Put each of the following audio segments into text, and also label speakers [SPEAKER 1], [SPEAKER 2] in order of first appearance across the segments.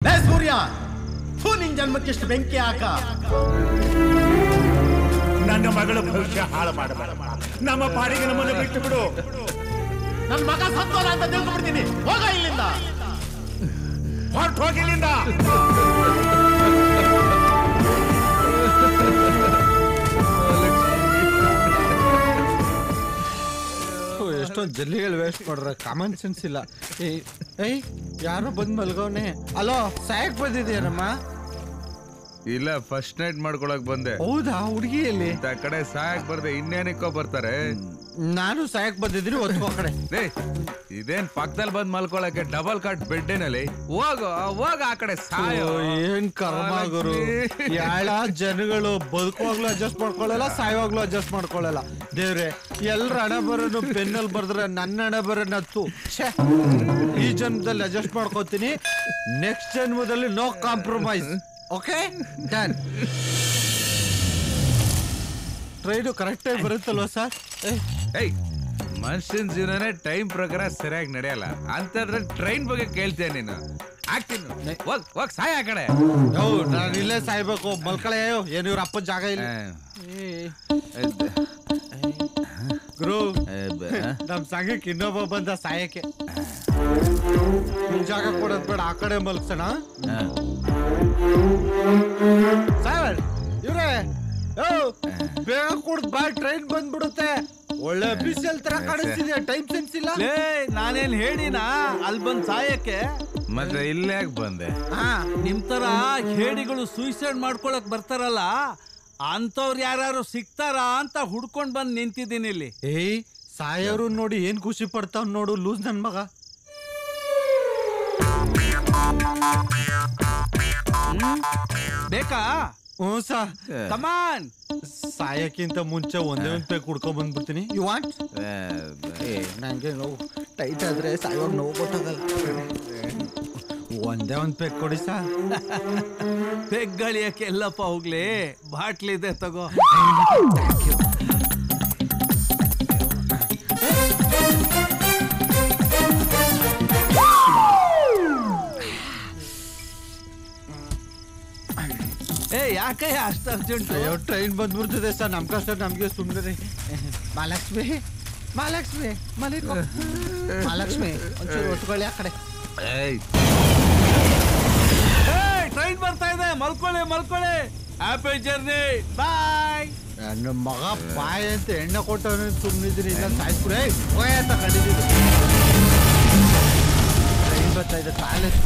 [SPEAKER 1] ಲೇ ಸೂರ್ಯ ಥೂ ನಿನ್ ಜನ್ಮಕ್ಕಿಷ್ಟು ಬೆಂಕಿ ಹಾಕ
[SPEAKER 2] ನನ್ನ ಮಗಳ ಭವಿಷ್ಯ ಹಾಳು ಮಾಡಬೇಡ ನಮ್ಮ ಪಾಡಿಗೆ ನಮ್ಮನ್ನು ಬಿಟ್ಟು ಬಿಡು
[SPEAKER 1] ನನ್ ಮಗ ಸತ್ತೋಲ್ಲ ಅಂತ ತಿಳ್ಕೊಂಡ್ಬಿಡ್ತೀನಿ ಹೋಗ ಇಲ್ಲಿಂದ
[SPEAKER 2] ಹೊರಟು ಹೋಗಿಲ್ಲಿಂದ
[SPEAKER 3] ಎಷ್ಟೊಂದು ಜಲ್ಲಿಗಳು ವೇಸ್ಟ್ ಮಾಡ್ರ ಕಾಮನ್ ಸೆನ್ಸ್ ಇಲ್ಲ ಏಯ್ ಏಯ್ ಯಾರೋ ಬಂದ್ ಮಲ್ಗವ್ನೆ ಅಲೋ ಸಾಯಕ್ ಬಂದಿದ್ಯಾರಮ್ಮ
[SPEAKER 4] ಇಲ್ಲ ಫಸ್ಟ್ ನೈಟ್ ಮಾಡ್ಕೊಳಕ್ ಬಂದೆ
[SPEAKER 3] ಹೌದಾ ಹುಡುಗಿಯಲ್ಲಿ
[SPEAKER 4] ಇಂಥ ಕಡೆ ಸಾಯಕ್ ಬರ್ದೆ ಇನ್ನೇನಕ್ಕೋ ಬರ್ತಾರೆ
[SPEAKER 3] ನಾನು ಸಾಯಕ್ ಬಂದಿದ್ದೀನಿ ಒತ್ಕೋ ಕಡೆ
[SPEAKER 4] ಲೇ ಇದೇನ್ ಪಕ್ಕದಲ್ಲಿ ಬಂದ್ ಮಲ್ಕೊಳಕ್ಕೆ ಡಬಲ್ ಕಟ್ ಬೆಡ್ಡೇನಲ್ಲಿ ಹೋಗು ಹೋಗ ಆ ಕಡೆ ಸಾಯೋ
[SPEAKER 3] ಓ, ಏನ್ ಕರ್ಮ ಗುರು ಯಾಳ ಜನಗಳು ಬದುಕುವಾಗ್ಲೂ ಅಡ್ಜಸ್ಟ್ ಮಾಡ್ಕೊಳ್ಳಲ್ಲ ಸಾಯುವಾಗ್ಲೂ ಅಡ್ಜಸ್ಟ್ ಮಾಡ್ಕೊಳ್ಳಲ್ಲ ದೇವ್ರೆ ಎಲ್ರ ಹಣ ಬರೋನು ಪೆನ್ನಲ್ಲಿ ಬರ್ದ್ರೆ ನನ್ನ ಹಣ ಬರೋನ ತು ಛೇ ಈ ಜನ್ಮದಲ್ಲಿ ಅಡ್ಜಸ್ಟ್ ಮಾಡ್ಕೋತೀನಿ ನೆಕ್ಸ್ಟ್ ಜನ್ಮದಲ್ಲಿ no compromise okay done train ಕರೆಕ್ಟಾಗಿ ಬರುತ್ತಲ್ವಾ ಸರ್
[SPEAKER 4] ಏಯ್ ಮನುಷ್ಯನ್ ಜೀವನನೇ ಟೈಮ್ ಪ್ರಕಾರ ಸರಿಯಾಗಿ ನಡೆಯಲ್ಲ ಅಂತಂದ್ರೆ ಟ್ರೈನ್ ಬಗ್ಗೆ ಕೇಳ್ತೀಯ ನೀನು ಆಗ್ತೀನಿ ಹೋಗ್ ಹೋಗ್ ಸಾಯ ಆ ಕಡೆ
[SPEAKER 3] ನಾನು ಇಲ್ಲೇ ಸಾಯ್ಬೇಕು ಮಲ್ಕಳೆ ಏನು ಇವ್ರ ಅಪ್ಪನ ಜಾಗ ಇಲ್ಲ ಗುರು ನಮ್ ಸಂಘಕ್ಕೆ ಇನ್ನೊಬ್ಬ ಬಂದ ಸಾಯಕ್ಕೆ ನಿಮ್ ಜಾಗ ಕೊಡೋದ್ ಬೇಡ ಆ ಕಡೆ ಮಲ್ಕ್ಸೋಣ ಸಾಯ್ ಇವ್ರೆ ಓ ಬೇಗ ಕುಡ್ದ್ ಬಾ ಟ್ರೈನ್ ಬಂದ್ಬಿಡುತ್ತೆ ಒಳ್ಳೆ ಬಿಸಿಲ್ ತರ ಕಾಣಿಸ್ತಿದೆ ಟೈಮ್ ಸೆನ್ಸ್ ಇಲ್ಲ
[SPEAKER 5] ಲೇ ನಾನೇನ್ ಹೇಳಿನಾ ಅಲ್ಲಿ ಬಂದ್ ಸಾಯಕ್ಕೆ
[SPEAKER 4] ಮತ್ತೆ ಇಲ್ಲೇ ಯಾಕೆ ಬಂದೆ
[SPEAKER 3] ಹಾ
[SPEAKER 5] ನಿಮ್ ತರ ಹೇಡಿಗಳು ಸೂಸೈಡ್ ಮಾಡ್ಕೊಳಕ್ ಬರ್ತಾರಲ್ಲ ಅಂತವ್ರು ಯಾರು ಸಿಗ್ತಾರಾ ಅಂತ ಹುಡ್ಕೊಂಡ್ ಬಂದ್ ನಿಂತಿದ್ದೀನಿ ಇಲ್ಲಿ
[SPEAKER 3] ಏಯ್ ಸಾಯೋರು ನೋಡಿ ಏನ್ ಖುಷಿ ಪಡ್ತಾವ್ ನೋಡು ಲೂಸ್ ನನ್ ಮಗ
[SPEAKER 5] ಬೇಕಾ
[SPEAKER 3] ಹ್ಞೂ ಸಾ
[SPEAKER 5] ಕಮಾನ್
[SPEAKER 3] ಸಾಯಕ್ಕಿಂತ ಮುಂಚೆ ಒಂದೇ ಒಂದ್ ಪೇಕ್ ಕುಡ್ಕೊಂಡ್ ಬಂದ್ಬಿಡ್ತೀನಿ ಯು ವಾಂಟ್ ಏ ನಂಗೆ ನೋವು ಟೈಟ್ ಆದ್ರೆ ಸಾಯೋಗ್ ನೋವು ಗೊತ್ತಾಗಲ್ಲ ಒಂದೇ ಒಂದ್ ಪೇಕ್ ಕೊಡಿ ಸಾ
[SPEAKER 5] ಬೆಗ್ಗಳಿಯಕ್ಕೆ ಎಲ್ಲಪ್ಪ ಹೋಗ್ಲಿ ಬಾಟ್ಲಿದೆ ತಗೋ ಏ ಯಾಕೆ ಅಷ್ಟು ಅರ್ಜೆಂಟ್
[SPEAKER 3] ಅಯ್ಯೋ ಟ್ರೈನ್ ಬಂದ್ಬಿಡ್ತದೆ ಸರ್ ನಮ್ ಕಷ್ಟ ನಮ್ಗೆ ಸುಮ್ಮನೆ ರೀ ಮಹಾಲಕ್ಷ್ಮಿ ಮಹಾಲಕ್ಷ್ಮಿ ಮಲಿಕೋ ಮಹಾಲಕ್ಷ್ಮಿ ಒಂಚೂರು ಒಟ್ಕೊಳ್ಳಿ ಆ ಕಡೆ
[SPEAKER 4] ಏಯ್
[SPEAKER 5] ಟ್ರೈನ್ ಬರ್ತಾ ಇದೆ ಮಲ್ಕೊಳ್ಳಿ ಮಲ್ಕೊಳ್ಳಿ ಹ್ಯಾಪಿ ಜರ್ನಿ ಬಾಯ್
[SPEAKER 3] ನನ್ನ ಮಗ ಬಾಯ್ ಅಂತ ಎಣ್ಣೆ ಕೊಟ್ಟವನು ಸುಮ್ಮನಿದ್ದೀನಿ ಇಲ್ಲ ಸಾಯ್ಸ್ಬಿಡೆ ಹೋಯ್ ಅಂತ ಕಡಿದಿದ್ದು ಟ್ರೈನ್ ಬರ್ತಾ ಇದೆ ಟಾಯ್ಲೆಟ್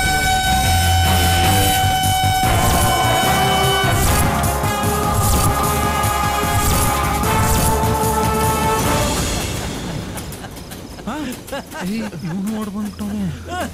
[SPEAKER 3] ನೋಡ್ಬಂದ್ಬಿಟ್ಟವನೆ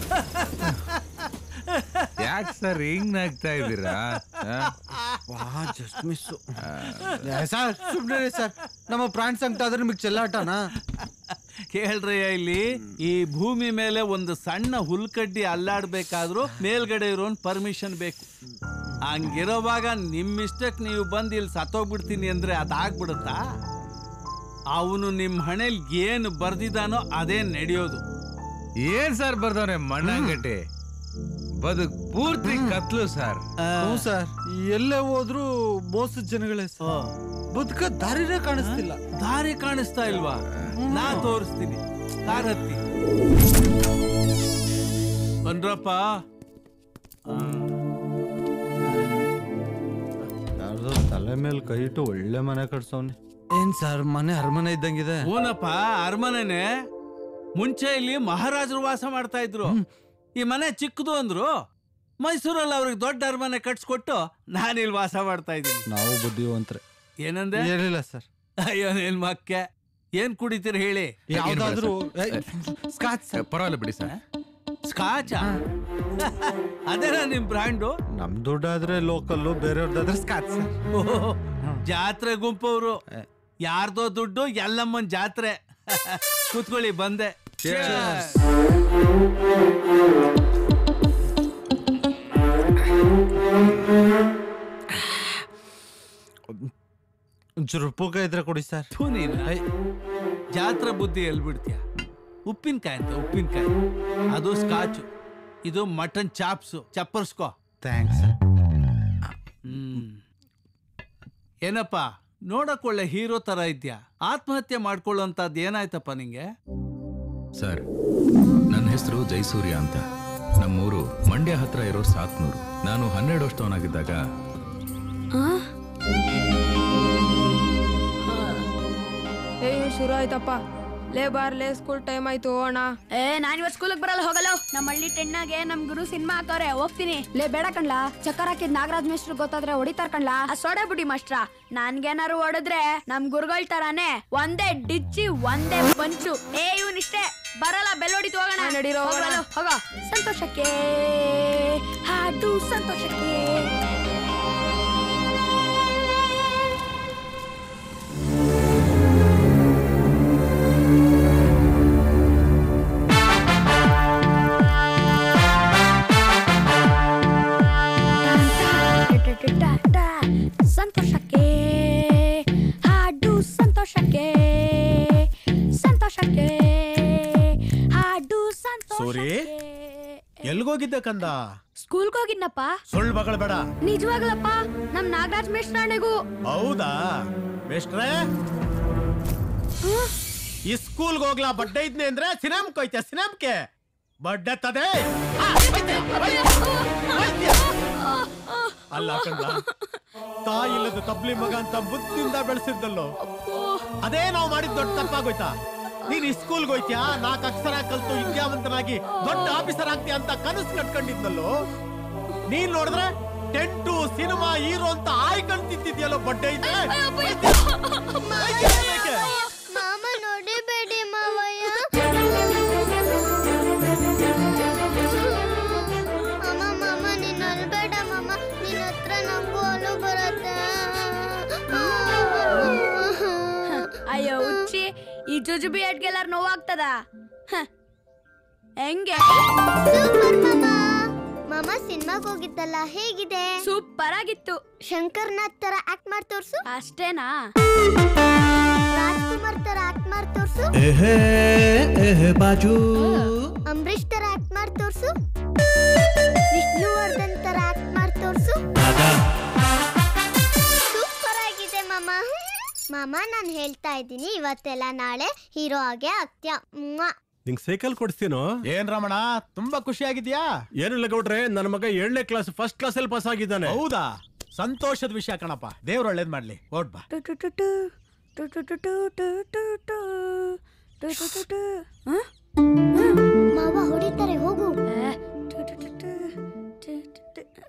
[SPEAKER 4] ಯಾಕೆ ಸರ್ ಹಿಂಗ್ ನಾಗ್ತಾ ಇದ್ದೀರಾ ಆ?
[SPEAKER 3] ವಾ ಜಸ್ಟ್ ಮಿಸ್ಸು ಸರ್ ಸುಮ್ಮನೆ ಸರ್ ನಮ್ಮ ಪ್ರಾಣ ಸಂಕಟ ಆದ್ರೆ ನಿಮಗೆ ಚೆಲ್ಲಾಟನಾ
[SPEAKER 5] ಕೇಳ್ರಯ್ಯ ಇಲ್ಲಿ ಈ ಭೂಮಿ ಮೇಲೆ ಒಂದು ಸಣ್ಣ ಹುಲ್ಕಡ್ಡಿ ಅಲ್ಲಾಡ್ಬೇಕಾದ್ರೂ ಮೇಲ್ಗಡೆ ಇರೋನ್ ಪರ್ಮಿಷನ್ ಬೇಕು ಹಂಗಿರೋವಾಗ ನಿಮ್ಮಿಷ್ಟಕ್ಕೆ ನೀವು ಬಂದು ಇಲ್ಲಿ ಸತ್ತೋಗ್ಬಿಡ್ತೀನಿ ಅಂದ್ರೆ ಅದಾಗ್ಬಿಡುತ್ತಾ ಅವನು ನಿಮ್ಮ ಹಣೆಲ್ ಏನು ಬರ್ದಿದಾನೋ ಅದೇ ನಡೆಯೋದು
[SPEAKER 4] ಏನ್ ಸರ್ ಬರ್ದವ್ರೆ ಮಣ್ಣಂಗಟ್ಟಿ ಬದುಕ್ ಪೂರ್ತಿ ಕತ್ಲು ಸರ್
[SPEAKER 3] ಹ್ಞೂ ಸರ್ ಎಲ್ಲೇ ಹೋದ್ರು ಮೋಸದ ಜನಗಳೇ ಸರ್ ಬದುಕ ದಾರಿನೇ ಕಾಣಿಸ್ತಿಲ್ಲ
[SPEAKER 5] ದಾರಿ ಕಾಣಿಸ್ತಾ ಇಲ್ವಾ ನಾ ತೋರಿಸ್ತೀನಿ ಕಾರ್ ಹತ್ತಿ ಬನ್ರಪ್ಪ
[SPEAKER 3] ಯಾರ್ದೋ ತಲೆ ಮೇಲೆ ಕೈ ಇಟ್ಟು ಒಳ್ಳೆ ಮನೆ ಕಟ್ಸವ್ನೆ ಏನ್ ಸರ್ ಮನೆ ಅರಮನೆ ಇದ್ದಂಗಿದೆ
[SPEAKER 5] ಹೂನಪ್ಪ ಅರಮನೆನೆ ಮುಂಚೆ ಇಲ್ಲಿ ಮಹಾರಾಜರು ವಾಸ ಮಾಡ್ತಾ ಇದ್ರು ಈ ಮನೆ ಚಿಕ್ಕದು ಅಂದ್ರು ಮೈಸೂರಲ್ಲಿ ಅವ್ರಿಗೆ ದೊಡ್ಡ ಅರಮನೆ ಕಟ್ಸ್ಕೊಟ್ಟು ನಾನು ಇಲ್ಲಿ ವಾಸ ಮಾಡ್ತಾ ಇದ್ದೀನಿ
[SPEAKER 3] ನಾವು ಬುದ್ಧಿವಂತ್ರೆ
[SPEAKER 5] ಏನಂದೆ
[SPEAKER 3] ಏನಿಲ್ಲ ಸರ್
[SPEAKER 5] ಅಯ್ಯೋ ನಿನ್ ಮಕ್ಕೆ ಏನ್ ಕುಡಿತೀರಿ ಹೇಳಿ
[SPEAKER 3] ಯಾವ್ದಾದ್ರು ಸ್ಕಾಚ್
[SPEAKER 4] ಏ, ಪರವಾಗಿಲ್ಲ ಬಿಡಿ ಸರ್
[SPEAKER 5] ಸ್ಕಾಚ ಅದೇನಾ ನಿಮ್ ಬ್ರ್ಯಾಂಡು
[SPEAKER 3] ನಮ್ ದುಡ್ಡಾದ್ರೆ ಲೋಕಲ್ಲು ಬೇರೆಯವ್ರದ್ದಾದ್ರೆ ಸ್ಕಾಚ್ ಸರ್
[SPEAKER 5] ಜಾತ್ರೆ ಗುಂಪವ್ರು ಯಾರ್ದೋ ದುಡ್ಡು ಎಲ್ಲಮ್ಮನ್ ಜಾತ್ರೆ ಕೂತ್ಕೊಳ್ಳಿ ಬಂದೆ Cheers.
[SPEAKER 3] ಒಂಚೂರು ಉಪ್ಪುಕಾಯಿ ಇದ್ರೆ ಕೊಡಿ ಸರ್
[SPEAKER 5] ಥು ನೀನು. ಜಾತ್ರೆ ಬುದ್ಧಿ ಎಲ್ಲಿ ಬಿಡ್ತೀಯ ಉಪ್ಪಿನಕಾಯಿ ಅಂತ ಉಪ್ಪಿನಕಾಯಿ ಅದು ಸ್ಕಾಚು ಇದು ಮಟನ್ ಚಾಪ್ಸು ಚಪ್ಪರ್ಸ್ಕೋ
[SPEAKER 3] ಥ್ಯಾಂಕ್ಸ್
[SPEAKER 5] ಹ್ಮ್ ಏನಪ್ಪ ನೋಡಕ್ ಒಳ್ಳೆ ಹೀರೋ ತರ ಇದ್ಯಾ ಆತ್ಮಹತ್ಯೆ ಮಾಡ್ಕೊಳ್ಳೋಂಥದ್ದು ಏನಾಯ್ತಪ್ಪ ನಿಂಗೆ
[SPEAKER 6] ಸರ್ ನನ್ನ ಹೆಸರು ಜೈಸೂರ್ಯ ಅಂತ ನಮ್ಮೂರು ಮಂಡ್ಯ ಹತ್ರ ಇರೋ ಸಾತ್ನೂರು ನಾನು ಹನ್ನೆರಡು ವರ್ಷದವನಾಗಿದ್ದಾಗ
[SPEAKER 7] ಏ ಶುರು ಆಯ್ತಪ್ಪ ಲೇ ಬಾರ್ ಲೇ ಸ್ಕೂಲ್ ಟೈಮ್ ಆಯ್ತು ಅಣ್ಣ
[SPEAKER 8] ಏ ನಾನ್ ಇವತ್ತು ಸ್ಕೂಲಿಗೆ ಬರಲ್ಲ ಹೋಗಲ್ಲ ನಮ್ಮ ಹಳ್ಳಿ ಟೆಣ್ಣಾಗೆ ನಮ್ ಗುರು ಸಿನಿಮಾ ಹಾಕವ್ರೆ ಹೋಗ್ತೀನಿ ಲೇ ಬೇಡ ಕಣ್ಲಾ ಚಕ್ಕರ್ ಹಾಕಿದ್ ನಾಗರಾಜ್ ಮಿಸ್ಟ್ರು ಗೊತ್ತಾದ್ರೆ ಹೊಡಿತಾರ ಕಣ್ಲಾ ಆ ಸೋಡಾ ಬುಡಿ ಮಾಸ್ಟ್ರ ನನ್ಗೇನಾರು ಹೊಡೆದ್ರೆ ನಮ್ ಗುರುಗಳ್ ತರಾನೇ ಒಂದೇ ಡಿಚ್ಚಿ ಒಂದೇ ಪಂಚು ಏ ಇವ್ನಿಷ್ಟೇ ಬರಲ್ಲ ಬೆಲ್ಲೊಡಿತು ಹೋಗೋಣ
[SPEAKER 7] ಹಾ, ನಡೀರೋ, ಹೋಗೋಣ.
[SPEAKER 8] ಹೋಗಲ್ಲ, ಹೋಗ ಸಂತೋಷಕ್ಕೆ ಹಾಡು ಸಂತೋಷಕ್ಕೆ ಸಂತೋಷಕ್ಕೆ ಹಾಡು ಸಂತೋಷಕ್ಕೆ ಸಂತೋಷಕ್ಕೆ ಹಾಡು
[SPEAKER 1] ಸೂರಿ?
[SPEAKER 8] ಸಂತೋಷಕ್ಕೆ
[SPEAKER 1] ಎಲ್ಗೋಗಿದ್ದೆ ಕಂದ
[SPEAKER 8] ಸ್ಕೂಲ್ಗೆ ಹೋಗಿದ್ನಪ್ಪ
[SPEAKER 1] ಸುಳ್ಳು ಮಗಳ ಬೇಡ
[SPEAKER 8] ನಿಜವಾಗ್ಲಪ್ಪ ನಮ್ ನಾಗರಾಜ್ ಮೇಷ್ಟ್ರಾಣೆಗೂ
[SPEAKER 1] ಹೌದಾ ಮೇಷ್ಟ್ರೆ ಈ ಸ್ಕೂಲ್ಗೆ ಹೋಗ್ಲಾ ಬಡ್ಡೆ ಇದ್ನೆ ಅಂದ್ರೆ ಸಿನಿಮಾಕ್ ಹೋಯ್ತೆ ಸಿನಿಮಾಕ್ಕೆ ಬಡ್ಡೆ ತದೆ ಆ, ಹೋಯ್ತೆ, ಹೋಯ್ತೆ, ಹೋಯ್ತೆ. ಅಲ್ಲ ಕಂದ ತಾಯಿ ಇಲ್ಲದ ತಬ್ಲಿ ಮಗ ಅಂತ ಬುದ್ಧಿಯಿಂದ ಬೆಳೆಸಿದ್ದಲ್ಲೋ ಅದೇ ನಾವು ಮಾಡಿದ ದೊಡ್ಡ ತಪ್ಪಾಗೋಯ್ತಾ ನೀನ್ ಈ ಸ್ಕೂಲ್ಗೆ ಹೋಯ್ತ್ಯಾ ನಾಲ್ಕು ಅಕ್ಷರ ಕಲ್ತು ವಿದ್ಯಾವಂತನಾಗಿ ದೊಡ್ಡ ಆಫೀಸರ್ ಆಗ್ತೀಯ ಅಂತ ಕನಸು ಕಟ್ಕೊಂಡಿದ್ನಲ್ಲೋ ನೀನ್ ನೋಡಿದ್ರೆ ಟೆಂಟು ಸಿನಿಮಾ ಹೀರೋ ಅಂತ ಆಯ್ಕೊಂಡ್ ತಿಂತಿದ್ಯಲ್ಲೋ ಬಡ್ಡೆ ಐತೆ ಹೋಯ್ತೆ. ಹೋಯ್ತೆ, ಹೋಯ್ತೆ.
[SPEAKER 9] ಮಾಮ ನೋಡಿಬೇಡಿ ಮಾವಯ್ಯ ಮಾಮ ಮಾಮ ನೀನ್ ಅಲ್ಬೇಡ ಮಾಮ ನಿನ್ನ ಹತ್ರ ನಂಗೂ ಅಲು ಬರುತ್ತೆ
[SPEAKER 8] ಅಯ್ಯೋ ಹುಚ್ಚಿ ಈ ಜುಜುಬಿ ಅಡ್ಗೆಲ್ಲಾರು ನೋವಾಗ್ತದ ಹ. ಹೆಂಗೆ
[SPEAKER 9] ಸೂಪರ್ ಮಾಮ ಮಾಮ ಸಿನಿಮಾಗ್ ಹೋಗಿದ್ದಲ್ಲ ಹೇಗಿದೆ
[SPEAKER 8] ಸೂಪರ್ ಆಗಿತ್ತು
[SPEAKER 9] ಶಂಕರ್ನಾಥ್ ತರ ಆಕ್ಟ್ ಮಾಡಿ ತೋರ್ಸು
[SPEAKER 8] ಅಷ್ಟೇನಾ
[SPEAKER 9] ರಾಜ್ಕುಮಾರ್ ತರ ಆಕ್ಟ್ ಮಾಡಿ ತೋರ್ಸು ಅಂಬರೀಶ್ ತರ ಆಕ್ಟ್ ಮಾಡಿ ತೋರ್ಸು ವಿಷ್ಣುವರ್ಧನ್ ತರ ಆಕ್ಟ್ ಮಾಡಿ ತೋರ್ಸು ಸೂಪರ್ ಆಗಿದೆ ಮಾಮ ಮಾಮ ನಾನು ಹೇಳ್ತಾ ಇದ್ದೀನಿ ಇವತ್ತೆಲ್ಲ ನಾಳೆ ಹೀರೋ ಆಗಿ ಆಗ್ತ್ಯಾ ಮ್ವಾ.
[SPEAKER 10] ನಿಂಗ್ ಸೈಕಲ್ ಕೊಡ್ಸ್ತೀನೋ
[SPEAKER 1] ಏನ್ ರಮಣ ತುಂಬಾ ಖುಷಿ ಆಗಿದ್ಯಾ
[SPEAKER 10] ಏನಿಲ್ಲ ಗೌಡ್ರೆ ನನ್ನ ಮಗ ಏಳನೇ ಕ್ಲಾಸ್ ಫಸ್ಟ್ ಕ್ಲಾಸ್ ಅಲ್ಲಿ ಪಾಸ್ ಆಗಿದ್ದಾನೆ
[SPEAKER 1] ಹೌದಾ ಸಂತೋಷದ ವಿಷಯ ಕಣಪ್ಪ ದೇವ್ರ ಒಳ್ಳೇದ್ ಮಾಡ್ಲಿ ಓಟ್ ಬಾ
[SPEAKER 8] ಟು ಟು ಟು ಟು, ಟು ಟು ಟು ಟು ಟು ಟು ಟು, ಟು ಟು ಟು ಟು. ಹ?
[SPEAKER 9] ಮಾವ ಹೊಡಿತಾರೆ ಹೋಗು
[SPEAKER 8] ಏ, ಟು ಟು ಟು ಟು, ಟು ಟು ಟು.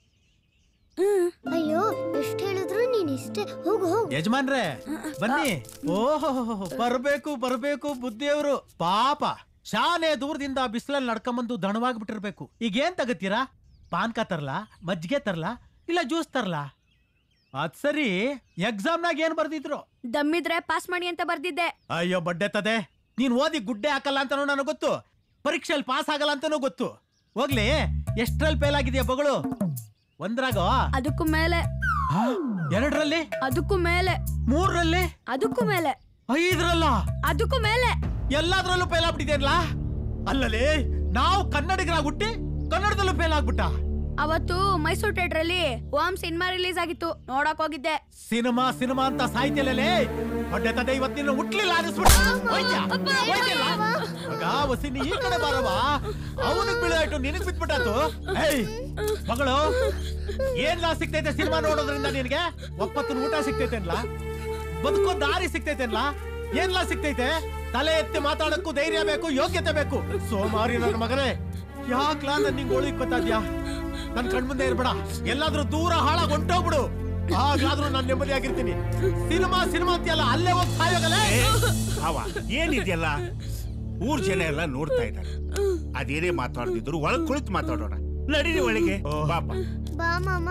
[SPEAKER 8] ಹ್ಮ್.
[SPEAKER 9] ಅಯ್ಯೋ ಎಷ್ಟ್ ಹೇಳಿದ್ರು ನೀನ್ ಇಷ್ಟೇ ಹೋಗು ಹೋಗು
[SPEAKER 1] ಯಜಮಾನ್ರೆ ಬನ್ನಿ ಓಹೋ ಬರ್ಬೇಕು ಬರ್ಬೇಕು ಬುದ್ಧಿಯವರು ಪಾಪ ಶಾನೆ ದೂರದಿಂದ ಬಿಸಿಲಲ್ಲಿ ನಡ್ಕೊಂಬಂದು ದಣವಾಗ್ಬಿಟ್ಟಿರ್ಬೇಕು ಈಗ ಏನ್ ತಗತ್ತೀರಾ ಪಾನ್ಕ ತರ್ಲಾ ಮಜ್ಜಿಗೆ ತರ್ಲಾ ಇಲ್ಲ ಜ್ಯೂಸ್ ತರ್ಲಾ ಅದ್ ಸರಿ ಎಕ್ಸಾಮ್ನಾಗ ಏನ್ ಬರ್ದಿದ್ರು
[SPEAKER 8] ದಮ್ಮಿದ್ರೆ ಪಾಸ್ ಮಾಡಿ ಅಂತ ಬರ್ದಿದ್ದೆ
[SPEAKER 1] ಅಯ್ಯೋ ಬಡ್ಡೆ ತದೆ ನೀನ್ ಓದಿ ಗುಡ್ಡೆ ಹಾಕಲ್ಲ ಅಂತಾನು ನನಗೆ ಗೊತ್ತು ಪರೀಕ್ಷೆಯಲ್ಲಿ ಪಾಸ್ ಆಗಲ್ಲ ಅಂತಾನೂ ಗೊತ್ತು ಹೋಗ್ಲಿ ಎಷ್ಟ್ರಲ್ಲಿ ಫೇಲ್ ಆಗಿದೆಯಾ ಬಗಳು ಒಂದ್ರಾಗ
[SPEAKER 8] ಅದಕ್ಕೂ ಮೇಲೆ
[SPEAKER 1] ಎರಡರಲ್ಲಿ
[SPEAKER 8] ಅದಕ್ಕೂ ಮೇಲೆ
[SPEAKER 1] ಮೂರರಲ್ಲಿ
[SPEAKER 8] ಅದಕ್ಕೂ ಮೇಲೆ
[SPEAKER 1] ಐದರಲ್ಲ
[SPEAKER 8] ಅದಕ್ಕೂ ಮೇಲೆ
[SPEAKER 1] ಎಲ್ಲಾದ್ರಲ್ಲೂ ಫೇಲ್ ಆಗ್ಬಿಟ್ಟಿದೆಯಲ್ಲ ಅಲ್ಲಲೇ ನಾವು ಕನ್ನಡಿಗರಾಗಿ ಹುಟ್ಟಿ ಕನ್ನಡದಲ್ಲೂ ಫೇಲ್ ಆಗ್ಬಿಟ್ಟ
[SPEAKER 8] ಅವತ್ತು ಮೈಸೂರು ಥಿಯೇಟರ್ ಅಲ್ಲಿ ಓಮ್ ಸಿನಿಮಾ ರಿಲೀಸ್ ಆಗಿತ್ತು ನೋಡಕ್ ಹೋಗಿದ್ದೆ
[SPEAKER 1] ಸಿನಿಮಾ ಸಿನಿಮಾ ಅಂತ ಸಾಯ್ತಿಲ್ಲಲೇ ಹೊಟ್ಟೆ ತದೆ ಇವತ್ತಿನ ಹುಟ್ಲಿಲ್ಲ ಅನಿಸ್ಬಿಟ್ಟ ಹೋಯ್ತ್ಯಾ? ಹೋಯ್ತಿಲ್ಲ? ಮಗ ವಸಿನಿ ಈ ಕಡೆ ಬಾರವ ಅವನಿಗೆ ಬೀಳಾಯ್ತು ನಿನಗ್ ಬಿಟ್ಬಿಟ್ಟಾತು ಏಯ್ ಮಗಳು ಏನ್ಲಾ ಸಿಗ್ತೈತೆ ಸಿನಿಮಾ ನೋಡೋದ್ರಿಂದ ನಿನಗೆ ಒಪ್ಪತ್ತಿನ ಊಟ ಸಿಗ್ತೈತೆ ಅನ್ಲಾ ಬದುಕೋ ದಾರಿ ಸಿಗ್ತೈತೆ ಅನ್ಲಾ ಏನ್ಲಾ ಸಿಗ್ತೈತೆ ತಲೆ ಎತ್ತಿ ಮಾತಾಡಕ್ಕೂ ಧೈರ್ಯ ಬೇಕು ಯೋಗ್ಯತೆ ಬೇಕು ಸೋಮಾರಿ ನನ್ನ ಮಗನೇ ಯಾಕ್ಲಾ ನನ್ ನಿಂಗೆ ಒಳಗ್ ಗೊತ್ತಾದ್ಯಾ ನನ್ ಕಣ್ಮುಂದೆ ಇರ್ಬೇಡ ಎಲ್ಲಾದ್ರೂ ದೂರ ಹಾಳಾಗ್ ಹೊಂಟೋಗ್ಬಿಡು ಹಾಗಾದ್ರೂ ನಾನು ನೆಮ್ಮದಿಯಾಗಿರ್ತೀನಿ ಸಿನಿಮಾ ಸಿನಿಮಾ ಅಂತೆಲ್ಲ ಅಲ್ಲೇ ಹೋಗಿ ಸಾಯೋಗಲೇ
[SPEAKER 2] ಅವ ಏನಿದೆಯಲ್ಲ ಊರ್ ಜನ ಎಲ್ಲ ನೋಡ್ತಾ ಇದ್ದಾರೆ ಅದೇನೇ ಮಾತಾಡ್ತಿದ್ರು ಒಳಗ್ ಕುಳಿತು ಮಾತಾಡೋಣ ನಡೀರಿ ಒಳಗೆ ಬಾಪ
[SPEAKER 9] ಬಾ ಮಾಮ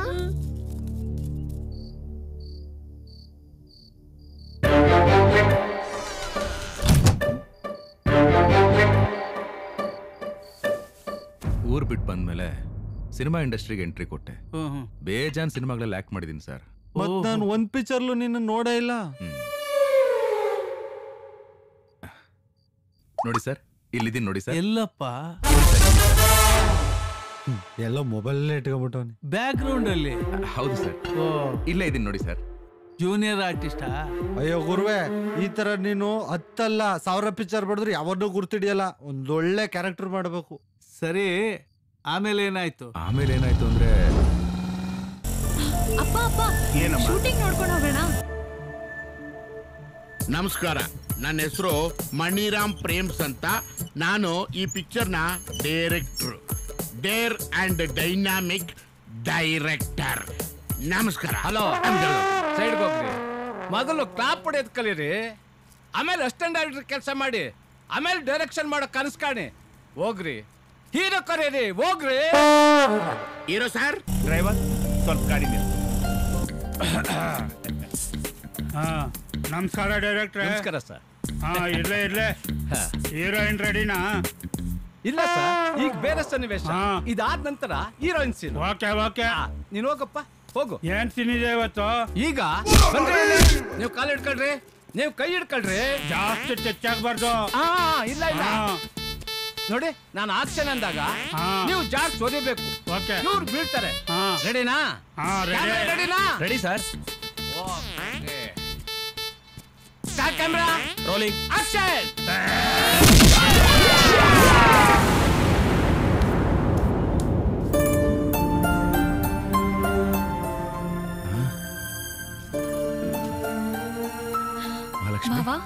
[SPEAKER 6] ಊರ್ ಬಿಟ್ಟು ಬಂದ್ಮೇಲೆ ಸಿನಿಮಾ ಇಂಡಸ್ಟ್ರಿಗೆ ಎಂಟ್ರಿ ಕೊಟ್ಟೆ
[SPEAKER 5] ಹ್ಮ್, ಹ್ಮ್.
[SPEAKER 6] ಬೇಜಾನ್ ಸಿನಿಮಾಗಳಲ್ಲಿ ಆಕ್ಟ್ ಮಾಡಿದೀನಿ ಸರ್
[SPEAKER 3] ಮತ್ ನಾನು ಒಂದ್ ಪಿಕ್ಚರ್ಲು ನಿನ್ನ ನೋಡೇ ಇಲ್ಲ
[SPEAKER 6] ನೋಡಿ ಸರ್ ಇಲ್ಲಿದ್ದೀನಿ ನೋಡಿ ಸರ್
[SPEAKER 5] ಎಲ್ಲಪ್ಪ
[SPEAKER 3] ಎಲ್ಲ ಮೊಬೈಲ್ ಇಟ್ಕೊಂಡ್ಬಿಟ್ಟವನಿ
[SPEAKER 5] ಬ್ಯಾಕ್ ಗ್ರೌಂಡ್ ಅಲ್ಲಿ
[SPEAKER 6] ಹೌದು ಸರ್ ಇಲ್ಲೇ ಇದೀನಿ ನೋಡಿ ಸರ್
[SPEAKER 5] ಜೂನಿಯರ್ ಆರ್ಟಿಸ್ಟಾ
[SPEAKER 3] ಅಯ್ಯೋ ಗುರುವೆ ಈ ತರ ನೀನು ಹತ್ತಲ್ಲ ಸಾವಿರ ಪಿಕ್ಚರ್ ಬಡಿದ್ರೆ ಯಾವನ್ನೂ ಗುರ್ತಿಡಿಯಲ್ಲ ಒಂದೊಳ್ಳೆ ಕ್ಯಾರೆಕ್ಟರ್ ಮಾಡಬೇಕು
[SPEAKER 5] ಸರಿ ಆಮೇಲೆ ಏನಾಯ್ತು
[SPEAKER 6] ಆಮೇಲೆ ಏನಾಯ್ತು ಅಂದ್ರೆ
[SPEAKER 11] ಅಪ್ಪ ಅಪ್ಪ
[SPEAKER 2] ಏನಮ್ಮ?
[SPEAKER 11] ಶೂಟಿಂಗ್ ನೋಡ್ಕೊಂಡು ಹೋಗೋಣ
[SPEAKER 12] ನಮಸ್ಕಾರ ನನ್ನ ಹೆಸರು ಮಣಿರಾಮ್ ಪ್ರೇಮ್ಸ್ ಅಂತ ನಾನು ಈ ಪಿಕ್ಚರ್ನ director dare and dynamic director ನಮಸ್ಕಾರ
[SPEAKER 13] ಹಲೋ ಸೈಡ್ಗೆ ಹೋಗ್ರಿ ಮೊದಲು ಕ್ಲಾಪ್ ಹೊಡೆಯೋದು ಕಲೀರಿ ಆಮೇಲೆ ಅಸಿಸ್ಟೆಂಟ್ ಡೈರೆಕ್ಟರ್ ಕೆಲಸ ಮಾಡಿ ಆಮೇಲೆ ಡೈರೆಕ್ಷನ್ ಮಾಡೋ ಕನಸು ಕಾಣಿ ಹೋಗ್ರಿ ಹೀರೋ ಕರೀರಿ ಹೋಗ್ರಿ
[SPEAKER 12] ಹೀರೋ ಸರ್
[SPEAKER 2] ಡ್ರೈವರ್ ಸ್ವಲ್ಪ ಗಾಡಿ ನಿಲ್ಸು.
[SPEAKER 14] ನಮಸ್ಕಾರ ಡೈರೆಕ್ಟ್ರೆ
[SPEAKER 13] ನಮಸ್ಕಾರ ಸರ್
[SPEAKER 14] ಹಾ ಇರ್ಲೇ ಇರ್ಲೇ ಹೀರೋಯಿನ್ ರೆಡಿನಾ
[SPEAKER 13] ಇಲ್ಲ ಸರ್ ಈಗ ಬೇರೆ ಸನ್ನಿವೇಶ
[SPEAKER 14] ಹಾ.
[SPEAKER 13] ಇದಾದ ನಂತರ ಹೀರೋಯಿನ್ ಸೀನ್
[SPEAKER 14] ಓಕೆ ಓಕೆ
[SPEAKER 13] ನೀನು ಹೋಗಪ್ಪ ಹೋಗು
[SPEAKER 14] ಏನ್ ತಿನ್ನಿದೆ ಇವತ್ತು
[SPEAKER 13] ಈಗ ಬಂದ್ರಿ ಇಲ್ಲಿ. ನೀವು ಕಾಲು ಹಿಡ್ಕೊಳ್ರಿ ನೀವು ಕೈ ಹಿಡ್ಕೊಳ್ರಿ
[SPEAKER 14] ಜಾಸ್ತಿ ಟಚ್
[SPEAKER 13] ಹಾ ಇಲ್ಲ ಇಲ್ಲ
[SPEAKER 14] ಹಾ.
[SPEAKER 13] ನೋಡಿ ನಾನು ಆಕ್ಷನ್ ಅಂದಾಗ
[SPEAKER 14] ಹಾ.
[SPEAKER 13] ನೀವು ಜಾರ್ ಸೋದಿಬೇಕು
[SPEAKER 14] ಓಕೆ
[SPEAKER 13] ಇವ್ರು ಬೀಳ್ತಾರೆ
[SPEAKER 14] ಹಾ.
[SPEAKER 13] ರೆಡಿನಾ
[SPEAKER 14] ಹಾ ರೆಡಿ
[SPEAKER 13] ರೆಡಿನಾ
[SPEAKER 4] ready sir
[SPEAKER 13] start camera
[SPEAKER 4] rolling
[SPEAKER 13] action
[SPEAKER 6] Mahalakshmi
[SPEAKER 11] ಮಾವ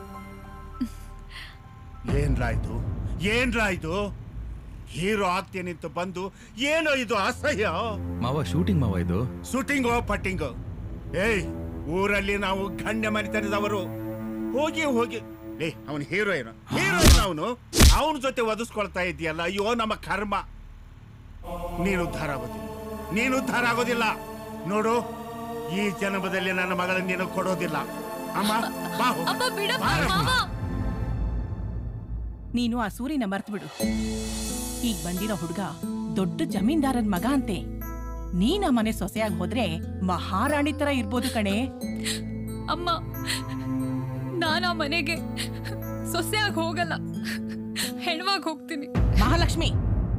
[SPEAKER 2] ಏನ್ರಾ ಇದು ಏನ್ರಾ ಇದು ಹೀರೋ ಆಗ್ತೇನಿಂತ ಬಂದು ಏನೋ ಇದು ಅಸಹ್ಯ
[SPEAKER 6] ಮಾವ ಶೂಟಿಂಗ್ ಮಾವ ಇದು
[SPEAKER 2] ಶೂಟಿಂಗೋ ಪಟ್ಟಿಂಗೋ ಏಯ್ ಊರಲ್ಲಿ ನಾವು ಗಣ್ಯ ಮನೆತನದವರು ಹೋಗಿ ಹೋಗಿ ಏ ಅವನು ಹೀರೋಯಿನ್ ಹೀರೋಯಿನ್ ಅವನು ಅವನ ಜೊತೆ ಒದಿಸ್ಕೊಳ್ತಾ ಇದೆಯಲ್ಲ ಅಯ್ಯೋ ನಮ್ಮ ಕರ್ಮ ನೀನು ಉದ್ಧಾರ ಆಗೋದಿಲ್ಲ ನೀನು ಉದ್ಧಾರ ಆಗೋದಿಲ್ಲ ನೋಡು ಈ ಜನ್ಮದಲ್ಲಿ ನನ್ನ ಮಗಳನ್ನ ನೀನು ಕೊಡೋದಿಲ್ಲ ಅಮ್ಮ ಬಾ ಹೋಗು.
[SPEAKER 11] ಅಪ್ಪ ಬಿಡಪ್ಪ
[SPEAKER 2] ಬಾರಮ್ಮ.
[SPEAKER 11] ಮಾವ
[SPEAKER 15] ನೀನು ಆ ಸೂರಿನ ಮರ್ತ್ಬಿಡು ಈಗ ಬಂದಿರೋ ಹುಡ್ಗ ದೊಡ್ಡ ಜಮೀನ್ದಾರನ್ ಮಗ ಅಂತೆ ನೀನ್ ಆ ಮನೆ ಸೊಸೆಯಾಗಿ ಹೋದ್ರೆ ಮಹಾರಾಣಿ ತರ ಇರ್ಬೋದು ಕಣೆ
[SPEAKER 11] ಅಮ್ಮ ನಾನು ಆ ಮನೆಗೆ ಸೊಸೆಯಾಗಿ ಹೋಗಲ್ಲ ಹೆಣ್ವಾಗಿ ಹೋಗ್ತೀನಿ
[SPEAKER 15] ಮಹಾಲಕ್ಷ್ಮಿ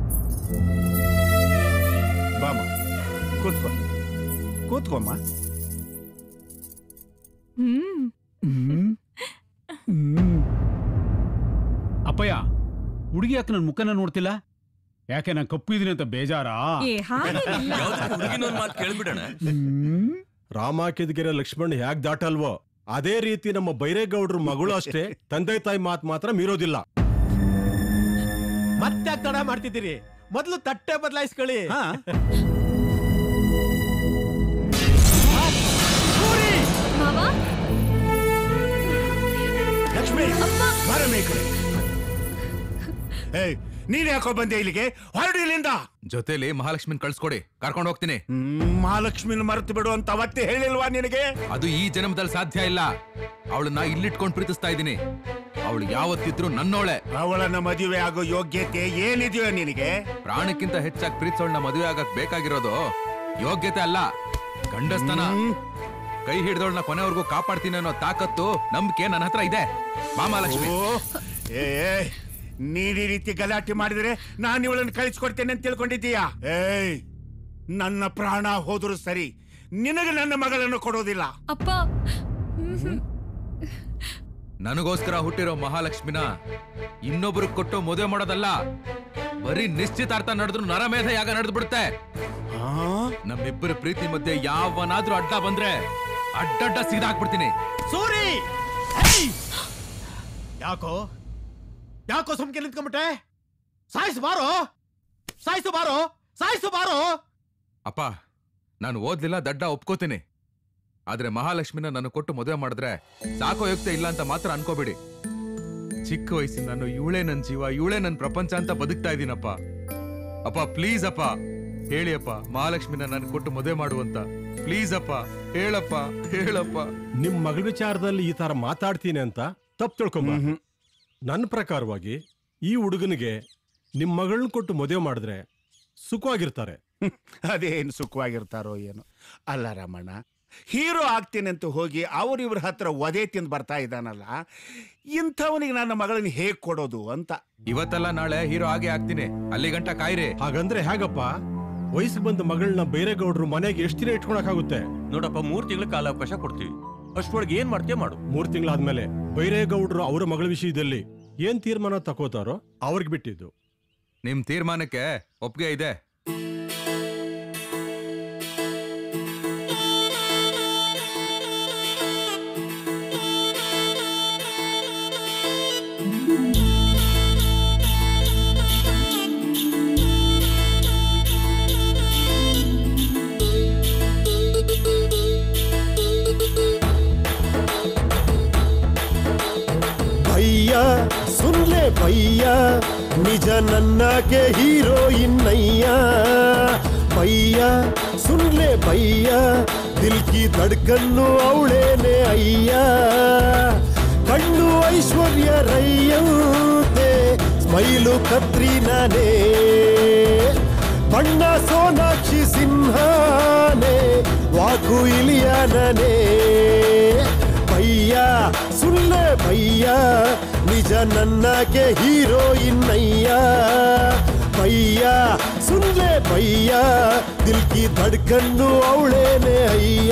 [SPEAKER 2] ಬಾಮ್ಮ ಕೂತ್ಕೋ ಕೂತ್ಕೊಮ್ಮ
[SPEAKER 11] ಹ್ಮ್
[SPEAKER 14] ಅಪ್ಪಯ್ಯ ಹುಡುಗಿ ಯಾಕೆ ನನ್ನ ಮುಖನ ನೋಡ್ತಿಲ್ಲ ಯಾಕೆ ನಾನು ಕಪ್ಪು ಇದೀನಿ ಅಂತ ಬೇಜಾರಾ
[SPEAKER 11] ಏ ಹಾಗೇನಿಲ್ಲ
[SPEAKER 10] ಹ್ಮ್. ರಾಮ ಕಿದ್ಗೆರೆ ಲಕ್ಷ್ಮಣ್ ಹ್ಯಾಕ್ ದಾಟಲ್ವೋ ಅದೇ ರೀತಿ ನಮ್ಮ ಬೈರೇಗೌಡ್ರ ಮಗಳು ಅಷ್ಟೇ ತಂದೆ ತಾಯಿ ಮಾತ್ ಮಾತ್ರ ಮೀರೋದಿಲ್ಲ
[SPEAKER 1] ಮತ್ತೆ ತಡ ಮಾಡ್ತಿದ್ದೀರಿ ಮೊದಲು ತಟ್ಟೆ ಬದಲಾಯಿಸ್ಕೊಳ್ಳಿ
[SPEAKER 11] ಮಾವ
[SPEAKER 2] ಲಕ್ಷ್ಮಿ ಬರಮ್ಮ ಈ ಕಡೆ ಏಯ್ ನೀನ್ ಯಾಕೋ ಬಂದೆ ಇಲ್ಲಿಗೆ ಹೊರಡು ಇಲ್ಲಿಂದ
[SPEAKER 6] ಜೊತೆಲಿ ಮಹಾಲಕ್ಷ್ಮಿನ್ ಕಳ್ಸ್ಕೊಡಿ ಕರ್ಕೊಂಡು ಹೋಗ್ತೀನಿ
[SPEAKER 2] ಹ್ಮ್, ಮಹಾಲಕ್ಷ್ಮಿನ ಮರೆತು ಬಿಡು ಅಂತ ಅವತ್ತೇ ಹೇಳಿಲ್ವಾ ನಿನಗೆ
[SPEAKER 6] ಅದು ಈ ಜನ್ಮದಲ್ಲಿ ಸಾಧ್ಯ ಇಲ್ಲ ಅವಳನ್ನ ಇಲ್ಲಿಟ್ಕೊಂಡು ಪ್ರೀತಿಸ್ತಾ ಇದ್ದೀನಿ ಅವಳು ಯಾವತ್ತಿದ್ರು ನನ್ನೋಳೆ
[SPEAKER 2] ಅವಳನ್ನ ಮದುವೆ ಆಗೋ ಯೋಗ್ಯತೆ ಏನಿದೆಯೋ ನಿನಗೆ
[SPEAKER 6] ಪ್ರಾಣಕ್ಕಿಂತ ಹೆಚ್ಚಾಗಿ ಪ್ರೀತಿಸೋಳನ್ನ ಮದುವೆ ಆಗಕ್ ಬೇಕಾಗಿರೋದು ಯೋಗ್ಯತೆ ಅಲ್ಲ ಗಂಡಸ್ತನ ಕೈ ಹಿಡ್ದೋಳ್ನ ಕೊನೆವರೆಗೂ ಕಾಪಾಡ್ತೀನಿ ಅನ್ನೋ ತಾಕತ್ತು ನಂಬಿಕೆ ನನ್ನ ಹತ್ರ ಇದೆ ಬಾ ಮಹಾಲಕ್ಷ್ಮಿ
[SPEAKER 2] ಓ, ಏ ಏ, ನೀನ್ ಈ ರೀತಿ ಗಲಾಟೆ ಮಾಡಿದ್ರೆ ನಾನು ಇವಳನ್ನು ಕಳಿಸ್ಕೊಡ್ತೇನೆ ಅಂತ ತಿಳ್ಕೊಂಡಿದ್ದೀಯಾ ಏಯ್ ನನ್ನ ಪ್ರಾಣ ಹೋದ್ರು ಸರಿ ನಿನಗೆ ನನ್ನ ಮಗಳನ್ನು ಕೊಡೋದಿಲ್ಲ
[SPEAKER 11] ಅಪ್ಪ
[SPEAKER 6] ನನಗೋಸ್ಕರ ಹುಟ್ಟಿರೋ ಮಹಾಲಕ್ಷ್ಮಿನ ಇನ್ನೊಬ್ರಿಗೆ ಕೊಟ್ಟು ಮದುವೆ ಮಾಡೋದಲ್ಲ ಬರೀ ನಿಶ್ಚಿತಾರ್ಥ ನಡೆದ್ರು ನರಮೇಧ ಯಾಗ ನಡೆದು ಬಿಡುತ್ತೆ ನಮ್ಮಿಬ್ಬರ ಪ್ರೀತಿ ಮಧ್ಯೆ ಯಾವನಾದ್ರೂ ಅಡ್ಡ ಬಂದ್ರೆ ಅಡ್ಡಡ್ಡ ಸೀದಾಕ್ಬಿಡ್ತೀನಿ
[SPEAKER 1] ಸೂರಿ ಏಯ್! ಯಾಕೋ ಯಾಕೋ ಸುಮ್ಕೆ ನಿಂತ್ಕೊಂಡ್ಬಿಟ್ಟೆ ಸಾಯಿಸು ಬಾರೋ ಸಾಯಿಸು ಬಾರೋ ಸಾಯಿಸು ಬಾರೋ
[SPEAKER 6] ಅಪ್ಪ ನಾನು ಓದ್ಲಿಲ್ಲ ದಡ್ಡ ಒಪ್ಕೋತೀನಿ ಆದ್ರೆ ಮಹಾಲಕ್ಷ್ಮಿನ ನಾನು ಕೊಟ್ಟು ಮದುವೆ ಮಾಡಿದ್ರೆ ಸಾಕೋ ಯುಕ್ತ ಇಲ್ಲ ಅಂತ ಮಾತ್ರ ಅನ್ಕೋಬೇಡಿ ಚಿಕ್ಕ ವಯಸ್ಸಿನ ನಾನು ಇವಳೇ ನನ್ ಜೀವ ಇವಳೇ ನನ್ ಪ್ರಪಂಚ ಅಂತ ಬದುಕ್ತಾ ಇದ್ದೀನಪ್ಪ ಅಪ್ಪ ಪ್ಲೀಸ್ ಅಪ್ಪ ಹೇಳಿ ಅಪ್ಪ ಮಹಾಲಕ್ಷ್ಮಿನ ನಾನು ಕೊಟ್ಟು ಮದುವೆ ಮಾಡುವಂತ ಪ್ಲೀಸ್ ಅಪ್ಪ ಹೇಳಪ್ಪ ಹೇಳಪ್ಪ
[SPEAKER 10] ನಿಮ್ ಮಗಳ ವಿಚಾರದಲ್ಲಿ ಈ ತರ ಮಾತಾಡ್ತೀನಿ ಅಂತ ತಪ್ಪು ತಿಳ್ಕೊಂಬ ನನ್ನ ಪ್ರಕಾರವಾಗಿ ಈ ಹುಡುಗನಿಗೆ ನಿಮ್ ಮಗಳನ್ನ ಕೊಟ್ಟು ಮದುವೆ ಮಾಡಿದ್ರೆ ಸುಖವಾಗಿರ್ತಾರೆ
[SPEAKER 2] ಅದೇನು ಸುಖವಾಗಿರ್ತಾರೋ ಏನೋ ಅಲ್ಲ ರಮಣ ಹೀರೋ ಆಗ್ತೀನಿ ಅಂತ ಹೋಗಿ ಅವ್ರ ಇವ್ರ ಹತ್ರ ಒದೆ ತಿಂದು ಬರ್ತಾ ಇದ್ದಾನಲ್ಲ ಇಂಥವನಿಗೆ ನನ್ನ ಮಗಳನ್ನ ಹೇಗ್ ಕೊಡೋದು ಅಂತ
[SPEAKER 6] ಇವತ್ತಲ್ಲ ನಾಳೆ ಹೀರೋ ಆಗೇ ಆಗ್ತೀನಿ ಅಲ್ಲಿ ಗಂಟ ಕಾಯ್ರಿ
[SPEAKER 10] ಹಾಗಂದ್ರೆ ಹೇಗಪ್ಪ ವಯಸ್ಸಿಗೆ ಬಂದ ಮಗಳನ್ನ ಬೇರೆ ಗೌಡ್ರು ಮನೆಗೆ ಎಷ್ಟು ದಿನ ಇಟ್ಕೊಳಕಾಗುತ್ತೆ
[SPEAKER 16] ನೋಡಪ್ಪ ಮೂರ್ ತಿಂಗಳ ಕಾಲಾವಕಾಶ ಕೊಡ್ತೀವಿ ಅಷ್ಟೊಳಗೆ ಏನ್ ಮಾಡ್ತೀಯ ಮಾಡು
[SPEAKER 10] ಮೂರ್ ತಿಂಗಳಾದ್ಮೇಲೆ ಬೈರೇಗೌಡ್ರು ಅವರ ಮಗಳ ವಿಷಯದಲ್ಲಿ ಏನ್ ತೀರ್ಮಾನ ತಗೋತಾರೋ ಅವ್ರಿಗೆ ಬಿಟ್ಟಿದ್ದು
[SPEAKER 6] ನಿಮ್ ತೀರ್ಮಾನಕ್ಕೆ ಒಪ್ಪಿಗೆ ಇದೆ
[SPEAKER 17] ಭಯ್ಯ ಸುನ್ಲೆ ಭಯ್ಯ ನಿಜ ನನ್ನಗೆ ಹೀರೋಯಿನ್ನಯ್ಯ ಭಯ್ಯ ಸುನ್ಲೆ ಭಯ್ಯ ದಿಲ್ ಕಿ ಧಡ್ಕನ್ನು ಅವಳೇನೆ ಅಯ್ಯ ಕಣ್ಣು ಐಶ್ವರ್ಯ ರೈಯಂತೆ ಸ್ಮೈಲು ಕತ್ರಿನಾನೇ ಬಣ್ಣ ಸೋನಾಕ್ಷಿ ಸಿಂಹಾನೆ ವಾಕು ಇಲಿಯಾನನೇ ಭಯ್ಯ ಸುಳ್ಳೆ ಭಯ್ಯ ನಿಜ ನನ್ನಗೆ ಹೀರೋಯಿನ್ನಯ್ಯ ಭಯ್ಯ ಸುಳ್ಳೆ ಭಯ್ಯ ದಿಲ್ ಕಿ ಧಡ್ಕನ್ನು ಅವಳೇನೆ ಅಯ್ಯ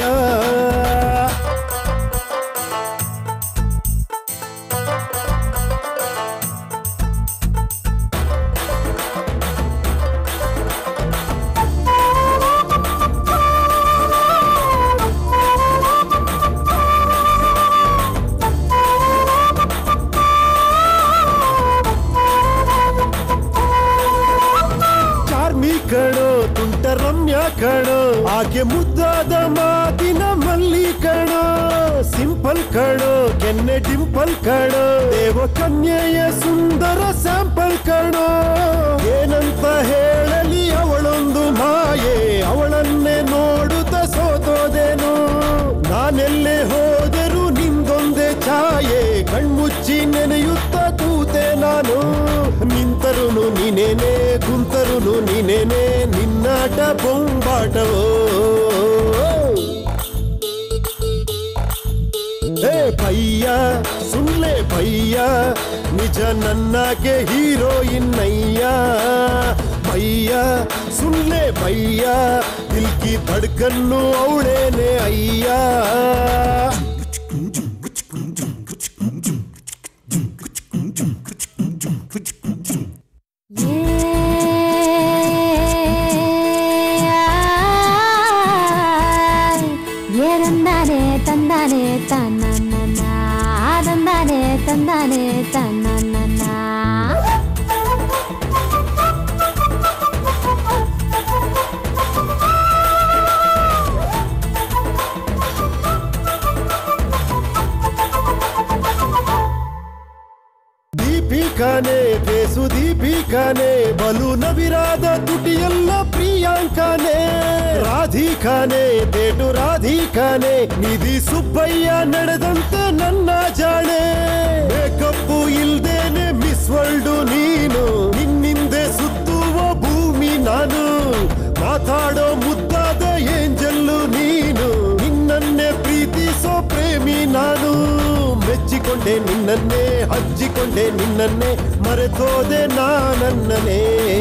[SPEAKER 17] ಚಾರ್ಮಿ ಕಣೋ ತುಂಟ ರಮ್ಯ ಕಣೋ ಆಕೆ ಮುದ್ದಾದ ಮಾತಿನ ಮಲ್ಲಿ ಕಣೋ ಸಿಂಪಲ್ ಕಣೋ ಕೆನ್ನೆ ಡಿಂಪಲ್ ಕಣೋ ದೇವ ಕನ್ಯೆಯ ಸುಂದರ ಸ್ಯಾಂಪಲ್ ಕಣೋ ಏನಂತ ಹೇಳಲಿ ಅವಳೊಂದು ಮಾಯೆ ಅವಳನ್ನೇ ನೋಡುತ್ತ ಸೋತೋದೇನು ನಾನೆಲ್ಲೇ ಹೋದರೂ ನಿಂದೊಂದೇ ಛಾಯೆ ಕಣ್ಮುಚ್ಚಿ ನೆನೆಯುತ್ತ ಕೂತೆ ನಾನು ನಿಂತರುನು ನೀನೇನೆ ಕುಂತರುನು ನೀನೇನೆ ನಿನ್ನಾಟ ಬೊಂಬಾಟವೋ ಏ ಭಯ್ಯ ಸುಳ್ಳೆ ಭಯ್ಯ ನಿಜ ನನ್ನಗೆ ಹೀರೋಯಿನ್ನಯ್ಯ ಭಯ್ಯ ಸುಳ್ಳೆ ಭಯ್ಯ ದಿಲ್ ಕಿ ಧಡ್ಕನ್ನು ಅವಳೇನೆ ಅಯ್ಯ
[SPEAKER 18] ಏರಂದಾನೆ ತಂದಾನೆ ತನ್ನ ತಂದಾನೆ ತಂದಾನೆ ತನ್ನ
[SPEAKER 17] ದೀಪಿಕಾನೆ ಬೇಸು ದೀಪಿಕಾನೆ ಬಲು ನವಿರಾದ ತುಟಿಯಲ್ಲ ಪ್ರಿಯಾಂಕಾನೆ ರಾಧಿಕಾನೆ ತೇಟು ರಾಧಿಕಾನೆ ನಿಧಿ ಸುಬ್ಬಯ್ಯ ನಡೆದಂತೆ ನನ್ನ ಜಾಣೆ ಮೇಕಪ್ಪು ಇಲ್ದೇನೆ ಮಿಸ್ ವರ್ಲ್ಡು ನೀನು ನಿನ್ನಿಂದೆ ಸುತ್ತುವ ಭೂಮಿ ನಾನು ಮಾತಾಡೋ ಮುದ್ದಾದ ಏಂಜಲ್ಲು ನೀನು ನಿನ್ನನ್ನೇ ಪ್ರೀತಿಸೋ ಪ್ರೇಮಿ ನಾನು ಮೆಚ್ಚಿಕೊಂಡೆ ನಿನ್ನನ್ನೇ ಹಚ್ಚಿಕೊಂಡೆ ನಿನ್ನನ್ನೇ ಮರೆತೋದೆ ನಾನನ್ನನೇ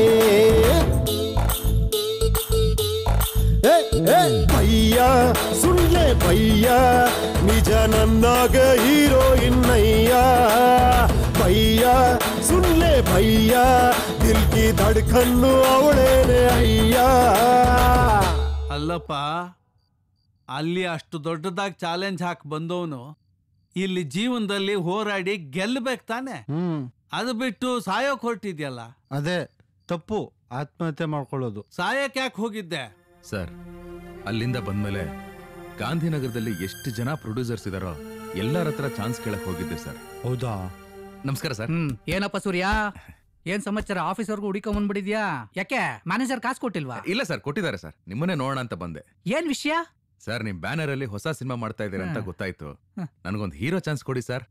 [SPEAKER 17] ಏ, ಏ, ಭಯ್ಯ ಸುಳ್ಳೆ ಭಯ್ಯ ನಿಜ ನನ್ನಾಗ ಹೀರೋಯಿನ್ನಯ್ಯ ಭಯ್ಯ ಸುಳ್ಳೆ ಭಯ್ಯ ದಿಲ್ ಕಿ ಧಡ್ಕನ್ನು ಅವಳೇನೆ ಅಯ್ಯ
[SPEAKER 5] ಅಲ್ಲಪ್ಪ ಅಲ್ಲಿ ಅಷ್ಟು ದೊಡ್ಡದಾಗಿ ಚಾಲೆಂಜ್ ಹಾಕಿ ಬಂದವನು ಇಲ್ಲಿ ಜೀವನದಲ್ಲಿ ಹೋರಾಡಿ ಗೆಲ್ಲಬೇಕು ತಾನೆ ಅದು ಬಿಟ್ಟು ಸಾಯೋಕ್ ಹೊರಟಿದ್ಯಲ್ಲ
[SPEAKER 3] ಅದೇ ತಪ್ಪು ಆತ್ಮಹತ್ಯೆ ಮಾಡ್ಕೊಳ್ಳೋದು
[SPEAKER 5] ಸಾಯಕ್ ಯಾಕೆ ಹೋಗಿದ್ದೆ
[SPEAKER 6] ಸರ್ ಅಲ್ಲಿಂದ ಬಂದ್ಮೇಲೆ ಗಾಂಧಿನಗರದಲ್ಲಿ ಎಷ್ಟು ಜನ ಪ್ರೊಡ್ಯೂಸರ್ಸ್ ಇದಾರೋ ಎಲ್ಲರ ಹತ್ರ ಚಾನ್ಸ್ ಕೇಳಕ್ ಹೋಗಿದ್ದೆ ಸರ್
[SPEAKER 3] ಹೌದಾ
[SPEAKER 6] ನಮಸ್ಕಾರ ಸರ್
[SPEAKER 19] ಹ್ಮ್ ಏನಪ್ಪ ಸೂರ್ಯ ಏನ್ ಸಮಾಚಾರ ಆಫೀಸ್ವರೆಗೂ ಹುಡಿಕೊಂಡ್ ಬಂದ್ಬಿಟ್ಟಿದ್ಯಾ ಯಾಕೆ ಮ್ಯಾನೇಜರ್ ಕಾಸು ಕೊಟ್ಟಿಲ್ವಾ
[SPEAKER 6] ಇಲ್ಲ ಸರ್ ಕೊಟ್ಟಿದ್ದಾರೆ ಸರ್ ನಿಮ್ಮನ್ನೇ ನೋಡೋಣ ಅಂತ ಬಂದೆ
[SPEAKER 19] ಏನ್ ವಿಷಯ
[SPEAKER 6] ಸರ್ ನಿಮ್ ಬ್ಯಾನರ್ ಅಲ್ಲಿ ಹೊಸ ಸಿನಿಮಾ ಮಾಡ್ತಾ ಇದ್ದೀರಾ ಅಂತ
[SPEAKER 19] ಹಾ.
[SPEAKER 6] ಗೊತ್ತಾಯ್ತು ನನಗೊಂದು ಹೀರೋ ಚಾನ್ಸ್ ಕೊಡಿ ಸರ್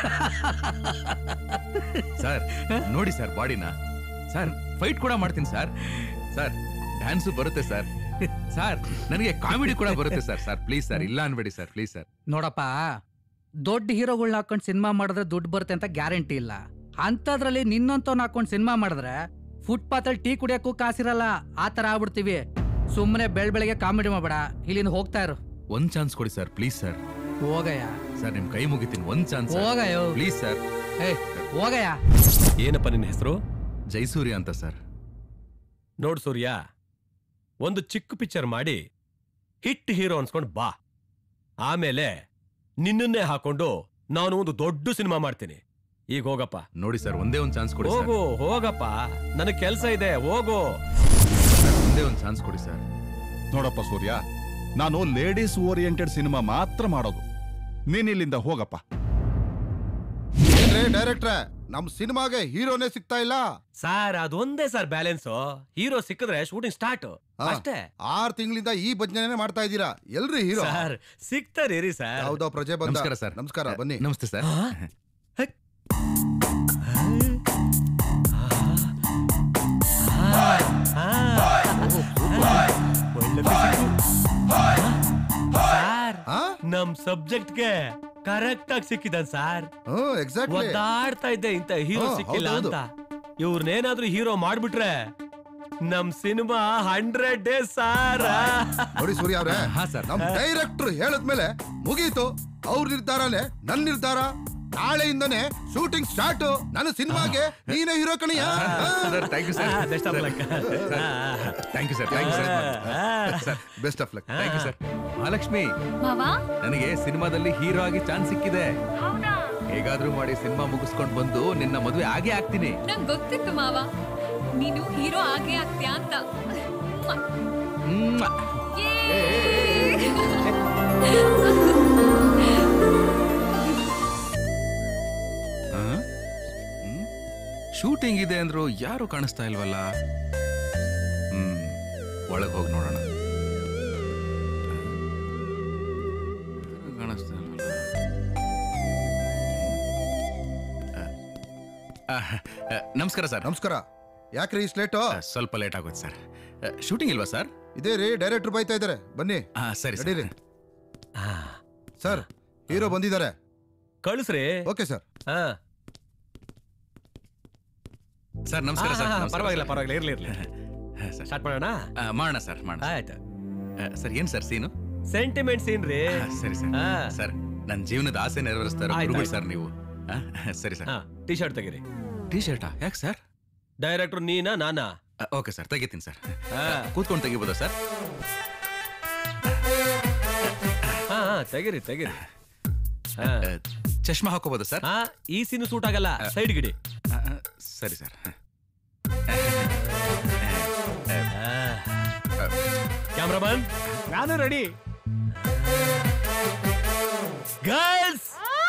[SPEAKER 6] ಸರ್ ನೋಡಿ ಸರ್ ಬಾಡಿನ ಸರ್ ಫೈಟ್ ಕೂಡ ಮಾಡ್ತೀನಿ ಸರ್ ಸರ್ ಡ್ಯಾನ್ಸು ಬರುತ್ತೆ ಸರ್ ಸರ್ ನನಗೆ ಕಾಮಿಡಿ ಕೂಡ ಬರುತ್ತೆ ಸರ್ ಸರ್ ಪ್ಲೀಸ್ ಸರ್ ಇಲ್ಲ ಅನ್ಬೇಡಿ ಸರ್ ಪ್ಲೀಸ್ ಸರ್
[SPEAKER 19] ನೋಡಪ್ಪ ದೊಡ್ಡ ಹೀರೋಗಳ್ನ ಹಾಕೊಂಡು ಸಿನಿಮಾ ಮಾಡಿದ್ರೆ ದುಡ್ಡು ಬರುತ್ತೆ ಅಂತ ಗ್ಯಾರಂಟಿ ಇಲ್ಲ ಅಂಥದ್ರಲ್ಲಿ ನಿನ್ನಂತವ್ನ ಹಾಕೊಂಡು ಸಿನಿಮಾ ಮಾಡಿದ್ರೆ ಫುಟ್ಪಾತಲ್ಲಿ ಟೀ ಕುಡಿಯೋಕ್ಕೂ ಕಾಸಿರಲ್ಲ ಆ ಥರ ಆಗ್ಬಿಡ್ತೀವಿ ಸುಮ್ಮನೆ ಬೆಳ್ ಬೆಳಗ್ಗೆ ಕಾಮಿಡಿ ಮಾಡಬೇಡ ಇಲ್ಲಿಂದ ಹೋಗ್ತಾ ಇರು
[SPEAKER 6] ಒಂದ್ ಚಾನ್ಸ್ ಕೊಡಿ ಸರ್ ಪ್ಲೀಸ್ ಸರ್
[SPEAKER 19] ಹೋಗಯ್ಯ
[SPEAKER 6] ಸರ್ ನಿಮ್ ಕೈ ಮುಗಿತೀನಿ ಒಂದ್ ಚಾನ್ಸ್
[SPEAKER 19] ಹೋಗಯ್ಯೋ.
[SPEAKER 6] ಪ್ಲೀಸ್ ಸರ್
[SPEAKER 19] ಏ ಹೋಗಯ್ಯ
[SPEAKER 16] ಏನಪ್ಪ ನಿನ್ನ ಹೆಸರು
[SPEAKER 6] ಜೈಸೂರ್ಯ ಅಂತ ಸರ್
[SPEAKER 16] ನೋಡ್ ಸೂರ್ಯ ಒಂದು ಚಿಕ್ಕ ಪಿಕ್ಚರ್ ಮಾಡಿ ಹಿಟ್ ಹೀರೋ ಅನ್ಸ್ಕೊಂಡು ಬಾ ಆಮೇಲೆ ನಿನ್ನನ್ನೇ ಹಾಕೊಂಡು ನಾನು ಒಂದು ದೊಡ್ಡ ಸಿನಿಮಾ ಮಾಡ್ತೀನಿ ಈಗ ಹೋಗಪ್ಪ
[SPEAKER 6] ನೋಡಿ ಸರ್ ಒಂದೇ ಒಂದ್ ಚಾನ್ಸ್ ಕೊಡಿ ಸರ್
[SPEAKER 16] ಹೋಗು ಹೋಗಪ್ಪ ನನಗೆ ಕೆಲಸ ಇದೆ ಹೋಗು
[SPEAKER 6] ಸರ್, ಒಂದೇ ಒಂದ್ ಚಾನ್ಸ್ ಕೊಡಿ ಸರ್
[SPEAKER 20] ನೋಡಪ್ಪ ಸೂರ್ಯ ನಾನು ಲೇಡೀಸ್ ಓರಿಯೆಂಟೆಡ್ ಸಿನಿಮಾ ಮಾತ್ರ ಮಾಡೋದು ನೀನ್ ಇಲ್ಲಿಂದ ಹೋಗಪ್ಪ
[SPEAKER 21] ಏನ್ರಿ ಡೈರೆಕ್ಟ್ರೆ ನಮ್ ಸಿನಿಮಾಗೆ ಹೀರೋನೇ ಸಿಗ್ತಾ ಇಲ್ಲ
[SPEAKER 16] ಸರ್ ಅದೊಂದೇ ಸರ್ ಬ್ಯಾಲೆನ್ಸ್ ಹೀರೋ ಸಿಕ್ಕಿದ್ರೆ ಶೂಟಿಂಗ್ ಸ್ಟಾರ್ಟ್
[SPEAKER 21] ಹಾ,
[SPEAKER 16] ಅಷ್ಟೇ
[SPEAKER 21] ಆರ್ ತಿಂಗಳಿಂದ ಈ ಭಜನೆ ಮಾಡ್ತಾ ಇದ್ದೀರಾ ಎಲ್ರಿ ಹೀರೋ
[SPEAKER 16] ಸರ್ ಸಿಗ್ತಾರೆ ರೀ ಸರ್
[SPEAKER 21] ಯಾವ್ದೋ ಪ್ರಜೆ ಬಂದ
[SPEAKER 6] ನಮಸ್ಕಾರ ಸರ್
[SPEAKER 21] ನಮಸ್ಕಾರ ಬನ್ನಿ
[SPEAKER 6] ನಮಸ್ತೆ ಸರ್
[SPEAKER 16] ಸರ್ ನಮ್ ಸಬ್ಜೆಕ್ಟ್ಗೆ ಕರೆಕ್ಟ್ ಆಗಿ ಸಿಕ್ಕಿದಾನ್ ಸರ್
[SPEAKER 21] ಎಕ್ಸಾಕ್ಟ್ಲಿ
[SPEAKER 16] ಒದ್ದಾಡ್ತಾ ಇದ್ದೆ ಇಂತ ಹೀರೋ
[SPEAKER 21] ಹಾ,
[SPEAKER 16] ಸಿಕ್ಕಿಲ್ಲ
[SPEAKER 21] ಹೌದು,
[SPEAKER 16] ಅಂತ ಇವ್ರನ್ನೇನಾದ್ರೂ ಹೀರೋ ಮಾಡ್ಬಿಟ್ರೆ ನಮ್ ಸಿನಿಮಾ ಹಂಡ್ರೆಡ್ ಡೇಸ್ ಸಾರ್
[SPEAKER 21] ನೋಡಿ ಸೂರ್ಯ ಅವ್ರೆ ನಮ್ ಡೈರೆಕ್ಟರ್ ಹೇಳದ್ಮೇಲೆ ಮುಗೀತು ಅವ್ರ ನಿರ್ಧಾರನೇ ನನ್ ನಿರ್ಧಾರ ನಾಳೆಯಿಂದನೇ ಶೂಟಿಂಗ್ ಸ್ಟಾರ್ಟ್ ನನ್ನ ಸಿನಿಮಾಗೆ ನೀನೇ ಹೀರೋ ಕಣಿಯ
[SPEAKER 6] sir thank you sir
[SPEAKER 16] best of luck
[SPEAKER 6] thank you sir thank you sir
[SPEAKER 21] best of luck
[SPEAKER 6] thank you sir Mahalakshmi
[SPEAKER 11] ಮಾವಾ
[SPEAKER 6] ನನಗೆ ಸಿನಿಮಾದಲ್ಲಿ ಹೀರೋ ಆಗಿ ಚಾನ್ಸ್ ಸಿಕ್ಕಿದೆ ಹೇಗಾದ್ರೂ ಮಾಡಿ ಸಿನಿಮಾ ಮುಗಿಸ್ಕೊಂಡು ಬಂದು ನಿನ್ನ ಮದುವೆ ಆಗೇ ಆಗ್ತೀನಿ
[SPEAKER 11] ನಂಗ್ ಗೊತ್ತಿತ್ತು ಮಾವ ನೀನು ಹೀರೋ ಆಗೇ ಆಗ್ತೀಯಾ ಅಂತ
[SPEAKER 6] ಮ್ವಾ. ಆ? ಹ್ಮ್? ಶೂಟಿಂಗ್ ಇದೆ ಅಂದ್ರು ಯಾರು ಕಾಣಿಸ್ತಾ ಇಲ್ವಲ್ಲ ಹ್ಮ್ ಒಳಗೆ ಹೋಗಿ ನೋಡೋಣ ಯಾರೂ ಕಾಣಿಸ್ತಾ ಇಲ್ವಲ್ಲ ಆ, ಆ, ನಮಸ್ಕಾರ ಸರ್
[SPEAKER 21] ನಮಸ್ಕಾರ ಯಾಕ್ರಿ ಇಷ್ಟು ಲೇಟು
[SPEAKER 6] ಸ್ವಲ್ಪ ಲೇಟ್ ಆಗುತ್ತೆ ಸರ್ ಶೂಟಿಂಗ್ ಇಲ್ವಾ ಸರ್
[SPEAKER 21] ಇದೇ ರೀ ಡೈರೆಕ್ಟರ್ ಬೈತಾ ಇದಾರೆ ಬನ್ನಿ
[SPEAKER 6] ಸರಿ ಸರ್.
[SPEAKER 21] ನಡೀರಿ ಸರ್ ಹೀರೋ ಬಂದಿದ್ದಾರೆ
[SPEAKER 16] ಕಳಿಸ್ರಿ
[SPEAKER 21] ಓಕೆ ಸರ್
[SPEAKER 16] ಹಾ
[SPEAKER 6] ಸರ್ ನಮಸ್ಕಾರ ಸರ್
[SPEAKER 16] ಹಾ, ಹಾ,
[SPEAKER 6] ನಮಸ್ಕಾರ
[SPEAKER 16] ಪರವಾಗಿಲ್ಲ
[SPEAKER 6] ಸರ್.
[SPEAKER 16] ಪರವಾಗಿಲ್ಲ ಇರ್ಲಿ ಇರ್ಲಿ
[SPEAKER 6] ಹಾ, ಸರ್.
[SPEAKER 16] ಸ್ಟಾರ್ಟ್ ಮಾಡೋಣ
[SPEAKER 6] ಆ, ಮಾಡೋಣ ಸರ್ ಮಾಡೋಣ
[SPEAKER 16] ಆಯ್ತು
[SPEAKER 6] ಆ, ಸರ್ ಏನ್ ಸರ್ ಸೀನು
[SPEAKER 16] ಸೆಂಟಿಮೆಂಟ್ ಸೀನ್ ರೀ
[SPEAKER 6] ಆ, ಸರಿ ಸರ್
[SPEAKER 16] ಹಾ.
[SPEAKER 6] ಸರ್ ನನ್ನ ಜೀವನದ ಆಸೆ ನೆರವೇರಿಸ್ತಾರೆ
[SPEAKER 16] ಆಯ್ತು,
[SPEAKER 6] ಗುರುಗಳು
[SPEAKER 16] ಆಯ್ತು.
[SPEAKER 6] ಸರ್ ನೀವು ಆ, ಸರಿ ಸರ್
[SPEAKER 16] ಟಿ ಶರ್ಟ್ ತೆಗೀರಿ
[SPEAKER 6] ಟಿ ಶರ್ಟಾ ಯಾಕೆ ಸರ್
[SPEAKER 16] ಡೈರೆಕ್ಟರ್ ನೀನಾ ನಾನಾ
[SPEAKER 6] ಓಕೆ ಸರ್ ತೆಗಿತೀನಿ ಸರ್
[SPEAKER 16] ಹಾ.
[SPEAKER 6] ಕೂತ್ಕೊಂಡು ತೆಗಿಬೋದಾ ಸರ್
[SPEAKER 16] ಹಾ ಹಾ, ತೆಗೀರಿ ತೆಗೀರಿ ಹಾ.
[SPEAKER 6] ಚಶ್ಮಾ ಹಾಕೋಬೋದಾ ಸರ್
[SPEAKER 16] ಹಾ ಈ ಸೀನು ಸೂಟ್ ಆಗಲ್ಲ ಸೈಡ್ ಗಿಡಿ
[SPEAKER 6] ಆ, ಆ, ಸರಿ ಸರ್
[SPEAKER 16] ಕ್ಯಾಮ್ರಾಮನ್
[SPEAKER 13] ನಾನು ರೆಡಿ
[SPEAKER 16] ಗರ್ಲ್ಸ್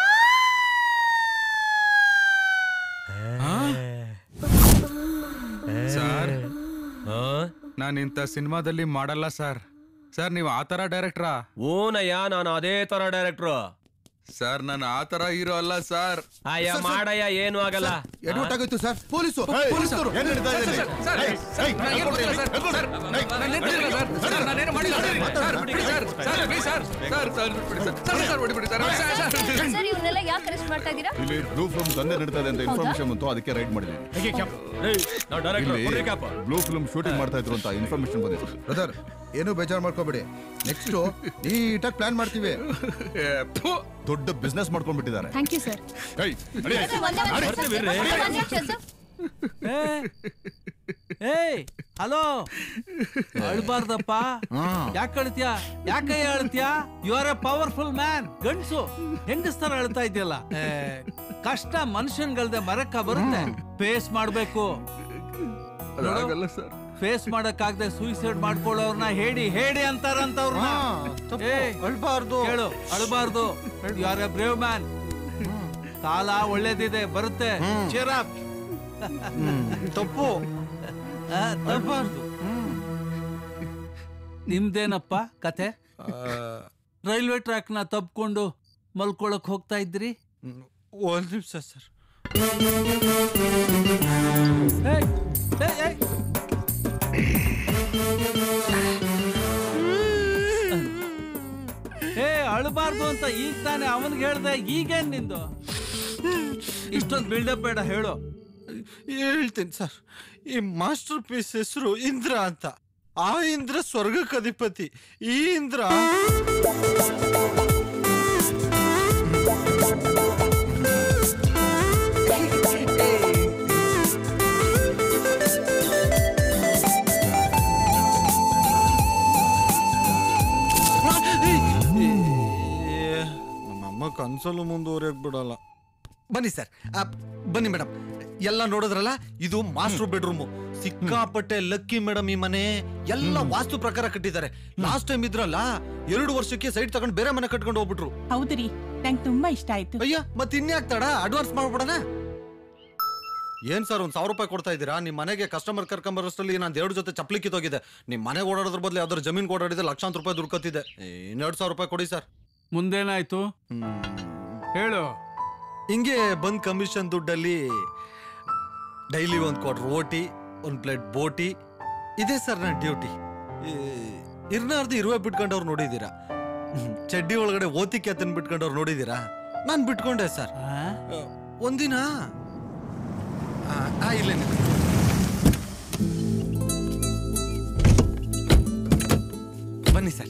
[SPEAKER 6] ಸರ್ ನಾನು ಇಂಥ ಸಿನಿಮಾದಲ್ಲಿ ಮಾಡಲ್ಲ ಸರ್ ಸರ್ ನೀವು ಆ ಥರ ಡೈರೆಕ್ಟ್ರಾ
[SPEAKER 16] ಓನಯ್ಯ ನಾನು ಅದೇ ತರ ಡೈರೆಕ್ಟ್ರು
[SPEAKER 6] ಸರ್ ನಾನು ಆ ಥರ ಹೀರೋ ಅಲ್ಲ ಸರ್
[SPEAKER 16] ಅಯ್ಯ ಮಾಡಯ್ಯ ಏನು ಆಗಲ್ಲ
[SPEAKER 21] ಎಡವಟ್ ಆಗೋಯ್ತು ಸರ್ ಪೊಲೀಸು
[SPEAKER 16] ಏಯ್,
[SPEAKER 21] ಪೊಲೀಸರು
[SPEAKER 16] ಏನ್ ನಡೀತಾ ಇದೆ ಇಲ್ಲಿ?
[SPEAKER 6] ಸರ್,
[SPEAKER 21] ಏಯ್, ಏಯ್,
[SPEAKER 6] ನಾನು ಏನು ಗೊತ್ತಿಲ್ಲ ಸರ್. ಸರ್, ನಾನು ಏನು ಗೊತ್ತಿಲ್ಲ ಸರ್. ಸರ್, ನಾನೇನು ಮಾಡಿಲ್ಲ ಸರ್. ಸರ್, ಬಿಡಿ sir. Sir, please sir. Sir, sir, ಬಿಟ್ಬಿಡಿ ಸರ್. ಸರ್, ಸರ್, ಹೊಡಿಬಿಡಿ ಸರ್. Sir, sir.
[SPEAKER 11] ಸರ್ ಇವ್ರನ್ನೆಲ್ಲ ಯಾಕೆ ಅರೆಸ್ಟ್ ಮಾಡ್ತಾ ಇದ್ದೀರಾ
[SPEAKER 20] ಇಲ್ಲಿ ಬ್ಲೂ ಫಿಲ್ಮ್ ದಂಧೆ ನಡೀತಾ ಇದೆ ಅಂತ
[SPEAKER 11] ಹೌದಾ?
[SPEAKER 20] ಇನ್ಫಾರ್ಮೇಶನ್ ಬಂತು ಅದಕ್ಕೆ ರೈಡ್ ಮಾಡಿದ್ವಿ
[SPEAKER 16] ನಾವು ಡೈರೆಕ್ಟರ್ ಕೊಡ್ರಿ ಕ್ಯಾಪ್
[SPEAKER 20] ಬ್ಲೂ ಫಿಲ್ಮ್ ಶೂಟಿಂಗ್ ಮಾಡ್ತಾ ಇದ್ರು ಅಂತ ಇನ್ಫಾರ್ಮೇಶನ್ ಬಂದಿತ್ತು
[SPEAKER 21] ಬ್ರದರ್ ಏನು ಬೇಜಾರು ಮಾಡ್ಕೋಬೇಡಿ ನೆಕ್ಸ್ಟ್ ನೀಟಾಗಿ ಪ್ಲಾನ್ ಮಾಡ್ತೀವಿ
[SPEAKER 20] ದೊಡ್ಡ ಬಿಸ್ನೆಸ್ ಮಾಡ್ಕೊಂಡ್ಬಿಟ್ಟಿದ್ದಾರೆ
[SPEAKER 11] ಥ್ಯಾಂಕ್ ಯು ಸರ್
[SPEAKER 20] ಏಯ್, ನಡಿ.
[SPEAKER 5] ಏಯ್ ಹಲೋ ಅಳ್ಬಾರ್ದಪ್ಪ ಯಾಕೆ ಅಳ್ತ್ಯಾ ಯಾಕೆ ಅಳ್ತ್ಯಾ you are a powerful man ಗಂಡ್ಸು ಹೆಂಗಸ್ತರ ಅಳ್ತಾ ಇದೆಯಲ್ಲ ಕಷ್ಟ ಮನುಷ್ಯನ್ಗಲ್ದೆ ಮರಕ್ಕ ಬರುತ್ತೆ ಫೇಸ್ ಮಾಡ್ಬೇಕು
[SPEAKER 6] ಅದಾಗಲ್ಲ ಸರ್
[SPEAKER 5] ಫೇಸ್ ಮಾಡಕ್ಕಾಗದೆ ಸೂಸೈಡ್ ಮಾಡ್ಕೊಳ್ಳೋರ್ನ ಹೇಳಿ ಹೇಳಿ ಅಂತಾರಂತವ್ರನ್ನ
[SPEAKER 3] ಅಳ್ಬಾರ್ದು
[SPEAKER 5] ಹೇಳು ಅಳ್ಬಾರ್ದು you are a brave man ಕಾಲ ಒಳ್ಳೇದಿದೆ ಬರುತ್ತೆ cheer up.
[SPEAKER 3] ತಪ್ಪು
[SPEAKER 5] ಆ, ತಪ್ಪಾರ್ದು ನಿಮ್ದೇನಪ್ಪ ಕತೆ ರೈಲ್ವೆ ಟ್ರ್ಯಾಕ್ ನ ತಪ್ಕೊಂಡು ಮಲ್ಕೊಳಕ್ ಹೋಗ್ತಾ ಇದ್ರಿ
[SPEAKER 3] ಒಂದ್ ನಿಮಿಷ ಸರ್
[SPEAKER 5] ಏಯ್, ಏಯ್, ಏಯ್. ಹೇಳ್ಬಾರ್ದು ಅಂತ ಈಗ ತಾನೇ ಅವನ್ಗೆ ಹೇಳ್ದೆ ಈಗೇನ್ ನಿಂದು ಇಷ್ಟೊಂದು ಬಿಲ್ಡಪ್ ಬೇಡ ಹೇಳು
[SPEAKER 3] ಹೇಳ್ತೀನಿ ಸರ್ ಈ ಮಾಸ್ಟರ್ ಪೀಸ್ ಹೆಸರು ಇಂದ್ರ ಅಂತ ಆ ಇಂದ್ರ ಸ್ವರ್ಗಕ್ಕೆ ಅಧಿಪತಿ ಈ ಇಂದ್ರ ನಮ್ಮಮ್ಮ ಕನ್ಸಲ್ಲೂ ಮುಂದುವರಿಯಕ್ ಬಿಡಲ್ಲ ಬನ್ನಿ ಸರ್ ಆ, ಬನ್ನಿ ಮೇಡಮ್ ಎಲ್ಲ ನೋಡಿದ್ರಲ್ಲ ಇದು ಮಾಸ್ಟರ್ ಬೆಡ್ರೂಮು ಸಿಕ್ಕಾಪಟ್ಟೆ ಲಕ್ಕಿ ಮೇಡಮ್ ಈ ಮನೆ ಎಲ್ಲ ವಾಸ್ತು ಪ್ರಕಾರ ಕಟ್ಟಿದ್ದಾರೆ ಲಾಸ್ಟ್ ಟೈಮ್ ಇದ್ರಲ್ಲ ಎರಡು ವರ್ಷಕ್ಕೆ ಸೈಡ್ ತಗೊಂಡು ಬೇರೆ ಮನೆ ಕಟ್ಕೊಂಡು ಹೋಗ್ಬಿಟ್ರು
[SPEAKER 15] ಹೌದ್ರಿ ನಂಗೆ ತುಂಬಾ ಇಷ್ಟ ಆಯ್ತು
[SPEAKER 3] ಅಯ್ಯ ಮತ್ತೆ ಇನ್ಯಾಕ್ ತಡ ಅಡ್ವಾನ್ಸ್ ಮಾಡ್ಬಿಡಣ ಏನ್ ಸರ್ ಒಂದ್ ಸಾವಿರ ರೂಪಾಯಿ ಕೊಡ್ತಾ ಇದ್ದೀರಾ ನಿಮ್ ಮನೆಗೆ ಕಸ್ಟಮರ್ ಕರ್ಕೊಂಬರೋಷ್ಟರಲ್ಲಿ ನಾನು ಎರಡು ಜೊತೆ ಚಪ್ಲಿ ಕಿತ್ತೋಗಿದೆ ನಿಮ್ ಮನೆಗೆ ಓಡಾಡೋದ್ರ ಬದಲು ಯಾವ್ದಾದ್ರು ಜಮೀನ್ ಓಡಾಡಿದ್ರೆ ಲಕ್ಷಾಂತರ ರೂಪಾಯಿ ದುಡ್ಡು ಕತ್ತಿದೆ ಇನ್ನೆರಡು ಸಾವಿರ ರೂಪಾಯಿ ಕೊಡಿ ಸರ್
[SPEAKER 5] ಮುಂದೇನಾಯ್ತು ಹೇಳು
[SPEAKER 3] ಹಿಂಗೆ ಬಂದ್ ಕಮಿಷನ್ ದುಡ್ಡಲ್ಲಿ ಡೈಲಿ ಒಂದು ಕ್ವಾರ್ಟರ್ ಓಟಿ ಒಂದು ಪ್ಲೇಟ್ ಬೋಟಿ ಇದೆ ಸರ್ ನನ್ನ ಡ್ಯೂಟಿ ಇರ್ನಾರ್ದು ಇರುವೆ ಬಿಟ್ಕೊಂಡವ್ರು ನೋಡಿದ್ದೀರಾ ಹ್ಮ್. ಚಡ್ಡಿ ಒಳಗಡೆ ಓತಿಕೆ ಅತನ್ ಬಿಟ್ಕೊಂಡವ್ರು ನೋಡಿದ್ದೀರಾ ನಾನು ಬಿಟ್ಕೊಂಡೆ ಸರ್ ಒಂದಿನ ಆ, ಆ, ಇಲ್ಲೇ ನಿಂತ್ಕೊಳ್ಳಿ. ಬನ್ನಿ ಸರ್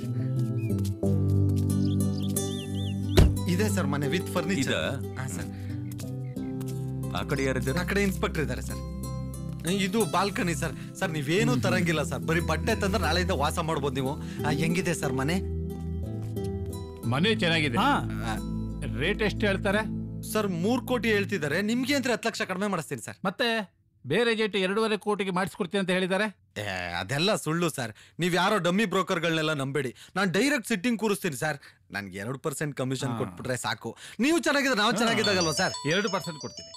[SPEAKER 3] ಇದೆ ಸರ್ ಮನೆ ವಿತ್ ಫರ್ನಿಚರ್ ಸರ್
[SPEAKER 7] ಆ ಕಡೆ ಯಾರಿದ್ದಾರೆ
[SPEAKER 3] ಆ ಕಡೆ ಇನ್ಸ್ಪೆಕ್ಟರ್ ಇದ್ದಾರೆ ಸರ್ ಇದು ಬಾಲ್ಕನಿ ಸರ್ ಸರ್ ನೀವೇನು ತರಂಗಿಲ್ಲ ಸರ್ ಬರೀ ಬಟ್ಟೆ ತಂದ್ರೆ ನಾಳೆಯಿಂದ ವಾಸ ಮಾಡ್ಬೋದು ನೀವು ಆ, ಹೆಂಗಿದೆ ಸರ್ ಮನೆ
[SPEAKER 13] ಮನೆ ಚೆನ್ನಾಗಿದೆ ರೇಟ್ ಎಷ್ಟು ಹೇಳ್ತಾರೆ
[SPEAKER 3] ಸರ್ ಮೂರ್ ಕೋಟಿ ಹೇಳ್ತಿದ್ದಾರೆ ನಿಮ್ಗೆ ಅಂದ್ರೆ ಹತ್ತು ಲಕ್ಷ ಕಡಿಮೆ ಮಾಡಿಸ್ತೀನಿ ಸರ್
[SPEAKER 13] ಮತ್ತೆ ಬೇರೆ ಜೇಟ್ ಎರಡೂವರೆ ಕೋಟಿಗೆ ಮಾಡಿಸ್ಕೊಡ್ತೀನಿ ಅಂತ ಹೇಳಿದ್ದಾರೆ
[SPEAKER 3] ಏ, ಅದೆಲ್ಲ ಸುಳ್ಳು ಸರ್ ನೀವ್ ಯಾರೋ ಡಮ್ಮಿ ಬ್ರೋಕರ್ಗಳನ್ನೆಲ್ಲ ನಂಬೇಡಿ ನಾನು ಡೈರೆಕ್ಟ್ ಸಿಟ್ಟಿಂಗ್ ಕೂರಿಸ್ತೀನಿ ಸರ್ ನನ್ಗೆ ಎರಡು ಪರ್ಸೆಂಟ್ ಕಮಿಷನ್ ಕೊಟ್ಬಿಟ್ರೆ ಸಾಕು ನೀವು ಚೆನ್ನಾಗಿದ್ರೆ ನಾವು ಚೆನ್ನಾಗಿದ್ದಾಗಲ್ವಾ ಸರ್
[SPEAKER 13] ಎರಡು ಪರ್ಸೆಂಟ್ ಕೊಡ್ತೀನಿ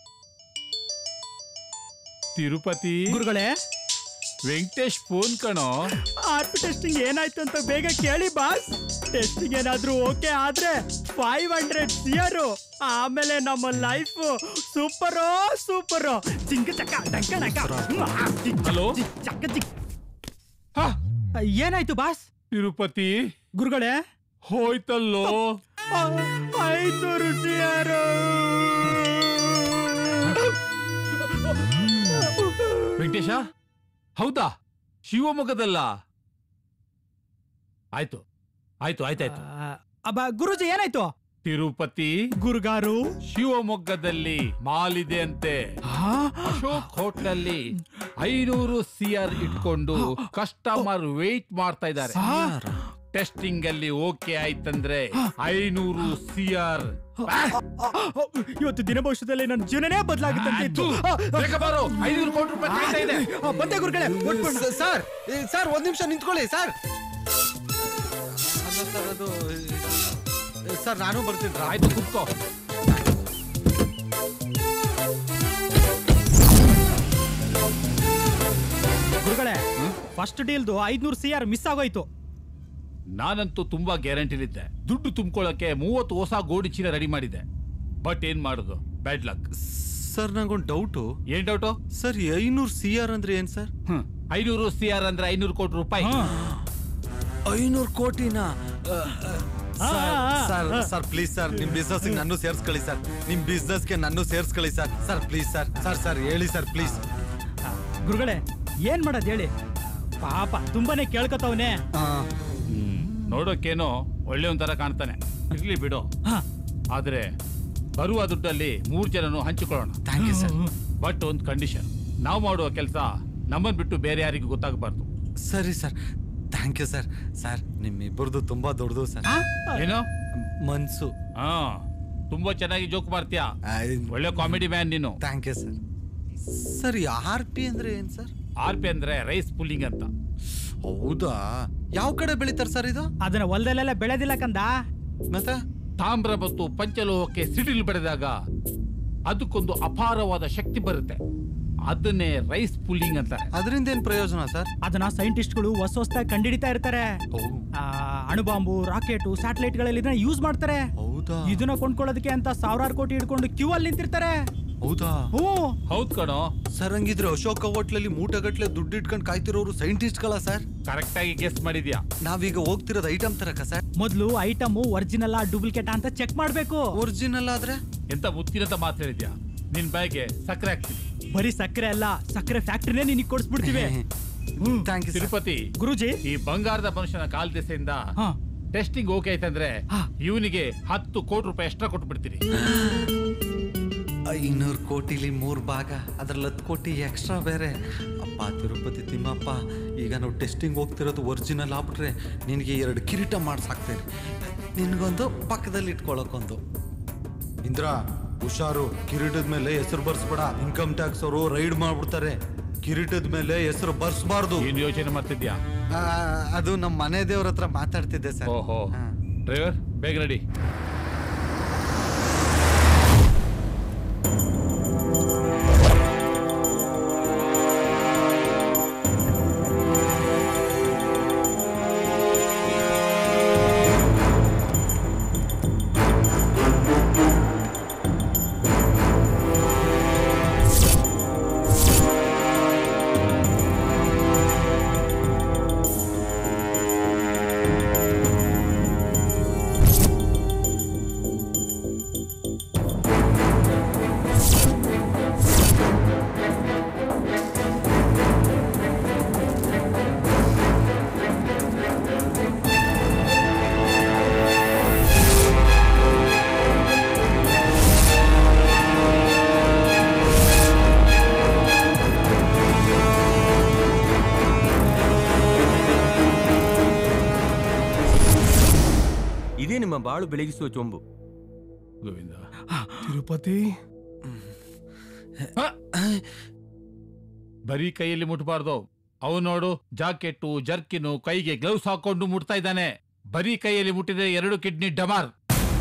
[SPEAKER 13] ತಿರುಪತಿ
[SPEAKER 1] ಗುರುಗಳೇ
[SPEAKER 13] ವೆಂಕಟೇಶ್ ಫೋನ್ ಕಣೋ
[SPEAKER 1] ಆರ್ಟ್ ಟೆಸ್ಟಿಂಗ್ ಏನಾಯ್ತು ಅಂತ ಬೇಗ ಕೇಳಿ ಬಾಸ್ ಟೆಸ್ಟಿಂಗ್ ಏನಾದ್ರೂ ಓಕೆ ಆದ್ರೆ ಫೈವ್ ಹಂಡ್ರೆಡ್ ಸಿಯರು ಆಮೇಲೆ ನಮ್ಮ ಲೈಫ್ ಸೂಪರೋ ಸೂಪರು ಚಿಂಕ ಚಕ್ಕ ಡಂಕ
[SPEAKER 13] ಹಲೋ
[SPEAKER 1] ಚಕ್ಕ ಚಿಕ್ ಏನಾಯ್ತು ಬಾಸ್
[SPEAKER 13] ತಿರುಪತಿ
[SPEAKER 1] ಗುರುಗಳೇ
[SPEAKER 13] ಹೋಯ್ತಲ್ಲೋ
[SPEAKER 1] ಆಯ್ತು ರುಚಿಯಾರು
[SPEAKER 13] ವೆಂಕಟೇಶ ಹೌದಾ ಶಿವಮೊಗ್ಗದಲ್ಲ ಆಯ್ತು ಆಯ್ತು ಆಯ್ತಾಯ್ತು
[SPEAKER 1] ಅಬ್ಬ ಗುರುಜಿ ಏನಾಯ್ತು
[SPEAKER 13] ತಿರುಪತಿ
[SPEAKER 1] ಗುರುಗಾರು
[SPEAKER 13] ಶಿವಮೊಗ್ಗದಲ್ಲಿ ಮಾಲ್ ಇದೆ ಅಂತೆ ಅಶೋಕ್ ಹೋಟ್ಲಲ್ಲಿ ಐನೂರು ಸಿಆರ್ ಇಟ್ಕೊಂಡು ಕಸ್ಟಮರ್ ವೇಟ್ ಮಾಡ್ತಾ ಇದ್ದಾರೆ ಟೆಸ್ಟಿಂಗ್ ಅಲ್ಲಿ ಓಕೆ ಆಯ್ತಂದ್ರೆ ಐನೂರು ಸಿಆರ್
[SPEAKER 1] ಇವತ್ತು ದಿನ ಭವಿಷ್ಯದಲ್ಲಿ ನನ್ನ ಜೀವನನೇ ಬದಲಾಗುತ್ತೆ ಅಂತ ಇತ್ತು
[SPEAKER 13] ಬೇಗ ಬಾರೋ, 500 ಕೋಟಿ ರೂಪಾಯಿ ಕಾಯ್ತಾ ಇದೆ.
[SPEAKER 1] ಆ, ಬಂದೆ ಗುರುಗಳೇ ಹೊರ್ಟ್ಬಿಡು.
[SPEAKER 3] ಸ- ಸರ್ ಏ, ಸರ್ ಒಂದ್ ನಿಮಿಷ ನಿಂತ್ಕೊಳ್ಳಿ ಸರ್ ಅಲ್ಲ ಸರ್ ಅದು ಏ, ಸರ್ ನಾನು ಬರ್ತೀನಿ
[SPEAKER 13] ಆಯ್ತು ಕುತ್ಕೋ
[SPEAKER 1] ಗುರುಗಳೇ ಫಸ್ಟ್ ಡೀಲ್ದು ಐದ್ನೂರು ಸಿ ಆರ್ ಮಿಸ್ ಆಗೋಯ್ತು
[SPEAKER 13] ನಾನಂತೂ ತುಂಬಾ ಗ್ಯಾರಂಟಿಲಿದ್ದೆ ದುಡ್ಡು ತುಂಬಿಕೊಳ್ಳಕ್ಕೆ ಮೂವತ್ತು ಹೊಸ ಗೋಡಿ ಚೀಲ ರೆಡಿ ಮಾಡಿದ್ದೆ ಬಟ್ ಏನ್ ಮಾಡುದು ಬ್ಯಾಡ್ ಲಕ್
[SPEAKER 3] ಸರ್ ನಂಗೊಂದು ಡೌಟು
[SPEAKER 13] ಏನ್ ಡೌಟು
[SPEAKER 3] ಸರ್ ಐನೂರು ಸಿ ಆರ್ ಅಂದ್ರೆ ಏನ್ ಸರ್
[SPEAKER 13] ಐನೂರು ಸಿ ಆರ್ ಅಂದ್ರೆ ಐನೂರು ಕೋಟಿ ರೂಪಾಯಿ
[SPEAKER 3] ಐನೂರು ಕೋಟಿನ ಸರ್ ಸರ್ ಪ್ಲೀಸ್ ಸರ್ ನಿಮ್ ಬಿಸ್ನೆಸ್ ನನ್ನೂ ಸೇರ್ಸ್ಕೊಳ್ಳಿ ಸರ್ ನಿಮ್ ಬಿಸ್ನೆಸ್ಗೆ ನನ್ನೂ ಸೇರ್ಸ್ಕೊಳ್ಳಿ sir sir please sir sir sir ಹೇಳಿ ಸರ್ ಪ್ಲೀಸ್
[SPEAKER 1] ಗುರುಗಳೇ ಏನ್ ಮಾಡೋದ್ ಹೇಳಿ ಪಾಪ ತುಂಬಾನೇ ಕೇಳ್ಕೊತವನೆ
[SPEAKER 13] ನೋಡೋಕೇನೋ ಒಳ್ಳೆ ಒಂಥರ ಕಾಣ್ತಾನೆ ಇರ್ಲಿ ಬಿಡು ಆದ್ರೆ ಬರುವ ದುಡ್ಡಲ್ಲಿ ಮೂರ್ ಜನನು ಹಂಚಿಕೊಳ್ಳೋಣ
[SPEAKER 3] ಥ್ಯಾಂಕ್ ಯು ಸರ್
[SPEAKER 13] ಬಟ್ ಒಂದು ಕಂಡೀಷನ್ ನಾವು ಮಾಡುವ ಕೆಲಸ ನಮ್ಮನ್ ಬಿಟ್ಟು ಬೇರೆ ಯಾರಿಗೂ ಗೊತ್ತಾಗಬಾರ್ದು
[SPEAKER 3] ಸರಿ sir thank you sir sir ನಿಮ್ಮಿಬ್ಬರದು ತುಂಬಾ ದೊಡ್ಡದು ಸರ್
[SPEAKER 13] ಏನು
[SPEAKER 3] ಮನ್ಸು
[SPEAKER 13] ಹಾ ತುಂಬಾ ಚೆನ್ನಾಗಿ ಜೋಕ್ ಮಾಡ್ತೀಯಾ ಒಳ್ಳೆ ಕಾಮಿಡಿ ಮ್ಯಾನ್ ನೀನು
[SPEAKER 3] thank you sir sir R P ಅಂದ್ರೆ ಏನ್ ಸರ್
[SPEAKER 13] ಆರ್ ಪಿ ಅಂದ್ರೆ ರೈಸ್ ಪುಲ್ಲಿಂಗ್ ಅಂತ
[SPEAKER 3] ಹೌದಾ ಯಾವ ಕಡೆ ಬೆಳಿತಾರೆ ಸರ್ ಇದು
[SPEAKER 1] ಅದನ್ನ ಹೊಲದಲ್ಲೆಲ್ಲ ಬೆಳೆದಿಲ್ಲ ಕಂದ
[SPEAKER 3] ಮತ್ತೆ
[SPEAKER 13] ತಾಮ್ರ ಮತ್ತು ಪಂಚಲೋಹಕ್ಕೆ ಸಿಡಿಲು ಬಡಿದಾಗ ಅದಕ್ಕೊಂದು ಅಪಾರವಾದ ಶಕ್ತಿ ಬರುತ್ತೆ ಅದನ್ನೇ ರೈಸ್ ಪುಲ್ಲಿಂಗ್ ಅಂತಾರೆ
[SPEAKER 3] ಅದರಿಂದ ಏನ್ ಪ್ರಯೋಜನ ಸರ್
[SPEAKER 1] ಅದನ್ನ ಸೈಂಟಿಸ್ಟ್ಗಳು ಹೊಸ ಹೊಸದಾಗಿ ಕಂಡಿಡಿತಾ ಇರ್ತಾರೆ ಆ, ಅಣುಬಾಂಬು ರಾಕೆಟ್ ಸ್ಯಾಟಲೈಟ್ ಗಳಲ್ಲಿ ಇದನ್ನ ಯೂಸ್ ಮಾಡ್ತಾರೆ
[SPEAKER 3] ಹೌದಾ
[SPEAKER 1] ಇದನ್ನ ಕೊಂಡ್ಕೊಳ್ಳೋದಕ್ಕೆ ಅಂತ ಸಾವಿರಾರು ಕೋಟಿ ಹಿಡ್ಕೊಂಡು ಕ್ಯೂ ಅಲ್ಲಿ ನಿಂತಿರ್ತಾರೆ
[SPEAKER 3] ಹೌದಾ
[SPEAKER 13] ಹೌದ್ ಕಣೋ
[SPEAKER 3] ಸರ್ ಹಂಗಿದ್ರೆ ಅಶೋಕ ಹೋಟ್ಲಲ್ಲಿ ಮೂಟಗಟ್ಲೆ ದುಡ್ಡು ಇಟ್ಕೊಂಡು ಕಾಯ್ತಿರೋರು ಸೈಂಟಿಸ್ಟ್ಗಳ ಸರ್
[SPEAKER 13] ಕರೆಕ್ಟ್ ಆಗಿ ಗೆಸ್ ಮಾಡಿದ್ಯಾ
[SPEAKER 3] ನಾವೀಗ ಹೋಗ್ತಿರೋದು ಐಟಮ್ ತರಕ ಸರ್
[SPEAKER 8] ಮೊದಲು ಐಟಮ್ ಒರಿಜಿನಲ್ ಡೂಪ್ಲಿಕೇಟ್ ಅಂತ ಚೆಕ್ ಮಾಡ್ಬೇಕು
[SPEAKER 3] ಒರಿಜಿನಲ್ ಆದ್ರೆ
[SPEAKER 13] ಎಂತ ಮುತ್ತಿನಂತ ಮಾತು ಹೇಳಿದ್ಯಾ ನಿನ್ ಬಾಯಿಗೆ ಸಕ್ಕರೆ ಹಾಕ್ತೀನಿ
[SPEAKER 8] ಬರೀ ಸಕ್ಕರೆ ಅಲ್ಲ ಸಕ್ಕರೆ ಫ್ಯಾಕ್ಟ್ರಿನೇ ನಿನಗೆ ಕೊಡಿಸ್ಬಿಡ್ತೀವಿ
[SPEAKER 13] ತಿರುಪತಿ
[SPEAKER 8] ಗುರುಜಿ
[SPEAKER 13] ಈ ಬಂಗಾರದ ಮನುಷ್ಯನ ಕಾಲ್ ದೆಸೆಯಿಂದ ಟೆಸ್ಟಿಂಗ್ ಓಕೆ ಆಯ್ತಂದ್ರೆ ಇವನಿಗೆ ಹತ್ತು ಕೋಟಿ ರೂಪಾಯಿ ಎಕ್ಸ್ಟ್ರಾ ಕೊಟ್ಬಿಡ್ತೀನಿ
[SPEAKER 3] ಐನೂರು ಕೋಟಿಲಿ ಮೂರು ಭಾಗ ಅದ್ರಲ್ಲಿ ಹತ್ತು ಕೋಟಿ ಎಕ್ಸ್ಟ್ರಾ ಬೇರೆ ಅಪ್ಪ ತಿರುಪತಿ ತಿಮ್ಮಪ್ಪ ಈಗ ನಾವು ಟೆಸ್ಟಿಂಗ್ ಹೋಗ್ತಿರೋದು ಒರಿಜಿನಲ್ ಆಗ್ಬಿಟ್ರೆ ನಿನಗೆ ಎರಡು ಕಿರೀಟ ಮಾಡ್ಸಾಕ್ತೇನೆ ನಿನಗೊಂದು ಪಕ್ಕದಲ್ಲಿ ಇಟ್ಕೊಳಕ್ಕೊಂದು ಇಂದ್ರ ಹುಷಾರು ಕಿರೀಟದ ಮೇಲೆ ಹೆಸರು ಬರ್ಸ್ಬೇಡ ಇನ್ಕಮ್ ಟ್ಯಾಕ್ಸ್ ಅವರು ರೈಡ್ ಮಾಡ್ಬಿಡ್ತಾರೆ ಕಿರೀಟದ ಮೇಲೆ ಹೆಸರು ಬರ್ಸ್ಬಾರ್ದು
[SPEAKER 13] ಏನ್ ಯೋಚನೆ ಮಾಡ್ತಿದ್ಯಾ
[SPEAKER 3] ಆ, ಅದು ನಮ್ಮ ಮನೆ ದೇವ್ರ ಹತ್ರ ಮಾತಾಡ್ತಿದ್ದೆ ಸರ್
[SPEAKER 13] ಓಹೋ ಡ್ರೈವರ್ ಬೇಗ ರೆಡಿ
[SPEAKER 7] ಇದೇ ನಿಮ್ಮ ಬಾಳು ಬೆಳಗಿಸುವ ಚೊಂಬು
[SPEAKER 13] ಗೋವಿಂದ
[SPEAKER 22] ತಿರುಪತಿ
[SPEAKER 13] ಬರೀ ಕೈಯಲ್ಲಿ ಮುಟ್ಬಾರ್ದು ಅವು ನೋಡು ಜಾಕೆಟ್ಟು ಜರ್ಕಿನು ಕೈಗೆ ಗ್ಲೌಸ್ ಹಾಕೊಂಡು ಮುಟ್ತಾ ಇದ್ದಾನೆ ಬರೀ ಕೈಯಲ್ಲಿ ಮುಟ್ಟಿದ್ರೆ ಎರಡು ಕಿಡ್ನಿ ಡಮಾರ್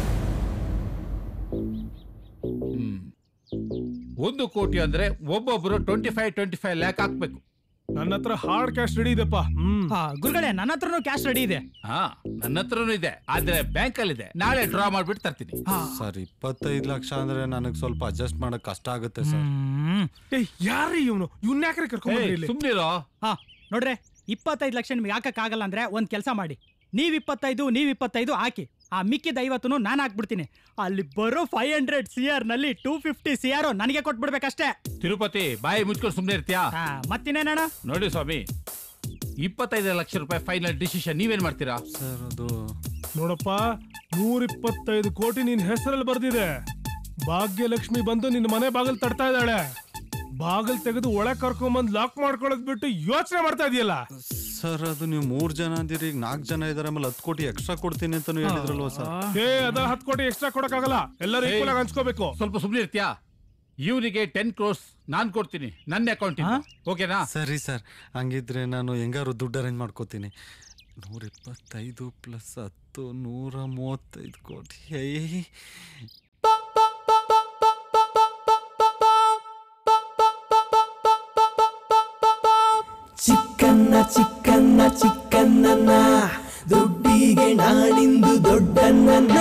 [SPEAKER 13] ಹ್ಮ್. ಒಂದು ಕೋಟಿ ಅಂದ್ರೆ ಒಬ್ಬೊಬ್ರು twenty five twenty five lakh ಹಾಕ್ಬೇಕು
[SPEAKER 22] ನನ್ನ ಹತ್ರ ಹಾರ್ಡ್ ಕ್ಯಾಶ್ ರೆಡಿ ಇದೆಪ್ಪ ಹ್ಮ್
[SPEAKER 8] ಗುರುಗಳೇ ನನ್ನ ಹತ್ರನೂ ಕ್ಯಾಶ್ ರೆಡಿ ಇದೆ
[SPEAKER 13] ಹಾ ನನ್ನ ಹತ್ರನೂ ಇದೆ ಆದ್ರೆ ಬ್ಯಾಂಕ್ ಅಲ್ಲಿ ಇದೆ ನಾಳೆ ಡ್ರಾ ಮಾಡ್ಬಿಟ್ಟು ತರ್ತೀನಿ
[SPEAKER 3] ಸರ್ ಇಪ್ಪತ್ತೈದು ಲಕ್ಷ ಅಂದ್ರೆ ನನಗೆ ಸ್ವಲ್ಪ ಅಡ್ಜಸ್ಟ್ ಮಾಡಕ್ ಕಷ್ಟ ಆಗುತ್ತೆ ಸರ್
[SPEAKER 22] ಏ ಯಾರ್ರಿ ಇವನು ಇವ್ನ ಯಾಕ್ರಿ ಕರ್ಕೊಂಡ್ ಇಲ್ಲಿ
[SPEAKER 13] ಸುಮ್ನಿರೋ
[SPEAKER 8] ಹಾ ನೋಡ್ರೆ ಇಪ್ಪತ್ತೈದು ಲಕ್ಷ ನಿಮ್ಗೆ ಹಾಕಕ್ಕಾಗಲ್ಲ ಅಂದ್ರೆ ಒಂದ್ ಕೆಲಸ ಮಾಡಿ ನೀವ್ ಇಪ್ಪತ್ತೈದು ನೀವ್ ಇಪ್ಪತ್ತೈದು ಹಾಕಿ ಆ ಮಿಕ್ಕಿದ ಐವತ್ತು ನಾನು ಹಾಕ್ಬಿಡ್ತೀನಿ ಅಲ್ಲಿ ಬರೋ ಫೈವ್ ಹಂಡ್ರೆಡ್ ಸಿ ಆರ್ ನಲ್ಲಿ ಟೂ ಫಿಫ್ಟಿ ಸಿ ಆರ್ ನನಗೆ ಕೊಟ್ಬಿಡ್ಬೇಕಷ್ಟೇ
[SPEAKER 13] ತಿರುಪತಿ ಬಾಯಿ ಮುಚ್ಕೊಂಡು ಸುಮ್ನೆ ಇರ್ತೀಯಾ
[SPEAKER 8] ಮತ್ತಿನೇನಣ್ಣ
[SPEAKER 13] ನೋಡಿ ಸ್ವಾಮಿ ಇಪ್ಪತ್ತೈದು ಲಕ್ಷ ರೂಪಾಯಿ ಫೈನಲ್ ಡಿಸಿಷನ್ ನೀವೇನ್ ಮಾಡ್ತೀರಾ
[SPEAKER 3] ಸರ್ ಅದು
[SPEAKER 22] ನೋಡಪ್ಪ ನೂರ ಇಪ್ಪತ್ತೈದು ಕೋಟಿ ನಿನ್ ಹೆಸರಲ್ಲಿ ಬರ್ದಿದೆ ಭಾಗ್ಯಲಕ್ಷ್ಮಿ ಬಂದು ನಿನ್ನ ಮನೆ ಬಾಗಿಲು ತಡ್ತಾ ಇದ್ದಾಳೆ ಬಾಗಿಲು ತೆಗೆದು ಒಳಗೆ ಕರ್ಕೊಂಬಂದ್ ಲಾಕ್ ಮಾಡ್ಕೊಳ್ಳೋದ್ ಬಿಟ್ಟು ಯೋಚನೆ ಮಾಡ್ತಾ ಇದೆಯಲ್ಲ
[SPEAKER 3] ಸರ್ ಅದು ನೀವು ಮೂರ್ ಜನ ಅಂದಿರಿ ಈಗ ನಾಲ್ಕು ಜನ ಇದಾರೆ ಆಮೇಲೆ ಹತ್ತು ಕೋಟಿ ಎಕ್ಸ್ಟ್ರಾ ಕೊಡ್ತೀನಿ ಅಂತಾನು ಹೇಳಿದ್ರಲ್ವಾ ಸರ್
[SPEAKER 22] ಏ ಅದ ಹತ್ತು ಕೋಟಿ ಎಕ್ಸ್ಟ್ರಾ ಕೊಡಕ್ಕಾಗಲ್ಲ ಎಲ್ಲರೂ ಈಕ್ವಲ್ ಆಗಿ ಹಂಚ್ಕೋಬೇಕು
[SPEAKER 13] ಸ್ವಲ್ಪ ಸುಮ್ನೆ ಇರ್ತೀಯಾ ಇವನಿಗೆ ಟೆನ್ ಕ್ರೋರ್ಸ್ ನಾನ್ ಕೊಡ್ತೀನಿ ನನ್ನ ಅಕೌಂಟ್ ಓಕೆನಾ
[SPEAKER 3] ಸರಿ ಸರ್ ಹಂಗಿದ್ರೆ ನಾನು ಹೆಂಗಾರು ದುಡ್ಡು ಅರೇಂಜ್ ಮಾಡ್ಕೋತೀನಿ ನೂರ ಇಪ್ಪತ್ತೈದು ಪ್ಲಸ್ ಹತ್ತು ನೂರ ಮೂವತ್ತೈದು ಕೋಟಿ ಐ
[SPEAKER 23] ಚಿಕ್ಕನ್ನ ಚಿಕ್ಕನ್ನ ಚಿಕ್ಕನ್ನ ದುಡ್ಡಿಗೆ ನಾಳಿಂದು ದೊಡ್ಡನ್ನ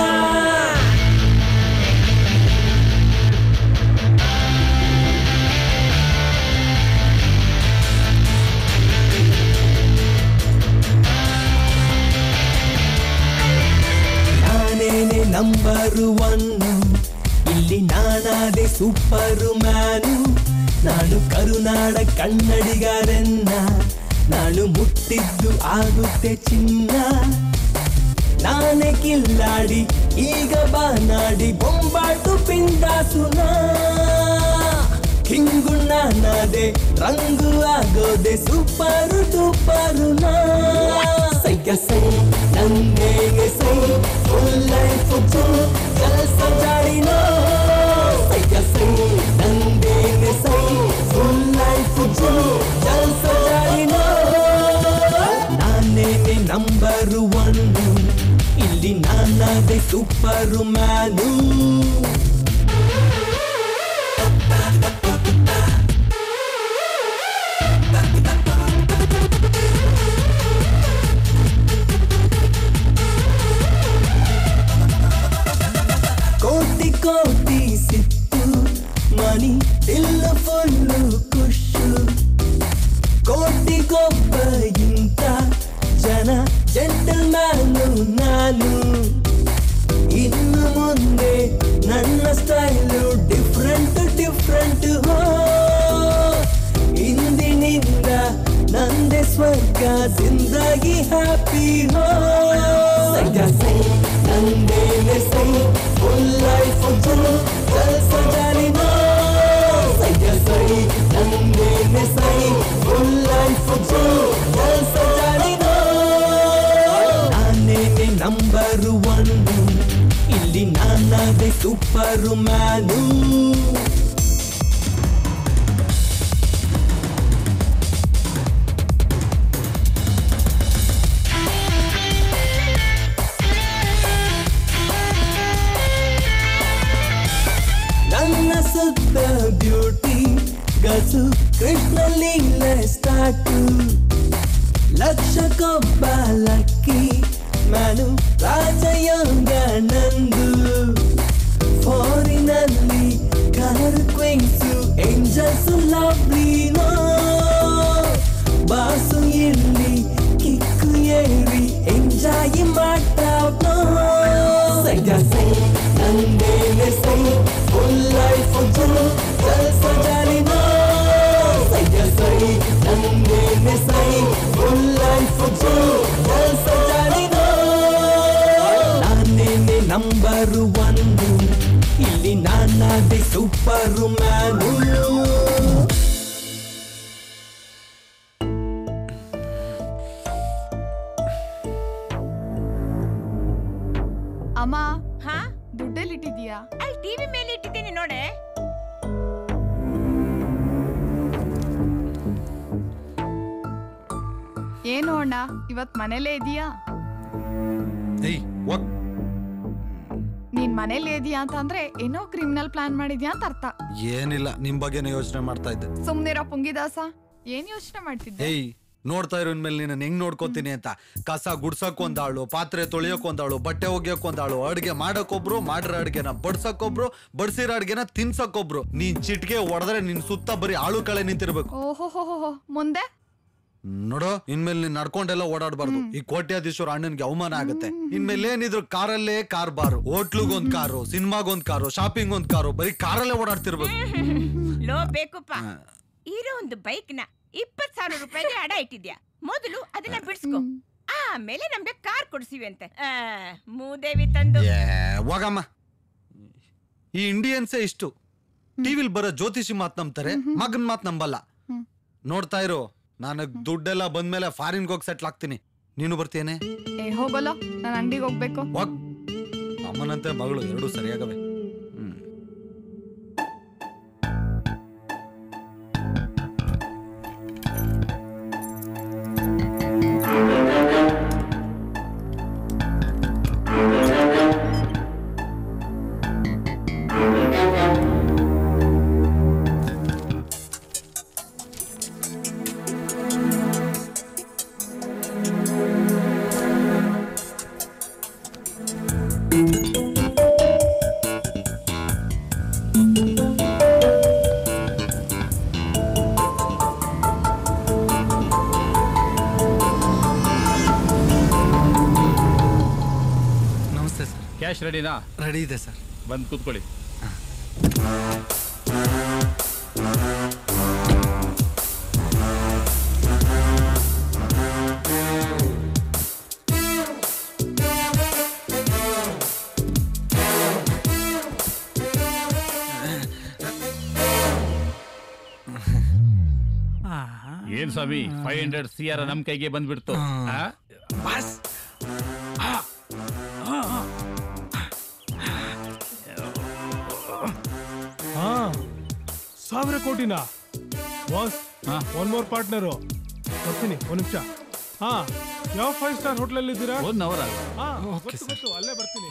[SPEAKER 23] ನಾನೇನೆ ನಂಬರ್ ಒನ್ ಇಲ್ಲಿ ನಾನಾದೆ ಸೂಪರ್ ಮ್ಯಾನು ನಾನು ಕರುನಾಡ ಕನ್ನಡಿಗರನ್ನ ನಾನು ಮುಟ್ಟಿದ್ದು ಆಗುತ್ತೆ ಚಿನ್ನ ನಾನೇ ಕಿಲ್ಲಾಡಿ ಈಗ ಬಾನಾಡಿ ಬೊಂಬಾಟು ಪಿಂಡಾಸುನ ಹಿಂಗು ನಾನಾದೆ ರಂಗು ಆಗೋದೆ ಸೂಪರು ಡೂಪರು ನಾ ಸೈಕ ಸೈ ನಂದೇಗೆ ಸೈ ಫುಲ್ ಲೈಫ್ ಕೆಲಸ ಜಾಡಿನೋ ಸೈಕ ಸೈ ನಂದೇಗೆ ಸೈ ಫುಲ್ ಲೈಫ್ ಕೆಲಸ ಜಾಡಿನೋ ನಾನೇನೆ ನಂಬರ್ ಒನ್ ಇಲ್ಲಿ ನಾನಾದೆ ಸೂಪರ್ ಮ್ಯಾನು ಕೋಟಿ ಕೋಟಿ ಸಿತ್ತು ಮನಿ ಸ್ವರ್ಗ ಜಿಂದಗಿ ಹ್ಯಾಪಿ ಹೋ ಸೈಡ ಸೈ ನಂದೇನೆ ಸೈ ಫುಲ್ ಲೈಫ್ ಜಲ್ ಜಲ್ಸ ಜಾಲಿನೋ ಸೈಡ ಸೈ ನಂದೇನೆ ಸೈ ಫುಲ್ ಲೈಫ್ ಜಲ್ ಜಲ್ಸ ಜಾಲಿನೋ ನಾನೇನೆ ನಂಬರ್ ಒನ್ ಇಲ್ಲಿ ನಾನಾದೆ ಸೂಪರ್ ಮ್ಯಾನು ನನ್ನ ಸುತ್ತ ಬ್ಯೂಟಿ ಗಸು ಕೃಷ್ಣ ಲೀಲೆ ಸ್ಟಾರ್ಟು ಲಕ್ಷಕ್ಕೊಬ್ಬ ಲಕ್ಕಿ ನಾನು ರಾಜಯೋಗ ನಂದು ಫಾರಿನಲ್ಲಿ ಕಲರ್ ಕ್ವಿಂಗ್ಸು ಏಂಜಲ್ಸು ಲವ್ಲಿನೋ ಬಾಸು ಇಲ್ಲಿ ಕಿಕ್ಕು ಏರಿ ಎಂಜಾಯ್ ಮಾಡ್ತಾವ್ನೋ ಸೈಡ ಸೈ ನಂದೇನೆ ಸೈ ಫುಲ್ ಲೈಫ್ ಜಲ್ ಜಲ್ಸ ಜಾಲಿನೋ ಸೈಡ ಸೈ ನಂದೇನೆ ಸೈ ಫುಲ್ ಲೈಫ್ ಜಲ್ ಜಲ್ಸ ಜಾಲಿನೋ ನಾನೇನೆ ನಂಬರ್ ಒಂದು ಇಲ್ಲಿ ನಾನಾದೆ ಸೂಪರ್ ಮ್ಯಾನು
[SPEAKER 4] ಅಮ್ಮ ಹಾ ದುಡ್ಡಲ್ಲಿ ಇಟ್ಟಿದ್ಯಾ ಅಲ್ಲಿ ಟಿವಿ ಮೇಲೆ ಇಟ್ಟಿದ್ದೀನಿ ನೋಡೆ ಏನು ಅಣ್ಣ ಇವತ್ ಮನೇಲೇ ಇದೀಯಾ
[SPEAKER 3] ಏಯ್ ಹೋಗ್
[SPEAKER 4] ನೀನ್ ಮನೇಲಿ ಇದೀಯಾ ಅಂತ ಅಂದ್ರೆ ಏನೋ ಕ್ರಿಮಿನಲ್ ಪ್ಲಾನ್ ಮಾಡಿದ್ಯಾ ಅಂತ ಅರ್ಥ
[SPEAKER 3] ಏನಿಲ್ಲ ನಿಮ್ ಬಗ್ಗೆನೇ ಯೋಚನೆ ಮಾಡ್ತಾ ಇದ್ದೆ
[SPEAKER 4] ಸುಮ್ನಿರೋ ಪುಂಗಿದಾಸ ಏನ್ ಯೋಚನೆ ಮಾಡ್ತಿದ್ದೆ
[SPEAKER 3] ಏಯ್ ನೋಡ್ತಾ ಇರೋ ಮೇಲೆ ನೀನು ಹೆಂಗ್ ನೋಡ್ಕೋತೀನಿ ಅಂತ ಕಸ ಗುಡ್ಸಕ್ ಒಂದಾಳು ಪಾತ್ರೆ ತೊಳಿಯಕ್ ಒಂದಾಳು ಬಟ್ಟೆ ಒಗ್ಯಕ್ ಒಂದಾಳು ಅಡ್ಗೆ ಮಾಡಕ್ಕೊಬ್ರು ಮಾಡಿರೋ ಅಡ್ಗೆನ ಬಡ್ಸಕ್ಕೊಬ್ರು ಬಡ್ಸಿರೋ ಅಡ್ಗೆನ ತಿನ್ಸಕ್ಕೊಬ್ರು ನೀನ್ ಚಿಟ್ಗೆ ಹೊಡೆದ್ರೆ ನಿನ್ ಸುತ್ತ ಬರೀ ಆಳು ಕಳೆ ನಿಂತಿರ್ಬೇಕು
[SPEAKER 4] ಓಹೋ ಮುಂದೆ
[SPEAKER 3] ನೋಡೋ ಇನ್ಮೇಲೆ ನೀನ್ ನಡ್ಕೊಂಡೆಲ್ಲ ಓಡಾಡ್ಬಾರ್ದು ಈ ಕೋಟ್ಯಾಧೀಶ್ವರ ಅಣ್ಣನ್ಗೆ ಅವಮಾನ ಆಗುತ್ತೆ ಇನ್ಮೇಲೆ ಏನಿದ್ರು ಕಾರಲ್ಲೇ ಕಾರ್ ಬಾರು ಹೋಟ್ಲುಗೊಂದ್ ಕಾರು ಸಿನಿಮಾಗೊಂದ್ ಕಾರು ಶಾಪಿಂಗ್ ಒಂದ್ ಕಾರು ಬರೀ ಕಾರಲ್ಲೇ ಓಡಾಡ್ತಿರ್ಬೇಕು
[SPEAKER 9] ಲೋ ಬೇಕುಪ್ಪ ಇರೋ ಒಂದು ಬೈಕ್ ನ ಇಪ್ಪತ್ ಸಾವಿರ ರೂಪಾಯಿಗೆ ಅಡ ಇಟ್ಟಿದ್ಯಾ ಮೊದಲು ಅದನ್ನ ಬಿಡ್ಸ್ಕೊ ಆಮೇಲೆ ನಮ್ಗೆ ಕಾರ್ ಕೊಡ್ಸಿವಿ ಅಂತ ಆ, ಮೂದೇವಿ ತಂದು
[SPEAKER 3] ಏ, ಹೋಗಮ್ಮ ಈ ಇಂಡಿಯನ್ಸೇ ಇಷ್ಟು ಟಿವಿಲ್ ಬರೋ ಜ್ಯೋತಿಷಿ ಮಾತ್ ನಂಬ್ತಾರೆ ಮಗನ್ ಮಾತ್ ನಂಬಲ್ಲ ನೋಡ್ತಾ ಇರು ನನಗ್ ದುಡ್ಡೆಲ್ಲ ಬಂದ್ಮೇಲೆ ಫಾರಿನ್ಗೆ ಹೋಗಿ ಸೆಟ್ಲ್ ಆಗ್ತೀನಿ ನೀನು ಬರ್ತೀಯೇನೆ
[SPEAKER 4] ಏ ಹೋಗಲ್ಲ ನಾನು ಅಂಗಡಿಗೆ ಹೋಗ್ಬೇಕು
[SPEAKER 3] ಹೋಗ್ ಅಮ್ಮನಂತೆ ಮಗಳು ಎರಡೂ ಸರಿಯಾಗವೆ ನಮಸ್ತೆ ಸರ್
[SPEAKER 13] ಕ್ಯಾಶ್ ರೆಡಿನಾ
[SPEAKER 3] ರೆಡಿ ಇದೆ ಸರ್
[SPEAKER 13] ಬಂದು ಕೂತ್ಕೊಳ್ಳಿ ಏನ್ ಸ್ವಾಮಿ ಫೈವ್ ಹಂಡ್ರೆಡ್ ಸಿ ಆರ್ ನಮ್ ಕೈಗೆ ಬಂದ್ಬಿಡ್ತು ಆ?
[SPEAKER 19] ಬಸ್
[SPEAKER 22] ಹಾ ಸಾವಿರ ಕೋಟಿನ ಬಾಸ್ ಒನ್ ಮೋರ್ ಪಾರ್ಟ್ನರು ಬರ್ತೀನಿ ಒಂದ್ ನಿಮಿಷ ಹಾ ಯಾವ ಫೈವ್ ಸ್ಟಾರ್ ಹೋಟ್ಲಲ್ಲಿ ಇದ್ದೀರಾ
[SPEAKER 13] ಒನ್ ಅವರ್
[SPEAKER 22] ಹಾ ಗೊತ್ತು ಗೊತ್ತು ಅಲ್ಲೇ ಬರ್ತೀನಿ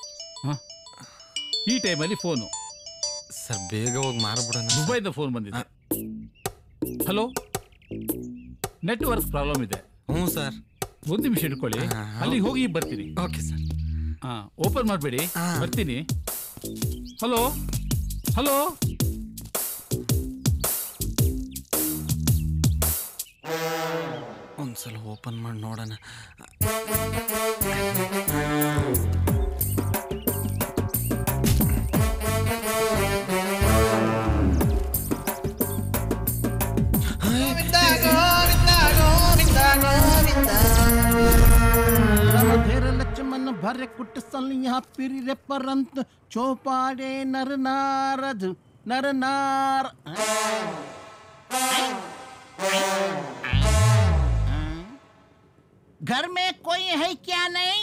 [SPEAKER 13] ಈ ಟೈಮಲ್ಲಿ ಫೋನು
[SPEAKER 3] ಸರ್ ಬೇಗ ಹೋಗಿ ಮಾರ್ಬಿಡೋಣ
[SPEAKER 13] ದುಬೈದ ಫೋನ್ ಬಂದಿದೆ ಹಲೋ ನೆಟ್ವರ್ಕ್ ಪ್ರಾಬ್ಲಮ್ ಇದೆ
[SPEAKER 3] ಹ್ಞೂ ಸರ್
[SPEAKER 13] ಒಂದು ನಿಮಿಷ ಇಟ್ಕೊಳ್ಳಿ ಅಲ್ಲಿಗೆ ಹೋಗಿ ಬರ್ತೀನಿ
[SPEAKER 3] ಓಕೆ ಸರ್
[SPEAKER 13] ಹಾ ಓಪನ್ ಮಾಡಬೇಡಿ ಬರ್ತೀನಿ ಹಲೋ ಹಲೋ
[SPEAKER 3] ಒಂದ್ಸಲ ಓಪನ್ ಮಾಡಿ ನೋಡೋಣ
[SPEAKER 2] भरे कुट सलिया पिरी रे परंत चौपाड़े नर नारद नर नार घर में कोई है क्या नहीं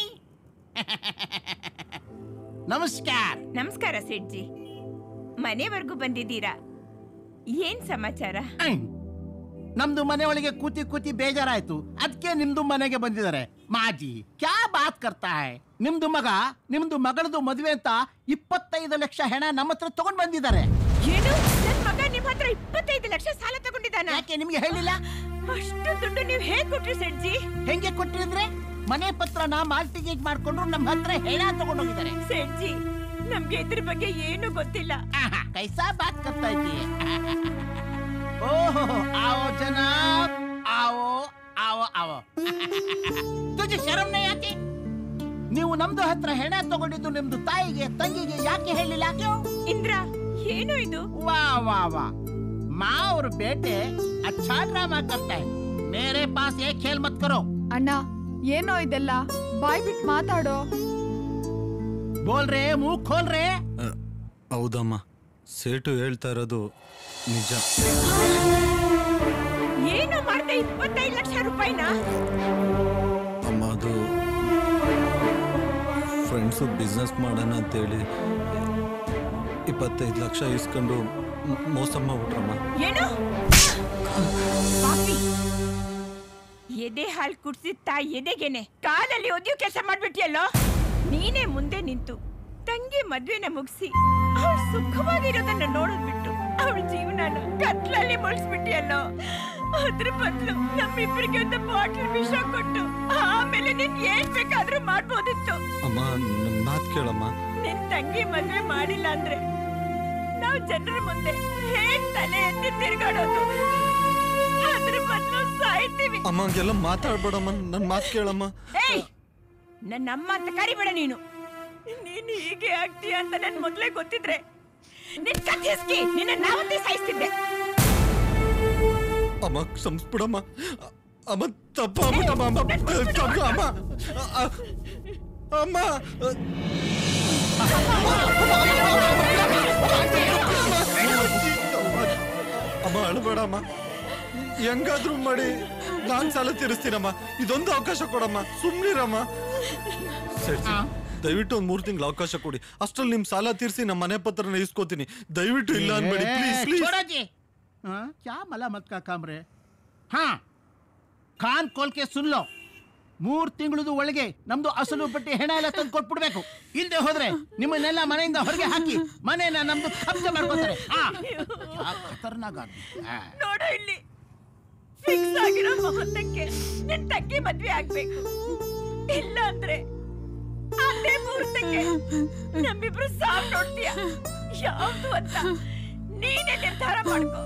[SPEAKER 2] ನಮಸ್ಕಾರ
[SPEAKER 9] ನಮಸ್ಕಾರ ಸೇಠ್ಜಿ ಮನೆವರೆಗೂ ಬಂದಿದ್ದೀರಾ ಏನ್ ಸಮಾಚಾರ
[SPEAKER 2] ನಮ್ದು ಮನೆ ಒಳಗೆ ಕೂತಿ ಕೂತಿ ಬೇಜಾರಾಯ್ತು ಅದಕ್ಕೆ ನಿಮ್ದು ಮನೆಗೆ ಬಂದಿದ್ದಾರೆ ಮಾಜಿ ಕ್ಯಾ ಬಾತ್ ಕರ್ತಾ ಹೈ ನಿಮ್ದು ಮಗ ನಿಮ್ದು ಮಗಳದು ಮದುವೆ ಅಂತ ಇಪ್ಪತ್ತೈದು ಲಕ್ಷ ಹೆಣ ನಮ್ಮ ಹತ್ರ ತಗೊಂಡ್ ಬಂದಿದ್ದಾರೆ
[SPEAKER 9] ಏನು ನನ್ ಮಗ ನಿಮ್ ಹತ್ರ ಇಪ್ಪತ್ತೈದು ಲಕ್ಷ ಸಾಲ ತಗೊಂಡಿದ್ದಾನ
[SPEAKER 2] ಯಾಕೆ ನಿಮ್ಗೆ ಹೇಳಿಲ್ಲ
[SPEAKER 9] ಅಷ್ಟು ದುಡ್ಡು ನೀವ್ ಹೇಗ್ ಕೊಟ್ರಿ ಸೇಠ್ಜಿ
[SPEAKER 2] ಹೆಂಗೆ ಕೊಟ್ಟಿದ್ರೆ ಮನೆ ಪತ್ರನ ಮಾರ್ಟಿಗೇಜ್ ಮಾಡ್ಕೊಂಡು ನಮ್ಮ ಹತ್ರ ಹೆಣ ತಗೊಂಡೋಗಿದ್ದಾರೆ
[SPEAKER 9] ಸೇಠ್ಜಿ ನಮ್ಗೆ ಇದ್ರ ಬಗ್ಗೆ ಏನು ಗೊತ್ತಿಲ್ಲ
[SPEAKER 2] ಕೈಸಾ ಬಾತ್ ಕರ್ತಾ ಇದ್ದೀಯ ಓಹೋ आओ जनाब आओ आओ आओ ತುಜಿ ಶರಂ ನೈ ಆತಿ ನೀವು ನಮ್ದು ಹತ್ರ ಹೆಣ ತಗೊಂಡಿದ್ದು ನಿಮ್ದು ತಾಯಿಗೆ ತಂಗಿಗೆ ಯಾಕೆ ಹೇಳಿಲ್ಲ
[SPEAKER 9] ಇಂದ್ರ ಏನು ಇದು
[SPEAKER 2] ವಾ ವಾ ವಾ माँ और बेटे अच्छा ड्रामा करता है मेरे पास एक खेल मत करो
[SPEAKER 4] ಅಣ್ಣ ಏನೋ ಇದೆಲ್ಲ ಬಾಯ್ ಬಿಟ್ ಮಾತಾಡೋ
[SPEAKER 2] बोल रहे मुंह खोल रहे
[SPEAKER 3] ಹೌದಮ್ಮ ಸೇಟು ಹೇಳ್ತಾ ಇರೋದು ನಿಜ
[SPEAKER 9] ಏನು ಮಾಡ್ದೆ ಇಪ್ಪತ್ತೈದು ಲಕ್ಷ ರೂಪಾಯಿನ
[SPEAKER 3] ಅಮ್ಮ ಅದು ಫ್ರೆಂಡ್ಸು ಬಿಸ್ನೆಸ್ ಮಾಡೋಣ ಅಂತೇಳಿ ಇಪ್ಪತ್ತೈದು ಲಕ್ಷ ಇಸ್ಕೊಂಡು ಮ್- ಮೋಸ ಮಾಡ್ಬಿಟ್ರಮ್ಮ
[SPEAKER 9] ಏನು ಪಾಪಿ ಎದೆ ಹಾಲು ಕುಡ್ಸಿದ ತಾಯಿ ಎದೆಗೆನೆ ಕಾಲಲ್ಲಿ ಒದ್ಯು ಕೆಲಸ ಮಾಡ್ಬಿಟ್ಟಿಯಲ್ಲೋ ನೀನೇ ಮುಂದೆ ನಿಂತು ತಂಗಿ ಮದ್ವೆನ ಮುಗಿಸಿ ಅವಳು ಸುಖವಾಗಿರೋದನ್ನ ನೋಡೋದ್ ಬಿಟ್ಟು ಅವಳ ಜೀವನನ ಕತ್ಲಲ್ಲಿ ಮುಳಿಸ್ಬಿಟ್ಟಿಯಲ್ಲೋ ಅದ್ರ ಬದಲು ನಮ್ಮಿಬ್ಬರಿಗೆ ಒಂದು ಬಾಟ್ಲ್ ವಿಷ ಕೊಟ್ಟು ಆಮೇಲೆ ನೀನ್ ಏನ್ ಬೇಕಾದ್ರೂ ಮಾಡ್ಬೋದಿತ್ತು
[SPEAKER 3] ಅಮ್ಮ ನನ್ನ ಮಾತು ಕೇಳಮ್ಮ
[SPEAKER 9] ನಿನ್ ತಂಗಿ ಮದ್ವೆ ಮಾಡಿಲ್ಲ ಅಂದ್ರೆ ನಾವ್ ಜನರ ಮುಂದೆ ಹೇಗ್ ತಲೆ ಎತ್ತಿ ತಿರ್ಗಾಡೋದು ಅದ್ರ ಬದಲು ಸಾಯ್ತೀವಿ
[SPEAKER 3] ಅಮ್ಮ ಹಂಗೆಲ್ಲ ಮಾತಾಡ್ಬೇಡಮ್ಮ ನನ್ನ ಮಾತು ಕೇಳಮ್ಮ
[SPEAKER 9] ಏಯ್ ನನ್ನ ಅಮ್ಮ ಅಂತ ಕರಿಬೇಡ ನೀನು ನೀನು ಹೀಗೆ ಆಗ್ತೀಯ ಅಂತ ನನ್ ಮೊದ್ಲೇ ಗೊತ್ತಿದ್ರೆ ನಿನ್ ಕತ್ತಿಸ್ಕಿ ನಿನ್ನ ನಾವತ್ತೇ ಸಾಯಿಸ್ತಿದ್ದೆ
[SPEAKER 3] ಅಮ್ಮ ಕ್ಷಮಿಸ್ಬಿಡಮ್ಮ ಅಮ್ಮ ತಪ್ಪಾಗ್ಬಿಟ್ಟಮ್ಮ ಅಮ್ಮ ತಪ್ಪು ಅಮ್ಮ ಅ- ಅಮ್ಮ ಅಮ್ಮ ಅಳಬೇಡಮ್ಮ ಹೆಂಗಾದ್ರೂ ಮಾಡಿ ನಾನ್ ಸಾಲ ತೀರಿಸ್ತೀನಮ್ಮ ಇದೊಂದು ಅವಕಾಶ ಕೊಡಮ್ಮ ಸುಮ್ನಿರಮ್ಮ ಸರಿ ಸರಿ. ದಯವಿಟ್ಟು ಒಂದ್ ಮೂರ್ ತಿಂಗಳು ಅವಕಾಶ ಕೊಡಿ ಅಷ್ಟ್ರಲ್ಲಿ ನಿಮ್ ಸಾಲ ತೀರಿಸಿ ನಮ್ಮ ಮನೆ ಪತ್ರನ ಇಸ್ಕೋತೀನಿ ದಯವಿಟ್ಟು ಇಲ್ಲ ಅನ್ಬೇಡಿ ಪ್ಲೀಸ್
[SPEAKER 2] ए,
[SPEAKER 3] ಪ್ಲೀಸ್
[SPEAKER 2] छोड़ो जी हाँ, क्या मलामत का काम रे ಹಾ ಕಾನ್ ಕೋಲ್ಕೆ ಸುನ್ ಲೋ ಮೂರ್ ತಿಂಗಳದು ಒಳಗೆ ನಮ್ದು ಅಸಲು ಬಟ್ಟಿ ಹೆಣ ಎಲ್ಲ ತಂದು ಕೊಟ್ಬಿಡ್ಬೇಕು ಇಲ್ದೆ ಹೋದ್ರೆ ನಿಮ್ಮನ್ನೆಲ್ಲ ಮನೆಯಿಂದ ಹೊರಗೆ ಹಾಕಿ ಮನೆನ ನಮ್ದು ಕಬ್ಜೆ ಮಾಡ್ಕೊತಾರೆ ಹಾ क्या खतरनाक आदमी है।
[SPEAKER 9] ನೋಡು ಇಲ್ಲಿ ಫಿಕ್ಸ್ ಆಗಿರೋ ಮುಹೂರ್ತಕ್ಕೆ ನಿನ್ ತಂಗಿ ಮದ್ವೆ ಆಗ್ಬೇಕು ಇಲ್ಲ ಅಂದ್ರೆ ಅದೇ ಮುಹೂರ್ತಕ್ಕೆ ನಮ್ಮಿಬ್ರು ಸಾವ್ ನೋಡ್ತೀಯ ಯಾವ್ದು ಅಂತ ನೀನೇ ನಿರ್ಧಾರ ಮಾಡ್ಕೋ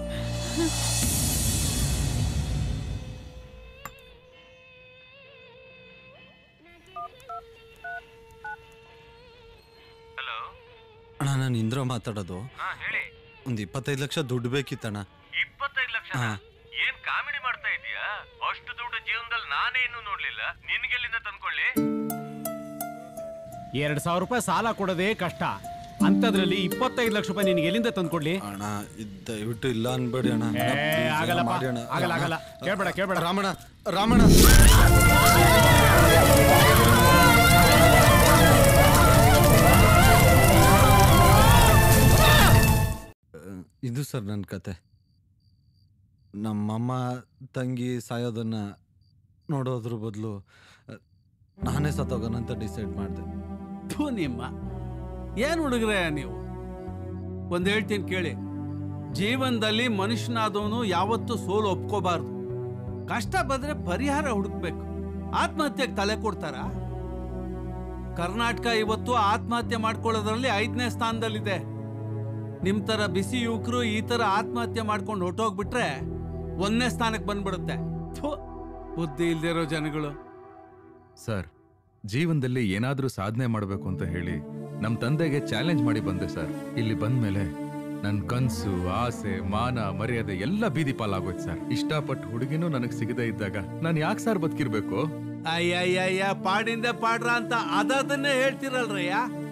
[SPEAKER 3] ಅಣ್ಣ ನಾನು ಇಂದ್ರ ಮಾತಾಡೋದು ಒಂದ್ ಇಪ್ಪತ್ತೈದು ಲಕ್ಷ ದುಡ್ಡು ಬೇಕಿತ್ತಣ್ಣ
[SPEAKER 16] ಇಪ್ಪತ್ತೈದು ಲಕ್ಷ
[SPEAKER 3] ಹಾ.
[SPEAKER 16] ಏನ್ ಕಾಮಿಡಿ ಮಾಡ್ತಾ ಇದೀಯಾ ಅಷ್ಟು ದುಡ್ಡು ಜೀವನದಲ್ಲಿ ನಾನೇ ಇನ್ನೂ ನೋಡ್ಲಿಲ್ಲ ನಿನ್ಗೆಲ್ಲಿಂದ ತಂದ್ಕೊಳ್ಳಿ
[SPEAKER 13] ಎರಡ್ ಸಾವಿರ ರೂಪಾಯಿ ಸಾಲ ಕೊಡೋದೇ ಕಷ್ಟ ಅಂತದ್ರಲ್ಲಿ ಇಪ್ಪತ್ತೈದು ಲಕ್ಷ ರೂಪಾಯಿ ನಿನ್ಗೆ ಎಲ್ಲಿಂದ ತಂದ್ಕೊಡ್ಲಿ
[SPEAKER 3] ಅಣ್ಣ ಇದ್ ದಯವಿಟ್ಟು ಇಲ್ಲ ಅನ್ಬೇಡಿ ಅಣ್ಣ
[SPEAKER 13] ಏ,
[SPEAKER 3] ಅಣ್ಣ, please,
[SPEAKER 13] ಆಗಲ್ಲಪ್ಪ.
[SPEAKER 3] ಮಾಡಿ ಅಣ್ಣ.
[SPEAKER 13] ಆಗಲ್ಲ, ಆಗಲ್ಲ. ಕೇಳ್ಬೇಡ, ಕೇಳ್ಬೇಡ.
[SPEAKER 3] ರಾಮಣ್ಣ ರಾಮಣ್ಣ ಇದು ಸರ್ ನನ್ನ ಕತೆ ನಮ್ಮಮ್ಮ ತಂಗಿ ಸಾಯೋದನ್ನ ನೋಡೋದ್ರ ಬದಲು ನಾನೇ ಸತ್ತೋಗೋಣ ಅಂತ ಡಿಸೈಡ್ ಮಾಡಿದೆ
[SPEAKER 5] ಥು ನಿಮ್ಮ ಏನ್ ಹುಡುಗ್ರೆ ನೀವು ಒಂದ್ ಹೇಳ್ತೀನಿ ಕೇಳಿ ಜೀವನದಲ್ಲಿ ಮನುಷ್ಯನಾದವನು ಯಾವತ್ತೂ ಸೋಲು ಒಪ್ಕೋಬಾರ್ದು ಕಷ್ಟ ಬಂದ್ರೆ ಪರಿಹಾರ ಹುಡುಕ್ಬೇಕು ಆತ್ಮಹತ್ಯೆಗೆ ತಲೆ ಕೊಡ್ತಾರ ಕರ್ನಾಟಕ ಇವತ್ತು ಆತ್ಮಹತ್ಯೆ ಮಾಡ್ಕೊಳ್ಳೋದ್ರಲ್ಲಿ ಐದನೇ ಸ್ಥಾನದಲ್ಲಿದೆ ನಿಮ್ ತರ ಬಿಸಿ ಯುವಕರು ಈ ತರ ಆತ್ಮಹತ್ಯೆ ಮಾಡ್ಕೊಂಡು ಹೊಟ್ಟೋಗ್ಬಿಟ್ರೆ ಒಂದನೇ ಸ್ಥಾನಕ್ಕೆ ಬಂದ್ಬಿಡುತ್ತೆ ಥು, ಬುದ್ಧಿ ಇಲ್ದಿರೋ ಜನಗಳು
[SPEAKER 6] ಸರ್ ಜೀವನದಲ್ಲಿ ಏನಾದ್ರೂ ಸಾಧನೆ ಮಾಡಬೇಕು ಅಂತ ಹೇಳಿ ನಮ್ ತಂದೆಗೆ ಚಾಲೆಂಜ್ ಮಾಡಿ ಬಂದೆ ಸರ್ ಇಲ್ಲಿ ಬಂದ್ಮೇಲೆ ನನ್ ಕನ್ಸು ಆಸೆ ಮಾನ ಮರ್ಯಾದೆ ಎಲ್ಲ ಬೀದಿ ಪಾಲಾಗೋಯ್ತು ಸರ್ ಇಷ್ಟಪಟ್ಟು ಹುಡುಗಿನೂ ನನಗ್ ಸಿಗದೇ ಇದ್ದಾಗ ನಾನು ಯಾಕೆ ಸರ್ ಬದುಕಿರ್ಬೇಕು
[SPEAKER 5] ಅಯ್ಯಯ್ಯಯ್ಯ ಪಾಡಿಂದೆ ಪಾಡ್ರ ಅಂತ ಅದನ್ನೇ ಹೇಳ್ತಿರಲ್ರಯ್ಯ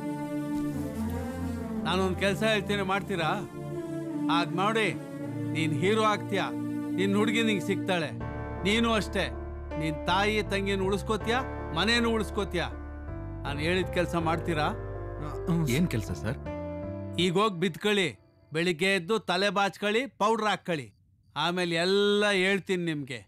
[SPEAKER 5] ನಾನೊಂದು ಕೆಲಸ ಹೇಳ್ತೀನಿ ಮಾಡ್ತೀರಾ ಆಗ ನೋಡಿ ನೀನ್ ಹೀರೋ ಆಗ್ತೀಯ ನಿನ್ ಹುಡುಗಿ ನಿಂಗೆ ಸಿಗ್ತಾಳೆ ನೀನು ಅಷ್ಟೇ ನಿನ್ ತಾಯಿ ತಂಗಿನ ಉಳಿಸ್ಕೋತೀಯ ಮನೇನು ಉಳಿಸ್ಕೋತೀಯ ನಾನು ಹೇಳಿದ ಕೆಲಸ ಮಾಡ್ತೀರಾ
[SPEAKER 6] ಏನ್ ಕೆಲಸ ಸರ್
[SPEAKER 5] ಈಗ ಹೋಗಿ ಬಿತ್ಕೊಳ್ಳಿ ಬೆಳಿಗ್ಗೆ ಎದ್ದು ತಲೆ ಬಾಚ್ಕೊಳ್ಳಿ ಪೌಡ್ರ್ ಹಾಕ್ಕೊಳ್ಳಿ ಆಮೇಲೆ ಎಲ್ಲ ಹೇಳ್ತೀನಿ ನಿಮ್ಗೆ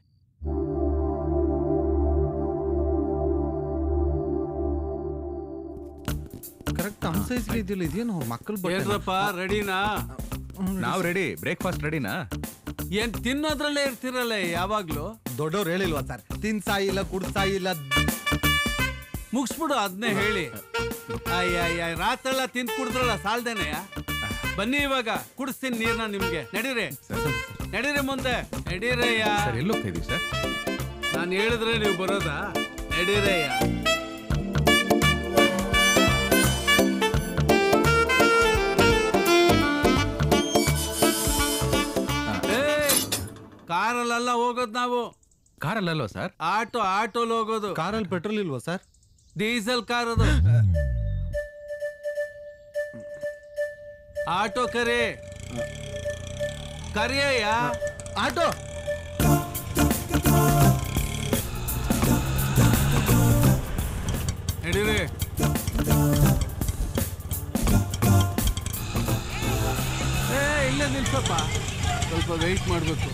[SPEAKER 3] ಕರೆಕ್ಟ್ ನಮ್ಮ ಸೈಜ್ಗೆ ಇದೆಯಲ್ಲ ಇದೇನು ಮಕ್ಕಳು
[SPEAKER 5] ಏನ್ರಪ್ಪ ರೆಡಿನಾ
[SPEAKER 6] ನಾವ್ ರೆಡಿ ಬ್ರೇಕ್ಫಾಸ್ಟ್ ರೆಡಿನಾ
[SPEAKER 5] ಏನ್ ತಿನ್ನೋದ್ರಲ್ಲೇ ಇರ್ತಿರಲ್ಲ ಯಾವಾಗ್ಲೂ
[SPEAKER 3] ದೊಡ್ಡವ್ರು ಹೇಳಿಲ್ವಾ ಸರ್ ತಿನ್ ಸಾಯಿಲ್ಲ ಕುಡ್ ಸಾಯಿಲ್ಲ
[SPEAKER 5] ಮುಗಿಸ್ಬಿಡು ಅದನ್ನೇ ಹೇಳಿ ಅಯ್ಯ ರಾತ್ರೆಲ್ಲ ತಿಂದು ಕುಡಿದ್ರಲ್ಲ ಸಾಲ್ದೇನೆಯ ಬನ್ನಿ ಇವಾಗ ಕುಡಿಸ್ತೀನಿ ನೀರ್ನ ನಿಮ್ಗೆ ನಡೀರಿ ನಡೀರಿ ಮುಂದೆ ನಡೀರಯ್ಯ
[SPEAKER 6] ಸರ್ ಎಲ್ಲಿ ಹೋಗ್ತಾ ಇದೀವಿ ಸರ್
[SPEAKER 5] ನಾನು ಹೇಳಿದ್ರೆ ನೀವು ಬರೋದಾ ನಡೀರಯ್ಯ ಏ, ಕಾರಲ್ಲೆಲ್ಲ ಹೋಗೋದು ನಾವು
[SPEAKER 6] ಕಾರಲ್ಲಲ್ವಾ ಸರ್
[SPEAKER 5] ಆಟೋ ಆಟೋಲ್ ಹೋಗೋದು
[SPEAKER 3] ಕಾರಲ್ಲಿ ಪೆಟ್ರೋಲ್ ಇಲ್ವಾ ಸರ್
[SPEAKER 5] ಡೀಸೆಲ್ ಕಾರ್ ಅದು ಆಟೋ ಕರಿ ಕರಿಯಯ್ಯ
[SPEAKER 3] ಆಟೋ
[SPEAKER 5] ನಡೀರಿ ಏ ಇಲ್ಲೇ ನಿಲ್ಸಪ್ಪ ಸ್ವಲ್ಪ ವೆಯ್ಟ್ ಮಾಡಬೇಕು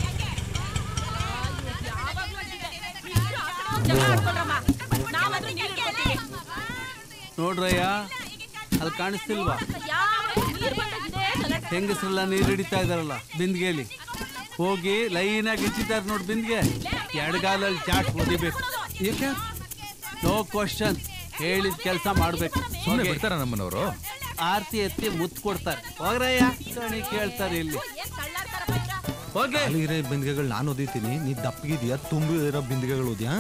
[SPEAKER 5] ನೋಡ್ರಯ್ಯ ಅಲ್ಲಿ ಕಾಣಿಸ್ತಿಲ್ವಾ ಹೆಂಗಸ್ರೆಲ್ಲ ನೀರು ಹಿಡಿತಾ ಇದಾರಲ್ಲ ಬಿಂದ್ಗೆಲಿ ಹೋಗಿ ಲೈನಾಗಿ ಇಚ್ಚಿದ್ದಾರೆ ನೋಡಿ ಬಿಂದ್ಗೆ ಎಡಗಾಲಲ್ಲಿ ಚಾಟ್ ಓದಿಬೇಕು ನೋ ಕ್ವಶನ್ ಹೇಳಿದ ಕೆಲಸ ಮಾಡ್ಬೇಕು
[SPEAKER 6] ಸುಮ್ಮನೆ ಬಿಡ್ತಾರ ನಮ್ಮನವರು
[SPEAKER 5] ಆರ್ತಿ ಎತ್ತಿ ಮುತ್ತು ಕೊಡ್ತಾರೆ ಹೋಗ್ರಯ್ಯ ಕಣಿ ಕೇಳ್ತಾರೆ ಇಲ್ಲಿ ಹೋಗಿ
[SPEAKER 3] ಖಾಲಿ ಇರೋ ಬಿಂದಿಗೆಗಳು ನಾನು ಓದಿತೀನಿ ನೀ ದಪ್ಪಗಿದೀಯಾ ತುಂಬಿ ಇರೋ ಬಿಂದಿಗೆಗಳು ಓದ್ಯಾ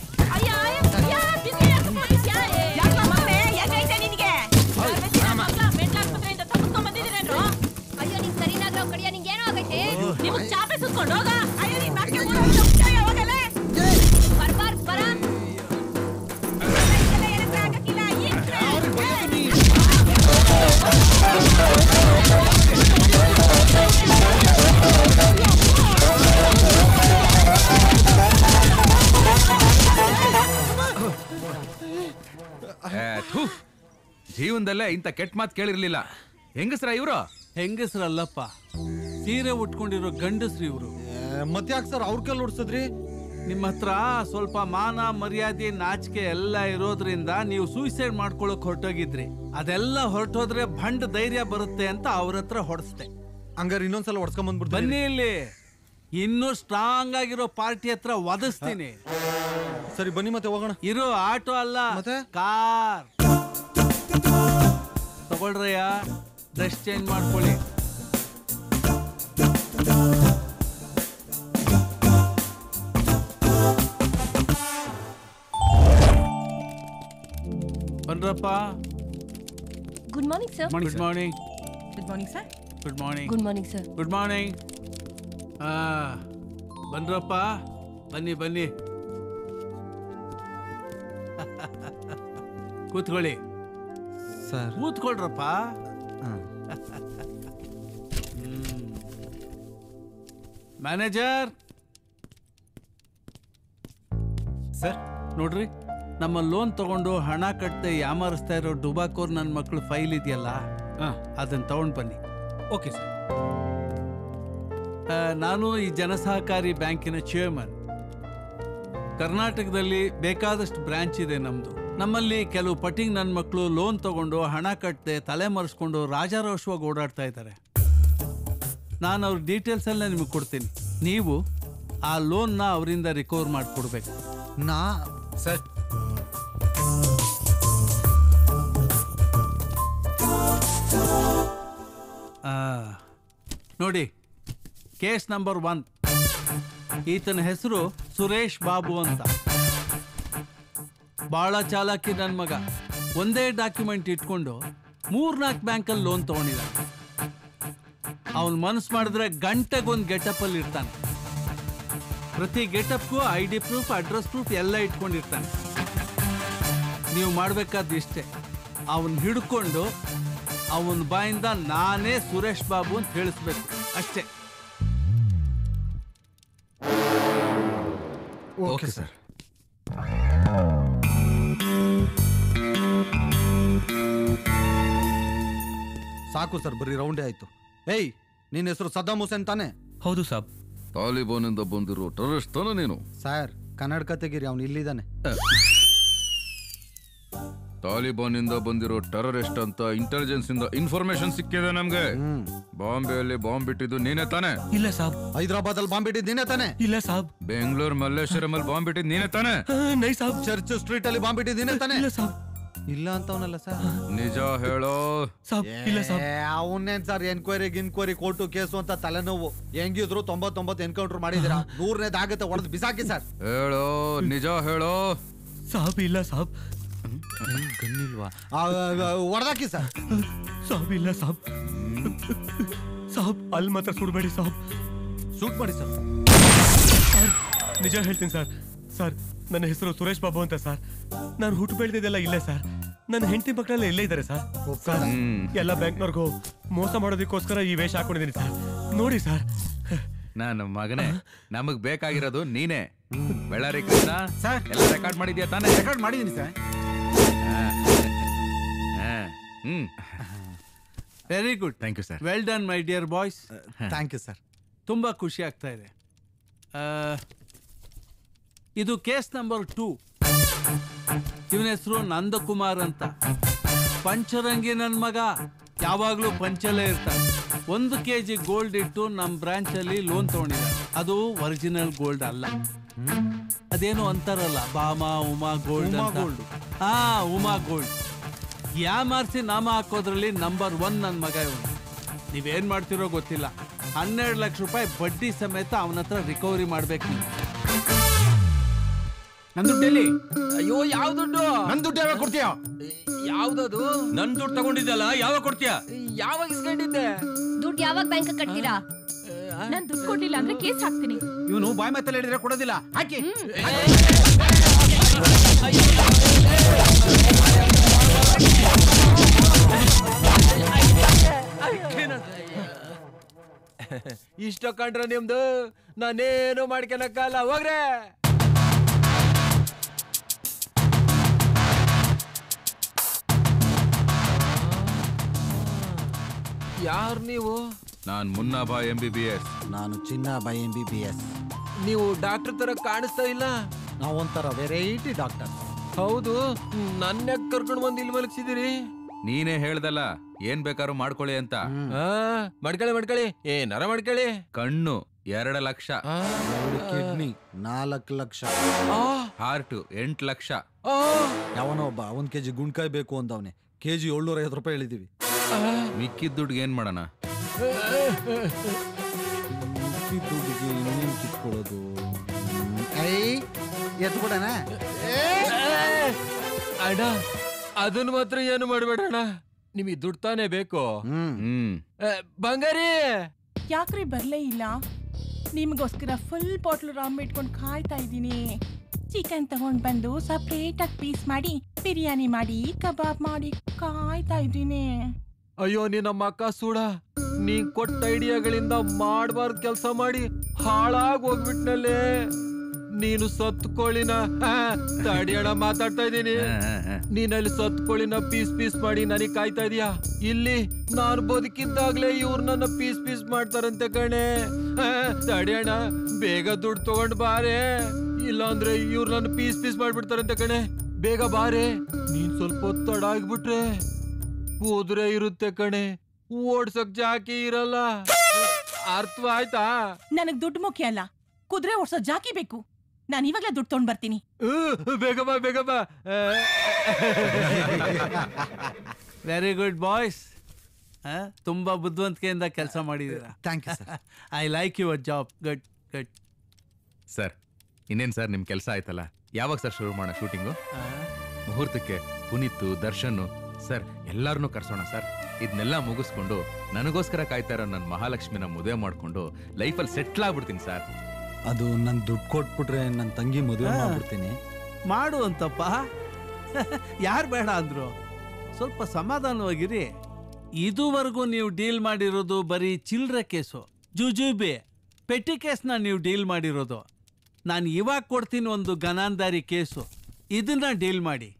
[SPEAKER 18] ಅಯ್ಯೋ ನಿಂಗ್ ಸರಿನಾಗ್ರ ಕಡಿಯ ನಿಂಗೆ ಏನೋ ಆಗೈತೆ
[SPEAKER 9] ನಿಮ್ಗ್ ಚಾಪೆ ಸುತ್ಕೊಂಡು ಹೋಗ ಅಯ್ಯೋ ನಿನ್ ಮಕ್ಕೆ
[SPEAKER 18] ಬರ್ಬಾರ್ ಬರ
[SPEAKER 6] ಏ, ಥು. ಜೀವನದಲ್ಲೇ ಇಂಥ ಕೆಟ್ಟ ಮಾತು ಕೇಳಿರ್ಲಿಲ್ಲ ಹೆಂಗಸ್ರ ಇವ್ರು
[SPEAKER 5] ಹೆಂಗಸ್ರಲ್ಲಪ್ಪ ಸೀರೆ ಉಟ್ಕೊಂಡಿರೋ ಗಂಡಸ್ರಿ ಇವರು
[SPEAKER 3] ಮತ್ತೆ ಯಾಕೆ ಸರ್ ಅವ್ರ ಕೈಲಿ ಓಡಿಸಿದ್ರಿ
[SPEAKER 5] ನಿಮ್ಮ ಹತ್ರ ಸ್ವಲ್ಪ ಮಾನ ಮರ್ಯಾದೆ ನಾಚಿಕೆ ಎಲ್ಲ ಇರೋದ್ರಿಂದ ನೀವು ಸೂಸೈಡ್ ಮಾಡ್ಕೊಳಕ್ ಹೊರಟೋಗಿದ್ರಿ ಅದೆಲ್ಲ ಹೊರಟೋದ್ರೆ ಭಂಡ್ ಧೈರ್ಯ ಬರುತ್ತೆ ಅಂತ ಅವ್ರ ಹತ್ರ ಹೊಡೆಸ್ದೆ
[SPEAKER 3] ಹಂಗಾರೆ ಇನ್ನೊಂದ್ಸಲ ಹೊಡ್ಸ್ಕೊಂಡ್ ಬಂದ್ಬಿಡ್ತೀನಿ
[SPEAKER 5] ಬನ್ನಿ ಇಲ್ಲಿ ಇನ್ನೂ ಸ್ಟ್ರಾಂಗ್ ಆಗಿರೋ ಪಾರ್ಟಿ ಹತ್ರ ಒದಸ್ತೀನಿ
[SPEAKER 3] ಸರಿ ಬನ್ನಿ ಮತ್ತೆ ಹೋಗೋಣ
[SPEAKER 5] ಇರೋ ಆಟೋ ಅಲ್ಲ ಕಾರ್ ತಗೊಳ್ರಯ್ಯ ಡ್ರೆಸ್ ಚೇಂಜ್ ಮಾಡ್ಕೊಳ್ಳಿ ಬನ್ರಪ್ಪ
[SPEAKER 11] good morning sir
[SPEAKER 5] good morning
[SPEAKER 15] good morning sir
[SPEAKER 5] good morning
[SPEAKER 11] good morning sir
[SPEAKER 5] good morning ಹಾ ಬನ್ರಪ್ಪ ಬನ್ನಿ ಬನ್ನಿ ಕೂತ್ಕೊಳ್ಳಿ
[SPEAKER 3] ಸರ್
[SPEAKER 5] ಕೂತ್ಕೊಳ್ರಪ್ಪ ಮ್ಯಾನೇಜರ್
[SPEAKER 3] ಸರ್
[SPEAKER 5] ನೋಡ್ರಿ ನಮ್ಮ ಲೋನ್ ತಗೊಂಡು ಹಣ ಕಟ್ಟದೆ ಯಾಮಾರಿಸ್ತಾ ಇರೋ ಡುಬಾಕೋರ್ ನನ್ನ ಮಕ್ಕಳು ಫೈಲ್ ಇದೆಯಲ್ಲ ಅದನ್ನ ತಗೊಂಡು ಬನ್ನಿ
[SPEAKER 22] ಓಕೆ ಸರ್
[SPEAKER 5] ಆ, ನಾನು ಈ ಜನಸಹಕಾರಿ ಬ್ಯಾಂಕಿನ ಚೇರ್ಮನ್ ಕರ್ನಾಟಕದಲ್ಲಿ ಬೇಕಾದಷ್ಟು ಬ್ರಾಂಚ್ ಇದೆ ನಮ್ಮದು ನಮ್ಮಲ್ಲಿ ಕೆಲವು ಪಟ್ಟಿಂಗ್ ನನ್ನ ಮಕ್ಕಳು ಲೋನ್ ತಗೊಂಡು ಹಣ ಕಟ್ಟದೆ ತಲೆ ಮರೆಸ್ಕೊಂಡು ರಾಜಾರೋಷವಾಗಿ ಓಡಾಡ್ತಾ ಇದ್ದಾರೆ ನಾನು ಅವ್ರ ಡೀಟೇಲ್ಸ್ ಎಲ್ಲ ನಿಮಗೆ ಕೊಡ್ತೀನಿ ನೀವು ಆ ಲೋನ್ನ ಅವರಿಂದ ರಿಕವರ್ ಮಾಡಿಕೊಡ್ಬೇಕು
[SPEAKER 3] ನಾ
[SPEAKER 22] ಸರ್
[SPEAKER 5] ಆ, ನೋಡಿ ಕೇಸ್ ನಂಬರ್ ಒನ್ ಈತನ ಹೆಸರು ಸುರೇಶ್ ಬಾಬು ಅಂತ ಬಹಳ ಚಾಲಾಕಿ ನನ್ನ ಮಗ ಒಂದೇ ಡಾಕ್ಯುಮೆಂಟ್ ಇಟ್ಕೊಂಡು ಮೂರ್ನಾಲ್ಕು ಬ್ಯಾಂಕಲ್ಲಿ ಲೋನ್ ತಗೊಂಡಿದ್ದಾನೆ ಅವನು ಮನಸ್ಸು ಮಾಡಿದ್ರೆ ಗಂಟೆಗೊಂದು ಗೆಟಪಲ್ಲಿ ಇರ್ತಾನೆ ಪ್ರತಿ ಗೆಟಪ್ಗೂ I D proof address proof ಎಲ್ಲ ಇಟ್ಕೊಂಡಿರ್ತಾನೆ ನೀವು ಮಾಡಬೇಕಾದ್ದು ಇಷ್ಟೇ ಅವನ್ ಹಿಡ್ಕೊಂಡು ಅವನ ಬಾಯಿಂದ ನಾನೇ ಸುರೇಶ್ ಬಾಬು ಅಂತ ಹೇಳಿಸ್ಬೇಕು ಅಷ್ಟೇ
[SPEAKER 6] ಓಕೆ ಸರ್
[SPEAKER 10] ಸಾಕು ಸರ್ ಬರೀ ರೌಂಡೇ ಆಯ್ತು ಏಯ್ ನಿನ್ನ ಹೆಸರು ಸದ್ದಾಮ್ ಹುಸೇನ್ ತಾನೆ
[SPEAKER 16] ಹೌದು ಸಾಬ್
[SPEAKER 12] ತಾಲಿಬಾನಿಂದ ಬಂದಿರೋ ಟೆರರಿಸ್ಟ್ ತಾನೆ ನೀನು
[SPEAKER 10] ಸರ್ ಕನ್ನಡಕ ತೆಗೀರಿ ಅವ್ನು ಇಲ್ಲಿದ್ದಾನೆ
[SPEAKER 12] ತಾಲಿಬಾನಿಂದ ಬಂದಿರೋ ಟೆರರಿಸ್ಟ್ ಅಂತ ಇಂಟೆಲಿಜೆನ್ಸ್ ಇಂದ ಇನ್ಫಾರ್ಮೇಶನ್ ಸಿಕ್ಕಿದೆ ನಮ್ಗೆ ಬಾಂಬೆಯಲ್ಲಿ ಬಾಂಬ್ ಬಿಟ್ಟಿದ್ದು ನೀನೇ ತಾನೆ
[SPEAKER 16] ಇಲ್ಲ ಸಾಬ್
[SPEAKER 10] ಹೈದರಾಬಾದ್ ಅಲ್ಲಿ ಬಾಂಬ್ ಇಟ್ಟಿದ್ದು ನೀನೇ ತಾನೆ
[SPEAKER 16] ಇಲ್ಲ ಸಾಬ್
[SPEAKER 12] ಬೆಂಗಳೂರು ಮಲ್ಲೇಶ್ವರಂ ಅಲ್ಲಿ ಬಾಂಬ್ ಬಿಟ್ಟಿದ್ದು ನೀನೇ ತಾನೆ
[SPEAKER 16] ನೈ ಸಾಬ್
[SPEAKER 10] ಚರ್ಚ್ ಸ್ಟ್ರೀಟ್ ಅಲ್ಲಿ ಬಾಂಬ್ ಇಟ್ಟಿದ್ದು ನೀನೇ ತಾನೆ
[SPEAKER 16] ಇಲ್ಲ ಸಾಬ್
[SPEAKER 10] ಇಲ್ಲ ಅಂತವನಲ್ಲ ಸರ್
[SPEAKER 12] ನಿಜ ಹೇಳೋ
[SPEAKER 16] ಸಾಬ್ ಇಲ್ಲ ಸಾಬ್
[SPEAKER 10] ಅವನ್ನೇನ್ ಸರ್ ಎನ್ಕ್ವೈರಿ ಗಿನ್ಕ್ವೈರಿ ಕೋರ್ಟು ಕೇಸು ಅಂತ ತಲೆನೋವು ಹೆಂಗಿದ್ರು ತೊಂಬತ್ತೊಂಬತ್ತು ಎನ್ಕೌಂಟರ್ ಮಾಡಿದಿರಾ ನೂರನೇದಾಗತ್ತೆ ಹೊಡೆದು ಬಿಸಾಕಿ ಸರ್
[SPEAKER 12] ಹೇಳೋ ನಿಜ ಹೇಳೋ
[SPEAKER 16] ಸಾಬ್ ಇಲ್ಲ ಸಾಬ್
[SPEAKER 10] ಗನ್ನಿಲ್ವಾ ಹೊಡೆದಾಕಿ ಸರ್
[SPEAKER 16] ಸಾಬ್ ಇಲ್ಲ ಸಾಬ್ ಸಾಬ್ ಅಲ್ಲಿ ಮಾತ್ರ ಸುಡಬೇಡಿ ಸಾಬ್
[SPEAKER 10] ಶೂಟ್ ಮಾಡಿ ಸರ್
[SPEAKER 16] ಸರ್ ನಿಜ ಹೇಳ್ತೀನಿ ಸರ್ ಸರ್ ನನ್ನ ಹೆಸರು ಸುರೇಶ್ ಬಾಬು ಅಂತ ಸರ್ ನಾನು ಹುಟ್ಟು ಬೆಳೆದಿದ್ದೆಲ್ಲ ಇಲ್ಲೇ ಸರ್ ನನ್ನ ಹೆಂಡತಿ ಮಕ್ಕಳೆಲ್ಲ ಇಲ್ಲೇ ಇದ್ದಾರೆ ಸರ್ ಸರ್ ಎಲ್ಲ ಬ್ಯಾಂಕ್ನವ್ರಿಗೂ ಮೋಸ ಮಾಡೋದಕ್ಕೋಸ್ಕರ ಈ ವೇಷ ಹಾಕೊಂಡಿದ್ದೀನಿ ಸರ್ ನೋಡಿ ಸರ್
[SPEAKER 6] ನಾನು ಮಗನೇ ನಮಗ್ ಬೇಕಾಗಿರೋದು ನೀನೇ ಬೆಳ್ಳಾರಿ ಕೃಷ್ಣ
[SPEAKER 2] ಸರ್
[SPEAKER 6] ಎಲ್ಲ ರೆಕಾರ್ಡ್ ಮಾಡಿದ್ಯಾ ತಾನೇ
[SPEAKER 2] ರೆಕಾರ್ಡ್ ಮಾಡಿದ್ದೀನಿ ಸರ್
[SPEAKER 6] ಹ್ಮ್
[SPEAKER 5] very good
[SPEAKER 6] thank you sir
[SPEAKER 5] well done my dear boys
[SPEAKER 10] thank you sir
[SPEAKER 5] ತುಂಬ ಖುಷಿ ಆಗ್ತಾ ಇದೆ ಆ, ಇದು ಕೇಸ್ ನಂಬರ್ ಟೂ ಇವನ ಹೆಸರು ನಂದಕುಮಾರ್ ಅಂತ ಪಂಚರಂಗಿ ನನ್ನ ಮಗ ಯಾವಾಗಲೂ ಪಂಚಲ್ಲೇ ಇರ್ತಾನೆ ಒಂದು ಕೆ ಜಿ ಗೋಲ್ಡ್ ಇಟ್ಟು ನಮ್ಮ ಬ್ರಾಂಚಲ್ಲಿ ಲೋನ್ ತಗೊಂಡಿದ್ದಾರೆ ಅದು ಒರಿಜಿನಲ್ ಗೋಲ್ಡ್ ಅಲ್ಲ ಅದೇನು ಅಂತಾರಲ್ಲ ಬಾಮಾ ಉಮಾ ಗೋಲ್ಡ್
[SPEAKER 10] ಉಮಾ
[SPEAKER 5] ಗೋಲ್ಡ್ ಹಾ ಉಮಾ ಗೋಲ್ಡ್ ಯಾಮಾರಿಸಿ ನಾಮ ಹಾಕೋದ್ರಲ್ಲಿ ನಂಬರ್ ಒನ್ ನನ್ನ ಮಗ ಇವನು ನೀವೇನ್ ಮಾಡ್ತಿರೋ ಗೊತ್ತಿಲ್ಲ ಹನ್ನೆರಡು ಲಕ್ಷ ರೂಪಾಯಿ ಬಡ್ಡಿ ಸಮೇತ ಅವನ ಹತ್ರ ರಿಕವರಿ ಮಾಡ್ಬೇಕು ನೀವು
[SPEAKER 2] ನನ್ ದುಡ್ಡಲ್ಲಿ
[SPEAKER 7] ಅಯ್ಯೋ ಯಾವ ದುಡ್ಡು
[SPEAKER 2] ನನ್ ದುಡ್ಡು ಯಾವಾಗ ಕೊಡ್ತೀಯ
[SPEAKER 7] ಯಾವ್ದದು
[SPEAKER 16] ನನ್ ದುಡ್ಡು ತಗೊಂಡಿದ್ದಲ್ಲ ಯಾವಾಗ ಕೊಡ್ತೀಯಾ
[SPEAKER 7] ಯಾವಾಗ ಇಸ್ಕೊಂಡಿದ್ದೆ
[SPEAKER 18] ದುಡ್ಡು ಯಾವಾಗ ಬ್ಯಾಂಕ್ ಕಟ್ತೀರಾ
[SPEAKER 4] ನಾನ್ ದುಡ್ಡು ಕೊಡ್ಲಿಲ್ಲ ಅಂದ್ರೆ ಕೇಸ್ ಹಾಕ್ತೀನಿ
[SPEAKER 2] ಇವನು ಬಾಯ್ ಮಾತಲ್ಲಿ ಹೇಳಿದ್ರೆ ಕೊಡೋದಿಲ್ಲ ಹಾಕಿ
[SPEAKER 7] ಇಷ್ಟ ಕಂಡ್ರ ನಿಮ್ದು ನಾನೇನು ಮಾಡ್ಕೊಳಕ್ಕಲ್ಲ ಹೋಗ್ರೆ ಯಾರು ನೀವು
[SPEAKER 6] ನಾನ್ ಮುನ್ನಾಬಾ ಎಂ ಬಿ ಬಿ ಎಸ್
[SPEAKER 10] ನಾನು ಚಿನ್ನ ಬೈ ಎಂ ಬಿ ಬಿ ಎಸ್
[SPEAKER 7] ನೀವು ಡಾಕ್ಟರ್ ತರ ಕಾಣಿಸ್ತಾ ಇಲ್ಲ
[SPEAKER 10] ನಾವೊಂಥರ ವೆರೈಟಿ ಡಾಕ್ಟರ್
[SPEAKER 7] ಹೌದು ನನ್ನ ಕರ್ಕೊಂಡು ಬಂದು ಇಲ್ಲಿ ಮಲಗಿಸಿದಿರಿ
[SPEAKER 6] ನೀನೇ ಹೇಳ್ದಲ್ಲ ಏನ್ ಬೇಕಾದ್ರೂ ಮಾಡ್ಕೊಳ್ಳಿ ಅಂತ
[SPEAKER 7] ಮಡ್ಕಳಿ ಮಡ್ಕಳಿ ಏ ನರ ಮಡ್ಕಳಿ
[SPEAKER 6] ಕಣ್ಣು ಎರಡು ಲಕ್ಷ
[SPEAKER 10] ಕಿಡ್ನಿ ನಾಲ್ಕು ಲಕ್ಷ
[SPEAKER 6] ಹಾರ್ಟ್ ಎಂಟ್ ಲಕ್ಷ
[SPEAKER 10] ಯಾವನೋ ಒಬ್ಬ ಒಂದ್ ಕೆಜಿ ಗುಂಡ್ಕಾಯಿ ಬೇಕು ಅಂದವನೆ ಕೆಜಿ ಏಳ್ನೂರ ಐವತ್ತು ರೂಪಾಯಿ ಹೇಳಿದೀವಿ
[SPEAKER 6] ಮಿಕ್ಕಿದ ದುಡ್ಡಿಗೆ ಏನ್ ಮಾಡೋಣ
[SPEAKER 10] ಈ ದುಡ್ಡಿಗೆ ಇನ್ನೇನ್ ಕಿತ್ಕೊಳ್ಳೋದು ಐ ಎತ್ಬಿಡಣ
[SPEAKER 7] ಅಣ್ಣ ಅದನ್ನ ಮಾತ್ರ ಏನು ಮಾಡ್ಬೇಡಣ್ಣ ನಿಮಗೆ ದುಡ್ಡು ತಾನೇ ಬೇಕು
[SPEAKER 6] ಹ್ಮ್
[SPEAKER 7] ಏ, ಬಂಗಾರಿ
[SPEAKER 15] ಯಾಕ್ರಿ ಬರ್ಲೇ ಇಲ್ಲ ನಿಮ್ಗೋಸ್ಕರ ಫುಲ್ ಬಾಟ್ಲ್ ರಾಮ್ ಇಟ್ಕೊಂಡು ಕಾಯ್ತಾ ಇದ್ದೀನಿ ಚಿಕನ್ ತಗೊಂಡ್ ಬಂದು ಸಪ್ರೇಟ್ ಆಗಿ ಪೀಸ್ ಮಾಡಿ ಬಿರಿಯಾನಿ ಮಾಡಿ ಕಬಾಬ್ ಮಾಡಿ ಕಾಯ್ತಾ ಇದ್ದೀನಿ
[SPEAKER 7] ಅಯ್ಯೋ ನೀ ನಮ್ಮ ಅಕ್ಕ ಸೂಡ ನೀ ಕೊಟ್ಟ ಐಡಿಯಾಗಳಿಂದ ಮಾಡಬಾರ್ದು ಕೆಲಸ ಮಾಡಿ ಹಾಳಾಗಿ ಹೋಗ್ಬಿಟ್ನಲ್ಲೇ ನೀನು ಸತ್ಕೋಳಿನ ತಡಿಯಣ ಮಾತಾಡ್ತಾ ಇದ್ದೀನಿ ನೀನಲ್ಲಿ ಸತ್ಕೋಳಿನ ಪೀಸ್ ಪೀಸ್ ಮಾಡಿ ನನಗೆ ಕಾಯ್ತಾ ಇದೀಯಾ ಇಲ್ಲಿ ನಾನು ಬದುಕಿದ್ದಾಗ್ಲೇ ಇವ್ರು ನನ್ನ ಪೀಸ್ ಪೀಸ್ ಮಾಡ್ತಾರಂತೆ ಕಣೆ ಆ, ತಡಿಯಣ ಬೇಗ ದುಡ್ಡು ತಗೊಂಡ್ ಬಾರೆ ಇಲ್ಲಾಂದ್ರೆ ಇವ್ರು ನನ್ನ ಪೀಸ್ ಪೀಸ್ ಮಾಡ್ಬಿಡ್ತಾರಂತೆ ಕಣೆ ಬೇಗ ಬಾರೆ ನೀನ್ ಸ್ವಲ್ಪ ಹೊತ್ತು ತಡ ಆಗ್ಬಿಟ್ರೆ ಕುದುರೆ ಇರುತ್ತೆ ಕಣೆ ಓಡ್ಸಕ್ ಜಾಕಿ ಇರಲ್ಲ ಅರ್ಥವಾಯ್ತಾ
[SPEAKER 15] ನನಗ್ ದುಡ್ಡು ಮುಖ್ಯ ಅಲ್ಲ ಕುದುರೆ ಓಡ್ಸೋ ಜಾಕಿ ಬೇಕು ನಾನು ಇವಾಗ್ಲೇ ದುಡ್ಡು ತಗೊಂಡ್ ಬರ್ತೀನಿ
[SPEAKER 7] ಹ್ಮ್, ಬೇಗ ಬಾ ಬೇಗ ಬಾ ಆ,
[SPEAKER 5] ವೆರಿ ಗುಡ್ ಬಾಯ್ಸ್ ತುಂಬಾ ಬುದ್ಧಿವಂತಿಕೆಯಿಂದ ಕೆಲಸ ಮಾಡಿದ್ದೀರಾ
[SPEAKER 10] thank you sir
[SPEAKER 5] I like your job good good
[SPEAKER 6] sir ಇನ್ನೇನ್ ಸರ್ ನಿಮ್ ಕೆಲಸ ಆಯ್ತಲ್ಲ ಯಾವಾಗ ಸರ್ ಶುರು ಮಾಡೋಣ ಶೂಟಿಂಗು ಮುಹೂರ್ತಕ್ಕೆ ಪುನೀತ್ ದರ್ಶನ್ ಸರ್ ಎಲ್ಲಾರನ್ನೂ ಕರ್ಸೋಣ ಸರ್ ಇದನ್ನೆಲ್ಲ ಮುಗಿಸ್ಕೊಂಡು ನನಗೋಸ್ಕರ ಕಾಯ್ತಾ ಇರೋ ನನ್ನ ಮಹಾಲಕ್ಷ್ಮಿನ ಮದುವೆ ಮಾಡ್ಕೊಂಡು ಲೈಫಲ್ಲಿ ಸೆಟ್ಲ್ ಆಗ್ಬಿಡ್ತೀನಿ ಸರ್
[SPEAKER 10] ಅದು ನನ್ ದುಡ್ಡು ಕೊಟ್ಬಿಟ್ರೆ ನನ್ನ ತಂಗಿ ಮದುವೆ
[SPEAKER 5] ಹಾ.
[SPEAKER 10] ಮಾಡ್ಬಿಡ್ತೀನಿ
[SPEAKER 5] ಮಾಡು ಅಂತಪ್ಪ ಯಾರು ಬೇಡ ಅಂದ್ರು ಸ್ವಲ್ಪ ಸಮಾಧಾನವಾಗಿರಿ ಇದುವರೆಗೂ ನೀವು ಡೀಲ್ ಮಾಡಿರೋದು ಬರೀ ಚಿಲ್ಲರೆ ಕೇಸು ಜುಜುಬಿ ಪೆಟ್ಟಿ ಕೇಸ್ನ ನೀವು ಡೀಲ್ ಮಾಡಿರೋದು ನಾನು ಇವಾಗ ಕೊಡ್ತೀನಿ ಒಂದು ಗನಾಂದಾರಿ ಕೇಸು ಇದನ್ನ ಡೀಲ್ ಮಾಡಿ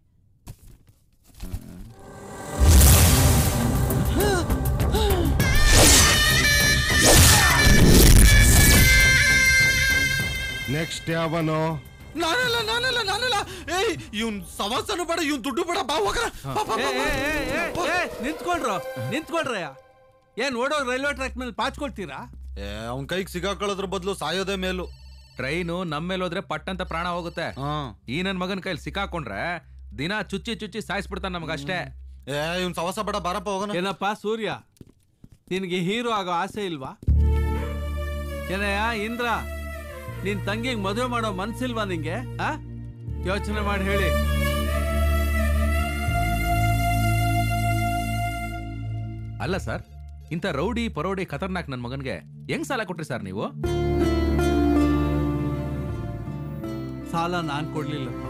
[SPEAKER 14] ನೆಕ್ಸ್ಟ್ ಯಾವನು
[SPEAKER 3] ನಾನಲ್ಲ ನಾನಲ್ಲ ನಾನಲ್ಲ ಏಯ್ ಇವ್ನ್ ಸವಾಸನು ಬೇಡ ಇವ್ನ್ ದುಡ್ಡು ಬೇಡ ಬಾ ಹೋಗ್ರ ಬಾ, ಬಾ, ಬಾ,
[SPEAKER 5] ಏ,
[SPEAKER 3] ಬಾ.
[SPEAKER 5] ಏ, ಏ, ಏ, ಏ, ನಿಂತ್ಕೊಳ್ರು ನಿಂತ್ಕೊಳ್ರಯ್ಯ ಏನ್ ಓಡೋ ರೈಲ್ವೆ ಟ್ರ್ಯಾಕ್ ಮೇಲೆ ಪಾಚ್ಕೊಳ್ತೀರಾ
[SPEAKER 3] ಏ ಅವ್ನ್ ಕೈಗೆ ಸಿಗಾಕೊಳ್ಳೋದ್ರ ಬದಲು ಸಾಯೋದೇ ಮೇಲು
[SPEAKER 6] ಟ್ರೈನು ನಮ್ಮ ಮೇಲೆ ಹೋದ್ರೆ ಪಟ್ ಅಂತ ಪ್ರಾಣ ಹೋಗುತ್ತೆ ಈ ನನ್ ಮಗನ ಕೈಲಿ ಸಿಕ್ಕಾಕೊಂಡ್ರೆ ದಿನ ಚುಚ್ಚಿ ಚುಚ್ಚಿ ಸಾಯಿಸ್ಬಿಡ್ತಾನ ನಮಗಷ್ಟೇ
[SPEAKER 3] ಏ ಇವ್ನ್ ಸವಾಸ ಬೇಡ ಬಾರಪ್ಪ ಹೋಗೋಣ
[SPEAKER 5] ಏನಪ್ಪ ಸೂರ್ಯ ನಿನಗೆ ಹೀರೋ ಆಗೋ ಆಸೆ ಇಲ್ವಾ ಏನಯ್ಯ ಇಂದ್ರ ನಿನ್ ತಂಗಿಗೆ ಮದುವೆ ಮಾಡೋ ಮನ್ಸಿಲ್ವಾ ನಿಂಗೆ ಆ ಯೋಚನೆ ಮಾಡಿ ಹೇಳಿ
[SPEAKER 6] ಅಲ್ಲ ಸರ್ ಇಂಥ ರೌಡಿ ಪರೋಡಿ ಖತರ್ನಾಕ್ ನನ್ ಮಗನ್ಗೆ ಹೆಂಗ್ ಸಾಲ ಕೊಟ್ರಿ ಸರ್ ನೀವು
[SPEAKER 5] ಸಾಲ ನಾನ್ ಕೊಡ್ಲಿಲ್ಲಪ್ಪ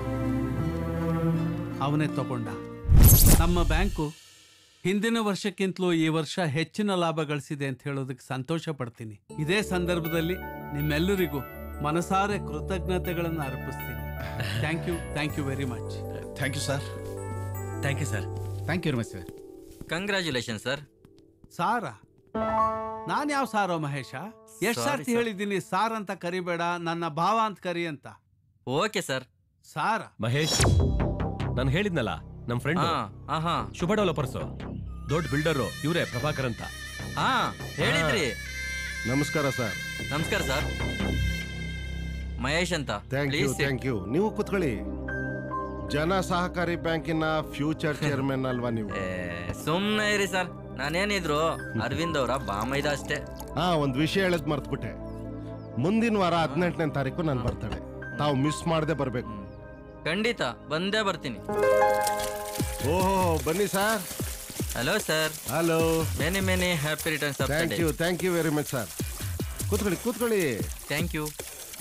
[SPEAKER 5] ಅವನೇ ತಗೊಂಡ ನಮ್ಮ ಬ್ಯಾಂಕು ಹಿಂದಿನ ವರ್ಷಕ್ಕಿಂತಲೂ ಈ ವರ್ಷ ಹೆಚ್ಚಿನ ಲಾಭ ಗಳಿಸಿದೆ ಅಂತ ಹೇಳೋದಕ್ಕೆ ಸಂತೋಷ ಪಡ್ತೀನಿ ಇದೇ ಸಂದರ್ಭದಲ್ಲಿ ನಿಮ್ಮೆಲ್ಲರಿಗೂ ಮನಸಾರೆ ಕೃತಜ್ಞತೆಗಳನ್ನು ಅರ್ಪಿಸ್ತೀನಿ thank you thank you very much
[SPEAKER 2] thank you sir
[SPEAKER 16] thank you sir
[SPEAKER 2] thank you very much sir
[SPEAKER 17] congratulation sir
[SPEAKER 5] ಸಾರ ನಾನ್ ಯಾವ ಸಾರೋ ಮಹೇಶ ಎಷ್ಟ್
[SPEAKER 17] Sorry,
[SPEAKER 5] ಸರ್ತಿ
[SPEAKER 17] sir.
[SPEAKER 5] ಹೇಳಿದ್ದೀನಿ ಸಾರ್ ಅಂತ ಕರಿಬೇಡ ನನ್ನ ಭಾವ ಅಂತ ಕರಿ ಅಂತ
[SPEAKER 17] ಓಕೆ ಸರ್
[SPEAKER 5] ಸಾರ
[SPEAKER 16] ಮಹೇಶ್ ನಾನು ಹೇಳಿದ್ನಲ್ಲ ನಮ್ಮ ಫ್ರೆಂಡ್
[SPEAKER 17] ಹಾ, ಆಹಾ.
[SPEAKER 16] ಶುಭ ಡೆವಲಪರ್ಸ್ ದೊಡ್ಡ ಬಿಲ್ಡರು ಇವರೇ ಪ್ರಭಾಕರ್ ಅಂತ
[SPEAKER 17] ಹಾ ಹೇಳಿದ್ರಿ
[SPEAKER 14] ನಮಸ್ಕಾರ ಸರ್
[SPEAKER 17] ನಮಸ್ಕಾರ ಸರ್ ಮಹೇಶ್ ಅಂತ
[SPEAKER 14] thank you
[SPEAKER 17] Please sit.
[SPEAKER 14] Thank you ನೀವು ಕೂತ್ಕೊಳ್ಳಿ ಜನ ಸಹಕಾರಿ ಬ್ಯಾಂಕಿನ ಫ್ಯೂಚರ್ ಚೇರ್ಮನ್ ಅಲ್ವಾ ನೀವು
[SPEAKER 17] ಸುಮ್ನೆ ಇರಿ ಸರ್ ನಾನೇನಿದ್ರು ಅರವಿಂದ್ ಅವರ ಬಾಮೈದ ಅಷ್ಟೇ
[SPEAKER 14] ಹಾ ಒಂದ್ ವಿಷಯ ಹೇಳದ್ ಮರ್ತ್ಬಿಟ್ಟೆ ಮುಂದಿನ ವಾರ ಹದಿನೆಂಟನೇ ತಾರೀಕು ನಾನು ಬರ್ತಾಳೆ ತಾವು ಮಿಸ್ ಮಾಡದೆ ಬರ್ಬೇಕು
[SPEAKER 17] ಖಂಡಿತ ಬಂದೇ ಬರ್ತೀನಿ
[SPEAKER 14] ಓಹೋ ಬನ್ನಿ sir
[SPEAKER 17] hello sir
[SPEAKER 14] hello
[SPEAKER 17] many many happy returns of
[SPEAKER 14] thank you thank you very much sir ಕೂತ್ಕೊಳ್ಳಿ ಕೂತ್ಕೊಳ್ಳಿ
[SPEAKER 17] ಥ್ಯಾಂಕ್ ಯು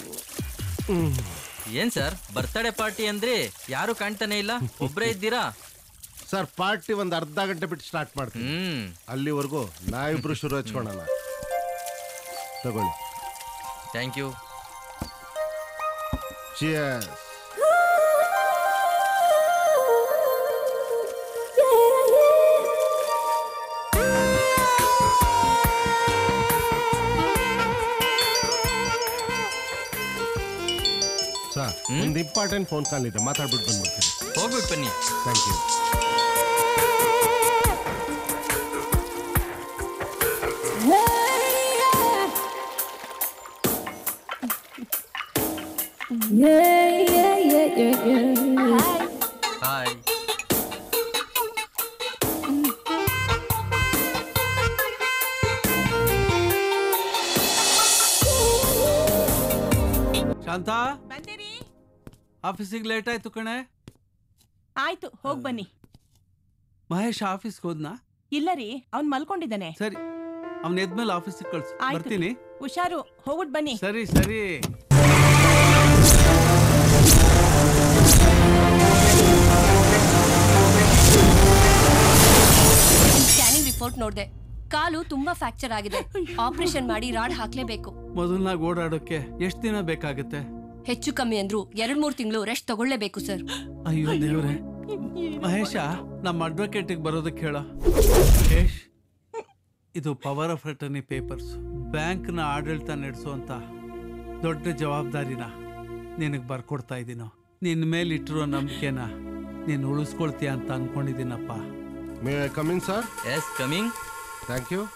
[SPEAKER 17] ಏನ್ ಸರ್ ಬರ್ತ್ಡೇ ಪಾರ್ಟಿ ಅಂದ್ರಿ ಯಾರು ಕಾಣ್ತಾನೆ ಇಲ್ಲ ಒಬ್ರೇ ಇದ್ದೀರಾ
[SPEAKER 14] ಸರ್ ಪಾರ್ಟಿ ಒಂದ್ ಅರ್ಧ ಗಂಟೆ ಬಿಟ್ಟು ಸ್ಟಾರ್ಟ್ ಮಾಡ್ತೀನಿ ಅಲ್ಲಿವರೆಗೂ ನಾವಿಬ್ರು ಶುರು ಹಚ್ಕೊಳ್ಳೋಣ ತಗೊಳ್ಳಿ
[SPEAKER 17] ಥ್ಯಾಂಕ್ ಯು
[SPEAKER 14] ಚಿಯರ್ಸ್ ಸರ್ ಒಂದು ಇಂಪಾರ್ಟೆಂಟ್ ಫೋನ್ ಕಾಲ್ ಇದೆ ಮಾತಾಡ್ಬಿಟ್ಟು ಬಂದ್ಬಿಡ್ತೀನಿ
[SPEAKER 17] ಹೋಗ್ಬಿಟ್ಟು ಬನ್ನಿ
[SPEAKER 14] thank you
[SPEAKER 23] Yeah, yeah, yeah, yeah, yeah.
[SPEAKER 17] Hi
[SPEAKER 5] Shanta ಆಫೀಸಿಗೆ ಲೇಟ್ ಆಯ್ತು ಕಣೆ
[SPEAKER 15] ಆಯ್ತು ಹೋಗ್ ಬನ್ನಿ
[SPEAKER 5] ಮಹೇಶ್ ಆಫೀಸ್ಗೆ ಹೋದ್ನಾ
[SPEAKER 15] ಇಲ್ಲ ರೀ ಅವ್ನ್ ಮಲ್ಕೊಂಡಿದ್ದಾನೆ
[SPEAKER 5] ಸರಿ ಅವ್ನ ಎದ್ಮೇಲೆ ಆಫೀಸಿಗೆ ಕಳ್ಸು
[SPEAKER 15] ಆಯ್ತು.
[SPEAKER 5] ಬರ್ತೀನಿ
[SPEAKER 15] ಹುಷಾರು ಹೋಗ್ಬಿಟ್ ಬನ್ನಿ
[SPEAKER 5] ಸರಿ ಸರಿ
[SPEAKER 18] ಸ್ಕ್ಯಾನಿಂಗ್ ರಿಪೋರ್ಟ್ ನೋಡ್ದೆ ಕಾಲು ತುಂಬಾ ಫ್ರಾಕ್ಚರ್ ಆಗಿದೆ ಆಪರೇಷನ್ ಮಾಡಿ ರಾಡ್ ಹಾಕ್ಲೇಬೇಕು
[SPEAKER 5] ಮೊದಲ್ನಾಗ ಓಡಾಡೋಕೆ ಎಷ್ಟು ದಿನ ಬೇಕಾಗುತ್ತೆ
[SPEAKER 18] ಹೆಚ್ಚು ಕಮ್ಮಿ ಅಂದ್ರು ಎರಡ್ ಮೂರ್ ತಿಂಗಳು ರೆಸ್ಟ್ ತಗೊಳ್ಳೇಬೇಕು ಸರ್
[SPEAKER 5] ಅಯ್ಯೋ ದೇವ್ರೆ ಮಹೇಶ ನಮ್ಮ ಅಡ್ವೊಕೇಟಿಗೆ ಬರೋದಕ್ಕೆ ಹೇಳ ಮಹೇಶ್ ಇದು ಪವರ್ ಆಫ್ ಅಟರ್ನಿ ಪೇಪರ್ಸ್ ಬ್ಯಾಂಕ್ನ ಆಡಳಿತ ನಡೆಸುವಂತ ದೊಡ್ಡ ಜವಾಬ್ದಾರಿನ ನಿನಗೆ ಬರ್ಕೊಡ್ತಾ ಇದ್ದೀನೋ ನಿನ್ನ ಮೇಲೆ ಇಟ್ಟಿರೋ ನಂಬಿಕೆನ ನೀನು ಉಳಿಸ್ಕೊಳ್ತೀಯ ಅಂತ ಅನ್ಕೊಂಡಿದ್ದೀನಪ್ಪ
[SPEAKER 14] may coming sir
[SPEAKER 17] yes coming
[SPEAKER 14] thank you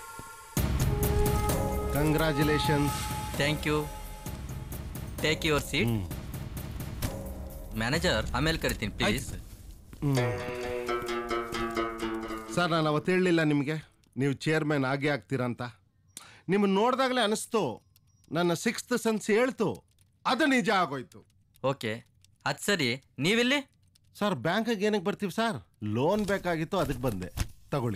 [SPEAKER 14] congratulations
[SPEAKER 17] thank you take your seat manager ಆಮೇಲೆ ಕರಿತೀನಿ ಪ್ಲೀಸ್
[SPEAKER 14] ಸರ್ ನಾನು ಅವತ್ತು ಹೇಳಲಿಲ್ಲ ನಿಮಗೆ ನೀವು ಚೇರ್ಮನ್ ಆಗೇ ಆಗ್ತೀರಾ ಅಂತ ನಿಮ್ಮನ್ನು ನೋಡಿದಾಗಲೇ ಅನಿಸ್ತು ನನ್ನ ಸಿಕ್ಸ್ತ್ ಸೆನ್ಸ್ ಹೇಳ್ತು ಅದು ನಿಜ ಆಗೋಯ್ತು
[SPEAKER 17] ಓಕೆ ಅದು ಸರಿ ನೀವಿಲ್ಲಿ
[SPEAKER 14] ಸರ್ ಬ್ಯಾಂಕಿಗೆ ಏನಕ್ಕೆ ಬರ್ತೀವಿ ಸರ್ ಲೋನ್ ಬೇಕಾಗಿತ್ತು ಅದಕ್ಕೆ ಬಂದೆ ತಗೊಳ್ಳಿ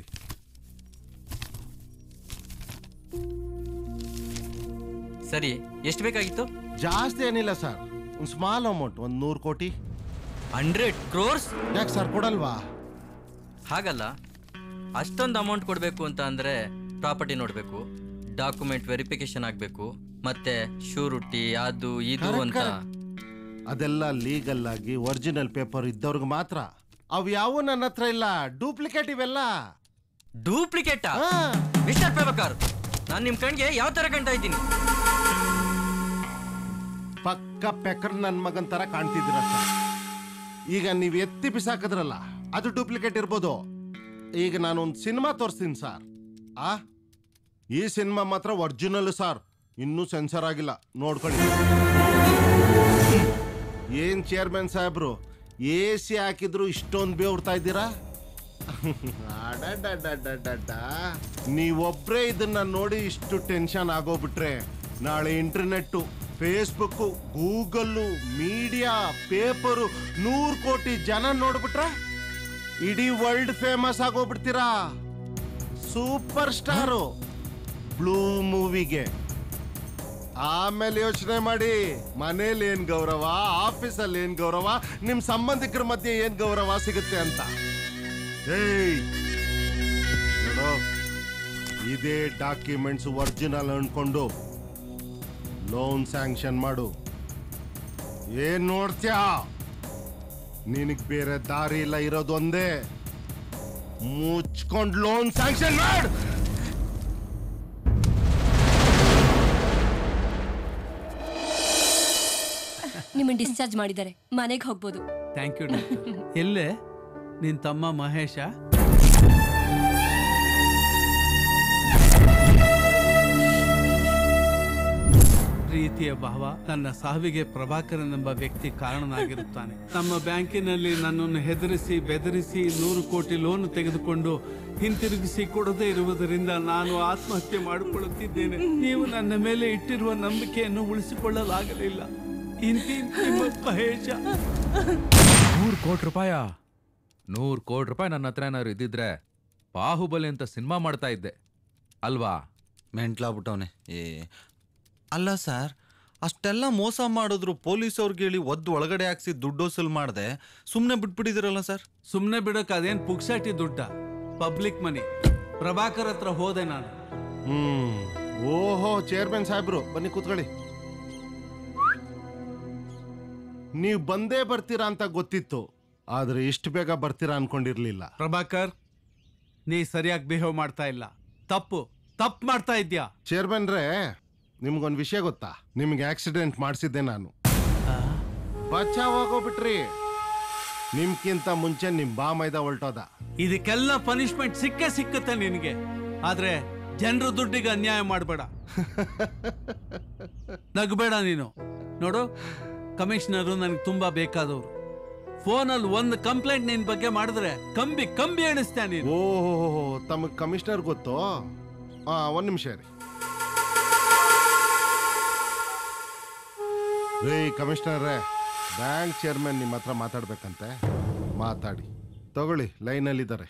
[SPEAKER 17] ಸರಿ ಎಷ್ಟು ಬೇಕಾಗಿತ್ತು
[SPEAKER 14] ಜಾಸ್ತಿ ಏನಿಲ್ಲ ಸರ್ ಒಂದು ಸ್ಮಾಲ್ ಅಮೌಂಟ್ ಒಂದು ನೂರು ಕೋಟಿ
[SPEAKER 17] ಹಂಡ್ರೆಡ್ ಕ್ರೋರ್ಸ್
[SPEAKER 14] ಯಾಕೆ ಸರ್ ಕೊಡಲ್ವಾ
[SPEAKER 17] ಹಾಗಲ್ಲ ಅಷ್ಟೊಂದು ಅಮೌಂಟ್ ಕೊಡಬೇಕು ಅಂತ ಅಂದ್ರೆ ಪ್ರಾಪರ್ಟಿ ನೋಡಬೇಕು ಡಾಕ್ಯುಮೆಂಟ್ ವೆರಿಫಿಕೇಶನ್ ಆಗಬೇಕು ಮತ್ತೆ ಶೂರಿಟಿ ಅದು ಇದು
[SPEAKER 14] Correct,
[SPEAKER 17] ಅಂತ
[SPEAKER 14] correct. ಅದೆಲ್ಲ ಲೀಗಲ್ ಆಗಿ ಒರಿಜಿನಲ್ ಪೇಪರ್ ಇದ್ದವ್ರಿಗೆ ಮಾತ್ರ ಅವು ಯಾವ ನನ್ನ ಹತ್ರ ಇಲ್ಲ ಡೂಪ್ಲಿಕೇಟ್ ಇವೆಲ್ಲ
[SPEAKER 17] ಡೂಪ್ಲಿಕೇಟಾ ಮಿಸ್ಟರ್ ಪ್ರಭಾಕರ್ ನಾನು ನಿಮ್ ಕಣ್ಗೆ ಯಾವ ತರ ಕಾಣ್ತಾ ಇದ್ದೀನಿ
[SPEAKER 14] ಪಕ್ಕ ಪೆಕ್ಕರ್ ನನ್ನ ಮಗನ್ ತರ ಕಾಣ್ತಿದ್ದೀರ ಸರ್ ಈಗ ನೀವು ಎತ್ತಿ ಬಿಸಾಕಿದ್ರಲ್ಲ ಅದು ಡೂಪ್ಲಿಕೇಟ್ ಇರ್ಬೋದು ಈಗ ನಾನು ಒಂದು ಸಿನಿಮಾ ತೋರಿಸ್ತೀನಿ ಸರ್ ಆ ಈ ಸಿನಿಮಾ ಮಾತ್ರ ಒರಿಜಿನಲ್ ಸರ್ ಇನ್ನೂ ಸೆನ್ಸರ್ ಆಗಿಲ್ಲ ನೋಡ್ಕೊಳ್ಳಿ ಏನ್ ಚೇರ್ಮನ್ ಸಾಹೇಬ್ರು ಎ ಸಿ ಹಾಕಿದ್ರು ಇಷ್ಟೊಂದು ಬೇವ್ರ್ತಾ ಇದ್ದೀರಾ ಅಡಡಡಡಡಡ. ನೀವೊಬ್ರೇ ಇದನ್ನ ನೋಡಿ ಇಷ್ಟು ಟೆನ್ಷನ್ ಆಗೋಗ್ಬಿಟ್ರೆ ನಾಳೆ internet Facebook Google media paper ನೂರು ಕೋಟಿ ಜನ ನೋಡ್ಬಿಟ್ರೆ ಇಡೀ ವರ್ಲ್ಡ್ ಫೇಮಸ್ ಆಗೋಗ್ಬಿಡ್ತೀರಾ ಸೂಪರ್ ಸ್ಟಾರು ಬ್ಲೂ ಮೂವಿಗೆ ಆಮೇಲೆ ಯೋಚನೆ ಮಾಡಿ ಮನೇಲಿ ಏನ್ ಗೌರವ ಆಫೀಸಲ್ಲಿ ಏನ್ ಗೌರವ ನಿಮ್ ಸಂಬಂಧಿಕರ ಮಧ್ಯೆ ಏನ್ ಗೌರವ ಸಿಗುತ್ತೆ ಅಂತ ಏಯ್ ನೋಡು ಇದೇ ಡಾಕ್ಯುಮೆಂಟ್ಸ್ ಒರಿಜಿನಲ್ ಅನ್ಕೊಂಡು ಲೋನ್ ಸ್ಯಾಂಕ್ಷನ್ ಮಾಡು ಏನ್ ನೋಡ್ತ್ಯಾ ನಿನಗ್ ಬೇರೆ ದಾರಿ ಇಲ್ಲ ಇರೋದು ಒಂದೇ ಮುಚ್ಕೊಂಡ್ ಲೋನ್ ಸ್ಯಾಂಕ್ಷನ್ ಮಾಡು
[SPEAKER 18] ನಿಮ್ಮನ್ನ ಡಿಸ್ಚಾರ್ಜ್ ಮಾಡಿದ್ದಾರೆ ಮನೆಗೆ ಹೋಗ್ಬೋದು
[SPEAKER 5] ಥ್ಯಾಂಕ್ ಯು ಡಾಕ್ಟರ್ ಎಲ್ಲೇ ನಿನ್ ತಮ್ಮ ಮಹೇಶ ಪ್ರೀತಿಯ ಭಾವ ನನ್ನ ಸಾವಿಗೆ ಪ್ರಭಾಕರನ್ ಎಂಬ ವ್ಯಕ್ತಿ ಕಾರಣನಾಗಿರುತ್ತಾನೆ ನಮ್ಮ ಬ್ಯಾಂಕಿನಲ್ಲಿ ನನ್ನನ್ನು ಹೆದರಿಸಿ ಬೆದರಿಸಿ ನೂರು ಕೋಟಿ ಲೋನ್ ತೆಗೆದುಕೊಂಡು ಹಿಂತಿರುಗಿಸಿ ಕೊಡದೇ ಇರುವುದರಿಂದ ನಾನು ಆತ್ಮಹತ್ಯೆ ಮಾಡಿಕೊಳ್ಳುತ್ತಿದ್ದೇನೆ ನೀವು ನನ್ನ ಮೇಲೆ ಇಟ್ಟಿರುವ ನಂಬಿಕೆಯನ್ನು ಉಳಿಸಿಕೊಳ್ಳಲಾಗಲಿಲ್ಲ ಇಂತಿ ನಿಮ್ಮ ಮಹೇಶ
[SPEAKER 6] ನೂರು ಕೋಟಿ ರೂಪಾಯ ನೂರು ಕೋಟಿ ರೂಪಾಯಿ ನನ್ನ ಹತ್ರ ಏನಾದ್ರು ಇದ್ದಿದ್ರೆ ಬಾಹುಬಲಿ ಅಂತ ಸಿನಿಮಾ ಮಾಡ್ತಾ ಇದ್ದೆ ಅಲ್ವಾ
[SPEAKER 10] ಮೆಂಟ್ಲಾಗ್ಬಿಟ್ಟವನೆ ಏ ಅಲ್ಲ ಸರ್ ಅಷ್ಟೆಲ್ಲ ಮೋಸ ಮಾಡಿದ್ರು ಪೊಲೀಸ್ ಅವ್ರಿಗೆ ಹೇಳಿ ಒದ್ದು ಒಳಗಡೆ ಹಾಕ್ಸಿ ದುಡ್ಡು ವಸೂಲ್ ಮಾಡ್ದೆ ಸುಮ್ಮನೆ ಬಿಟ್ಬಿಟ್ಟಿದಿರಲ್ಲ ಸರ್
[SPEAKER 5] ಸುಮ್ನೆ ಬಿಡಕ್ ಅದೇನ್ ಪುಕ್ಸಾಟಿ ದುಡ್ಡ ಪಬ್ಲಿಕ್ ಮನಿ ಪ್ರಭಾಕರ್ ಹತ್ರ ಹೋದೆ ನಾನು
[SPEAKER 14] ಹ್ಮ್ ಓಹೋ ಚೇರ್ಮನ್ ಸಾಹೇಬ್ರು ಬನ್ನಿ ಕೂತ್ಕೊಳ್ಳಿ ನೀವು ಬಂದೇ ಬರ್ತೀರಾ ಅಂತ ಗೊತ್ತಿತ್ತು ಆದ್ರೆ ಇಷ್ಟು ಬೇಗ ಬರ್ತೀರಾ ಅನ್ಕೊಂಡಿರ್ಲಿಲ್ಲ
[SPEAKER 5] ಪ್ರಭಾಕರ್ ನೀ ಸರಿಯಾಗಿ ಬಿಹೇವ್ ಮಾಡ್ತಾ ಇಲ್ಲ ತಪ್ಪು ತಪ್ಪು ಮಾಡ್ತಾ ಇದ್ಯಾ
[SPEAKER 14] ಚೇರ್ಮನ್ ರೇ ನಿಮ್ಗೊಂದು ವಿಷಯ ಗೊತ್ತಾ ನಿಮ್ಗೆ ಆಕ್ಸಿಡೆಂಟ್ ಮಾಡಿಸಿದ್ದೆ ನಾನು ಬಚಾವಾಗೋಗ್ಬಿಟ್ರಿ ನಿಮ್ಗಿಂತ ಮುಂಚೆ ನಿಮ್ ಬಾ ಮೈದ ಹೊಲ್ಟೋದ
[SPEAKER 5] ಇದಕ್ಕೆಲ್ಲ ಪನಿಷ್ಮೆಂಟ್ ಸಿಕ್ಕೇ ಸಿಕ್ಕತ್ತೆ ನಿನಗೆ ಆದ್ರೆ ಜನರು ದುಡ್ಡಿಗೆ ಅನ್ಯಾಯ ಮಾಡಬೇಡ ನಗಬೇಡ ನೀನು ನೋಡು ಕಮಿಷನರು ನನಗೆ ತುಂಬಾ ಬೇಕಾದವರು ಫೋನಲ್ಲಿ ಒಂದು ಕಂಪ್ಲೇಂಟ್ ನಿನ್ ಬಗ್ಗೆ ಮಾಡಿದ್ರೆ ಕಂಬಿ ಕಂಬಿ ಎಣಿಸ್ತಾ ನೀನು
[SPEAKER 14] ಓಹೋ ತಮಗೆ ಕಮಿಷನರ್ ಗೊತ್ತು ಹಾ ಒಂದ್ ನಿಮಿಷ ರೀ ರೀ ಕಮಿಷನರೇ ಬ್ಯಾಂಕ್ ಚೇರ್ಮನ್ ನಿಮ್ಮ ಹತ್ರ ಮಾತಾಡ್ಬೇಕಂತೆ ಮಾತಾಡಿ ತಗೊಳ್ಳಿ ಲೈನಲ್ಲಿದ್ದಾರೆ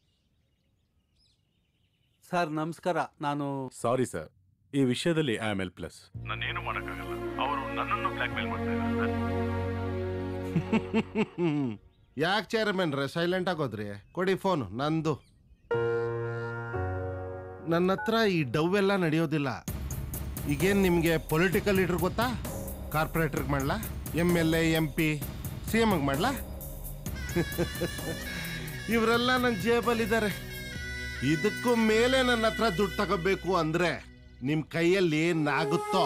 [SPEAKER 5] ಸರ್ ನಮಸ್ಕಾರ ನಾನು
[SPEAKER 1] ಸಾರಿ ಸರ್ ಈ ವಿಷಯದಲ್ಲಿ ಐ ಆಮ್ ಎಲ್ ಪ್ಲಸ್ ನಾನೇನು ಮಾಡೋಕ್ಕಾಗಲ್ಲ ಅವರು ನನ್ನನ್ನು ಬ್ಲ್ಯಾಕ್ ಮೇಲ್ ಮಾಡ್ತಾ ಇದ್ದಾರೆ
[SPEAKER 14] ಯಾಕೆ ಚೇರ್ಮನ್ ರೇ ಸೈಲೆಂಟ್ ಆಗೋದ್ರಿ ಕೊಡಿ ಫೋನ್ ನಂದು ನನ್ನ ಹತ್ರ ಈ ಡವ್ ಎಲ್ಲ ನಡೆಯೋದಿಲ್ಲ ಈಗೇನು ನಿಮಗೆ ಪೊಲಿಟಿಕಲ್ ಲೀಡರ್ ಗೊತ್ತಾ ಕಾರ್ಪೊರೇಟರ್ಗೆ ಮಾಡ್ಲಾ M L A M P C ಎಮ್ಗೆ ಮಾಡ್ಲಾ ಇವರೆಲ್ಲ ನನ್ನ ಜೇಬಲ್ಲಿದ್ದಾರೆ ಇದಕ್ಕೂ ಮೇಲೆ ನನ್ನ ಹತ್ರ ದುಡ್ಡು ತಗೋಬೇಕು ಅಂದ್ರೆ ನಿಮ್ಮ ಕೈಯಲ್ಲಿ ಏನಾಗುತ್ತೋ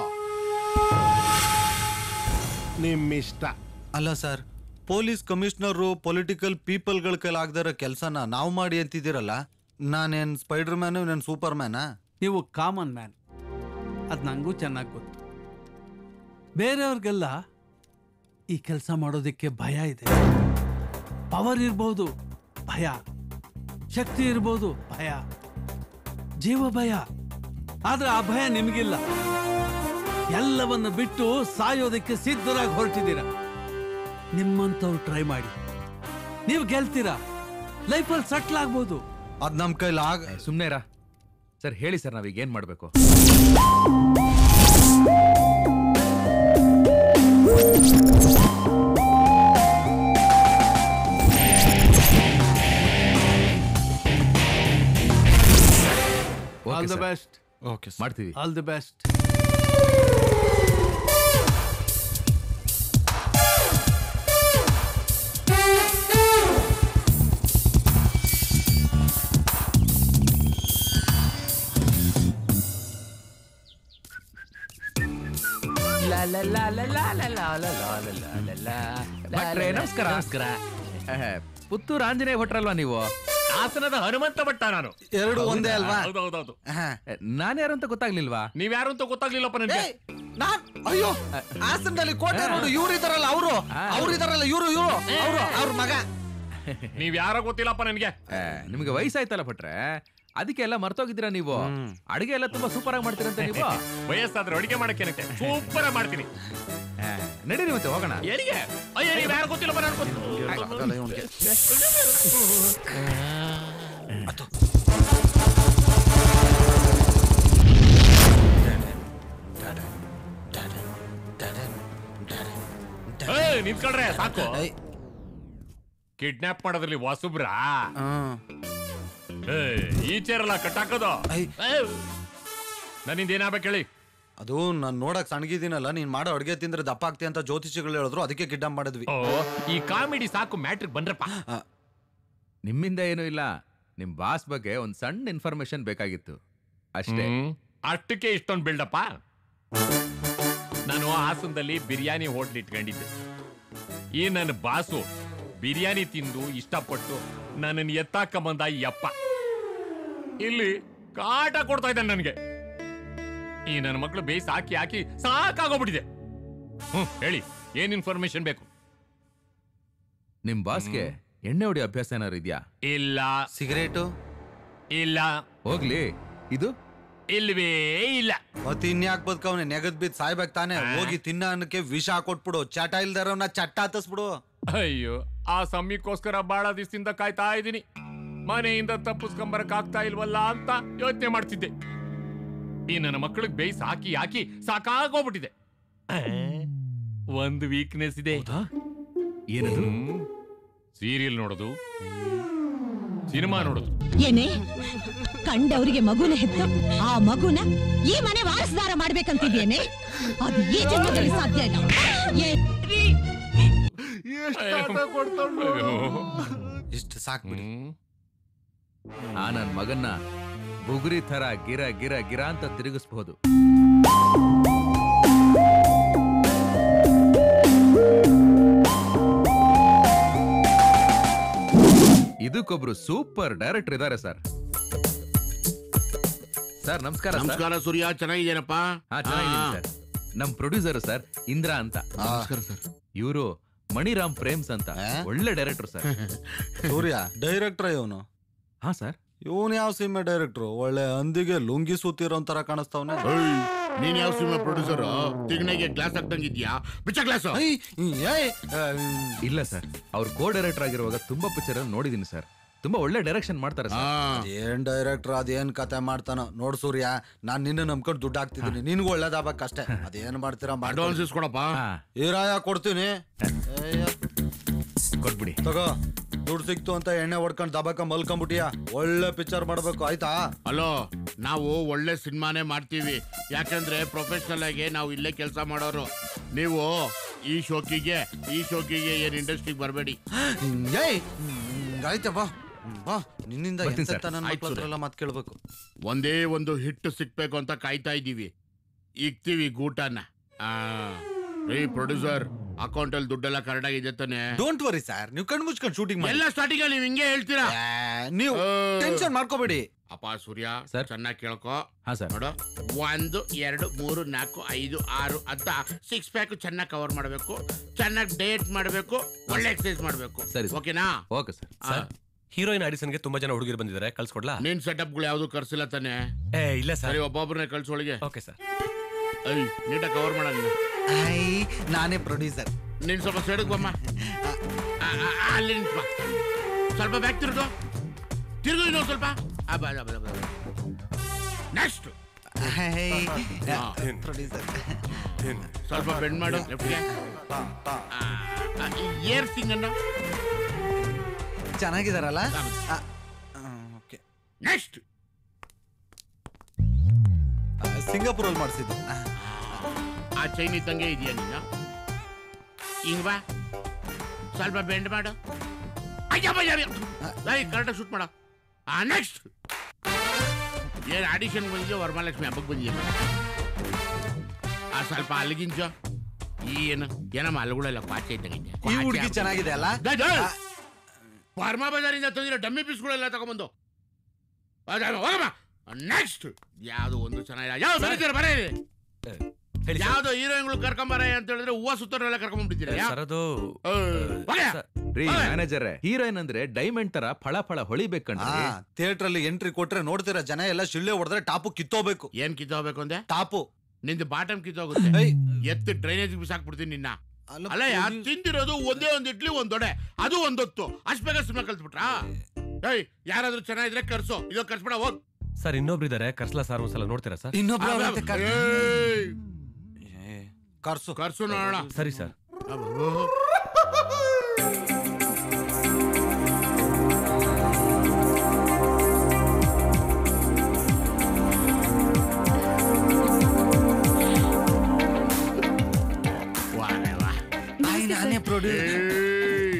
[SPEAKER 14] ನಿಮ್ಮಿಷ್ಟ
[SPEAKER 10] ಅಲ್ಲ ಸರ್ ಪೊಲೀಸ್ ಕಮಿಷನರು ಪೊಲಿಟಿಕಲ್ ಪೀಪಲ್ಗಳ ಕೈಲಿ ಆಗದಿರೋ ಕೆಲಸನ ನಾವು ಮಾಡಿ ಅಂತಿದ್ದೀರಲ್ಲ ನಾನೇನ್ ಸ್ಪೈಡರ್ ಮ್ಯಾನು ನಾನು ಸೂಪರ್ ಮ್ಯಾನಾ
[SPEAKER 5] ನೀವು ಕಾಮನ್ ಮ್ಯಾನ್ ಅದು ನಂಗೂ ಚೆನ್ನಾಗಿ ಗೊತ್ತು ಬೇರೆಯವ್ರಿಗೆಲ್ಲ ಈ ಕೆಲಸ ಮಾಡೋದಕ್ಕೆ ಭಯ ಇದೆ ಪವರ್ ಇರ್ಬೋದು ಭಯ ಶಕ್ತಿ ಇರ್ಬೋದು ಭಯ ಜೀವ ಭಯ ಆದ್ರೆ ಆ ಭಯ ನಿಮಗಿಲ್ಲ ಎಲ್ಲವನ್ನು ಬಿಟ್ಟು ಸಾಯೋದಕ್ಕೆ ಸಿದ್ಧರಾಗಿ ಹೊರಟಿದ್ದೀರ ನಿಮ್ಮಂತವ್ರು ಟ್ರೈ ಮಾಡಿ ನೀವು ಗೆಲ್ತೀರಾ ಲೈಫಲ್ಲಿ ಸೆಟ್ಲ್ ಆಗ್ಬೋದು
[SPEAKER 10] ಅದ್ ನಮ್ ಕೈಲಿ ಆಗ
[SPEAKER 6] ಸುಮ್ಮನೆ ರಾ ಸರ್ ಹೇಳಿ ಸರ್ ನಾವೀಗ ಏನ್ ಮಾಡ್ಬೇಕು
[SPEAKER 5] ಬೆಸ್ಟ್
[SPEAKER 10] ಓಕೆ
[SPEAKER 6] ಮಾಡ್ತೀವಿ
[SPEAKER 5] ಆಲ್ ದಿ ಬೆಸ್ಟ್
[SPEAKER 6] ಭಟ್ರೆ ನಮಸ್ಕಾರ ನಮಸ್ಕಾರ ಪುತ್ತೂರು ಆಂಜನೇಯ ಭಟ್ರಲ್ವಾ ನೀವು
[SPEAKER 13] ಹಾಸನದ ಹನುಮಂತ ಭಟ್ಟ ನಾನು
[SPEAKER 10] ಎರಡು ಒಂದೇ ಅಲ್ವಾ
[SPEAKER 13] ಹೌದೌದೌದು
[SPEAKER 6] ನಾನು ಯಾರು ಅಂತ ಗೊತ್ತಾಗ್ಲಿಲ್ವಾ
[SPEAKER 13] ನೀವ್ ಯಾರು ಅಂತ ಗೊತ್ತಾಗ್ಲಿಲ್ಲಪ್ಪ ನನಗೆ
[SPEAKER 10] ನಾನ್ ಅಯ್ಯೋ ಹಾಸನದಲ್ಲಿ ಕೋಟೆ ರೋಡ್ ಇವ್ರು ಇದಾರಲ್ಲ ಅವರು ಅವ್ರು ಇದಾರಲ್ಲ ಇವರು ಇವರು ಅವರು ಅವ್ರ ಮಗ
[SPEAKER 13] ನೀವ್ ಯಾರೋ ಗೊತ್ತಿಲ್ಲಪ್ಪ ನನಗೆ
[SPEAKER 6] ಏ, ನಿಮ್ಗೆ ವಯಸ್ಸಾಯ್ತಲ್ಲ ಭಟ್ರೆ ಅದಕ್ಕೆ ಎಲ್ಲ ಮರ್ತೋಗಿದ್ದೀರಾ ನೀವು ಅಡಿಗೆ ಎಲ್ಲ ತುಂಬಾ ಸೂಪರ್ ಆಗಿ ಮಾಡ್ತೀರಂತ ನೀವು
[SPEAKER 13] ವಯಸ್ಸಾದ್ರೆ ಅಡಿಗೆ ಮಾಡಕ್ಕೆ ಸೂಪರ್ ಮಾಡ್ತೀನಿ
[SPEAKER 6] ಏ, ನಡೀರಿ ಮತ್ತೆ ಹೋಗೋಣ
[SPEAKER 13] ಏನಿಗೆ ಅಯ್ಯೋ ನೀವ್ ಯಾರು ಗೊತ್ತಿಲ್ಲಪ್ಪ ನಾನು ಏಯ್, ನಿಂತ್ಕೊಳ್ರೆ ಸಾಕು ಕಿಡ್ನಾಪ್ ಮಾಡೋದ್ರಲ್ಲಿ ವಾಸುಬ್ರಾ ಏಯ್, ಈ ಚೇರಲ್ಲ ಕಟ್ಟಾಕೋದು ನನ್ನಿಂದ ಏನಾಗ್ಬೇಕು ಹೇಳಿ
[SPEAKER 10] ಅದು ನಾನ್ ನೋಡಕ್ ಸಣ್ಣಗಿದ್ದೀನಲ್ಲ ನೀನ್ ಮಾಡೋ ಅಡ್ಗೆ ತಿಂದ್ರೆ ದಪ್ಪ ಆಗ್ತಿ ಅಂತ ಜ್ಯೋತಿಷಿಗಳು ಹೇಳಿದ್ರು ಅದಕ್ಕೆ ಗಿಡ್ಡ ಮಾಡಿದ್ವಿ
[SPEAKER 13] ಓ ಈ ಕಾಮಿಡಿ ಸಾಕು ಮ್ಯಾಟ್ರಿಕ್ ಬಂದ್ರಪ್ಪ
[SPEAKER 6] ನಿಮ್ಮಿಂದ ಏನೂ ಇಲ್ಲ ನಿಮ್ ಬಾಸ್ ಬಗ್ಗೆ ಒಂದ್ ಸಣ್ಣ ಇನ್ಫಾರ್ಮೇಶನ್ ಬೇಕಾಗಿತ್ತು ಅಷ್ಟೇ
[SPEAKER 13] ಹ್ಮ್. ಅಷ್ಟಕ್ಕೆ ಇಷ್ಟೊಂದು ಬಿಲ್ಡಪ್ಪ ನಾನು ಹಾಸನದಲ್ಲಿ ಬಿರಿಯಾನಿ ಹೋಟ್ಲ್ ಇಟ್ಕೊಂಡಿದ್ದೆ ಈ ನನ್ನ ಬಾಸು ಬಿರಿಯಾನಿ ತಿಂದು ಇಷ್ಟಪಟ್ಟು ನನ್ನನ್ನು ಎತ್ತಾಕ ಬಂದ ಈ ಅಪ್ಪ ಇಲ್ಲಿ ಕಾಟ ಕೊಡ್ತಾ ಇದ್ದಾನೆ ನನಗೆ ಈ ನನ್ನ ಮಕ್ಕಳು ಬೇಯಿಸಿ ಹಾಕಿ ಹಾಕಿ ಸಾಕಾಗೋಗ್ಬಿಟ್ಟಿದೆ ಹ್ಮ್ ಹೇಳಿ ಏನ್ ಇನ್ಫಾರ್ಮೇಶನ್ ಬೇಕು
[SPEAKER 6] ನಿಮ್ ಬಾಸ್ಗೆ ಎಣ್ಣೆ ಹೊಡಿ ಅಭ್ಯಾಸ ಏನಾದ್ರು ಇದ್ಯಾ
[SPEAKER 13] ಇಲ್ಲ
[SPEAKER 10] ಸಿಗರೇಟು
[SPEAKER 13] ಇಲ್ಲ
[SPEAKER 6] ಹೋಗ್ಲಿ ಇದು
[SPEAKER 13] ಇಲ್ವೇ ಇಲ್ಲ
[SPEAKER 10] ಮತ್ತೆ ಇನ್ಯಾಕ್ ಬದುಕವ್ನೆ ನೆಗದ್ ಬಿದ್ದು ಸಾಯ್ಬೇಕು ತಾನೆ ಹೋಗಿ ತಿನ್ನ ಅನ್ನಕ್ಕೆ ವಿಷ ಹಾಕೊಟ್ಬಿಡು ಚಟ ಇಲ್ದಾರವ್ನ ಚಟ್ಟ ಹತ್ತಿಸ್ಬಿಡು
[SPEAKER 13] ಅಯ್ಯೋ ಆ ಸಮಯಕ್ಕೋಸ್ಕರ ಬಹಳ ದಿವಸದಿಂದ ಕಾಯ್ತಾ ಇದ್ದೀನಿ ಮನೆಯಿಂದ ತಪ್ಪಿಸ್ಕೊಂಬರಕ್ ಆಗ್ತಾ ಇಲ್ವಲ್ಲ ಅಂತ ಯೋಚನೆ ಮಾಡ್ತಿದ್ದೆ ಈ ನನ್ನ ಮಕ್ಕಳಿಗೆ ಬೇಯಿಸಿ ಹಾಕಿ ಹಾಕಿ ಸಾಕಾಗೋಗ್ಬಿಟ್ಟಿದೆ ಆ, ಒಂದು ವೀಕ್ನೆಸ್ ಇದೆ
[SPEAKER 6] ಏನದು
[SPEAKER 13] ಸೀರಿಯಲ್ ನೋಡೋದು ಸಿನಿಮಾ ನೋಡೋದು
[SPEAKER 8] ಏನೇ ಕಂಡವರಿಗೆ ಮಗುನ ಹೆತ್ತು ಆ ಮಗುನ ಈ ಮನೆ ವಾರಸದಾರ ಮಾಡ್ಬೇಕಂತಿದ್ಯೇನೆ ಅದು ಈ ಜನ್ಮದಲ್ಲಿ ಸಾಧ್ಯ ಇಲ್ಲ ಏ-
[SPEAKER 10] ಇಷ್ಟು ಸಾಕ್ಬಿಡಿ
[SPEAKER 6] ಆ ನನ್ ಮಗನ್ನ ಬುಗುರಿ ತರ ಗಿರ ಗಿರ ಗಿರ ಅಂತ ತಿರುಗಿಸ್ಬಹುದು ಇದಕ್ಕೊಬ್ರು ಸೂಪರ್ ಡೈರೆಕ್ಟರ್ ಇದ್ದಾರೆ ಸರ್ ಸರ್ ನಮಸ್ಕಾರ ಸರ್.
[SPEAKER 20] ನಮಸ್ಕಾರ ಸೂರ್ಯ ಚೆನ್ನಾಗಿದ್ದೇನಪ್ಪ
[SPEAKER 6] ಹಾ ಚೆನ್ನಾಗಿದ್ದೀನಿ ಸರ್ ನಮ್ ಪ್ರೊಡ್ಯೂಸರ್ ಸರ್ ಇಂದ್ರಾ ಅಂತ
[SPEAKER 20] ನಮಸ್ಕಾರ ಸರ್
[SPEAKER 6] ಇವರು ಮಣಿರಾಮ್ ಪ್ರೇಮ್ಸ್ ಅಂತ ಒಳ್ಳೆ ಡೈರೆಕ್ಟರ್ ಸರ್
[SPEAKER 10] ಸೂರ್ಯ ಡೈರೆಕ್ಟರ್ ಇವನು
[SPEAKER 6] ಹಾ ಸರ್
[SPEAKER 10] ಇವನ್ ಯಾವ ಸಿನಿಮಾ ಡೈರೆಕ್ಟ್ರು ಒಳ್ಳೆ ಹಂದಿಗೆ ಲುಂಗಿ ಸೂತಿರೋ ತರ ಕಾಣಿಸ್ತಾವನೆ
[SPEAKER 20] ನೀನ್ ಯಾವ ಸಿನಿಮಾ ಪ್ರೊಡ್ಯೂಸರ್ ತಿಗಣೆಗೆ ಗ್ಲಾಸ್ ಹಾಕ್ದಂಗಿದ್ಯಾ ಬಿಚ್ಚ ಗ್ಲಾಸ್
[SPEAKER 6] ಇಲ್ಲ ಸರ್ ಅವ್ರು ಕೋ ಡೈರೆಕ್ಟರ್ ಆಗಿರುವಾಗ ತುಂಬಾ ಪಿಕ್ಚರ್ ನೋಡಿದೀನಿ ಸರ್ ತುಂಬಾ ಒಳ್ಳೆ ಡೈರೆಕ್ಷನ್ ಮಾಡ್ತಾರೆ ಸರ್
[SPEAKER 10] ಏನ್ ಡೈರೆಕ್ಟರ್ ಅದೇನ್ ಕತೆ ಮಾಡ್ತಾನೋ ನೋಡ್ ಸೂರ್ಯ ನಾನ್ ನಿನ್ನ ನಂಬ್ಕೊಂಡು ದುಡ್ಡು ಹಾಕ್ತಿದ್ದೀನಿ ನಿನ್ಗೂ ಒಳ್ಳೇದಾಗಬೇಕಷ್ಟೇ ಅದೇನ್ ಮಾಡ್ತೀರಾ
[SPEAKER 20] ಅಡ್ವಾನ್ಸ್ ಇಸ್ಕೊಡಪ್ಪ
[SPEAKER 10] ಈರಾಯ ಕೊಡ್ತೀನಿ
[SPEAKER 6] ಕೊಟ್ಬಿಡಿ
[SPEAKER 10] ತಗೋ ದುಡ್ಡು ಸಿಕ್ತು ಅಂತ ಎಣ್ಣೆ ಹೊಡ್ಕೊಂಡ್ ದಬಕ ಮಲ್ಕೊಂಬಿಟ್ಟಿಯ ಒಳ್ಳೆ ಪಿಕ್ಚರ್ ಮಾಡ್ಬೇಕು ಆಯ್ತಾ
[SPEAKER 20] ಹಲೋ ನಾವು ಒಳ್ಳೆ ಸಿನಿಮಾನೇ ಮಾಡ್ತೀವಿ ಯಾಕಂದ್ರೆ ಪ್ರೊಫೆಷನಲ್ ಆಗಿ ನಾವು ಇಲ್ಲೇ ಕೆಲಸ ಮಾಡೋರು ನೀವು ಈ ಶೋಕಿಗೆ ಈ ಶೋಕಿಗೆ ಏನ್ ಇಂಡಸ್ಟ್ರಿಗೆ ಬರಬೇಡಿ
[SPEAKER 10] ಏಯ್ ಆಯ್ತಾ ಬಾ ಬಾ ನಿನ್ನಿಂದ
[SPEAKER 20] ಬರ್ತೀನಿ
[SPEAKER 10] ಎಂತೆಂತ
[SPEAKER 20] ಸರ್.
[SPEAKER 10] ನನ್ನ
[SPEAKER 20] ಆಯ್ತು
[SPEAKER 10] ಮಕ್ಳ ಹತ್ರ
[SPEAKER 20] ಸರ್.
[SPEAKER 10] ಎಲ್ಲ ಮಾತು ಕೇಳ್ಬೇಕು
[SPEAKER 20] ಒಂದೇ ಒಂದು ಹಿಟ್ ಸಿಕ್ಬೇಕು ಅಂತ ಕಾಯ್ತಾ ಇದ್ದೀವಿ ಇಕ್ತೀವಿ ಗೂಟನ ಆ ರೀ ಪ್ರೊಡ್ಯೂಸರ್ ಅಕೌಂಟ್ ಅಲ್ಲಿ ದುಡ್ಡೆಲ್ಲ ಕರೆಕ್ಟ್ ಆಗಿದೆ ತಾನೆ
[SPEAKER 10] ಡೋಂಟ್ ವರಿ ಸರ್ ನೀವು ಕಣ್ ಮುಚ್ಕೊಂಡು ಶೂಟಿಂಗ್ ಮಾಡಿ
[SPEAKER 20] ಎಲ್ಲ ಸ್ಟಾರ್ಟಿಂಗ್ ಅಲ್ಲಿ ನೀವು ಹಿಂಗೆ ಹೇಳ್ತೀರಾ
[SPEAKER 10] ನೀವು
[SPEAKER 20] ಆ.
[SPEAKER 10] ಟೆನ್ಷನ್ ಮಾಡ್ಕೋಬೇಡಿ
[SPEAKER 20] ಅಪ್ಪ ಸೂರ್ಯ ಚೆನ್ನಾಗಿ ಕೇಳ್ಕೊ
[SPEAKER 6] ಹಾ ಸರ್
[SPEAKER 20] ನೋಡು ಒಂದು ಎರಡು ಮೂರು ನಾಲ್ಕು ಐದು ಆರು ಅಂತ ಸಿಕ್ಸ್ ಪ್ಯಾಕ್ ಚೆನ್ನಾಗಿ ಕವರ್ ಮಾಡಬೇಕು ಚೆನ್ನಾಗಿ ಡಯಟ್ ಮಾಡಬೇಕು ಒಳ್ಳೆ ಎಕ್ಸರ್ಸೈಸ್ ಮಾಡಬೇಕು
[SPEAKER 6] ಸರಿ
[SPEAKER 20] ಓಕೆನಾ
[SPEAKER 6] ಓಕೆ ಸರ್
[SPEAKER 16] ಸರ್ ಹೀರೋಯಿನ್ ಆಡಿಷನ್ಗೆ ತುಂಬಾ ಜನ ಹುಡುಗಿರು ಬಂದಿದ್ದಾರೆ ಕಳ್ಸ್ಕೊಡ್ಲಾ
[SPEAKER 20] ನಿನ್ ಸೆಟಪ್ಗಳು ಯಾವ್ದು ಕರ್ಸಿಲ್ಲ ತಾನೆ
[SPEAKER 16] ಏ ಇಲ್ಲ ಸರ್
[SPEAKER 20] ಸರಿ ಒಬ್ಬೊಬ್ಬರನ್ನೇ ಕಳ್ಸೊಳಗೆ
[SPEAKER 16] ಓಕೆ ಸರ್
[SPEAKER 20] ಐ ನೀಟಾಗಿ ಕವರ್ ಮಾಡ ನೀನು
[SPEAKER 10] ನಾನೇ ಪ್ರೊಡ್ಯೂಸರ್
[SPEAKER 20] ನೀನ್ ಸ್ವಲ್ಪ ಸೈಡ್ಗೆ ಬಮ್ಮ ಆ, ಆ, ಆ, ಅಲ್ಲಿ ನಿಂತ್ಕೊ. ಸ್ವಲ್ಪ ಬ್ಯಾಕ್ ತಿರುಗು ತಿರುಗು ಇನ್ನೊಂದು ಸ್ವಲ್ಪ ನೆಕ್ಸ್ಟ್
[SPEAKER 10] ಪ್ರೊಡ್ಯೂಸರ್
[SPEAKER 20] ಸ್ವಲ್ಪ ಬೆಂಡ್ ಮಾಡು ಲೆಫ್ಟ್ಗೆ ಏರ್ ಸಿಂಗ್ ಅನ್ನ
[SPEAKER 10] ಚೆನ್ನಾಗಿದಾರಲ್ಲ
[SPEAKER 20] ನೆಕ್ಸ್ಟ್
[SPEAKER 10] ಸಿಂಗಾಪುರಲ್ಲಿ ಮಾಡಿಸಿದ್ದು
[SPEAKER 20] ಆ ಚೈನ್ ಇದ್ದಂಗೆ ಇದೆಯಾ ನೀನು ಹಿಂಗ್ ಬಾ ಸ್ವಲ್ಪ ಬೆಂಡ್ ಮಾಡು ಕರೆಕ್ಟಾಗಿ ಶೂಟ್ ಮಾಡು ಆ ನೆಕ್ಸ್ಟ್ ಏನು ಆಡಿಷನ್ ಬಂದಿದ್ಯೋ ವರಮಹಾಲಕ್ಷ್ಮಿ ಹಬ್ಬಕ್ಕೆ ಬಂದಿದ್ಯಾ ಆ ಸ್ವಲ್ಪ ಅಲ್ಲಿಗಿಂಚು ಈ ಏನು ಏನಮ್ಮ ಅಲ್ಲುಗಳೆಲ್ಲ ಪಾಚೆ ಇದ್ದಂಗೆ
[SPEAKER 10] ಈ ಹುಡ್ಗಿ ಚೆನ್ನಾಗಿದೆ ಅಲ್ಲ?
[SPEAKER 20] ವರ್ಮ ಬಜಾರಿಂದ ತಂದಿರೋ ಡಮ್ಮಿ ಪೀಸ್ಗಳೆಲ್ಲ ತಗೊಂಬಂದು ಹೋಗಮ್ಮ ನೆಕ್ಸ್ಟ್ ಯಾವ್ದು ಒಂದು ಚೆನ್ನಾಗಿಲ್ಲ ಯಾವ ಬರೀತೀರ ಬರೀ ಯಾವ್ದೋ ಹೀರೋಯಿನ್ಗಳು ಕರ್ಕೊಂಬರ ಅಂತ ಹೇಳಿದ್ರೆ ಹೂವ ಸುತ್ತೋರೆಲ್ಲ ಕರ್ಕೊಂಡ್ಬಿಟ್ಟಿದ್ದೀರಾ
[SPEAKER 16] ಸರ್ ಅದು
[SPEAKER 6] ರೀ ಮ್ಯಾನೇಜರ್ ಹೀರೋಯಿನ್ ಅಂದ್ರೆ ಡೈಮಂಡ್ ತರ ಫಳ ಫಳ ಹೊಳಿಬೇಕಂಡ್ರಿ
[SPEAKER 10] ಥಿಯೇಟರ್ ಅಲ್ಲಿ ಎಂಟ್ರಿ ಕೊಟ್ರೆ ನೋಡ್ತೀರಾ ಜನ ಎಲ್ಲ ಶಿಳ್ಳೆ ಹೊಡೆದ್ರೆ ಟಾಪು ಕಿತ್ತೋಬೇಕು
[SPEAKER 20] ಏನ್ ಕಿತ್ತೋಗ್ಬೇಕು ಅಂದೆ
[SPEAKER 10] ಟಾಪು
[SPEAKER 20] ನಿಂದು ಬಾಟಮ್ ಕಿತ್ತೋಗುತ್ತೆ ಎತ್ತು ಡ್ರೈನೇಜ್ ಬಿಸಾಕ್ಬಿಡ್ತೀನಿ ನಿನ್ನ ಅಲ್ಲ ಯಾರು ತಿಂದಿರೋದು ಒಂದೇ ಒಂದ್ ಇಡ್ಲಿ ಒಂದ್ ದೊಡೆ ಅದು ಒಂದೊತ್ತು ಅಷ್ಟ್ ಬೇಗ ಸುಮ್ಮನೆ ಕಲ್ತ್ಬಿಟ್ರಾ ಏಯ್ ಯಾರಾದ್ರೂ ಚೆನ್ನಾಗಿದ್ರೆ ಕರ್ಸೋ ಇದು ಕರ್ಸ್ಬಿಡ ಹೋಗ್
[SPEAKER 16] ಸರ್ ಇನ್ನೊಬ್ರು ಇದಾರೆ ಕರ್ಸ್ಲಾ ಸಾರ್ ಒಂದ್ಸಲ ನೋಡ್ತೀರಾ ಸರ್
[SPEAKER 10] ಇನ್ನೊಬ್ರು ಅವ್ರಂತೆ ಕರ್-
[SPEAKER 20] ಏಯ್!
[SPEAKER 10] ಕರ್ಸು
[SPEAKER 20] ಕರ್ಸು ನೋಡೋಣ
[SPEAKER 16] ಸರಿ ಸರ್
[SPEAKER 10] ನಾನೇ
[SPEAKER 20] ಏಯ್!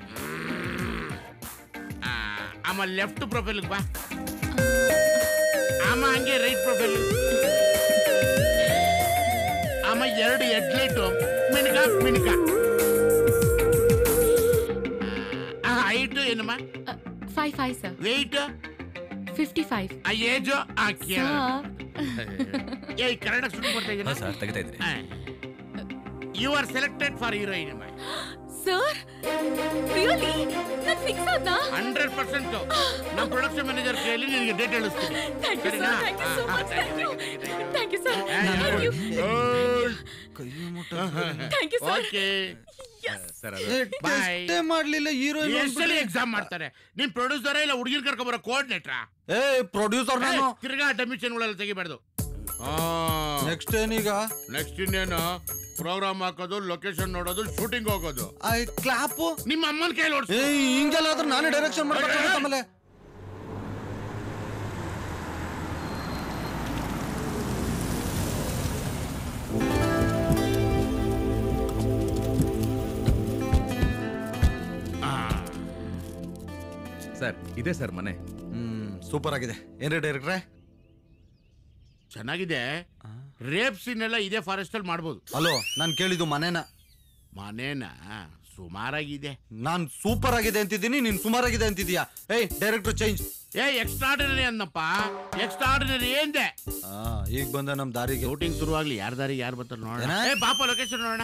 [SPEAKER 20] ಆ, ಆಮ ಲೆಫ್ಟ್ ಪ್ರೊಫೈಲ್ ಬಾ ಆಮ ಹಂಗೆ ರೈಟ್ ಪ್ರೊಫೈಲ್ ಆಮ ಎರಡು ಹೆಡ್ಲೈಟ್ ಮಿನ್ಕ ಮಿನ್ಕ ಹೈಟ್ ಏನಮ್ಮ
[SPEAKER 11] five five sir
[SPEAKER 20] weight
[SPEAKER 11] fifty five
[SPEAKER 20] ಆ ಏಜ್ ಆ ಕೇಳ ಏ ಕನ್ನಡ ಸುಟ್ಟು ಬರ್ತಾ
[SPEAKER 16] ಹಾ
[SPEAKER 20] ಇದೀನ
[SPEAKER 16] ಸರ್ ತೆಗಿತಾ ಇದ್ದೀನಿ
[SPEAKER 20] you are selected for heroine ಅಮ್ಮ
[SPEAKER 11] ಸರ್ ರಿಯಲಿ ನಾನು ಫಿಕ್ಸ್ ಆದ್ನಾ
[SPEAKER 20] ಹಂಡ್ರೆಡ್ ಪರ್ಸೆಂಟ್ ನಮ್ಮ ಪ್ರೊಡಕ್ಷನ್ ಮ್ಯಾನೇಜರ್ ಕೈಯಲ್ಲಿ ನಿನಗೆ ಡೇಟ್ ಹೇಳಿಸ್ತೀನಿ
[SPEAKER 11] Thank you,
[SPEAKER 20] ಸರಿನಾ?
[SPEAKER 11] sir. Thank you so
[SPEAKER 20] ಹಾ,
[SPEAKER 11] much.
[SPEAKER 20] ಹಾ,
[SPEAKER 11] Thank you. Thank you, sir.
[SPEAKER 20] ಏ,
[SPEAKER 11] Thank you.
[SPEAKER 20] ಓಯ್.
[SPEAKER 11] Thank you, sir.
[SPEAKER 20] Okay
[SPEAKER 6] sir
[SPEAKER 20] bye
[SPEAKER 10] ಟೆಸ್ಟೇ ಮಾಡ್ಲಿಲ್ಲ ಹೀರೋಯಿನ್
[SPEAKER 20] ಎಷ್ಟಲ್ಲಿ ಎಕ್ಸಾಮ್ ಮಾಡ್ತಾರೆ ನಿಮ್ ಪ್ರೊಡ್ಯೂಸರ್ ಇಲ್ಲ ಹುಡುಗಿರ್ ಕರ್ಕೊಂಬರೋ ಕೋಆರ್ಡಿನೇಟ್ರಾ
[SPEAKER 10] ಏ ಪ್ರೊಡ್ಯೂಸರ್ ನಾನು
[SPEAKER 20] ತಿರ್ಗಾ ಡಮಿಷನ್ಗಳೆಲ್ಲ ತೆಗಿಬಾರ್ದು
[SPEAKER 10] ನೆಕ್ಸ್ಟ್ ಏನೀಗ
[SPEAKER 20] ನೆಕ್ಸ್ಟ್ ಇನ್ನೇನು ಪ್ರೋಗ್ರಾಮ್ ಹಾಕೋದು ಲೊಕೇಶನ್ ನೋಡೋದು ಶೂಟಿಂಗ್ ಹೋಗೋದು
[SPEAKER 10] ಕ್ಲಾಪ್
[SPEAKER 20] ನಿಮ್ಮ ಅಮ್ಮನ ಕೈಲಿ ಓಡಿಸ್
[SPEAKER 10] ಏ ಹಿಂಗೆಲ್ಲ ಆದ್ರೆ ನಾನೇ ಡೈರೆಕ್ಷನ್ ಮಾಡ್ಬೇಕಾಗುತ್ತೆ ಆಮೇಲೆ
[SPEAKER 6] ಸರ್ ಇದೆ ಸರ್ ಮನೆ
[SPEAKER 10] ಹ್ಮ್ ಸೂಪರ್ ಆಗಿದೆ ಏನ್ರಿ ಡೈರೆಕ್ಟ್ರೆ
[SPEAKER 20] ಚೆನ್ನಾಗಿದೆ ರೇಪ್ ಸೀನ್ ಎಲ್ಲ ಇದೇ ಫಾರೆಸ್ಟ್ ಅಲ್ಲಿ ಮಾಡ್ಬೋದು
[SPEAKER 10] ಹಲೋ ನಾನು ಕೇಳಿದ್ದು ಮನೇನ
[SPEAKER 20] ಮನೇನ ಸುಮಾರಾಗಿದೆ
[SPEAKER 10] ನಾನ್ ಸೂಪರ್ ಆಗಿದೆ ಅಂತಿದ್ದೀನಿ ನೀನ್ ಸುಮಾರಾಗಿದೆ ಅಂತಿದ್ಯಾ ಏಯ್ ಡೈರೆಕ್ಟರ್ ಚೇಂಜ್
[SPEAKER 20] ಏ ಎಕ್ಸ್ಟ್ರಾರ್ಡಿನರಿ ಅನ್ನಪ್ಪ ಎಕ್ಸ್ಟ್ರಾರ್ಡಿನರಿ ಏನ್ದೆ
[SPEAKER 10] ಈಗ ಬಂದ ನಮ್ ದಾರಿಗೆ
[SPEAKER 20] ಶೂಟಿಂಗ್ ಶುರುವಾಗ್ಲಿ ಯಾರ ದಾರಿ ಯಾರು ಬರ್ತಾರೆ ನೋಡೋಣ
[SPEAKER 10] ಏನ?
[SPEAKER 20] ಏ ಪಾಪ ಲೊಕೇಶನ್ ನೋಡೋಣ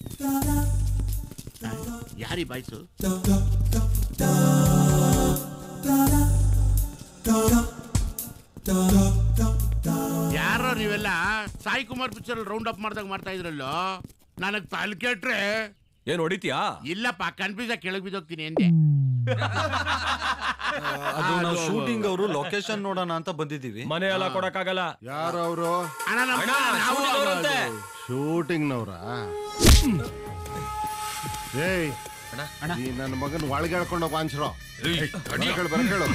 [SPEAKER 20] ಯಾರಿ ಬಾಯ್ಸು ಯಾರೋ ನೀವೆಲ್ಲ Sai Kumar picture round up ಮಾಡ್ದಾಗ ಮಾಡ್ತಾ ಇದ್ರಲ್ಲೋ ನನಗ್ ತಲೆ ಕೆಟ್ರೆ
[SPEAKER 16] ಏನ್ ಹೊಡಿತೀಯಾ
[SPEAKER 20] ಇಲ್ಲಪ್ಪ ಕನ್ಫ್ಯೂಸ್ ಆಗಿ ಕೆಳಗ್ ಬಿದ್ದೋಗ್ತೀನಿ ಎಂದೆ
[SPEAKER 10] ಅದು ನಾವು
[SPEAKER 20] ಅದು-
[SPEAKER 10] ಶೂಟಿಂಗ್ ಅವರು ಲೊಕೇಶನ್ ನೋಡೋಣ ಅಂತ ಬಂದಿದ್ದೀವಿ
[SPEAKER 16] ಮನೆ ಎಲ್ಲ ಕೊಡಕ್ಕಾಗಲ್ಲ
[SPEAKER 14] ಯಾರು ಅವರು
[SPEAKER 20] ಅಣ್ಣ ನಮ್ಮ
[SPEAKER 16] ಅಣ್ಣ,
[SPEAKER 20] ನಾವು
[SPEAKER 16] shooting ಅವ್ರಂತೆ.
[SPEAKER 14] ಶೂಟಿಂಗ್ನವ್ರ ಏಯ್ ಈ ನನ್ನ ಮಗನ್ ಒಳಗೆ ಹೇಳ್ಕೊಂಡು ವಾಂಚ್ರೋ ಬರಕೇಳು ಬರಕೇಳು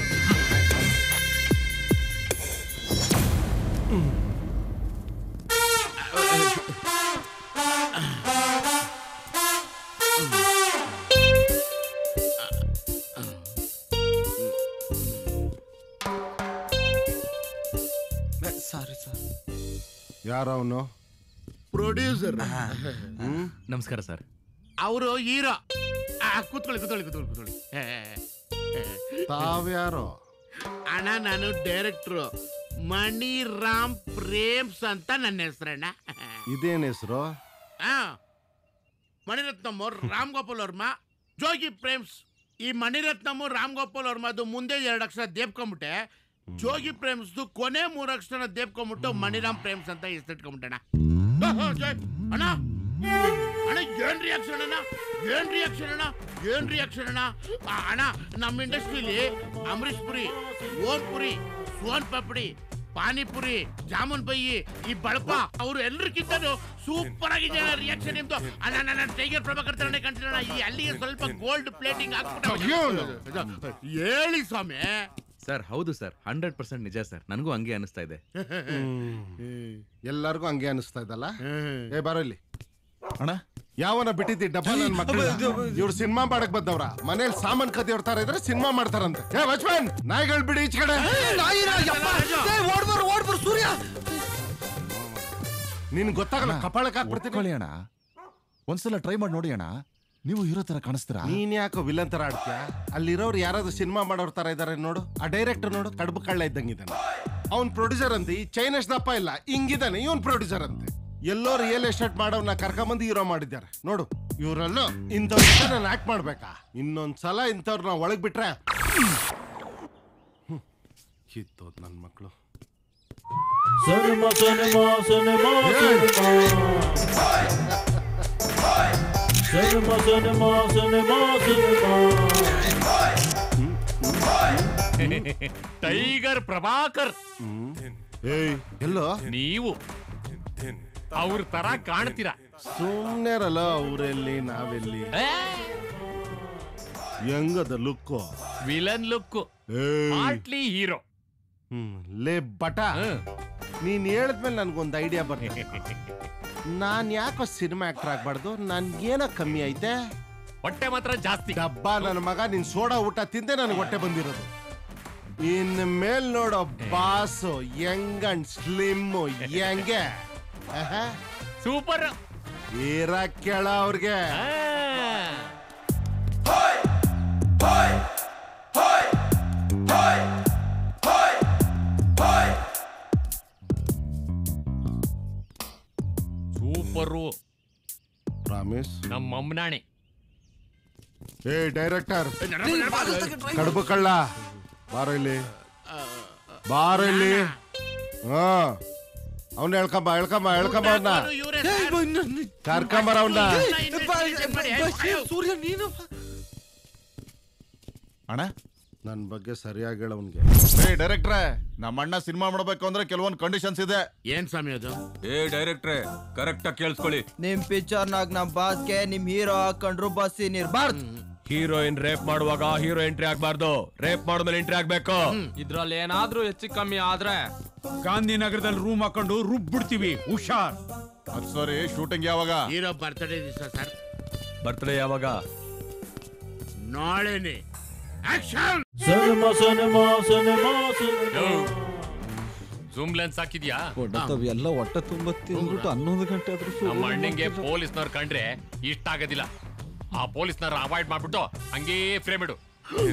[SPEAKER 10] ಸಾರಿ ಸರ್
[SPEAKER 14] ಯಾರು ಅವನು
[SPEAKER 20] ಪ್ರೊಡ್ಯೂಸರ್
[SPEAKER 6] ನಮಸ್ಕಾರ ಸರ್
[SPEAKER 20] ಅವರು ಹೀರೋ ಕೂತ್ಕೊಳ್ಳಿ ಕೂತ್ಕೊಳ್ಳಿ ಕೂತ್ಕೊಳ್ಳಿ ಕೂತ್ಕೊಳ್ಳಿ ಏ, ಏ, ಏ.
[SPEAKER 14] ತಾವ್ಯಾರೋ
[SPEAKER 20] ಅಣ್ಣ ನಾನು ಡೈರೆಕ್ಟ್ರು ಮಣಿರಾಮ್ ಪ್ರೇಮ್ಸ್ ಅಂತ ನನ್ನ ಹೆಸರಣ್ಣ
[SPEAKER 14] ಇದೇನ್ ಹೆಸರು
[SPEAKER 20] ಆ, ಮಣಿರತ್ನಮ್ ಅವ್ರು ರಾಮ್ ಗೋಪಾಲ್ ವರ್ಮ ಜೋಗಿ ಪ್ರೇಮ್ಸ್ ಈ ಮಣಿರತ್ನಮ್ ರಾಮ್ ಗೋಪಾಲ್ ವರ್ಮದು ಮುಂದೆ ಎರಡು ಅಕ್ಷರ ದೇಪ್ಕೊಂಬಿಟ್ಟೆ ಜೋಗಿ ಪ್ರೇಮ್ಸ್ದು ಕೊನೆ ಮೂರು ಅಕ್ಷರ ದೇಪ್ಕೊಂಬಿಟ್ಟು ಮಣಿರಾಮ್ ಪ್ರೇಮ್ಸ್ ಅಂತ ಹೆಸರಿಟ್ಕೊಂಬಿಟ್ಟಣ ಅಣ್ಣ ಅಣ್ಣ ಏನ್ ರಿಯಾಕ್ಷನ್ ಅಣ್ಣ ಏನ್ ರಿಯಾಕ್ಷನ್ ಅಣ್ಣ ಏನ್ ರಿಯಾಕ್ಷನ್ ಅಣ್ಣ ಆ, ಅಣ್ಣ ನಮ್ಮ ಇಂಡಸ್ಟ್ರಿಲಿ ಅಮರೀಶ್ ಪುರಿ ಓಂ ಪುರಿ ಸೋನ್ ಪಾಪಡಿ ಪಾನಿಪುರಿ ಜಾಮೂನ್ ಬೈಯಿ ಈ ಬಳಪ ಅವರು ಎಲ್ಲರಿಗಿಂತನೂ ಸೂಪರ್ ಆಗಿದೆ ಅಣ್ಣ ರಿಯಾಕ್ಷನ್ ನಿಮ್ದು ಅಣ್ಣ ನನ್ನ ಟೈಗರ್ ಪ್ರಭಾಕರ್ ತರನೇ ಕಾಣ್ತಿರೋಣ ಈ ಅಲ್ಲಿಗೆ ಸ್ವಲ್ಪ ಗೋಲ್ಡ್ ಪ್ಲೇಟಿಂಗ್ ಹಾಕ್ಬಿಟ್ಟು ಹೇಳಿ ಸ್ವಾಮಿ
[SPEAKER 6] ಸರ್ ಹೌದು ಸರ್ ಹಂಡ್ರೆಡ್ ಪರ್ಸೆಂಟ್ ನಿಜ ಸರ್ ನನಗೂ ಹಂಗೆ ಅನಿಸ್ತಾ ಇದೆ
[SPEAKER 14] ಎಲ್ಲರಿಗೂ ಹಂಗೆ ಅನಿಸ್ತಾ ಇದ್ದಲ್ಲ ಏ ಬಾರೋ ಇಲ್ಲಿ ಅಣ್ಣ ಯಾವನ ಬಿಟ್ಟಿದ್ದಿ ಡಬ್ಬ ನನ್ನ ಮಕ್ಕಳು ಇವ್ರು ಸಿನಿಮಾ ಮಾಡಕ್ ಬಂದವ್ರ ಮನೇಲಿ ಸಾಮಾನ್ ಕದಿ ಹೊಡ್ತಾರ ಇದ್ರೆ ಸಿನಿಮಾ ಮಾಡ್ತಾರಂತೆ ಏ ವಾಚ್ಮ್ಯಾನ್ ನಾಯಿಗಳು ಬಿಡಿ ಈಚ ಕಡೆ
[SPEAKER 3] ಸೂರ್ಯ
[SPEAKER 14] ನಿನ್ ಗೊತ್ತಾಗಲ್ಲ ಕಪಾಳಕ್ಕೆ ಹಾಕ್ಬಿಡ್ತೀನಿ
[SPEAKER 9] ಅಣ್ಣ ಒಂದ್ಸಲ ಟ್ರೈ ಮಾಡಿ ನೋಡಿ ಅಣ್ಣ ನೀವು ಹೀರೋ ತರ ಕಾಣಿಸ್ತೀರಾ
[SPEAKER 14] ನೀನ್ ಯಾಕೋ ವಿಲನ್ ತರ ಆಡ್ತೀಯ ಅಲ್ಲಿರೋರು ಯಾರಾದ್ರೂ ಸಿನಿಮಾ ಮಾಡೋರ್ ತರ ಇದಾರೆ ನೋಡು ಆ ಡೈರೆಕ್ಟರ್ ನೋಡು ಕಡುಬು ಕಳ್ಳ ಇದ್ದಂಗಿದ್ದಾನೆ ಅವ್ನ್ ಪ್ರೊಡ್ಯೂಸರ್ ಅಂತೆ ಈ ಚೈನಸ್ ದಪ್ಪ ಇಲ್ಲ ಹಿಂಗಿದ್ದಾನೆ ಇವನ್ ಪ್ರೊಡ್ಯೂಸರ್ ಅಂತೆ ಎಲ್ಲೋ ರಿಯಲ್ ಎಸ್ಟೇಟ್ ಮಾಡೋರ್ನ ಕರ್ಕೊಂಬಂದು ಹೀರೋ ಮಾಡಿದ್ದಾರೆ ನೋಡು ಇವರೆಲ್ಲೋ ಇಂಥವ್ರ ನಾನು ಆಕ್ಟ್ ಮಾಡ್ಬೇಕಾ ಇನ್ನೊಂದ್ಸಲ ಇಂಥವ್ರನ್ನ ಒಳಗ್ ಬಿಟ್ರೆ ಹ್ಮ್. ಕಿತ್ತೋದ್ ನನ್ ಮಕ್ಕಳು
[SPEAKER 23] cinema cinema cinema cinema cinema cinema
[SPEAKER 13] Tiger Prabhakar
[SPEAKER 14] ಏಯ್ ಎಲ್ಲೋ
[SPEAKER 13] ನೀವು ಅವ್ರ ತರ ಕಾಣ್ತೀರಾ
[SPEAKER 14] ಸುಮ್ನೆ ಇರಲ್ಲ ಅವ್ರೆಲ್ಲಿ ನಾವೆಲ್ಲಿ ಹೆಂಗದ look
[SPEAKER 13] villain look partly hero
[SPEAKER 14] ಹ್ಮ್ ಲೇ ಬಟ ನೀನ್ ಹೇಳಿದ್ಮೇಲೆ ನನ್ಗೊಂದು ಐಡಿಯಾ ಬರ್ತದೆ ನಾನ್ ಯಾಕೋ ಸಿನಿಮಾ ಆಕ್ಟರ್ ಆಗ್ಬಾರ್ದು ನನ್ಗೇನೋ ಕಮ್ಮಿ ಐತೆ
[SPEAKER 13] ಹೊಟ್ಟೆ ಮಾತ್ರ ಜಾಸ್ತಿ
[SPEAKER 14] ಡಬ್ಬ ನನ್ನ ಮಗ ನಿನ್ ಸೋಡಾ ಊಟ ತಿಂದೆ ನನಗೆ ಹೊಟ್ಟೆ ಬಂದಿರೋದು ಇನ್ ಮೇಲ್ ನೋಡೋ ಬಾಸು ಯಂಗ್ ಅಂಡ್ ಸ್ಲಿಮ್ ಹೆಂಗೆ
[SPEAKER 13] ಸೂಪರ್
[SPEAKER 14] ಇರ ಕೇಳ ಅವ್ರಿಗೆ
[SPEAKER 13] ಸೂಪರು
[SPEAKER 14] ಪ್ರಾಮಿಸ್
[SPEAKER 13] ನಮ್ಮ ಅಮ್ಮನಾಣೆ
[SPEAKER 14] ಏ ಡೈರೆಕ್ಟರ್ ಕಡುಬು ಕಳ್ಳ ಬಾರೋ ಇಲ್ಲಿ ಬಾರೋ ಇಲ್ಲಿ ಹಾ ಅವ್ನ ಹೇಳ್ಕೊಂಬ ಹೇಳ್ಕೊಂಬ ಹೇಳ್ಕೊಂಬ ಅವನ್ನ ಕರ್ಕೊಂಬರ ಅವನ್ನ
[SPEAKER 3] ಸೂರ್ಯ ನೀನು
[SPEAKER 9] ಅಣ್ಣ
[SPEAKER 14] ನನ್ ಬಗ್ಗೆ ಸರಿಯಾಗಿ ಹೇಳ ಅವ್ನಿಗೆ
[SPEAKER 9] ಏ ಡೈರೆಕ್ಟ್ರೆ ನಮ್ಮ ಅಣ್ಣ ಸಿನಿಮಾ ಮಾಡ್ಬೇಕು ಅಂದ್ರೆ ಕೆಲವೊಂದು ಕಂಡೀಷನ್ಸ್ ಇದೆ
[SPEAKER 20] ಏನ್ ಸ್ವಾಮಿ ಅದು
[SPEAKER 10] ಏ ಡೈರೆಕ್ಟ್ರೆ ಕರೆಕ್ಟ್ ಆಗಿ ಕೇಳಿಸ್ಕೊಳ್ಳಿ
[SPEAKER 19] ನಿಮ್ ಪಿಕ್ಚರ್ನಾಗ ನಮ್ ಬಾಸ್ಗೆ ನಿಮ್ ಹೀರೋ ಹಾಕೊಂಡ್ರು ಬಸ್ಸಿ ಇರ್ಬಾರ್ದು
[SPEAKER 16] ಹೀರೋಯಿನ್ ರೇಪ್ ಮಾಡುವಾಗ ಹೀರೋ ಎಂಟ್ರಿ ಆಗ್ಬಾರ್ದು ರೇಪ್ ಮಾಡಿದ್ಮೇಲೆ ಎಂಟ್ರಿ ಆಗ್ಬೇಕು
[SPEAKER 7] ಇದ್ರಲ್ಲಿ ಏನಾದ್ರೂ ಹೆಚ್ಚು ಕಮ್ಮಿ ಆದ್ರೆ
[SPEAKER 21] ಗಾಂಧಿನಗರದಲ್ಲಿ ರೂಮ್ ಹಾಕೊಂಡು ರುಬ್ಬಿಡ್ತೀವಿ ಹುಷಾರ್
[SPEAKER 9] ಅದ್ ಸಾರಿ ಶೂಟಿಂಗ್ ಯಾವಾಗ
[SPEAKER 20] ಹೀರೋ ಬರ್ತಡೇ ದಿವಸ ಸರ್
[SPEAKER 16] ಬರ್ತ್ಡೇ ಯಾವಾಗ
[SPEAKER 20] ನಾಳೆನೆ action
[SPEAKER 23] cinema cinema cinema
[SPEAKER 13] zoom lens ಹಾಕಿದ್ಯಾ
[SPEAKER 10] ಎಲ್ಲ ಹೊಟ್ಟೆ ತುಂಬ ತಿಂದ್ಬಿಟ್ಟು ಹನ್ನೊಂದು ಗಂಟೆ ಆದ್ರೂ
[SPEAKER 13] ನಮ್ಮ ಅಣ್ಣಂಗೆ ಪೊಲೀಸ್ನವ್ರು ಕಂಡ್ರೆ ಇಷ್ಟ ಆಗೋದಿಲ್ಲ ಆ ಪೊಲೀಸ್ನವ್ರ ಅವಾಯ್ಡ್ ಮಾಡ್ಬಿಟ್ಟು ಹಂಗೇ ಫ್ರೇಮ್ ಇಡು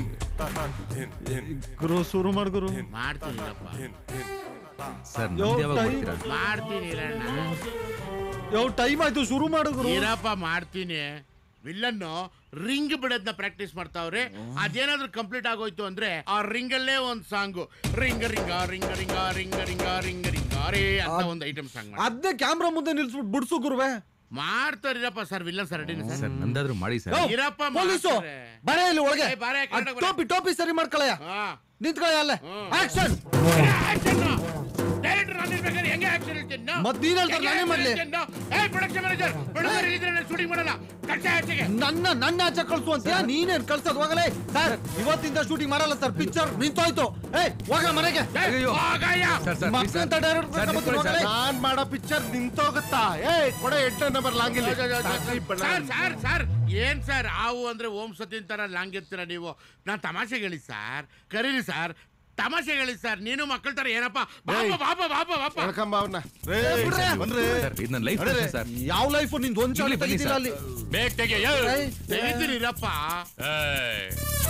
[SPEAKER 10] ಗುರು ಶುರು ಮಾಡ್ ಗುರು
[SPEAKER 20] ಮಾಡ್ತೀನಿರಪ್ಪ
[SPEAKER 6] ಸರ್
[SPEAKER 10] ಯೋ,
[SPEAKER 6] ನಮ್ದು ಯಾವಾಗ
[SPEAKER 10] ಟೈಮ್-
[SPEAKER 6] ಬರ್ತೀರಾ
[SPEAKER 20] ಮಾಡ್ತೀನಿ ಇರಣ್ಣ
[SPEAKER 10] ಯಾವ ಟೈಮ್ ಆಯ್ತು ಶುರು ಮಾಡು ಗುರು
[SPEAKER 20] ಇರಪ್ಪ ಮಾಡ್ತೀನಿ ವಿಲ್ಲನ್ನು ರಿಂಗ್ ಬಿಡೋದನ್ನ ಪ್ರಾಕ್ಟೀಸ್ ಮಾಡ್ತಾವ್ರೆ ಅದೇನಾದ್ರೂ ಕಂಪ್ಲೀಟ್ ಆಗೋಯ್ತು ಅಂದ್ರೆ ಆ ರಿಂಗ್ ಅಲ್ಲೇ ಒಂದ್ ಸಾಂಗು ರಿಂಗ ರಿಂಗ ರಿಂಗ ರಿಂಗ ರಿಂಗ ರಿಂಗ ರಿಂಗ ರಿಂಗ ರೇ ಅಂತ ಒಂದು ಐಟಮ್ ಸಾಂಗ್
[SPEAKER 10] ಅದ್ನೇ ಕ್ಯಾಮ್ರಾ ಮುಂದೆ ನಿಲ್ಸ್ಬಿಟ್ಟು ಬಿಡ್ಸು ಗುರುವೆ
[SPEAKER 20] ಮಾಡ್ತಾರಿರಪ್ಪ ಸರ್ ವಿಲ್ಲನ್ ಸರ್ ಅಡಿನ
[SPEAKER 6] ಸರ್
[SPEAKER 20] ಸರ್
[SPEAKER 6] ನಂದಾದ್ರೂ ಮಾಡಿ ಸರ್
[SPEAKER 10] ಯೋ,
[SPEAKER 20] ಇರಪ್ಪ
[SPEAKER 10] ಪೊಲೀಸು
[SPEAKER 20] ಮಾಡ್ತಾರೆ.
[SPEAKER 10] ಬರೇ ಇಲ್ಲಿ ಒಳಗೆ
[SPEAKER 20] ಏ, ಬಾರೆ,
[SPEAKER 10] ಅದ್
[SPEAKER 20] ಕರ್ನಾಟಕ ಬರೆ.
[SPEAKER 10] ಟೋಪಿ ಟೋಪಿ ಸರಿ ಮಾಡ್ಕೊಳಯ್ಯ ನಿಂತ್ಕೊಳ್ಳಿ ಅಲ್ಲೇ ಆಕ್ಷನ್
[SPEAKER 20] ಡೈರೆಕ್ಟರ್ ನಾನು ಇರ್ಬೇಕಾದ್ರೆ ಹೆಂಗೆ ಆಕ್ಷನ್ ಹೇಳ್ತೀನಿ ನಾನು?
[SPEAKER 10] ಮತ್ ನೀನ್ ಹೇಳ್ತಾರೆ
[SPEAKER 20] ಹೆಂಗೆ
[SPEAKER 10] ನಾನೇ
[SPEAKER 20] action
[SPEAKER 10] ಮಾಡ್ಲಿ?
[SPEAKER 20] ಹೇಳ್ತೀನಿ ನಾನು? ಏ ಪ್ರೊಡಕ್ಷನ್ ಮ್ಯಾನೇಜರ್ ಪ್ರೊಡ್ಯೂಸರ್ ಇದ್ರೆ ನಾನು ಶೂಟಿಂಗ್ ಮಾಡಲ್ಲ ಕಟ್ಟ ಆಚೆಗೆ
[SPEAKER 10] ನನ್ನ ನನ್ನ ಆಚೆ ಕಳ್ಸು ಅಂತ ನೀನೇನ್ ಕಳ್ಸೋದ್ ಹೋಗಲೇ ಸರ್ ಇವತ್ತಿಂದ ಶೂಟಿಂಗ್ ಮಾಡಲ್ಲ ಸರ್ ಪಿಕ್ಚರ್ ನಿಂತೋಯ್ತು ಏ ಹೋಗ ಮನೆಗೆ ಮಕ್ಕಳಂತ ಡೈರೆಕ್ಟರ್
[SPEAKER 14] ನಾನ್ ಮಾಡೋ ಪಿಕ್ಚರ್ ನಿಂತೋಗುತ್ತಾ ಏ ಕೊಡ ಎಂಟನೇ ನಂಬರ್ ಲಾಂಗಿಲ್ಲ
[SPEAKER 20] ಸರ್ ಸರ್ ಸರ್ ಏನ್ ಸರ್ ಹಾವು ಅಂದ್ರೆ ಓಂ ಸತಿನ್ ತರ ಲಾಂಗ್ ಎತ್ತೀರ ನೀವು ನಾನ್ ತಮಾಷೆಗೆ ಹೇಳಿ ಸರ್ ಕರೀರಿ ಸರ್ ತಮಾಷೆ ಹೇಳಿ ಸರ್ ನೀನು ಮಕ್ಕಳ ತರ ಏನಪ್ಪ ಬಾಪ ಬಾಪ ಬಾಪ ಬಾಪ
[SPEAKER 14] ಹೇಳ್ಕೊಂಬ ಅವನ್ನ
[SPEAKER 6] ಸರ್ ಇದು ನನ್ನ ಲೈಫ್ ಸರ್
[SPEAKER 10] ಯಾವ ಲೈಫ್ ನಿಂದು ಒಂದ್ ಚಾಳಿ
[SPEAKER 6] ಇಲ್ಲಿ ಬನ್ನಿ
[SPEAKER 10] ತೆಗಿತಿಲ್ಲ
[SPEAKER 6] ಸರ್.
[SPEAKER 10] ಅಲ್ಲಿ
[SPEAKER 13] ಬೇಗ ತೆಗೆಯ
[SPEAKER 20] ತೆಗಿತೀರಿರಪ್ಪ
[SPEAKER 13] ಏಯ್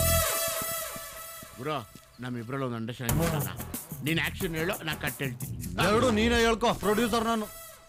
[SPEAKER 20] ಬ್ರೋ ನಮ್ಮಿಬ್ರಲ್ಲಿ ಒಂದು ಅಂಡರ್ಸ್ಟ್ಯಾಂಡಿಂಗ್ ಮಾಡೋಣ ನೀನ್ ಆಕ್ಷನ್ ಹೇಳು ನಾ ಕಟ್ ಹೇಳ್ತೀನಿ
[SPEAKER 10] ಎರಡು ನೀನೇ ಹೇಳ್ಕೊ ಪ್ರೊಡ್ಯೂಸರ್ ನಾನು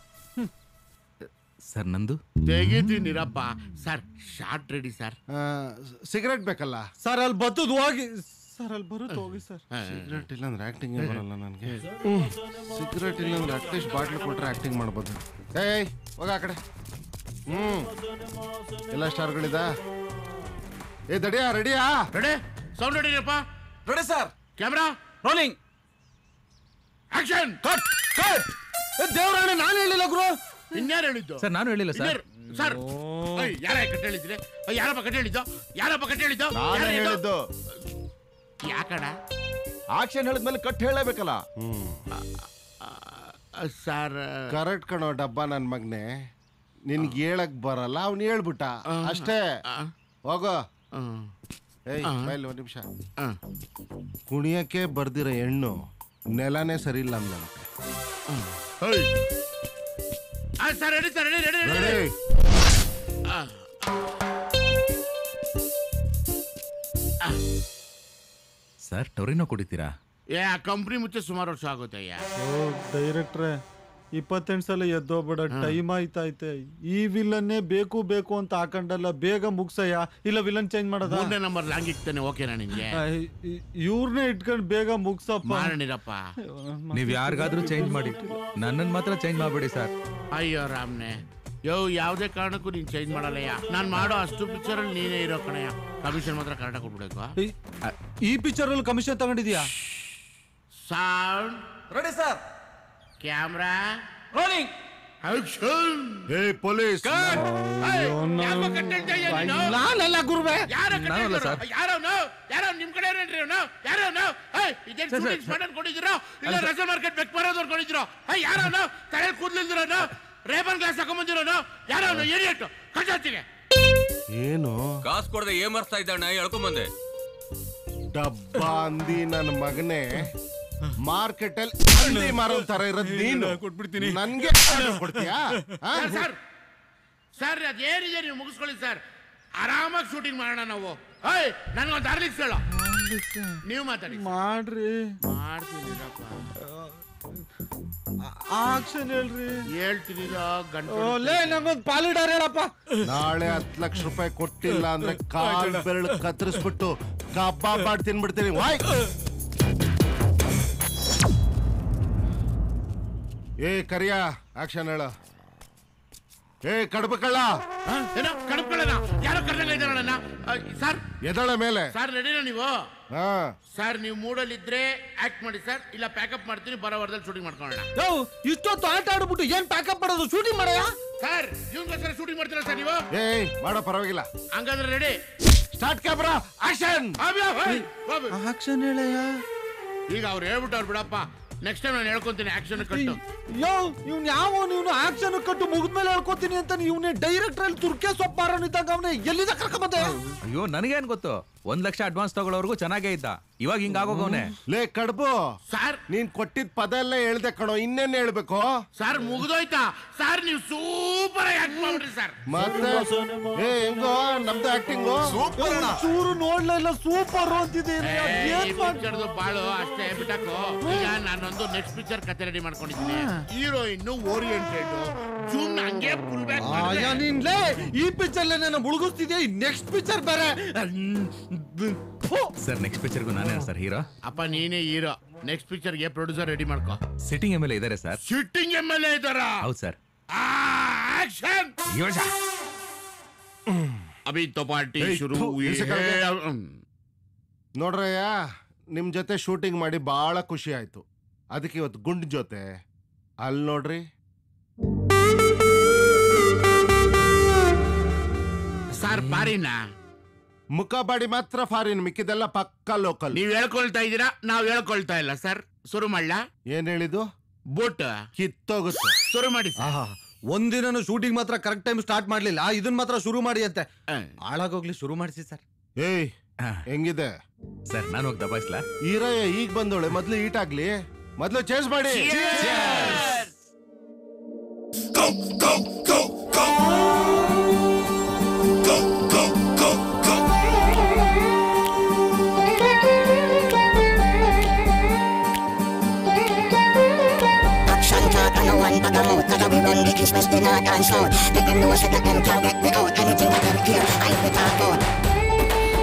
[SPEAKER 6] ಸರ್ ನಂದು
[SPEAKER 20] ತೆಗಿತೀನಿರಪ್ಪ sir shot ready sir
[SPEAKER 14] cigarette ಬೇಕಲ್ಲ
[SPEAKER 10] ಸರ್ ಅಲ್ಲಿ ಬತ್ತದು ಹೋಗಿ ಸರ್ ಅಲ್ಲಿ ಬರುತ್ತೆ ಹೋಗಿ ಸರ್
[SPEAKER 14] ಸಿಗರೆಟ್ ಇಲ್ಲ ಅಂದ್ರೆ ಆಕ್ಟಿಂಗ್ ಬರಲ್ಲ ನನಗೆ ಸಿಗರೆಟ್ ಇಲ್ಲ ಅಂದ್ರೆ ಅಟ್ಲೀಸ್ಟ್ ಬಾಟ್ಲ್ ಕೊಟ್ರೆ ಆಕ್ಟಿಂಗ್ ಮಾಡ್ಬೋದು ಏಯ್ ಹೋಗ ಆ ಕಡೆ ಹ್ಮ್ ಎಲ್ಲ ಸ್ಟಾರ್ಗಳಿದ ಏ ದಡಿಯಾ ರೆಡಿಯಾ
[SPEAKER 20] ರೆಡಿ ಸೌಂಡ್ ರೆಡಿಯಪ್ಪ
[SPEAKER 10] ready sir
[SPEAKER 20] camera
[SPEAKER 10] rolling
[SPEAKER 20] action
[SPEAKER 10] cut cut ದೇವರಾಣೆ ನಾನು ಹೇಳಿಲ್ಲ ಗುರು
[SPEAKER 20] ಇನ್ಯಾರು ಹೇಳಿದ್ದು
[SPEAKER 6] ಸರ್ ನಾನು ಹೇಳಿಲ್ಲ ಸರ್
[SPEAKER 20] ಇನ್ಯಾರು- ಸರ್ ಓಯ್, ಯಾರ ಕಟ್ ಹೇಳಿದ್ರೆ ಓಯ್, ಯಾರಪ್ಪ ಕಟ್ ಹೇಳಿದ್ದು ಯಾರಪ್ಪ ಕಟ್ ಹೇಳಿದ್ದು
[SPEAKER 9] ನಾನೇ
[SPEAKER 20] ಯಾರು
[SPEAKER 9] ಹೇಳಿದ್ದು
[SPEAKER 20] ಯಾಕಡ
[SPEAKER 9] ಆಕ್ಷನ್ ಹೇಳಿದ್ಮೇಲೆ ಕಟ್ ಹೇಳಬೇಕಲ್ಲ
[SPEAKER 20] ಸರ್
[SPEAKER 14] ಕರೆಕ್ಟ್ ಕಣೋ ಡಬ್ಬ ನನ್ ಮಗ್ನೆ ನಿನ್ಗೆ ಹೇಳಕ್ ಬರಲ್ಲ ಅವ್ನು ಹೇಳ್ಬಿಟ್ಟ ಅಷ್ಟೇ ಹೋಗೋ ಏಯ್ ಬೈಲ್ ಒಂದ್ ನಿಮಿಷ ಕುಣಿಯಕ್ಕೆ ಬರ್ದಿರೋ ಹೆಣ್ಣು ನೆಲನೇ ಸರಿ ಇಲ್ಲ ಅಂದ್ಲಂತೆ
[SPEAKER 20] sir ready sir ready ready ready
[SPEAKER 14] Ready.
[SPEAKER 6] Sir Torino ಕುಡಿತೀರಾ
[SPEAKER 20] ಏ ಆ ಕಂಪ್ನಿ ಮುಚ್ಚೆ ಸುಮಾರು ವರ್ಷ ಆಗುತ್ತಯ್ಯ
[SPEAKER 3] ಡೈರೆಕ್ಟ್ರೆ ಇಪ್ಪತ್ತೆಂಟು ಸಲ ಎದ್ದೋಗ್ಬೇಡ ಟೈಮ್ ಆಯ್ತೈತೆ ಈ ವಿಲನ್ನೇ ಬೇಕು ಬೇಕು ಅಂತ ಹಾಕೊಂಡಲ್ಲ ಬೇಗ ಮುಗ್ಸಯ್ಯ ಇಲ್ಲ ವಿಲನ್ ಚೇಂಜ್ ಮಾಡದ
[SPEAKER 20] ಮೂರನೇ ನಂಬರ್ ಲಾಂಗ್ ಇಕ್ತಾನೆ ಓಕೆನಾ ನಿನ್ಗೆ
[SPEAKER 3] ಇವ್ರನ್ನೇ ಇಟ್ಕೊಂಡು ಬೇಗ ಮುಗ್ಸಪ್ಪ
[SPEAKER 20] ಮಾರಣಿರಪ್ಪ
[SPEAKER 6] ನೀವ್ ಯಾರಿಗಾದ್ರೂ ಚೇಂಜ್ ಮಾಡಿ ನನ್ನನ್ ಮಾತ್ರ ಚೇಂಜ್ ಮಾಡ್ಬೇಡಿ ಸರ್
[SPEAKER 20] ಅಯ್ಯೋ ರಾಮ್ನೆ ಯೋ ಯಾವುದೇ ಕಾರಣಕ್ಕೂ ನೀನ್ ಚೇಂಜ್ ಮಾಡಲ್ಲಯ್ಯ ನಾನ್ ಮಾಡೋ ಅಷ್ಟು ಪಿಕ್ಚರ್ ಅಲ್ಲಿ ನೀನೇ ಇರೋ ಕಣಯ್ಯ ಕಮಿಷನ್ ಮಾತ್ರ ಕರೆಕ್ಟಾಗಿ ಕೊಟ್ಬಿಡ್ಬೇಕು
[SPEAKER 3] ಈ ಪಿಕ್ಚರ್ ಅಲ್ಲಿ ಕಮಿಷನ್ ತಗೊಂಡಿದ್ಯಾ
[SPEAKER 20] sound
[SPEAKER 19] ready sir
[SPEAKER 20] camera
[SPEAKER 19] rolling
[SPEAKER 20] action
[SPEAKER 14] ಹೇ ಪೊಲೀಸ್
[SPEAKER 20] ನಾನಲ್ಲ
[SPEAKER 3] ಗುರುವೆ
[SPEAKER 20] ಯಾರೋ
[SPEAKER 6] ನಾನಲ್ಲ ಸರ್.
[SPEAKER 20] ಯಾರವನು ಯಾರೋ ನಿಮ್ ಕಡೆ ಏನ್ರಿ ಅವನು ಯಾರವನು ಇದೇನ್ ಶೂಟಿಂಗ್ ಸ್ಪಾಟ್ ಅನ್ಕೊಂಡಿದ್ದೀರೋ ಇಲ್ಲ ರಜಾ ಮಾರ್ಕೆಟ್ ಬೆಕ್ ಬರೋದು ಅನ್ಕೊಂಡಿದ್ದೀರೋ ಯಾರವನು ತಲೆ ಕೂದ್ಲಿಲ್ದಿರೋನು ರೇಬನ್ ಗ್ಲಾಸ್ ಹಾಕೊಂಬಂದಿರೋನು ಯಾರವನು ಏರಿಯಟ್ಟು ಕಟ್ಟಾಚಿಗೆ
[SPEAKER 14] ಏನು
[SPEAKER 4] ಕಾಸು ಕೊಡದೆ ಏನ್ ಮರ್ಸ್ತಾ ಇದ್ದಾಣ ಹೇಳ್ಕೊಂಬಂದೆ
[SPEAKER 14] ಡಬ್ಬ ಅಂದಿ ನನ್ನ ಮಗನೇ ಮಾರ್ಕೆಟ್ ಅಲ್ಲಿ ಹಂದಿ ಮಾರೋ ತರ ಇರೋದ್ ನೀನು
[SPEAKER 20] ಕೊಟ್ಬಿಡ್ತೀನಿ
[SPEAKER 14] ನನ್ಗೆ order ಕೊಡ್ತೀಯಾ ಆ?
[SPEAKER 20] ಸರ್, ಸರ್ ಸರ್ ಅದೇನಿದೆ ನೀವು ಮುಗಿಸ್ಕೊಳ್ಳಿ ಸರ್ ಆರಾಮಾಗಿ ಶೂಟಿಂಗ್ ಮಾಡೋಣ ನಾವು ಏಯ್ ನನ್ಗೊಂದು ದಾರ್ಲಿಕ್ಸ್ ಹೇಳು ನೀವು ಮಾತಾಡಿ
[SPEAKER 3] ಮಾಡ್ರಿ
[SPEAKER 20] ಮಾಡ್ತೀನಿ
[SPEAKER 3] ಆಕ್ಷನ್ ಹೇಳ್ರಿ
[SPEAKER 20] ಹೇಳ್ತೀನಿ
[SPEAKER 3] ಲೇ ನಂಗೊಂದು ಪಾಲಿಡಾರ್ ಹೇಳಪ್ಪ
[SPEAKER 14] ನಾಳೆ ಹತ್ತು ಲಕ್ಷ ರೂಪಾಯಿ ಕೊಟ್ಟಿಲ್ಲ ಅಂದ್ರೆ ಕಾಲ್ ಬೆರಳು ಕತ್ತರಿಸ್ಬಿಟ್ಟು ಕಬ್ಬಾಬ್ ಮಾಡಿ ತಿನ್ಬಿಡ್ತೀನಿ ವಾಯ್ ಏ ಕರಿಯ ಆಕ್ಷನ್ ಹೇಳ ಏ ಕಡಬ ಕಳ್ಳ
[SPEAKER 20] ಏನೋ ಕಣಕೊಳ್ಳೋಣ ಯಾರೋ ಕರ್ದಂಗ ಇದ್ದಾರಣ್ಣ ಸರ್
[SPEAKER 14] ಎದಳ ಮೇಲೆ
[SPEAKER 20] ಸರ್ ರೆಡಿನಾ ನೀವು
[SPEAKER 14] ಹಾ
[SPEAKER 20] ಸರ್ ನೀವು ಮೂಡಲ್ಲಿದ್ರೆ ಆಕ್ಟ್ ಮಾಡಿ ಸರ್ ಇಲ್ಲ ಪ್ಯಾಕಪ್ ಮಾಡ್ತೀನಿ ಬರೋ ವಾರದಲ್ಲಿ ಶೂಟಿಂಗ್ ಮಾಡ್ಕೊಳ್ಳೋಣ
[SPEAKER 3] ಇಷ್ಟೊತ್ತು ಆಟ ಆಡ್ಬಿಟ್ಟು ಏನ್ ಪ್ಯಾಕಪ್ ಮಾಡೋದು ಶೂಟಿಂಗ್ ಮಾಡಯ್ಯ
[SPEAKER 20] ಸರ್ ಇವನ್ಗೋಸ್ಕರ ಶೂಟಿಂಗ್ ಮಾಡ್ತೀರಾ ಸರ್ ನೀವು
[SPEAKER 14] ಏಯ್ ಮಾಡೋ ಪರವಾಗಿಲ್ಲ
[SPEAKER 20] ಹಂಗಾದ್ರೆ ready
[SPEAKER 14] start camera action
[SPEAKER 3] action ಹೇಳಯ್ಯ
[SPEAKER 20] ಈಗ ಅವ್ರು ಹೇಳ್ಬಿಟ್ಟವ್ರು ಬಿಡಪ್ಪ ನೆಕ್ಸ್ಟ್ ಟೈಮ್ ನಾನು ಹೇಳ್ಕೊಂತೀನಿ ಆಕ್ಷನ್ ಕಟ್ಟು
[SPEAKER 3] ಯೋ ಇವ್ನ್ ಯಾವ ನೀನು ಆಕ್ಷನ್ ಕಟ್ಟು ಮುಗಿದ್ಮೇಲೆ ಹೇಳ್ಕೊತೀನಿ ಅಂತ ಇವನೇ ಡೈರೆಕ್ಟರ್ ಅಲ್ಲಿ ತುರ್ಕೆ ಸೊಪ್ಪಾರನ್ ಇದ್ದಾಗ ಅವನೇ ಎಲ್ಲಿಂದ ಕರ್ಕೊಂಬಂದೆ
[SPEAKER 6] ಅಯ್ಯೋ ನನಗೇನ್ ಗೊತ್ತು ಒಂದ್ ಲಕ್ಷ ಅಡ್ವಾನ್ಸ್ ತಗೊಳ್ಳೋರ್ಗು ಚೆನ್ನಾಗೇ ಇದ್ದ ಇವಾಗ ಹಿಂಗ ಆಗೋಗವನೆ
[SPEAKER 14] ಲೇ ಕಡ್ಬು
[SPEAKER 20] ಸರ್
[SPEAKER 14] ನೀನ್ ಕೊಟ್ಟಿದ್ ಪದ ಎಲ್ಲ ಹೇಳ್ದೆ ಕಣೋ ಇನ್ನೇನ್ ಹೇಳ್ಬೇಕು
[SPEAKER 20] ಸರ್ ಮುಗ್ದೋಯ್ತಾ ಸರ್ ನೀವು ಸೂಪರ್ ಆಗಿ ಆಕ್ಟ್ ಮಾಡ್ಬಿಟ್ರಿ ಸರ್
[SPEAKER 14] ಮತ್ತೆ ಏ ಹೆಂಗೋ ನಮ್ದು ಆಕ್ಟಿಂಗು
[SPEAKER 3] ಚೂರು ನೋಡ್ಲೇ ಇಲ್ಲ ಸೂಪರ್ ಅಂತಿದ್ದೀನಿ
[SPEAKER 20] ಈ
[SPEAKER 3] ಏನ್ ಮಾಡ್
[SPEAKER 20] ಪಿಕ್ಚರ್ದು ಬಾಳು ಅಷ್ಟೇ ಬಿಟ್ಟಾಕು ಈಗ ನಾನೊಂದು ನೆಕ್ಸ್ಟ್ ಪಿಕ್ಚರ್ ಕತೆ ರೆಡಿ ಮಾಡ್ಕೊಂಡಿದ್ದೀನಿ ಹೀರೋಯಿನ್ ಓರಿಯೆಂಟೆಡ್ ಜೂಮ್ ಹಂಗೆ ಫುಲ್ ಬ್ಯಾಕ್
[SPEAKER 3] ಅಯ್ಯ ನಿನ್ಲೇ ಈ ಪಿಕ್ಚರ್ ನಾನು ಮುಳುಗಿಸ್ತಿದ್ಯಾ ನೆಕ್ಸ್ಟ್ ಪಿಕ್ಚರ್ ಬೇರೆ
[SPEAKER 6] ಸರ್ ನೆಕ್ಸ್ಟ್ ಪಿಕ್ಚರ್ಗೂ ನಾನೇ ಸರ್ ಹೀರೋ
[SPEAKER 20] ಅಪ್ಪ ನೀನೇ ಹೀರೋ ನೆಕ್ಸ್ಟ್ ಪಿಕ್ಚರ್ಗೆ ಪ್ರೊಡ್ಯೂಸರ್ ರೆಡಿ ಮಾಡ್ಕೋ
[SPEAKER 6] ಸಿಟ್ಟಿಂಗ್ ಎಮ್ ಎಲ್ ಇದಾರೆ sir
[SPEAKER 20] sitting M L A ಇದ್ದಾರ
[SPEAKER 6] ಹೌದು ಸರ್
[SPEAKER 20] ಆಕ್ಷನ್ ಅಭಿ तो ಪಾರ್ಟಿ
[SPEAKER 14] ಏಯ್,
[SPEAKER 20] ಶುರು
[SPEAKER 14] ಥು,
[SPEAKER 20] ಹುಯಿ
[SPEAKER 14] ನಿಲ್ಸು
[SPEAKER 20] ಹೈ.
[SPEAKER 14] ಕೆಳಗೆ.
[SPEAKER 20] ಹ್ಮ್.
[SPEAKER 14] ನೋಡ್ರಯ್ಯ ನಿಮ್ ಜೊತೆ ಶೂಟಿಂಗ್ ಮಾಡಿ ಬಹಳ ಖುಷಿ ಆಯ್ತು ಅದಕ್ಕೆ ಇವತ್ತು ಗುಂಡ್ ಜೊತೆ ಅಲ್ಲಿ ನೋಡ್ರಿ
[SPEAKER 20] ಸರ್ ಪಾರಿನಾ
[SPEAKER 14] ಮುಖ ಬಾಡಿ ಮಾತ್ರ ಫಾರಿನ್ ಮಿಕ್ಕಿದೆಲ್ಲ ಪಕ್ಕ ಲೋಕಲ್
[SPEAKER 20] ನೀವ್ ಹೇಳ್ಕೊಳ್ತಾ ಇದ್ದೀರಾ ನಾವ್ ಹೇಳ್ಕೊಳ್ತಾ ಇಲ್ಲ ಸರ್ ಶುರು ಮಾಡ್ಲಾ
[SPEAKER 14] ಏನ್ ಹೇಳಿದ್ದು
[SPEAKER 20] ಬೋಟ್
[SPEAKER 14] ಕಿತ್ತೋಗುತ್ತೆ
[SPEAKER 20] ಶುರು ಮಾಡಿ ಸರ್.
[SPEAKER 3] ಆಹಾ ಒಂದಿನ ಶೂಟಿಂಗ್ ಮಾತ್ರ ಕರೆಕ್ಟ್ ಟೈಮ್ ಸ್ಟಾರ್ಟ್ ಮಾಡ್ಲಿಲ್ಲ ಇದನ್ ಮಾತ್ರ ಶುರು ಮಾಡಿ ಅಂತೆ ಹಾಳಾಗೋಗ್ಲಿ ಶುರು ಮಾಡಿಸಿ ಸರ್
[SPEAKER 14] ಏಯ್ ಹೆಂಗಿದೆ
[SPEAKER 6] ಸರ್ ನಾನು ಹೋಗಿ ದಬಾಯಿಸ್ಲಾ
[SPEAKER 14] ಈರಯ್ಯ ಈಗ ಬಂದೋಳೆ ಮೊದ್ಲು ಈಟ್ ಆಗ್ಲಿ ಮೊದ್ಲು ಚೇಂಜ್ ಮಾಡಿ
[SPEAKER 12] Action talk and no one back a mouth Cause we run the east, west, the north and south Make them know so that them can't get me out Anything that them hear, I be talk about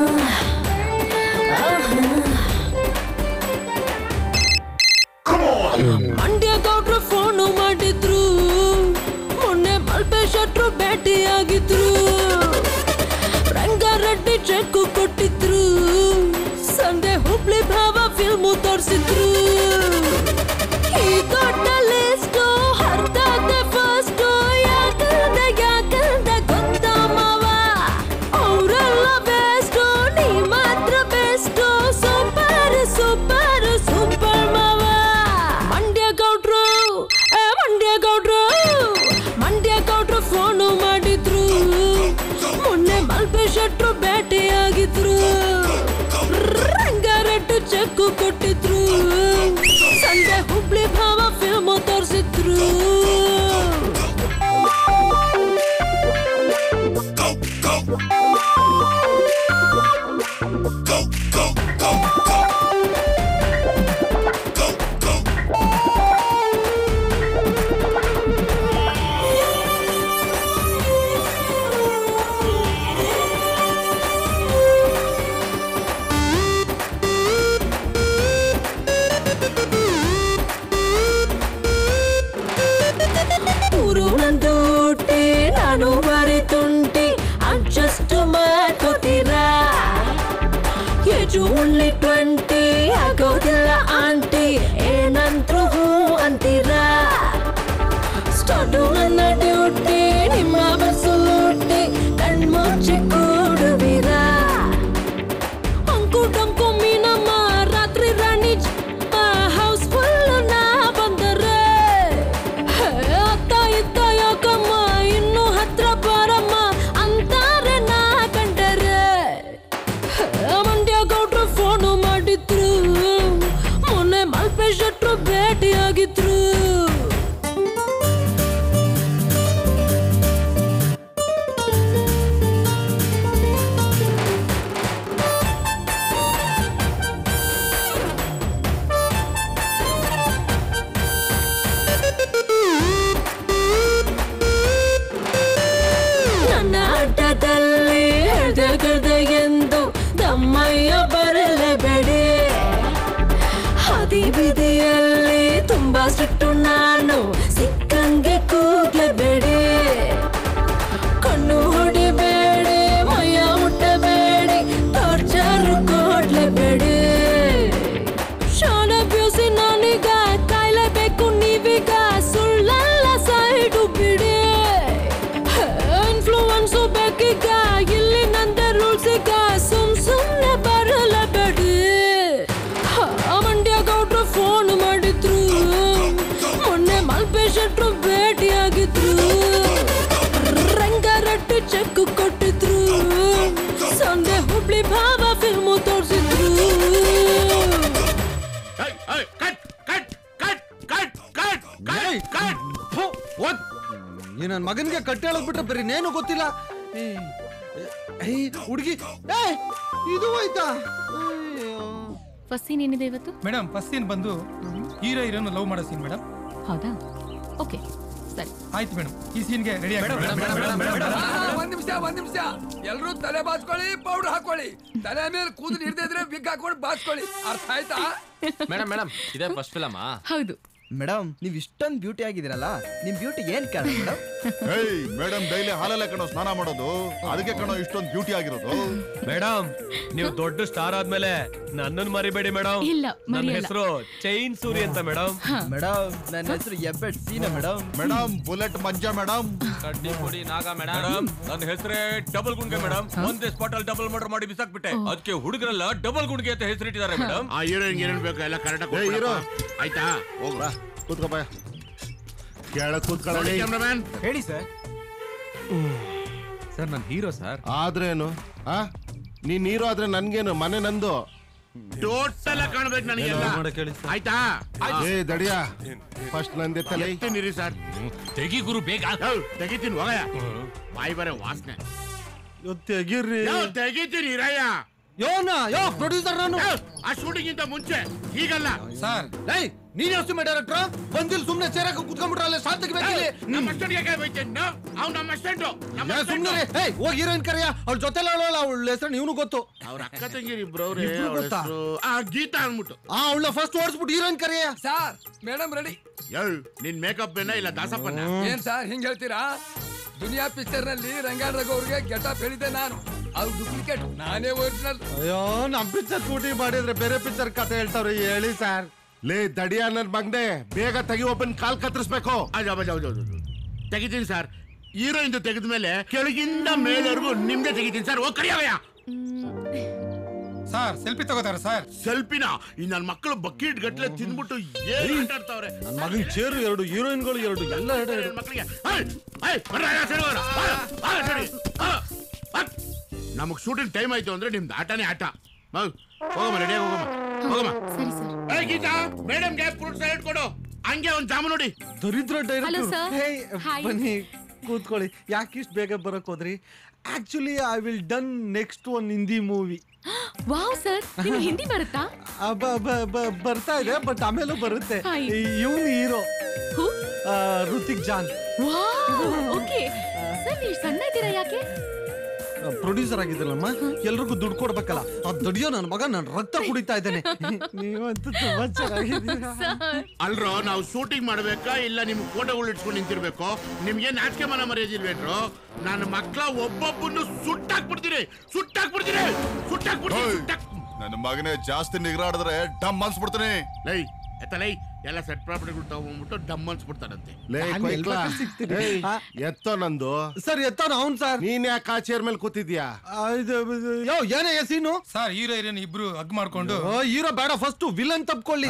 [SPEAKER 22] Mandya ಗೌಡ್ರು phone ಮಾಡಿದ್ರು ಮೊನ್ನೆ ಮಲ್ಪೆ ಶೆಟ್ರು ಭೇಟಿಯಾಗಿದ್ರು Rangareddy cheque ಕೊಟ್ಟಿದ್ರು Sunday Hubli ಭಾವ film ತೋರಿಸಿದ್ರು ಈ ದೊಡ್ಡ ಲಿಸ್ಟು ಹರ್ದಾದೆ ಫಸ್ಟು ಯಾಕಂದ ಯಾಕಂದ ಚೆಕ್ ಕೊಟ್ಟಿದ್ರು ಸಂಜೆ ಹುಬ್ಳಿ ಭಾವ ಫಿಲ್ಮ್ ತೋರಿಸಿದ್ರು ಊರು ನಂದು ಹುಟ್ಟಿ ನಾನು ಬರೀ ತುಂಟಿ ಅಡ್ಜಸ್ಟ್ ಮಾಡ್ಕೋತೀರಾ ಏಜು ಓನ್ಲಿ ಟ್ವೆಂಟಿ ಆಗೋದಿಲ್ಲ ಆಂಟಿ ಏನಂತ್ರು ಹೂ ಅಂತೀರಾ ಸ್ಟಾರ್ಟು ನನ್ನ ಡ್ಯೂಟಿ ನಿಮ್ಮ ಬಸ್ಸು ಲೂಟಿ ಕಣ್ಮುಚ್ಚಿ ಕೂಡುವಿರಾ ಅಂಕು ಟಂಕು ಮೀನಮ್ಮ ರಾತ್ರಿ ರಾಣಿ ಹೌಸ್ ಫುಲ್ ನಾ ಬಂದರೆ ಹೇ, ಅತ್ತ ಇತ್ತ ಯಾಕಮ್ಮ ಇನ್ನು ಹತ್ರ ಬಾರಮ್ಮ ಅಂತಾರೆ ನಾ ಕಂಡರೆ ಹೇ, ಮಂಡ್ಯ ಗೌಡ್ರು ಫೋನು ಮಾಡಿದ್ರು ಮೊನ್ನೆ ಮಲ್ಪೆ ಶೆಟ್ರು ಭೇಟಿಯಾಗಿದ್ರು ನನ್ನ ಅಡ್ಡದಲ್ಲಿ ಹೇಳ್ದೆ ಗದೆ ಎಂದು ತಮ್ಮಯ್ಯ ಬರಲೇಬೇಡಿ ಹಾದಿ ಬೀದಿಯಲ್ಲಿ ತುಂಬಾ ಸಿಟ್ಟು ನಾನು ಸಿಕ್ಕಂಗೆ ಕೂಗ್ಲೇಬೇಡಿ ಕಣ್ಣು ಹೊಡಿಬೇಡಿ ಮೈಯ ಮುಟ್ಟಬೇಡಿ ಟಾರ್ಚರ್ ಕೊಡ್ಲೇಬೇಡಿ ಶಾಲೆ ಬ್ಯೂಸಿ ನಾನೀಗ ಕಾಯ್ಲೇಬೇಕು ನೀವೀಗ ಸುಳ್ಳೆಲ್ಲ ಸೈಡು ಬಿಡಿ ಇನ್ಫ್ಲೂಯೆನ್ಸು ಬೇಕೀಗ ಇಲ್ಲಿ ನಂದೆ ರೂಲ್ಸ್ ಈಗ ಸುಮ್ ಸುಮ್ನೆ ಬರಲೇಬೇಡಿ ಮಂಡ್ಯ ಗೌಡ್ರು ಫೋನ್ ಮಾಡಿದ್ರು ಮೊನ್ನೆ ಮಲ್ಪೆ ಶೆಟ್ರು ಭೇಟಿಯಾಗಿದ್ರು ರಂಗಾರಟ್ಟಿ ಚೆಕ್ ಕೊಟ್ಟಿದ್ರು ಸಂದೆ ಹುಬ್ಳಿ ಭಾವ ಫಿಲ್ಮು ತೋರಿಸಿದ್ರು
[SPEAKER 3] ಈ ನನ್ ಮಗನ್ಗೆ ಕಟ್ಟಿ ಹೇಳಕ್ ಬಿಟ್ರೆ ಬರೀ ನೇನು ಗೊತ್ತಿಲ್ಲ ಹುಡುಗಿ ಇದು ಹೋಯ್ತಾ
[SPEAKER 11] ಫಸ್ಟ್ ಸೀನ್ ಏನಿದೆ ಇವತ್ತು
[SPEAKER 2] ಮೇಡಮ್ ಫಸ್ಟ್ ಸೀನ್ ಬಂದು ಹೀರೋ ಹೀರೋನ ಲವ್ ಮಾಡೋ ಸೀನ್ ಮೇಡಮ್
[SPEAKER 11] ಹೌದಾ ಓಕೆ ಸರಿ
[SPEAKER 2] ಆಯ್ತು ಮೇಡಮ್ ಈ ಸೀನ್ಗೆ ರೆಡಿ ಆಗಿ
[SPEAKER 15] ಒಂದ್ ನಿಮಿಷ ಒಂದ್ ನಿಮಿಷ ಎಲ್ರೂ ತಲೆ ಬಾಚ್ಕೊಳ್ಳಿ ಪೌಡರ್ ಹಾಕೊಳ್ಳಿ ತಲೆ ಮೇಲೆ ಕೂದಲು ಹಿಡ್ದಿದ್ರೆ ಬಿಗ್ ಹಾಕೊಂಡು ಬಾಚ್ಕೊಳ್ಳಿ ಅರ್ಥ ಆಯ್ತಾ
[SPEAKER 17] ಮೇಡಮ್ ಮೇಡಮ್ ಇದೇ ಫಸ್ಟ್ ಫಿಲಮ್
[SPEAKER 11] ಹೌದು
[SPEAKER 19] ಮೇಡಮ್ ನೀವ್ ಇಷ್ಟೊಂದು ಬ್ಯೂಟಿ ಆಗಿದ್ದೀರಲ್ಲ ನಿಮ್ ಬ್ಯೂಟಿ ಏನ್ ಕಾರಣ ಮೇಡಮ್
[SPEAKER 9] ಹೇಯ್ ಮೇಡಮ್ ಡೈಲಿ ಹಾಲಲ್ಲೇ ಕಣೋ ಸ್ನಾನ ಮಾಡೋದು ಅದಕ್ಕೆ ಕಣೋ ಇಷ್ಟೊಂದು ಬ್ಯೂಟಿ ಆಗಿರೋದು
[SPEAKER 16] ಮೇಡಮ್ ನೀವು ದೊಡ್ಡ ಸ್ಟಾರ್ ಆದ್ಮೇಲೆ ನನ್ನನ್ನು ಮರಿಬೇಡಿ ಮೇಡಮ್
[SPEAKER 11] ಇಲ್ಲ,
[SPEAKER 16] ನನ್ನ
[SPEAKER 11] ಮರೆಯಲ್ಲ.
[SPEAKER 16] ಹೆಸರು ಚೈನ್ ಸೂರಿ ಅಂತ ಮೇಡಮ್
[SPEAKER 19] ಮೇಡಮ್ ನನ್ನ ಹೆಸರು ಎಬ್ಬೆಟ್ Seena madam
[SPEAKER 9] madam bullet Manja madam
[SPEAKER 17] ಕಡ್ಡಿ ಪುಡಿ ನಾಗ ಮೇಡಮ್ ನನ್ನ ಹೆಸರೇ ಡಬಲ್ ಗುಂಡ್ಗೆ ಮೇಡಮ್ ಒಂದೇ ಸ್ಪಾಟ್ ಅಲ್ಲಿ ಡಬಲ್ ಮರ್ಡರ್ ಮಾಡಿ ಬಿಸಾಕ್ಬಿಟ್ಟೆ ಅದಕ್ಕೆ ಹುಡುಗರೆಲ್ಲ ಡಬಲ್ ಗುಂಡ್ಗೆ ಅಂತ ಹೆಸರಿಟ್ಟಿದ್ದಾರೆ ಮೇಡಮ್
[SPEAKER 20] ಆ ಹೀರೋಯಿನ್ ಏನೇನ್ ಬೇಕು ಎಲ್ಲ ಕರೆಕ್ಟ್
[SPEAKER 14] ಏ, ಹೀರೋ.
[SPEAKER 20] ಆಯ್ತಾ
[SPEAKER 14] ಹೋಗ್ರ ಕೂತ್ಕೋ ಬಾ ಕೆಳಗ್ ಕೂತ್ಕೊಳ್ಳಿ
[SPEAKER 20] ಕ್ಯಾಮ್ರಾಮ್ಯಾನ್
[SPEAKER 2] ಹೇಳಿ ಸರ್
[SPEAKER 6] ಸರ್ ನಾನು ಹೀರೋ ಸರ್
[SPEAKER 14] ಆದ್ರೇನು ಆ ನೀನ್ ಹೀರೋ ಆದ್ರೆ ನನ್ಗೇನು ಮನೆ ನಂದು
[SPEAKER 20] ಟೋಟಲ್ ಕಾಣ್ಬೇಕು ನನಗೆಲ್ಲ ಆಯ್ತಾ
[SPEAKER 14] ಏ ದಡಿಯಾ ಫಸ್ಟ್ ನಂದೆತ್ತಲೇ
[SPEAKER 20] ಎತ್ತೀನಿರಿ ಸರ್
[SPEAKER 17] ತೆಗಿ ಗುರು ಬೇಗ
[SPEAKER 20] ಯೋ, ತೆಗಿತೀನಿ ಹೋಗಯ್ಯ ಬಾಯಿ ಬರೆ ವಾಸನೆ
[SPEAKER 3] ತೆಗೀರ್ರಿ
[SPEAKER 20] ಯೋ, ತೆಗಿತೀನಿ ಇರಯ್ಯ
[SPEAKER 3] ಯೋನ ಯೋ ಪ್ರೊಡ್ಯೂಸರ್ ನಾನು
[SPEAKER 20] ಯೋ, ಆ ಶೂಟಿಂಗ್ ಇಂತ ಮುಂಚೆ ಹೀಗಲ್ಲ
[SPEAKER 2] ಸರ್
[SPEAKER 3] ಏಯ್ ನೀನ್ ಎಷ್ಟು ಡೈರೆಕ್ಟ್ರ ಬಂದಿಲ್ ಸುಮ್ನೆ ಚೇರಕ್ಕೆ ಕುತ್ಕೊಂಡ್ಬಿಟ್ರಲ್ಲ ಶಾಂತ ತೆಗಿಬೇಕಿಲ್ಲಿ
[SPEAKER 20] ನಮ್ಮ ಅಸ್ಟೆಂಟ್ಗೆ ಬೈತೇನು ಅವ್ನು ನಮ್ಮ ಅಸ್ಟೆಂಟು ನಮ್ಮ
[SPEAKER 3] ಏ, ಸುಮ್ನೆ
[SPEAKER 20] ಅಸ್ಟೆಂಟು.
[SPEAKER 3] ರೀ. ಏಯ್ ಹೋಗಿ ಹೀರೋಯಿನ್ ಕರೆಯ ಅವ್ಳ ಜೊತೆಲ್ಲ ಅವಳಲ್ಲ ಅವಳ ಹೆಸರು ನೀನು ಗೊತ್ತು
[SPEAKER 20] ಅವ್ರ ಅಕ್ಕ ತಂಗಿರಿ ಇಬ್ರು ಅವ್ರೆ
[SPEAKER 3] ಇಬ್ರು
[SPEAKER 20] ಅವ್ರ
[SPEAKER 3] ಗೊತ್ತಾ?
[SPEAKER 20] ಹೆಸ್ರು- ಆ ಗೀತಾ ಅಂದ್ಬಿಟ್ಟು
[SPEAKER 3] ಆ ಅವಳ ಫಸ್ಟ್ ಓಡಿಸ್ಬಿಟ್ಟು ಹೀರೋಯಿನ್ ಕರೆಯ
[SPEAKER 15] ಸರ್ ಮೇಡಮ್ ರೆಡಿ
[SPEAKER 20] ಯೋ ನಿನ್ ಮೇಕಪ್ ಏನ ಇಲ್ಲ ದಾಸಪ್ಪನ
[SPEAKER 15] ಏನ್ ಸರ್ ಹಿಂಗ್ ಹೇಳ್ತೀರಾ ದುನಿಯಾ ಪಿಕ್ಚರ್ ನಲ್ಲಿ ರಂಗಾಣ ರಘುವ್ರಿಗೆ ಗೆಟಪ್ ಹೇಳಿದ್ದೆ ನಾನು ಅದು ಡೂಪ್ಲಿಕೇಟ್ ನಾನೇ ಒರಿಜಿನಲ್
[SPEAKER 3] ಅಯ್ಯೋ ನಮ್ ಪಿಕ್ಚರ್ ಶೂಟಿಂಗ್ ಮಾಡಿದ್ರೆ ಬೇರೆ ಪಿಕ್ಚರ್ ಕತೆ ಹೇಳ್ತಾವ್ರಿ ಹೇಳಿ ಸರ್
[SPEAKER 14] ಲೇ ದಡಿಯಾ ನನ್ ಮಗ್ನೆ ಬೇಗ ತೆಗಿ ಒಬ್ಬನ್ ಕಾಲ್ ಕತ್ತರಿಸ್ಬೇಕು
[SPEAKER 20] ತೆಗಿತೀನಿ ಸರ್ ಹೀರೋಯಿನ್ ತೆಗೆದ ಮೇಲೆ ಕೆಳಗಿಂದ ಮೇಲವರೆಗೂ ನಿಮ್ದೆ ತೆಗಿತೀನಿ ಸರ್ ಹೋಗ್ ಕರಿಯವಯ್ಯ
[SPEAKER 2] ಸರ್ ಸೆಲ್ಫಿ ತಗೋತಾರ ಸರ್
[SPEAKER 20] ಸೆಲ್ಫಿನ ಈ ನನ್ ಮಕ್ಕಳು ಬಕೆಟ್ ಗಟ್ಲೆ ತಿಂದ್ಬಿಟ್ಟು ಏನ್ ಆಟ ಆಡ್ತಾವ್ರೆ
[SPEAKER 3] ನನ್ ಮಗನ್ ಚೇರು ಎರಡು ಹೀರೋಯಿನ್ಗಳು ಎರಡು ಎಲ್ಲ ಎರಡು ಎರಡು
[SPEAKER 20] ಮಕ್ಕಳಿಗೆ ನಮಗ್ ಶೂಟಿಂಗ್ ಟೈಮ್ ಆಯ್ತು ಅಂದ್ರೆ ನಿಮ್ದು ಆಟನೇ ಆಟ ಹೋಗಮ್ಮ ರೆಡಿ ಹೋಗಮ್ಮ ಹೋಗಮ್ಮ
[SPEAKER 11] ಸರಿ ಸರ್
[SPEAKER 20] ಏ ಗೀತಾ ಮೇಡಮ್ಗೆ ಫ್ರೂಟ್ ಸಲಾಡ್ ಕೊಡು ಹಂಗೆ ಒಂದ್ ಜಾಮೂನ್ ನೋಡಿ
[SPEAKER 3] ದರಿದ್ರ
[SPEAKER 11] Hello,
[SPEAKER 3] director
[SPEAKER 11] sir.
[SPEAKER 3] Hey
[SPEAKER 11] Hi.
[SPEAKER 3] ಬನ್ನಿ ಕೂತ್ಕೊಳ್ಳಿ ಯಾಕೆ ಇಷ್ಟು ಬೇಗ ಬರಕ್ ಹೋದ್ರಿ actually I will done next one Hindi movie
[SPEAKER 11] wow sir ನಿಮ್ಗೆ ಹಿಂದಿ ಬರುತ್ತಾ
[SPEAKER 3] ಬರ್ತಾ ಇದೆ ಬಟ್ ಆಮೇಲೂ ಬರುತ್ತೆ
[SPEAKER 11] Hi.
[SPEAKER 3] ಇವನು hero Hrithik John
[SPEAKER 11] wow okay sir ನೀವು ಸಣ್ಣ ಇದ್ದೀರಾ ಯಾಕೆ
[SPEAKER 3] ಪ್ರೊಡ್ಯೂಸರ್ ಆಗಿದ್ರಲ್ಲಮ್ಮ ಎಲ್ರಿಗೂ ದುಡ್ಡು ಕೊಡ್ಬೇಕಲ್ಲ ಅದ್ ದಡಿಯೋ ನನ್ನ ಮಗ ನಾನು ರಕ್ತ ಕುಡಿತಾ ಇದ್ದೇನೆ ನೀವಂತೂ ತುಂಬಾ ಚೆನ್ನಾಗಿದ್ದೀರಾ
[SPEAKER 20] ಅಲ್ರೋ ನಾವು ಶೂಟಿಂಗ್ ಮಾಡ್ಬೇಕಾ ಇಲ್ಲ ನಿಮ್ ಫೋಟೋಗಳು ಇಟ್ಕೊಂಡು ನಿಂತಿರ್ಬೇಕು ನಿಮ್ಗೆ ನಾಚಿಕೆ ಮನ ಮರ್ಯಾದಿಲ್ವೇನ್ರು ನನ್ನ ಮಕ್ಳ ಒಬ್ಬೊಬ್ಬನ್ನು ಸುಟ್ಟಾಕ್ಬಿಡ್ತೀನಿ ಸುಟ್ಟಾಕ್ಬಿಡ್ತೀನಿ ಸುಟ್ಟಾಕ್ಬಿಡ್ತೀನಿ ಸುಟ್ಟಾಕ್
[SPEAKER 9] ನನ್ನ ಮಗನೇ ಜಾಸ್ತಿ ನಿಗ್ರಾಡಿದ್ರೆ ಡಮ್ ಅನ್ಸ್ಬಿಡ್ತೀನಿ
[SPEAKER 20] ಲೈ ಎತ್ತಲೈ ಎಲ್ಲ ಸೆಟ್ ಪ್ರಾಪರ್ಟಿಗಳು ತಗೊಂಡ್ಬಿಟ್ಟು ಡಮ್ ಅನ್ಸ್ಬಿಡ್ತಾರಂತೆ
[SPEAKER 14] ಲೇ
[SPEAKER 3] ನಾನ್
[SPEAKER 14] ಕೊಯ್ಕ್ಲ.
[SPEAKER 3] ಎಲ್ಬೇಕಾದ್ರೂ ಸಿಗ್ತೀನಿ.
[SPEAKER 14] ಏಯ್,
[SPEAKER 3] ಆ?
[SPEAKER 14] ಎತ್ತೋ ನಂದು
[SPEAKER 3] ಸರ್ ಎತ್ತಾನ ಅವ್ನ್ ಸರ್
[SPEAKER 14] ನೀನ್ ಯಾಕೆ ಆ ಚೇರ್ ಮೇಲೆ ಕೂತಿದ್ಯಾ
[SPEAKER 3] ಯೋ ಏನೇ ಸೀನು
[SPEAKER 2] ಸರ್ ಹೀರೋ ಹೀರೋಯಿನ್ ಇಬ್ರು ಹಗ್ ಮಾಡ್ಕೊಂಡು
[SPEAKER 3] ಹೀರೋ ಬೇಡ ಫಸ್ಟ್ ವಿಲನ್ ತಪ್ಕೊಳ್ಳಿ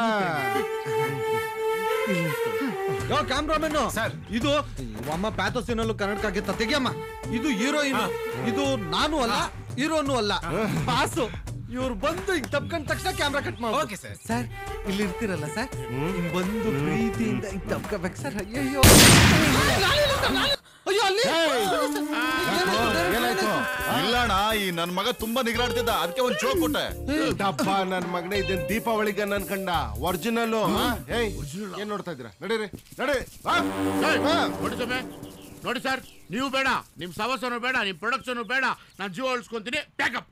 [SPEAKER 3] ಯೋ ಕ್ಯಾಮ್ರಾಮನ್ ಸರ್ ಇದು ಅಮ್ಮ ಪ್ಯಾಥೋಸಿನಲ್ಲೂ ಕನ್ನಡಕ ಆಗಿತ್ತ ತೆಗಿಯಮ್ಮ ಇದು ಹೀರೋಯಿನ್ ಇದು ನಾನು ಅಲ್ಲ ಹೀರೋನು ಅಲ್ಲ ಪಾಸು ಇವ್ರು ಬಂದು ಈಗ ತಪ್ಕೊಂಡ ತಕ್ಷಣ ಕ್ಯಾಮ್ರಾ ಕಟ್ ಮಾಡಿ ಓಕೆ ಸರ್ ಸರ್ ಇಲ್ಲಿ ಇರ್ತೀರಲ್ಲ ಸರ್ ಹಿಂಗ್ ಬಂದು ಪ್ರೀತಿಯಿಂದ ಹಿಂಗ್ ತಪ್ಕೋಬೇಕು ಸರ್ ಅಯ್ಯಯ್ಯೋ ಅಯ್ಯೋ ಅಲ್ಲಿ
[SPEAKER 14] ಏನಾಯ್ತು
[SPEAKER 9] ಇಲ್ಲಣ್ಣ ಈ ನನ್ ಮಗ ತುಂಬಾ ನಿಗ್ರಾಡ್ತಿದ್ದ ಅದಕ್ಕೆ ಒಂದ್ ಜೋಕ್ ಕೊಟ್ಟೆ
[SPEAKER 14] ಡಬ್ಬ ನನ್ ಮಗನೇ ಇದೇನ್ ದೀಪಾವಳಿಗೆ ನನ್ ಕಂಡ ಒರಿಜಿನಲ್ ಏಯ್ ಏನ್ ನೋಡ್ತಾ ಇದ್ದೀರಾ ನಡೀರಿ ನಡಿ ಬಾ.
[SPEAKER 20] ಏಯ್,
[SPEAKER 14] ಬಾ.
[SPEAKER 20] ನೋಡಿ ಸ್ವಾಮಿ ನೋಡಿ ಸರ್ ನೀವು ಬೇಡ ನಿಮ್ ಸವಸನು ಬೇಡ ನಿಮ್ ಪ್ರೊಡಕ್ಷನ್ ಬೇಡ ನಾನು ಜೀವ ಉಳಿಸ್ಕೊಂತೀನಿ ಪ್ಯಾಕಪ್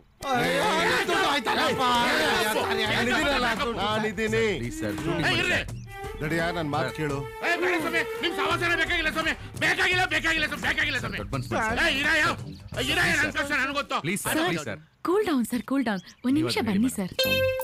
[SPEAKER 14] ನಾನಿದ್ದೀನಿ ನಡಿಯಾ ನನ್ ಮಾತು ಕೇಳು
[SPEAKER 20] ಬೇಡ ಸ್ವಾಮಿ ನಿಮ್ ಸವಸನ ಬೇಕಾಗಿಲ್ಲ ಸ್ವಾಮಿ ಬೇಕಾಗಿಲ್ಲ ಬೇಕಾಗಿಲ್ಲ ಸ್ವಾಮಿ ಬೇಕಾಗಿಲ್ಲ ಸ್ವಾಮಿ ಏಯ್, ಇರಾಯ ಇರಾಯ ನನ್ ಕಷ್ಟ ನನಗೆ ಗೊತ್ತು
[SPEAKER 6] please sir please sir
[SPEAKER 11] cool down sir cool down ಒಂದ್ ನಿಮಿಷ ಬನ್ನಿ ಸರ್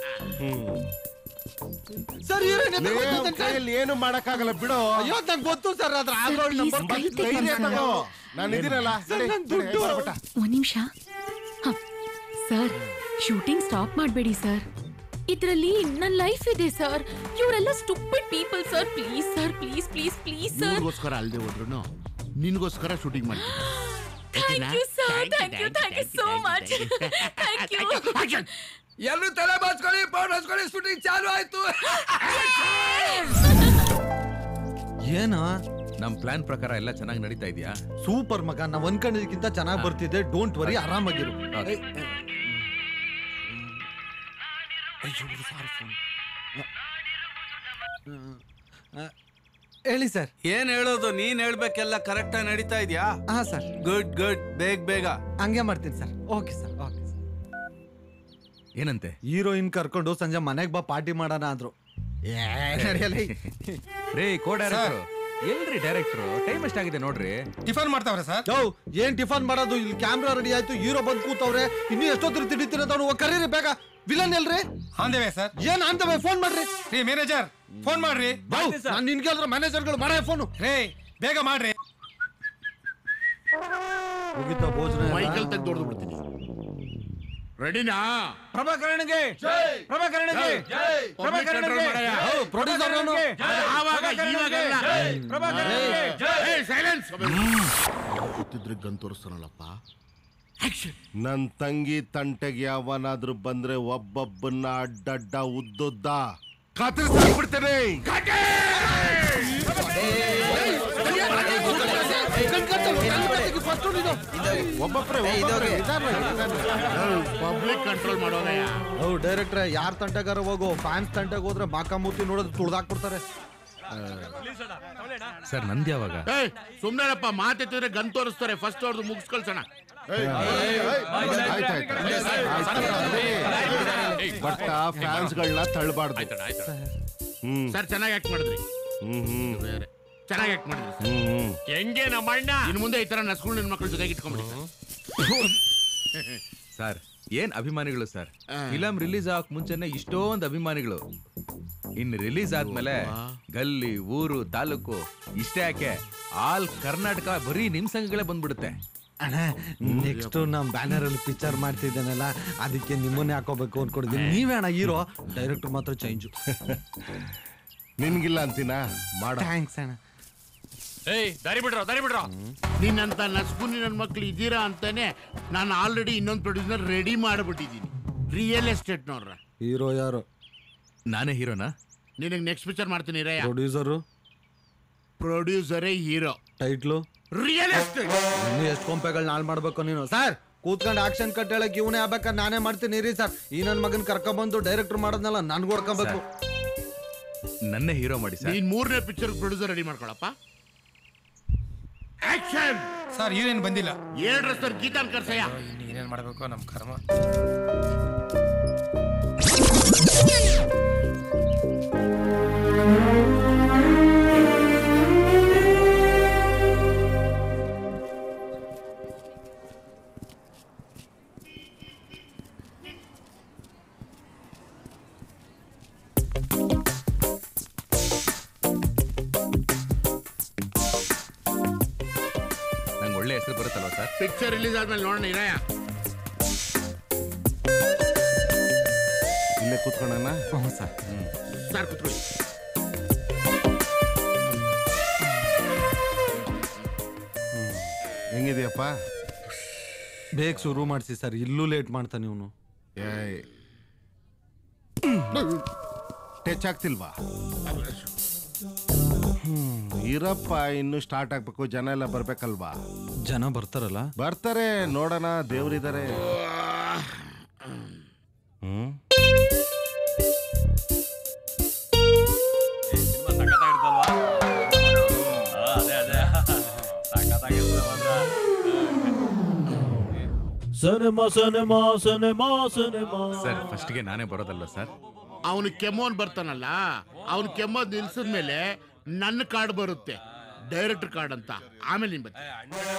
[SPEAKER 3] ಸರ್
[SPEAKER 14] ಲೇ, ಅವ್ನ್ ಕೈಯಲ್ಲಿ ಏನು ಮಾಡಕ್ಕಾಗಲ್ಲ ಬಿಡು
[SPEAKER 3] ಅಯ್ಯೋ ನಂಗೆ ಗೊತ್ತು ಸರ್ ಅದ್ರ ಆಂಡ್ರಾಯ್ಡ್
[SPEAKER 11] please,
[SPEAKER 3] ನಂಬರ್
[SPEAKER 11] ಕೈ ತೆಗಿ
[SPEAKER 14] ಧೈರ್ಯ
[SPEAKER 11] ಸರ್.
[SPEAKER 14] ತಗೋ ನಾನು ಇದೀನಲ್ಲ
[SPEAKER 3] ಸರ್,
[SPEAKER 14] ನಡಿ,
[SPEAKER 3] ನನ್
[SPEAKER 14] ನಡಿ,
[SPEAKER 3] ದುಡ್ಡು.
[SPEAKER 14] ಹೊರಬಿಟ್ಟ.
[SPEAKER 11] ಒಂದ್ ನಿಮಿಷ ಸರ್ ಶೂಟಿಂಗ್ ಸ್ಟಾಪ್ ಮಾಡಬೇಡಿ ಸರ್ ಇದ್ರಲ್ಲಿ ನನ್ನ ಲೈಫ್ ಇದೆ ಸರ್ ಇವರೆಲ್ಲ stupid people sir please sir please please please sir
[SPEAKER 20] ನಿನ್ಗೋಸ್ಕರ ಅಲ್ದೆ ಹೋದ್ರು ನಿನ್ಗೋಸ್ಕರ ಶೂಟಿಂಗ್ ಮಾಡ್ತೀನಿ
[SPEAKER 11] thank you sir thank you thank you so much thank you
[SPEAKER 15] ಎಲ್ಲರೂ ತಲೆ ಬಾಚ್ಕೊಳ್ಳಿ ಪೌಡರ್ ಹಚ್ಕೊಳ್ಳಿ ಶೂಟಿಂಗ್ ಚಾಲು ಆಯ್ತು
[SPEAKER 3] ಏನ
[SPEAKER 6] ನಮ್ ಪ್ಲಾನ್ ಪ್ರಕಾರ ಎಲ್ಲ ಚೆನ್ನಾಗಿ ನಡೀತಾ ಇದೆಯಾ
[SPEAKER 3] ಸೂಪರ್ ಮಗ ನಾವ್ ಅನ್ಕೊಂಡಿದ್ದಕ್ಕಿಂತ ಚೆನ್ನಾಗಿ ಬರ್ತಿದೆ ಡೋಂಟ್ ವರಿ ಆರಾಮಾಗಿರು
[SPEAKER 6] Okay.
[SPEAKER 3] ಏಯ್, ಏಯ್. ಅಯ್ಯೋ, ಇದು ಸಾರ್ phone. ಆ, ಹೇಳಿ ಸರ್
[SPEAKER 1] ಏನ್ ಹೇಳೋದು ನೀನ್ ಹೇಳ್ಬೇಕೆಲ್ಲ ಕರೆಕ್ಟ್ ಆಗಿ ನಡೀತಾ ಇದೆಯಾ
[SPEAKER 3] ಹಾ ಸರ್
[SPEAKER 1] ಗುಡ್ ಗುಡ್ ಬೇಗ ಬೇಗ
[SPEAKER 3] ಹಂಗೆ ಮಾಡ್ತೀನಿ ಸರ್ ಓಕೆ ಸರ್ ಓಕೆ
[SPEAKER 6] ಏನಂತೆ
[SPEAKER 3] ಹೀರೋಯಿನ್ ಕರ್ಕೊಂಡು ಸಂಜೆ ಮನೆಗೆ ಬಾ ಪಾರ್ಟಿ ಮಾಡೋಣ ಅಂದ್ರು ಏ, ನಡೆಯಲ್ಲ
[SPEAKER 6] ರೇ ಕೋ ಡೈರೆಕ್ಟರ್ ಎಲ್ರಿ ಡೈರೆಕ್ಟರ್ ಟೈಮ್ ಎಷ್ಟಾಗಿದೆ ನೋಡ್ರಿ
[SPEAKER 2] ಟಿಫನ್ ಮಾಡ್ತಾವ್ರೆ ಸರ್
[SPEAKER 3] ಯೋ ಏನ್ ಟಿಫನ್ ಮಾಡೋದು ಇಲ್ಲಿ ಕ್ಯಾಮ್ರಾ ರೆಡಿ ಆಯ್ತು ಹೀರೋ ಬಂದ್ ಕೂತವ್ರೆ ಇನ್ನು ಎಷ್ಟೊತ್ತರ ತಿಡಿತಿರೋದವ್ನು ಕರೀರಿ ಬೇಗ ವಿಲನ್ ಎಲ್ರಿ
[SPEAKER 2] ಆಂದೇವೆ ಸರ್
[SPEAKER 3] ಏನ್ ಅಂತವೆ ಫೋನ್ ಮಾಡ್ರಿ
[SPEAKER 2] ರೀ ಮ್ಯಾನೇಜರ್ ಫೋನ್ ಮಾಡ್ರಿ
[SPEAKER 3] ನಾನು ನಿನ್ಗೆ ಮ್ಯಾನೇಜರ್ಗಳು ಮಾಡ ಫೋನು
[SPEAKER 2] ರೇ ಬೇಗ ಮಾಡ್ರಿ
[SPEAKER 3] ಮುಗಿತ ಭೋಜನ ಎಲ್ಲ?
[SPEAKER 20] ಮೈಕಲ್ ತೆಗ್ದು ಹೊಡೆದು ಬಿಡ್ತೀನಿ ರೆಡಿನಾ
[SPEAKER 21] ಪ್ರಭಾಕರಣಿಗೆ ಪ್ರಭಾಕರಣಿಗೆ ಪ್ರಭಾಕರಣಿಗೆ
[SPEAKER 3] ಹೌದು, producer ಅವ್ನು.
[SPEAKER 20] ಆವಾಗ ಇವಾಗೆಲ್ಲ
[SPEAKER 21] ಪ್ರಭಾಕರಣಿಗೆ
[SPEAKER 20] ಸೈಲೆನ್ಸ್ ಗೊತ್ತಿದ್ರೆ ಗನ್ ತೋರಿಸ್ತಾನಲ್ಲಪ್ಪ
[SPEAKER 14] ನನ್ ತಂಗಿ ತಂಟೆಗೆ ಯಾವನಾದ್ರೂ ಬಂದ್ರೆ ಒಬ್ಬೊಬ್ಬನ್ನ ಅಡ್ಡಡ್ಡ ಉದ್ದುದ್ದ ಕತ್ತರಿಸ್ಬಿಡ್ತೇನೆ ಒಬ್ಬೊಬ್ರೆ ಒಬ್ಬೊಬ್ರೆ ನಿಧಾನ, ನಿಧಾನ.
[SPEAKER 20] ಪಬ್ಲಿಕ್ ಕಂಟ್ರೋಲ್ ಮಾಡೋದಯ್ಯ
[SPEAKER 3] ಹೌದು ಡೈರೆಕ್ಟ್ರೆ ಯಾರ್ ತಂಟಗಾರ ಹೋಗು ಫ್ಯಾನ್ಸ್ ತಂಟೆಗೆ ಹೋದ್ರೆ ಮಾಕಾಮೂತಿ ನೋಡೋದು ತುಳ್ದಾಕ್ಬಿಡ್ತಾರೆ
[SPEAKER 6] ಸರ್ ನಂದು ಯಾವಾಗ
[SPEAKER 20] ಏಯ್ ಸುಮ್ನೆರಪ್ಪ ಮಾತೆತ್ತಿದ್ರೆ ಗನ್ ತೋರಿಸ್ತಾರೆ ಫಸ್ಟ್ ಅವ್ರದ್ದು ಮುಗಿಸ್ ಕಳ್ಸೋಣ
[SPEAKER 14] ಬಟ್ ಫ್ಯಾನ್ಸ್ಗಳನ್ನ ತಳ್ಳಬಾರ್ದು ಹ್ಮ್
[SPEAKER 20] ಸರ್ ಚೆನ್ನಾಗಿ ಆಕ್ಟ್ ಮಾಡಿದ್ರಿ
[SPEAKER 14] ಹ್ಮ್ ಹ್ಮ್
[SPEAKER 20] ಬೇರೆ ಚೆನ್ನಾಗಿ ಆಕ್ಟ್ ಮಾಡಿದ್ರಿ
[SPEAKER 14] ಹ್ಮ್ ಹ್ಮ್
[SPEAKER 13] ಹೆಂಗೆ ನಮ್ಮ ಅಣ್ಣ
[SPEAKER 20] ಇನ್ನು ಮುಂದೆ ಈ ತರ ನಸ್ಕೊಂಡು ನನ್ನ ಮಕ್ಕಳ ಜೊತೆಗೆ ಇಟ್ಕೊಂಡ್ಬಿಡಿ
[SPEAKER 6] ಸರ್ ಏನ್ ಅಭಿಮಾನಿಗಳು ಸರ್ ಫಿಲಂ ರಿಲೀಸ್ ಆಗಕ್ ಮುಂಚೆನೆ ಇಷ್ಟೊಂದು ಅಭಿಮಾನಿಗಳು ಇನ್ ರಿಲೀಸ್ ಆದ್ಮೇಲೆ ಗಲ್ಲಿ ಊರು ತಾಲೂಕು ಇಷ್ಟೇ ಯಾಕೆ ಆಲ್ ಕರ್ನಾಟಕ ಬರೀ ನಿಮ್ ಸಂಘಗಳೇ ಬಂದ್ಬಿಡುತ್ತೆ
[SPEAKER 3] ಅಣ್ಣ ನೆಕ್ಸ್ಟ್ ನಮ್ ಬ್ಯಾನರ್ ಅಲ್ಲಿ ಪಿಕ್ಚರ್ ಮಾಡ್ತಿದ್ದೇನಲ್ಲ ಅದಕ್ಕೆ ನಿಮ್ಮನ್ನೇ ಹಾಕೋಬೇಕು ಅನ್ಕೊಂಡಿದ್ದೀನಿ ನೀವೇ ಅಣ್ಣ ಹೀರೋ ಡೈರೆಕ್ಟರ್ ಮಾತ್ರ ಚೇಂಜ್
[SPEAKER 14] ನಿನ್ಗಿಲ್ಲ ಅಂತೀನಾ ಮಾಡ
[SPEAKER 3] ಥ್ಯಾಂಕ್ಸ್ ಅಣ್ಣ
[SPEAKER 13] ಏಯ್ ದಾರಿ ಬಿಡ್ರೋ ದಾರಿ ಬಿಡ್ರೋ
[SPEAKER 20] ನಿನ್ನಂತ ನಸ್ಕುನಿ ನನ್ನ ಮಕ್ಳು ಇದ್ದೀರಾ ಅಂತಾನೆ ನಾನು ಆಲ್ರೆಡಿ ಇನ್ನೊಂದು ಪ್ರೊಡ್ಯೂಸರ್ ರೆಡಿ ಮಾಡಿಬಿಟ್ಟಿದ್ದೀನಿ ರಿಯಲ್ ಎಸ್ಟೇಟ್ನವ್ರ
[SPEAKER 3] ಹೀರೋ ಯಾರು
[SPEAKER 6] ನಾನೇ ಹೀರೋನಾ
[SPEAKER 20] ನಿನಗೆ ನೆಕ್ಸ್ಟ್ ಪಿಕ್ಚರ್ ಮಾಡ್ತೀನಿ ರಯ್ಯ
[SPEAKER 3] ಪ್ರೊಡ್ಯೂಸರು
[SPEAKER 20] ಪ್ರೊಡ್ಯೂಸರೇ ಹೀರೋ
[SPEAKER 3] ಟೈಟ್ಲು
[SPEAKER 20] ರಿಯಲ್ ಎಸ್ಟೇಟ್
[SPEAKER 3] ಇನ್ನು ಎಷ್ಟು ಕೊಂಪೆಗಳನ್ನ ಹಾಳು ಮಾಡ್ಬೇಕು ನೀನು ಸರ್ ಕೂತ್ಕೊಂಡು ಆಕ್ಷನ್ ಕಟ್ ಹೇಳಕ್ ಇವನೇ ಆಗ್ಬೇಕಾ ನಾನೇ ಮಾಡ್ತೀನಿ ರೀ ಸರ್ ಈ ನನ್ನ ಮಗನ್ ಕರ್ಕೊಂಬಂದು ಡೈರೆಕ್ಟರ್ ಮಾಡೋದ್ನೆಲ್ಲ ನನ್ಗೂ ಹೊಡ್ಕೊಬೇಕು
[SPEAKER 6] ನನ್ನೇ ಹೀರೋ ಮಾಡಿ ಸರ್
[SPEAKER 20] ನೀನ್ ಮೂರನೇ ಪಿಕ್ಚರ್ ಪ್ರೊಡ್ಯೂಸರ್ ರೆಡಿ ಮಾಡ್ಕೊಳಪ್ಪ ಆಕ್ಷನ್
[SPEAKER 2] ಸರ್ ಹೀರೋಯಿನ್ ಬಂದಿಲ್ಲ
[SPEAKER 20] ಏಳ್ರ ಸರ್ ಗೀತಾನ್ ಕರ್ಸಯ್ಯ
[SPEAKER 2] ಏನೇನ್ ಮಾಡ್ಬೇಕು ನಮ್ ಕರ್ಮ
[SPEAKER 6] ನಂಗೆ ಒಳ್ಳೆ ಹೆಸರು ಬರುತ್ತಲ್ವಾ ಸರ್
[SPEAKER 20] ಪಿಕ್ಚರ್ ರಿಲೀಸ್ ಆದ್ಮೇಲೆ ನೋಡೋಣ ಇರಯ್ಯ
[SPEAKER 14] ಇಲ್ಲೇ ಕೂತ್ಕೊಳ್ಳೋಣ
[SPEAKER 3] ಸರ್
[SPEAKER 20] ಸರ್ ಕುತ್ಕೊಳ್ಳಿ
[SPEAKER 14] ಹೆಂಗಿದೆಯಪ್ಪ
[SPEAKER 3] ಬೇಗ ಶುರು ಮಾಡಿಸಿ ಸರ್ ಇಲ್ಲೂ ಲೇಟ್ ಮಾಡ್ತಾನೆ ಇವನು
[SPEAKER 14] ಏಯ್ ಟಚ್ ಆಗ್ತಿಲ್ವಾ ಹ್ಮ್, ಇರಪ್ಪ ಇನ್ನು ಸ್ಟಾರ್ಟ್ ಆಗ್ಬೇಕು ಜನ ಎಲ್ಲ ಬರ್ಬೇಕಲ್ವಾ
[SPEAKER 3] ಜನ ಬರ್ತಾರಲ್ಲ
[SPEAKER 14] ಬರ್ತಾರೆ ನೋಡೋಣ ದೇವ್ರಿದ್ದಾರೆ ಹ್ಮ್
[SPEAKER 23] cinema cinema cinema cinema
[SPEAKER 6] sir ಫಸ್ಟ್ಗೆ ನಾನೇ ಬರೋದಲ್ವಾ ಸರ್
[SPEAKER 20] ಅವನು ಕೆಮ್ಮೋನ್ ಬರ್ತಾನಲ್ಲ ಅವನು ಕೆಮ್ಮೋದ್ ನಿಲ್ಸಿದ್ಮೇಲೆ ನನ್ನ ಕಾರ್ಡ್ ಬರುತ್ತೆ ಡೈರೆಕ್ಟರ್ ಕಾರ್ಡ್ ಅಂತ ಆಮೇಲೆ ನಿನ್ ಬರ್ತೀನಿ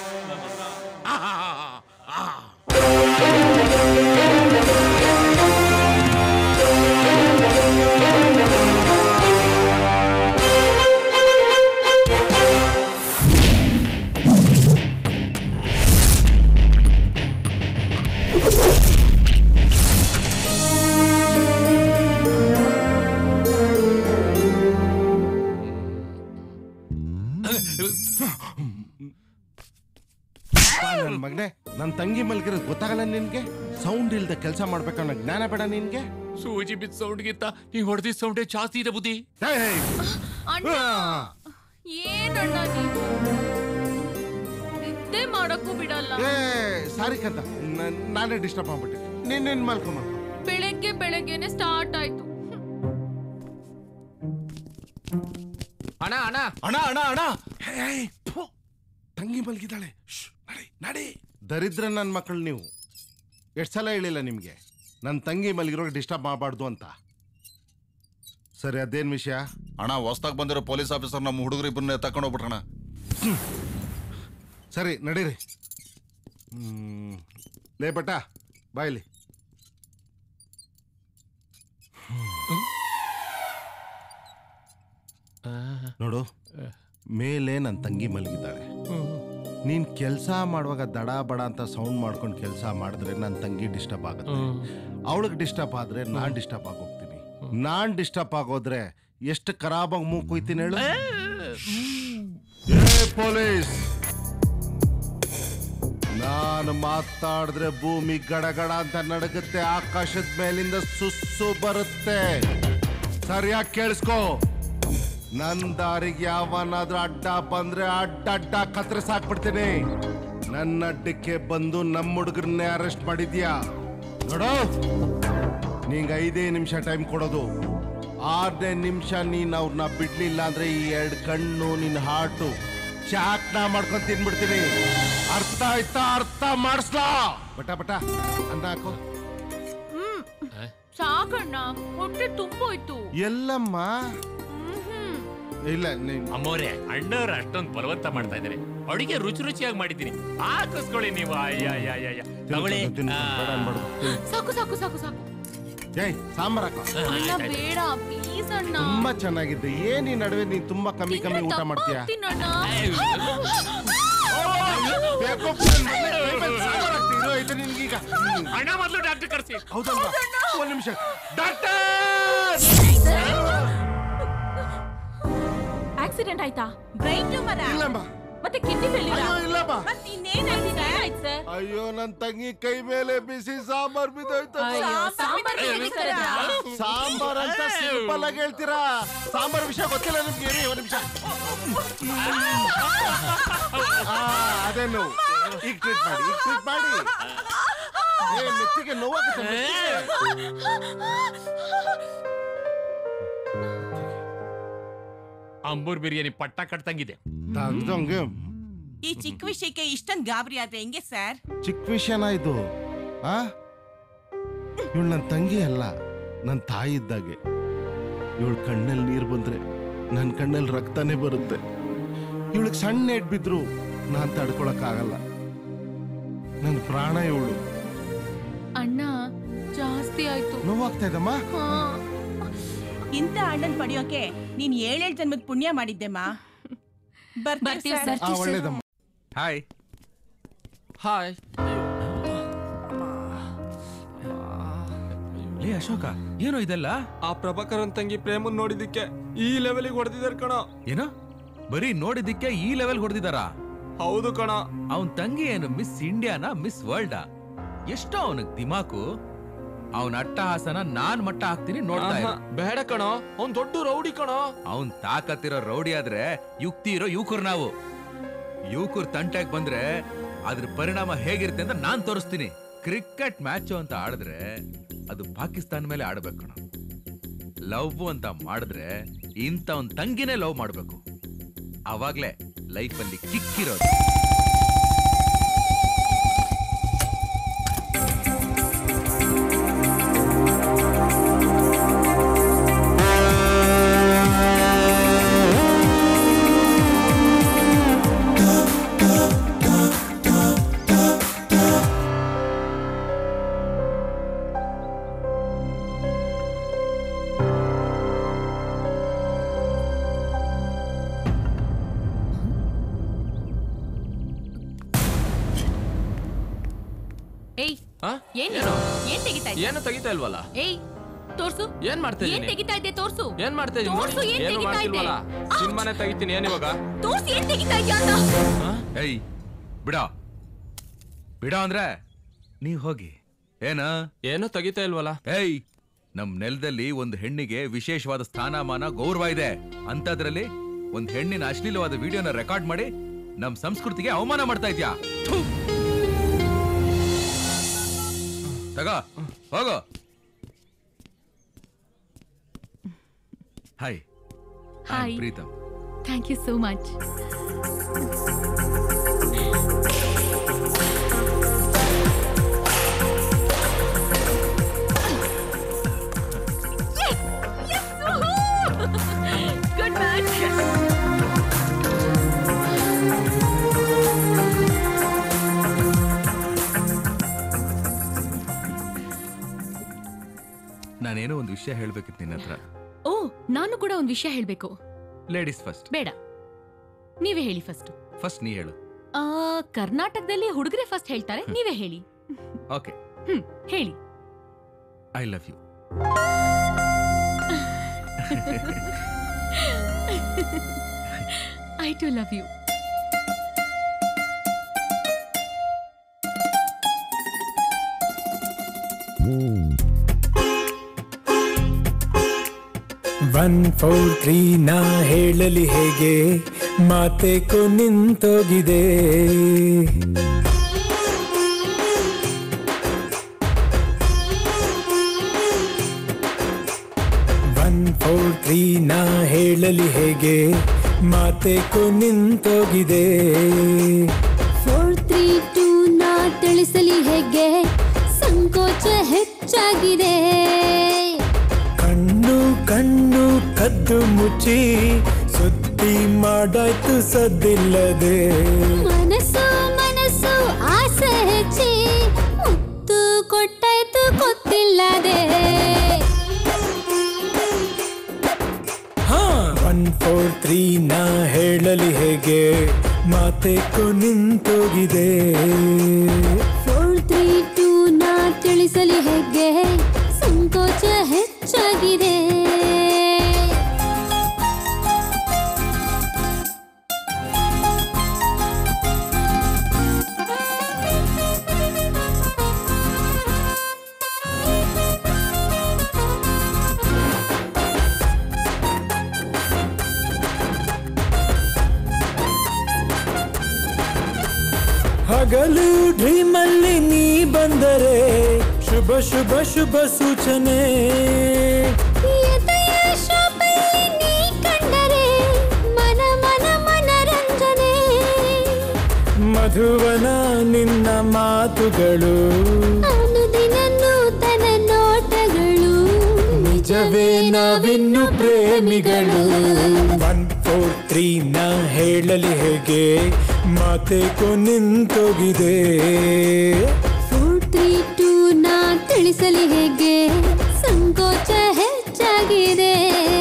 [SPEAKER 14] ನನ್ನ ಮಗನೇ ನನ್ನ ತಂಗಿ ಮಲ್ಗಿರೋದು ಗೊತ್ತಾಗಲ್ಲ ನಿನ್ಗೆ ಸೌಂಡ್ ಇಲ್ದ ಕೆಲಸ ಮಾಡ್ಬೇಕನ್ನೋ ಜ್ಞಾನ ಬೇಡ ನಿನ್ಗೆ
[SPEAKER 13] ಸೂಜಿ ಬಿದ್ದ ಸೌಂಡ್ಗಿಂತ ನೀ ಹೊಡೆದಿದ್ದ ಸೌಂಡೇ ಜಾಸ್ತಿ ಇದೆ ಬುದ್ಧಿ
[SPEAKER 11] ಅಣ್ಣ ಏನಣ್ಣ ನೀವು ನಿದ್ದೆ ಮಾಡಕ್ಕೂ ಬಿಡಲ್ಲ
[SPEAKER 14] ಏ ಸಾರಿ ಕಂತ ನನ್- ನಾನೇ ಡಿಸ್ಟರ್ಬ್ ಮಾಡ್ಬಿಟ್ಟೆ ನೀನ್ ನಿನ್ ಮಲ್ಕೊಂಬ
[SPEAKER 11] ಬೆಳಗ್ಗೆ ಬೆಳಗ್ಗೆನೆ ಸ್ಟಾರ್ಟ್ ಆಯ್ತು
[SPEAKER 21] ಅಣ್ಣ ಅಣ್ಣ
[SPEAKER 14] ಅಣ್ಣ ಅಣ್ಣ ಅಣ್ಣ ಏಯ್, ಥು, ತಂಗಿ ಮಲ್ಗಿದ್ದಾಳೆ ಶ್ಶ್, ನಡಿ ನಡಿ ದರಿದ್ರ ನನ್ನ ಮಕ್ಕಳು ನೀವು ಎಷ್ಟು ಸಲ ಹೇಳಿಲ್ಲ ನಿಮಗೆ ನನ್ನ ತಂಗಿ ಮಲ್ಗಿರೋ ಡಿಸ್ಟರ್ಬ್ ಮಾಡಬಾರ್ದು ಅಂತ ಸರಿ ಅದೇನ್ ವಿಷಯ
[SPEAKER 9] ಅಣ್ಣ ಹೊಸ್ದಾಗ್ ಬಂದಿರೋ ಪೊಲೀಸ್ ಆಫೀಸರ್ ನಮ್ಮ ಹುಡುಗರು ಇಬ್ಬರನ್ನ ತಕೊಂಡು ಹೋಗ್ಬಿಟ್ರಣ
[SPEAKER 14] ಸರಿ ನಡೀರಿ ಹ್ಮ್. ಲೇ ಬಟ್ಟ ಬಾಯ್ಲಿ ನೋಡು ಮೇಲೆ ನನ್ನ ತಂಗಿ ಮಲಗಿದ್ದಾಳೆ ನೀನ್ ಕೆಲಸ ಮಾಡುವಾಗ ದಡ ಬಡ ಅಂತ ಸೌಂಡ್ ಮಾಡ್ಕೊಂಡು ಕೆಲಸ ಮಾಡಿದ್ರೆ ನನ್ನ ತಂಗಿ ಡಿಸ್ಟರ್ಬ್ ಆಗುತ್ತೆ ಅವಳಿಗೆ ಡಿಸ್ಟರ್ಬ್ ಆದ್ರೆ ನಾನ್ ಡಿಸ್ಟರ್ಬ್ ಆಗೋಗ್ತೀನಿ ನಾನ್ ಡಿಸ್ಟರ್ಬ್ ಆಗೋದ್ರೆ ಎಷ್ಟು ಖರಾಬಾಗಿ ಮೂಗ್ ಕುಯ್ತೀನಿ ಹೇಳು ಏ ಪೊಲೀಸ್ ನಾನು ಮಾತಾಡಿದ್ರೆ ಭೂಮಿ ಗಡಗಡ ಅಂತ ನಡಗುತ್ತೆ ಆಕಾಶದ ಮೇಲಿಂದ ಸುಸ್ಸು ಬರುತ್ತೆ ಸರಿಯಾಗಿ ಕೇಳಿಸ್ಕೋ ನನ್ ದಾರಿಗೆ ಯಾವನಾದ್ರೂ ಅಡ್ಡ ಬಂದ್ರೆ ಅಡ್ಡ ಅಡ್ಡ ಕತ್ತರಿಸ್ ಹಾಕ್ಬಿಡ್ತೀನಿ ನನ್ನ ಅಡ್ಡಕ್ಕೆ ಬಂದು ನಮ್ಮ ಹುಡುಗರನ್ನೇ ಅರೆಸ್ಟ್ ಮಾಡಿದ್ಯಾ ನೋಡು ನಿಂಗೆ ಐದೇ ನಿಮಿಷ ಟೈಮ್ ಕೊಡೋದು ಆರನೇ ನಿಮಿಷ ನೀನ್ ಅವ್ರನ್ನ ಬಿಡ್ಲಿಲ್ಲ ಅಂದ್ರೆ ಈ ಎರಡು ಕಣ್ಣು ನಿನ್ನ ಹಾರ್ಟು ಚಾಕ್ನ ಮಾಡ್ಕೊಂಡ್ ತಿನ್ಬಿಡ್ತೀನಿ ಅರ್ಥ ಆಯ್ತಾ ಅರ್ಥ ಮಾಡಿಸ್ಲಾ ಬಟ ಬಟ ಅನ್ನ ಹಾಕು
[SPEAKER 11] ಹ್ಮ್ ಸಾಕಣ್ಣ ಹೊಟ್ಟೆ ತುಂಬೋಯ್ತು
[SPEAKER 14] ಎಲ್ಲಮ್ಮ ಇಲ್ಲ ನೀನ್
[SPEAKER 13] ಅಮ್ಮೋರೆ ಅಣ್ಣವ್ರು ಅಷ್ಟೊಂದು ಬಲವಂತ ಮಾಡ್ತಾ ಇದ್ದಾರೆ ಅಡಿಗೆ ರುಚಿ ರುಚಿಯಾಗಿ ಮಾಡಿದ್ದೀನಿ ಹಾಕಿಸ್ಕೊಳ್ಳಿ ನೀವು ಅಯ್ಯ ಅಯ್ಯ ಅಯ್ಯ, ಅಯ್ಯ ತಗೊಳ್ಳಿ
[SPEAKER 14] ತಿನ್ನು,
[SPEAKER 13] ಆ.
[SPEAKER 14] ಬೇಡ ಅನ್ಬಾರ್ದು.
[SPEAKER 11] ಸಾಕು ಸಾಕು ಸಾಕು ಸಾಕು
[SPEAKER 14] ಏಯ್ ಸಾಂಬಾರ್ ಹಾಕೋ
[SPEAKER 11] ಅಣ್ಣ ಬೇಡ ಪ್ಲೀಸ್ ಅಣ್ಣ
[SPEAKER 14] ತುಂಬಾ ಚೆನ್ನಾಗಿದೆ ಏನ್ ಈ ನಡುವೆ ನೀನ್ ತುಂಬಾ ಕಮ್ಮಿ ಕಮ್ಮಿ ಊಟ ಮಾಡ್ತೀಯಾ
[SPEAKER 11] ತಿನ್ನಣ್ಣ
[SPEAKER 14] ಬೇಕು ನನ್ ಮಗ್ನೇ ಕೈ ಮೇಲೆ ಸಾಂಬಾರ್ ಹಾಕ್ತಿರೋ ಇದು ನಿನ್ಗೀಗ
[SPEAKER 13] ಅಣ್ಣ ಮೊದಲು ಡಾಕ್ಟರ್ ಕರ್ಸಿ
[SPEAKER 14] ಹೌದಲ್ವಾ ಒಂದ್ ನಿಮಿಷ
[SPEAKER 22] ಆಕ್ಸಿಡೆಂಟ್ ಆಯ್ತಾ ಬ್ರೈನ್ ಟ್ಯೂಮರ್
[SPEAKER 14] ಇಲ್ಲಮ್ಮ
[SPEAKER 22] ಮತ್ತೆ ಕಿಡ್ನಿ ಫೇಲ್ಯೂರ್
[SPEAKER 14] ಅಯ್ಯೋ, ಇಲ್ಲಮ್ಮ.
[SPEAKER 22] ಮತ್ತೆ ಇನ್ನೇನಾಯ್ತು ಸರ್
[SPEAKER 14] ಅಯ್ಯೋ ನನ್ ತಂಗಿ ಕೈ ಮೇಲೆ ಬಿಸಿ ಸಾಂಬಾರ್ ಬಿದ್ದೋಯ್ತು
[SPEAKER 22] ಅಯ್ಯೋ, ಸಾಂಬಾರ್ ಬಿದ್ದೋಯ್ತು ಸರ್.
[SPEAKER 14] ಸಾಂಬಾರ್ ಅಂತ ಸಿಂಪಲ್ ಆಗಿ ಹೇಳ್ತೀರಾ ಸಾಂಬಾರ್ ವಿಷಯ ಗೊತ್ತಿಲ್ಲ ನಿಮ್ಗೆ ಇರಿ ಒಂದ್ ನಿಮಿಷ ಅದೇ ನೋವು ಈಗ ಟ್ರೀಟ್ ಮಾಡಿ ಈಗ ಟ್ರೀಟ್ ಮಾಡಿ ಏ ಮೆತ್ತಿಗೆ ನೋವಾಗುತ್ತೆ ಮೆತ್ತಿಗೆ.
[SPEAKER 13] ಅಂಬೂರ್ ಬಿರಿಯಾನಿ ಪಟ್ಟ ಕಟ್ತಂಗಿದೆ
[SPEAKER 14] ತಗ್ದಂಗೆ
[SPEAKER 5] ಈ ಚಿಕ್ಕ ವಿಷಯಕ್ಕೆ ಇಷ್ಟೊಂದು ಗಾಬರಿ ಆದ್ರೆ ಹೆಂಗೆ ಸರ್
[SPEAKER 14] ಚಿಕ್ಕ ವಿಷಯನ ಇದು ಆ ಇವಳು ನನ್ನ ತಂಗಿ ಅಲ್ಲ ನನ್ನ ತಾಯಿ ಇದ್ದಾಗೆ ಇವಳ ಕಣ್ಣಲ್ಲಿ ನೀರು ಬಂದ್ರೆ ನನ್ನ ಕಣ್ಣಲ್ಲಿ ರಕ್ತನೇ ಬರುತ್ತೆ ಇವಳಿಗೆ ಸಣ್ಣ ಏಟ್ ಬಿದ್ರು ನಾನ್ ತಡ್ಕೊಳಕ್ಕಾಗಲ್ಲ ನನ್ನ ಪ್ರಾಣ ಇವಳು
[SPEAKER 11] ಅಣ್ಣ ಜಾಸ್ತಿ ಆಯ್ತು
[SPEAKER 14] ನೋವಾಗ್ತಾ ಇದಮ್ಮ
[SPEAKER 11] ಹಾ.
[SPEAKER 5] ಇಂಥ ಅಣ್ಣನ್ ಪಡೆಯೋಕೆ ನೀನ್ ಏಳೇಳ್ ಜನ್ಮದ ಪುಣ್ಯ ಮಾಡಿದ್ದೆಮ್ಮ ಬರ್ತೀವಿ ಸರ್
[SPEAKER 14] ಆ, ಒಳ್ಳೇದಮ್ಮ
[SPEAKER 6] ಹಾಯ್
[SPEAKER 7] ಹಾಯ್
[SPEAKER 6] ಲೇ ಅಶೋಕ ಏನೋ ಇದೆಲ್ಲ
[SPEAKER 7] ಆ ಪ್ರಭಾಕರನ್ ತಂಗಿ ಪ್ರೇಮನ್ ನೋಡಿದಕ್ಕೆ ಈ ಲೆವೆಲಿಗೆ ಹೊಡೆದಿದ್ದಾರೆ ಕಣ
[SPEAKER 6] ಏನೋ ಬರೀ ನೋಡಿದ್ದಕ್ಕೆ ಈ ಲೆವೆಲ್ ಹೊಡೆದಿದಾರ
[SPEAKER 7] ಹೌದು ಕಣ
[SPEAKER 6] ಅವನ್ ತಂಗಿ ಏನು ಮಿಸ್ ಇಂಡಿಯಾನ ಮಿಸ್ ವರ್ಲ್ಡಾ ಎಷ್ಟೋ ಅವನಿಗೆ ದಿಮಾಕು ಅವನ ಅಟ್ಟಹಾಸನ ನಾನ್ ಮಟ್ಟ ಹಾಕ್ತೀನಿ ನೋಡ್ತಾ ಇರು.
[SPEAKER 7] ಆಹಾ, ಬೇಡ ಕಣ ಅವ್ನ್ ದೊಡ್ಡ ರೌಡಿ ಕಣ
[SPEAKER 6] ಅವನ್ ತಾಕತ್ತಿರೋ ರೌಡಿ ಆದ್ರೆ ಯುಕ್ತಿ ಇರೋ ಯುವಕರು ನಾವು ಯುವಕರು ತಂಟೆಗ್ ಬಂದ್ರೆ ಅದ್ರ ಪರಿಣಾಮ ಹೇಗಿರುತ್ತೆ ಅಂತ ನಾನ್ ತೋರಿಸ್ತೀನಿ ಕ್ರಿಕೆಟ್ ಮ್ಯಾಚ್ ಅಂತ ಆಡಿದ್ರೆ ಅದು ಪಾಕಿಸ್ತಾನ ಮೇಲೆ ಆಡ್ಬೇಕು ಕಣ ಲವ್ ಅಂತ ಮಾಡಿದ್ರೆ ಇಂಥ ಒಂದ್ ತಂಗಿನೇ ಲವ್ ಮಾಡ್ಬೇಕು ಅವಾಗ್ಲೇ ಲೈಫಲ್ಲಿ ಕಿಕ್ಕಿರೋದು
[SPEAKER 11] ಏಯ್
[SPEAKER 7] ಆ?
[SPEAKER 11] ಏನ್
[SPEAKER 7] ಏನು?
[SPEAKER 11] ಏನ್ ತೆಗಿತಾ ಇದ್ದೆ
[SPEAKER 7] ಏನು ತೆಗಿತಾ ಇಲ್ವಲ್ಲ
[SPEAKER 11] ಏಯ್ ತೋರ್ಸು
[SPEAKER 7] ಏನ್ ಮಾಡ್ತಾ
[SPEAKER 11] ಏನ್
[SPEAKER 7] ಇದೀನಿ
[SPEAKER 11] ತೆಗಿತಾ ಇದ್ದೆ ತೋರ್ಸು
[SPEAKER 7] ಏನ್ ಮಾಡ್ತಾ ಇದೀನಿ ನೋಡಿ
[SPEAKER 11] ತೋರ್ಸು ಏನ್
[SPEAKER 7] ಏನು
[SPEAKER 11] ತೆಗಿತಾ ಇದ್ದೆ
[SPEAKER 7] ಮಾಡ್ತಿಲ್ವಲ್ಲ ಸಿನಿಮಾನೇ ತೆಗಿತೀನಿ ಏನ್ ಇವಾಗ
[SPEAKER 11] ತೋರ್ಸು ಏನ್ ತೆಗಿತಾ ಇದ್ಯಾ ಅಂತ
[SPEAKER 6] ಏಯ್ ಬಿಡ ಬಿಡ ಅಂದ್ರೆ ನೀವ್ ಹೋಗಿ ಏನ
[SPEAKER 7] ಏನು ತೆಗಿತಾ ಇಲ್ವಲ್ಲ
[SPEAKER 6] ಏಯ್ ನಮ್ ನೆಲದಲ್ಲಿ ಒಂದು ಹೆಣ್ಣಿಗೆ ವಿಶೇಷವಾದ ಸ್ಥಾನಮಾನ ಗೌರವ ಇದೆ ಅಂತದ್ರಲ್ಲಿ ಒಂದ್ ಹೆಣ್ಣಿನ ಅಶ್ಲೀಲವಾದ ವಿಡಿಯೋನ ರೆಕಾರ್ಡ್ ಮಾಡಿ ನಮ್ ಸಂಸ್ಕೃತಿಗೆ ಅವಮಾನ ಮಾಡ್ತಾ ಇದ್ಯಾ ಥು. ತಗೋ ಹೋಗೋ hi
[SPEAKER 11] hi
[SPEAKER 6] Pritam
[SPEAKER 11] thank you so much good match
[SPEAKER 6] ನಾನೇನೋ ಒಂದು ವಿಷಯ ಹೇಳ್ಬೇಕಿತ್ತು ನಿನ್ನ ಹತ್ರ
[SPEAKER 11] ಓ ನಾನು ಕೂಡ ಒಂದು ವಿಷಯ ಹೇಳ್ಬೇಕು
[SPEAKER 6] ಲೇಡೀಸ್ ಫಸ್ಟ್
[SPEAKER 11] ಬೇಡ ನೀವೇ ಹೇಳಿ ಫಸ್ಟ್
[SPEAKER 6] ಫಸ್ಟ್ ನೀ ಹೇಳು
[SPEAKER 11] ಆ ಕರ್ನಾಟಕದಲ್ಲಿ ಹುಡುಗರೇ ಫಸ್ಟ್ ಹೇಳ್ತಾರೆ ನೀವೇ ಹೇಳಿ
[SPEAKER 6] ಓಕೆ
[SPEAKER 11] ಹ್ಮ್ ಹೇಳಿ
[SPEAKER 6] I love you
[SPEAKER 11] I too love you
[SPEAKER 8] one four three ನಾ ಹೇಳಲಿ ಹೇಗೆ ಮಾತೆಕು ನಿಂತೋಗಿದೆ ಒನ್ ಫೋರ್ ತ್ರೀ ನಾ ಹೇಳಲಿ ಹೇಗೆ ಮಾತೆಕು ನಿಂತೋಗಿದೆ
[SPEAKER 22] ಫೋರ್ ತ್ರೀ ಟೂ ನಾ ತಿಳಿಸಲಿ ಹೇಗೆ ಸಂಕೋಚ ಹೆಚ್ಚಾಗಿದೆ
[SPEAKER 8] ಕಣ್ಣು ಕಣ್ಣು ಕದ್ದು ಮುಚ್ಚಿ ಸುದ್ದಿ ಮಾಡಾಯ್ತು ಸದ್ದಿಲ್ಲದೆ
[SPEAKER 22] ಮನಸ್ಸು ಮನಸ್ಸು ಆಸೆ ಹೆಚ್ಚಿ ಮುತ್ತು ಕೊಟ್ಟಾಯ್ತು ಗೊತ್ತಿಲ್ಲದೆ
[SPEAKER 8] ಹಾ ಒನ್ ಫೋರ್ ತ್ರೀ ನಾ ಹೇಳಲಿ ಹೇಗೆ ಮಾತೆಕು ನಿಂತೋಗಿದೆ
[SPEAKER 22] ಫೋರ್ ತ್ರೀ ಟೂ ನಾ ತಿಳಿಸಲಿ ಹೇಗೆ ಸಂಕೋಚ ಹೆಚ್ಚಾಗಿದೆ
[SPEAKER 8] ಹಗಲು ಡ್ರೀಮಲ್ಲಿ ನೀ ಬಂದರೆ ಶುಭ ಶುಭ ಶುಭ ಸೂಚನೆ
[SPEAKER 22] ಎದೆಯ ಶೋಭೆಯಲ್ಲಿ ನೀ ಕಂಡರೆ ಮನ ಮನ ಮನರಂಜನೆ
[SPEAKER 8] ಮಧುವನ ನಿನ್ನ ಮಾತುಗಳು
[SPEAKER 22] ಅನುದಿನ ನೂತನ ನೋಟಗಳು
[SPEAKER 8] ನಿಜವೇ ನಾವಿನ್ನು ಪ್ರೇಮಿಗಳು ಒನ್ ಫೋರ್ ತ್ರೀ ನ ಹೇಳಲಿ ಹೇಗೆ ಮಾತೇಕೋ ನಿಂತೋಗಿದೆ
[SPEAKER 22] ಫೋರ್ ತ್ರೀ ಟೂ ನಾ ತಿಳಿಸಲಿ ಹೇಗೆ ಸಂಕೋಚ ಹೆಚ್ಚಾಗಿದೆ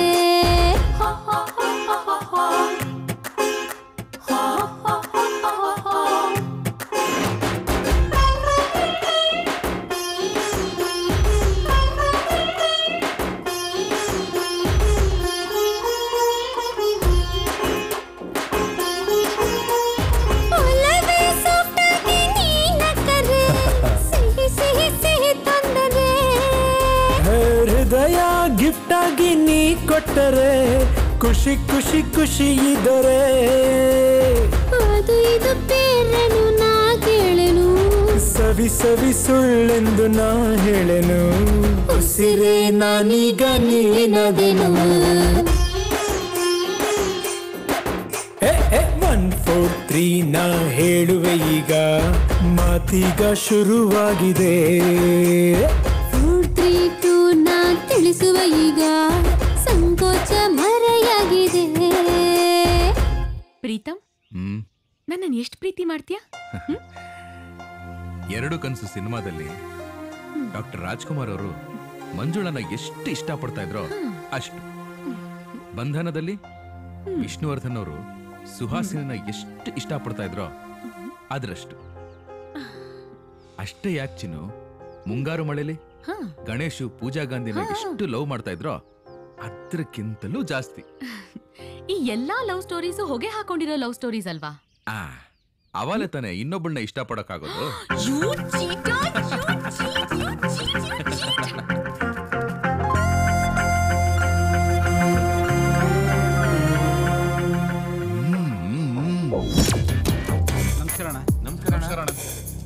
[SPEAKER 22] ಒಲವೇ ಸೊಟ್ಟಾಗಿ ನೀ ನಕ್ಕರೆ ಸಿಹಿ ಸಿಹಿ ಸಿಹಿ ತೊಂದರೆ
[SPEAKER 8] ಹೃದಯ ಗಿಫ್ಟ್ ಆಗಿ ನೀ ಕೊಟ್ಟರೆ ಖುಷಿ ಖುಷಿ ಖುಷಿ ಇದರೆ
[SPEAKER 22] ಅದು ಇದು ಬೇರೆನು ನಾ ಕೇಳೆನು
[SPEAKER 8] ಸವಿ ಸವಿ ಸುಳ್ಳೆಂದು ನಾ ಹೇಳೆನು ಉಸಿರೇ ನಾನೀಗ ನೀನದೆನು ಒನ್ ಫೋರ್ ತ್ರೀ ನಾ ಹೇಳುವೆ ಈಗ ಮಾತೀಗ ಶುರುವಾಗಿದೆ
[SPEAKER 22] ಫೋರ್ ತ್ರೀ ಟೂ ನಾ ತಿಳಿಸುವ ಈಗ ಸಂಕೋಚ ಮರೆಯಾಗಿದೆ
[SPEAKER 11] ಪ್ರೀತಮ್
[SPEAKER 6] ಹ್ಮ್
[SPEAKER 11] ನನ್ನನ್ನು ಎಷ್ಟು ಪ್ರೀತಿ ಮಾಡ್ತೀಯಾ
[SPEAKER 6] ಎರಡು ಕನಸು ಸಿನಿಮಾದಲ್ಲಿ ಡಾಕ್ಟರ್ ರಾಜ್ಕುಮಾರ್ ಅವರು ಮಂಜುಳನ ಎಷ್ಟು ಇಷ್ಟಪಡ್ತಾ ಇದ್ರೋ ಅಷ್ಟು ಬಂಧನದಲ್ಲಿ ವಿಷ್ಣುವರ್ಧನ್ ಅವರು ಸುಹಾಸಿನ ಎಷ್ಟು ಇಷ್ಟಪಡ್ತಾ ಇದ್ರೋ ಅದ್ರಷ್ಟು ಅಷ್ಟೇ ಯಾಕೆ ಚಿನ್ನು ಮುಂಗಾರು ಮಳೆಲಿ
[SPEAKER 11] ಹಾ.
[SPEAKER 6] ಗಣೇಶು ಪೂಜಾ ಗಾಂಧಿನ ಎಷ್ಟು ಲವ್ ಮಾಡ್ತಾ ಇದ್ರೋ ಅದ್ರಕ್ಕಿಂತಲೂ ಜಾಸ್ತಿ
[SPEAKER 11] ಈ ಎಲ್ಲಾ ಲವ್ ಸ್ಟೋರೀಸು ಹೊಗೆ ಹಾಕೊಂಡಿರೋ ಲವ್ ಸ್ಟೋರೀಸ್ ಅಲ್ವಾ
[SPEAKER 6] ಆ ಅವಾಲೆ ತಾನೆ ಇನ್ನೊಬ್ಬಳನ್ನ ಇಷ್ಟಪಡಕ್ಕಾಗೋದು
[SPEAKER 11] You cheater! You cheat! You cheat! You cheat!
[SPEAKER 9] ನಮಸ್ಕಾರ ಅಣ್ಣ ನಮಸ್ಕಾರ ಅಣ್ಣ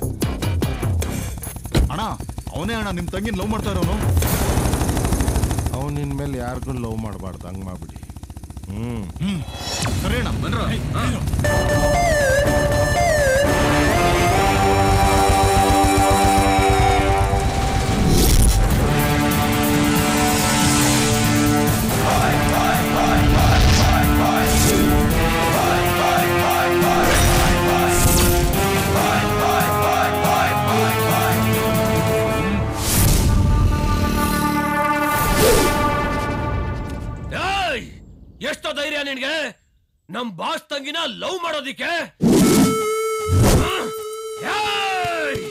[SPEAKER 9] ಅಣ್ಣ ಅವನೇ ಅಣ್ಣ ನಿಮ್ ತಂಗಿನ ಲವ್ ಮಾಡ್ತಾ ಇರೋನು
[SPEAKER 14] ಅವ್ನು ನಿನ್ ಮೇಲೆ ಯಾರಿಗೂ ಲವ್ ಮಾಡಬಾರ್ದು ಹಂಗ್ ಮಾಡ್ಬಿಡಿ ಹ್ಮ್
[SPEAKER 9] ಸರಿ ಅಣ್ಣ ಬಂದ್ರ
[SPEAKER 16] ಏಯ್! ಎಷ್ಟೋ ಧೈರ್ಯ ನಿನ್ಗೆ ನಮ್ ಬಾಸ್ ತಂಗಿನ ಲವ್ ಮಾಡೋದಿಕ್ಕೆ ಏಯ್!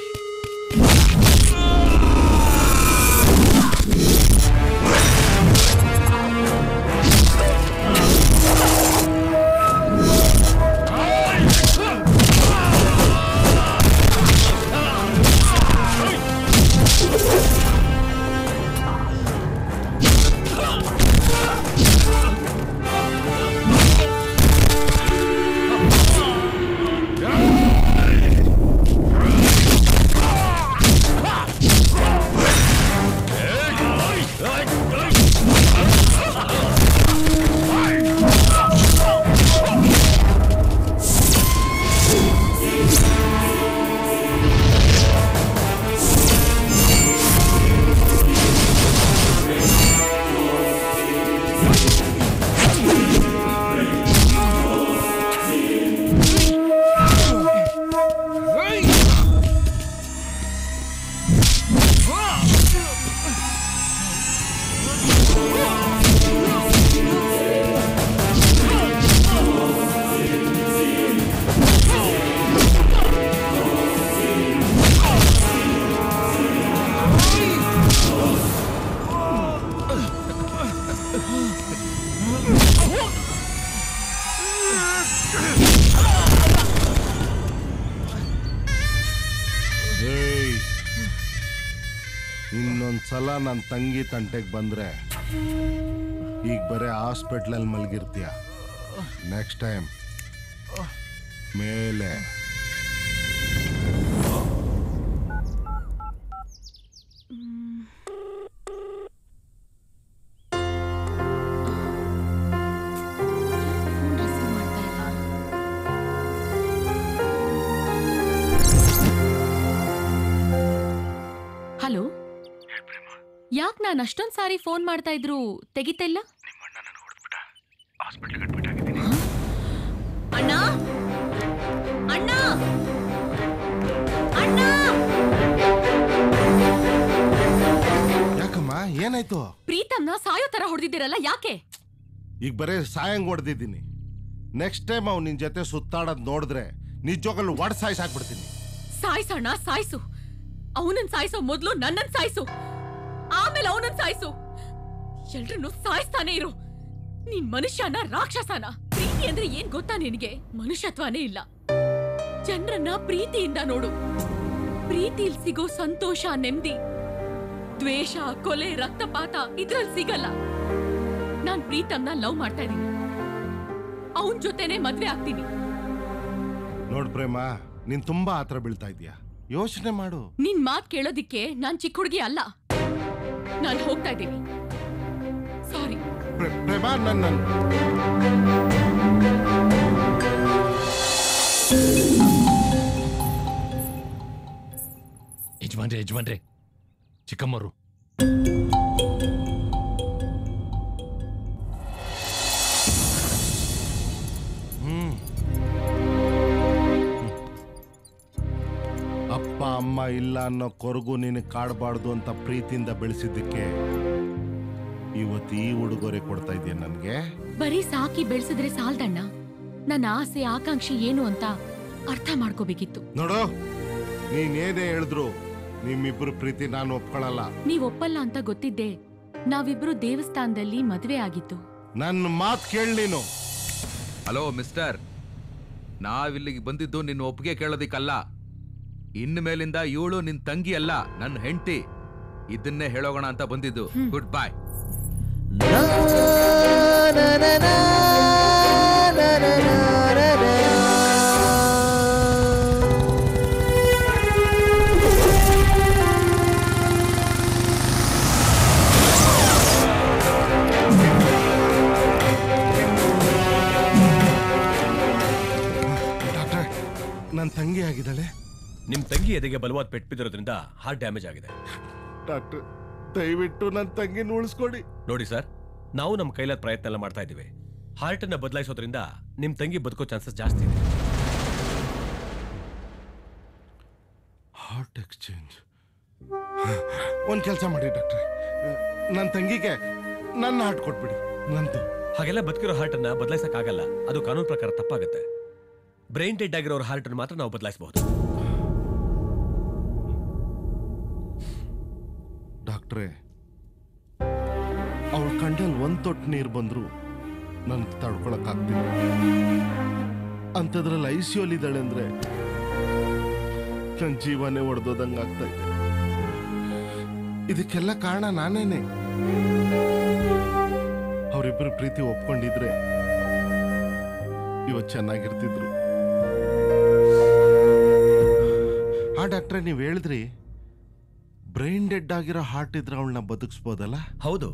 [SPEAKER 14] ಏಯ್ ಇನ್ನೊಂದ್ಸಲ ನನ್ನ ತಂಗಿ ತಂಟೆಗೆ ಬಂದ್ರೆ ಈಗ ಬರೀ ಹಾಸ್ಪಿಟ್ಲಲ್ಲಿ ಮಲಗಿರ್ತೀಯ ನೆಕ್ಸ್ಟ್ ಟೈಮ್ ಮೇಲೆ
[SPEAKER 11] ಹಲೋ ಯಾಕ್ ನಾನ್ ಅಷ್ಟೊಂದ್ ಸಾರಿ ಫೋನ್ ಮಾಡ್ತಾ ಇದ್ರು ತೆಗಿತಾ ಇಲ್ಲ ಅಣ್ಣ ಅಣ್ಣ ಅಣ್ಣ
[SPEAKER 14] ಯಾಕಮ್ಮ ಏನಾಯ್ತು
[SPEAKER 11] ಪ್ರೀತಮ್ನ ಸಾಯೋ ತರ ಹೊಡೆದಿದ್ದೀರಲ್ಲ ಯಾಕೆ
[SPEAKER 14] ಈಗ ಬರೇ ಸಾಯಂಗ್ ಹೊಡೆದಿದ್ದೀನಿ ನೆಕ್ಸ್ಟ್ ಟೈಮ್ ಅವ್ನು ನಿನ್ ಜೊತೆ ಸುತ್ತಾಡೋದ್ ನೋಡಿದ್ರೆ ನಿಜವಾಗಲು ಒಡ್ ಸಾಯ್ಸಾಕ್ಬಿಡ್ತೀನಿ
[SPEAKER 11] ಸಾಯ್ಸಣ್ಣ ಸಾಯ್ಸು ಅವನನ್ ಸಾಯ್ಸೋ ಮೊದ್ಲು ನನ್ನನ್ ಸಾಯ್ಸು ಆಮೇಲೆ ಅವನನ್ ಸಾಯ್ಸು ಎಲ್ರನ್ನೂ ಸಾಯಿಸ್ತಾನೆ ಇರು ನೀನ್ ಮನುಷ್ಯನ ರಾಕ್ಷಸನ ಪ್ರೀತಿ ಅಂದ್ರೆ ಏನ್ ಗೊತ್ತಾ ನಿನಗೆ ಮನುಷ್ಯತ್ವನೇ ಇಲ್ಲ ಜನರನ್ನ ಪ್ರೀತಿಯಿಂದ ನೋಡು ಪ್ರೀತಿಲ್ ಸಿಗೋ ಸಂತೋಷ ನೆಮ್ಮದಿ ದ್ವೇಷ ಕೊಲೆ ರಕ್ತಪಾತ ಇದ್ರಲ್ಲಿ ಸಿಗಲ್ಲ ನಾನ್ ಪ್ರೀತಮ್ನ ಲವ್ ಮಾಡ್ತಾ ಇದೀನಿ ಅವನ್ ಜೊತೆನೆ ಮದ್ವೆ ಆಗ್ತೀನಿ
[SPEAKER 14] ನೋಡ್ ಪ್ರೇಮ ನೀನ್ ತುಂಬಾ ಆತರ ಬೀಳ್ತಾ ಇದೀಯ ಯೋಚನೆ ಮಾಡು
[SPEAKER 11] ನಿನ್ ಮಾತ್ ಕೇಳೋದಿಕ್ಕೆ ನಾನ್ ಚಿಕ್ಕ ಹುಡುಗಿ ಅಲ್ಲ ನಾನ್ ಹೋಗ್ತಾ ಇದ್ದೀನಿ ಸಾರಿ
[SPEAKER 14] ಪ್ರೆ- ಪ್ರೇಮ ನನ್ನ
[SPEAKER 13] ಯಜಮಾನ್ರೆ ಯಜಮಾನ್ರೆ ಚಿಕ್ಕಮ್ಮರು
[SPEAKER 14] ಹ್ಮ್ ಅಪ್ಪ ಅಮ್ಮ ಇಲ್ಲ ಅನ್ನೋ ಕೊರಗು ನೀನು ಕಾಡಬಾರ್ದು ಅಂತ ಪ್ರೀತಿಯಿಂದ ಬೆಳೆಸಿದ್ದಕ್ಕೆ ಇವತ್ತು ಈ ಉಡುಗೊರೆ ಕೊಡ್ತಾ ಇದೆಯಾ ನನ್ಗೆ
[SPEAKER 11] ಬರೀ ಸಾಕಿ ಬೆಳೆಸಿದ್ರೆ ಸಾಲ್ದಣ್ಣ ನನ್ನ ಆಸೆ ಆಕಾಂಕ್ಷೆ ಏನು ಅಂತ ಅರ್ಥ ಮಾಡ್ಕೋಬೇಕಿತ್ತು
[SPEAKER 14] ನೋಡು ನೀನೇನೇ ಹೇಳಿದ್ರು ನಿಮ್ಮಿಬ್ರು ಪ್ರೀತಿ ನಾನು ಒಪ್ಕೊಳ್ಳಲ್ಲ
[SPEAKER 11] ನೀವ್ ಒಪ್ಪಲ್ಲ ಅಂತ ಗೊತ್ತಿದ್ದೆ ನಾವಿಬ್ರು ದೇವಸ್ಥಾನದಲ್ಲಿ ಮದ್ವೆ ಆಗಿತ್ತು
[SPEAKER 14] ನನ್ನ ಮಾತು ಕೇಳಿ ನೀನು
[SPEAKER 6] ಹಲೋ ಮಿಸ್ಟರ್ ನಾವಿಲ್ಲಿಗೆ ಬಂದಿದ್ದು ನಿನ್ನ ಒಪ್ಪಿಗೆ ಕೇಳೋದಿಕ್ಕಲ್ಲ ಇನ್ನು ಮೇಲಿಂದ ಇವಳು ನಿನ್ ತಂಗಿ ಅಲ್ಲ ನನ್ನ ಹೆಂಡತಿ ಇದನ್ನೇ ಹೇಳೋಗೋಣ ಅಂತ ಬಂದಿದ್ದು ಗುಡ್ ಬಾಯ್
[SPEAKER 14] ಡಾಕ್ಟರ್ ನನ್ನ ತಂಗಿ ಆಗಿದ್ದಾಳೆ
[SPEAKER 16] ನಿಮ್ ತಂಗಿ ಎದೆಗೆ ಬಲವಾದ ಪೆಟ್ಟು ಬಿದ್ದಿರೋದ್ರಿಂದ ಹಾರ್ಟ್ ಡ್ಯಾಮೇಜ್ ಆಗಿದೆ
[SPEAKER 14] ಡಾಕ್ಟರ್ ದಯವಿಟ್ಟು ನನ್ನ ತಂಗಿನ ಉಳಿಸ್ಕೊಡಿ
[SPEAKER 16] ನೋಡಿ ಸರ್ ನಾವು ನಮ್ಮ ಕೈಲಾದ ಪ್ರಯತ್ನ ಎಲ್ಲ ಮಾಡ್ತಾ ಇದ್ದೀವಿ ಹಾರ್ಟ್ ಅನ್ನ ಬದಲಾಯಿಸೋದ್ರಿಂದ ನಿಮ್ ತಂಗಿ ಬದುಕೋ ಚಾನ್ಸಸ್ ಜಾಸ್ತಿ ಇದೆ
[SPEAKER 14] ಹಾರ್ಟ್ ಎಕ್ಸ್ಚೇಂಜ್ ಒಂದು ಕೆಲಸ ಮಾಡಿ ಡಾಕ್ಟರ್ ನನ್ನ ತಂಗಿಗೆ ನನ್ನ ಹಾರ್ಟ್ ಕೊಟ್ಬಿಡಿ ನಂದು
[SPEAKER 16] ಹಾಗೆಲ್ಲ ಬದುಕಿರೋ ಹಾರ್ಟ್ ಅನ್ನ ಬದಲಾಯಿಸಕ್ ಆಗಲ್ಲ ಅದು ಕಾನೂನು ಪ್ರಕಾರ ತಪ್ಪಾಗುತ್ತೆ ಬ್ರೈನ್ ಡೆಡ್ ಆಗಿರೋರ ಹಾರ್ಟ್ ಅನ್ನು ಮಾತ್ರ ನಾವು ಬದಲಾಯಿಸಬಹುದು
[SPEAKER 14] ಡಾಕ್ಟ್ರೇ ಅವಳ ಕಂಡಲ್ಲಿ ಒಂದ್ ತೊಟ್ಟು ನೀರು ಬಂದ್ರು ನನ್ಗೆ ತಡ್ಕೊಳಕ್ಕಾಗ್ತಿಲ್ಲ ಅಂಥದ್ರಲ್ಲಿ ಐ ಸಿ ಇದ್ದಾಳೆ ಅಂದ್ರೆ ನನ್ನ ಜೀವನೇ ಒಡೆದೋದಂಗೆ ಆಗ್ತಾ ಇದೆ ಇದಕ್ಕೆಲ್ಲ ಕಾರಣ ನಾನೇನೆ ಅವರಿಬ್ಬರು ಪ್ರೀತಿ ಒಪ್ಕೊಂಡಿದ್ರೆ ಇವತ್ತು ಚೆನ್ನಾಗಿರ್ತಿದ್ರು ಆ ಡಾಕ್ಟ್ರೆ ನೀವು ಹೇಳಿದ್ರಿ ಬ್ರೈನ್ ಡೆಡ್ ಆಗಿರೋ ಹಾರ್ಟ್ ಇದ್ರೆ ಅವಳನ್ನ ಬದುಕಿಸ್ಬೋದಲ್ಲ
[SPEAKER 16] ಹೌದು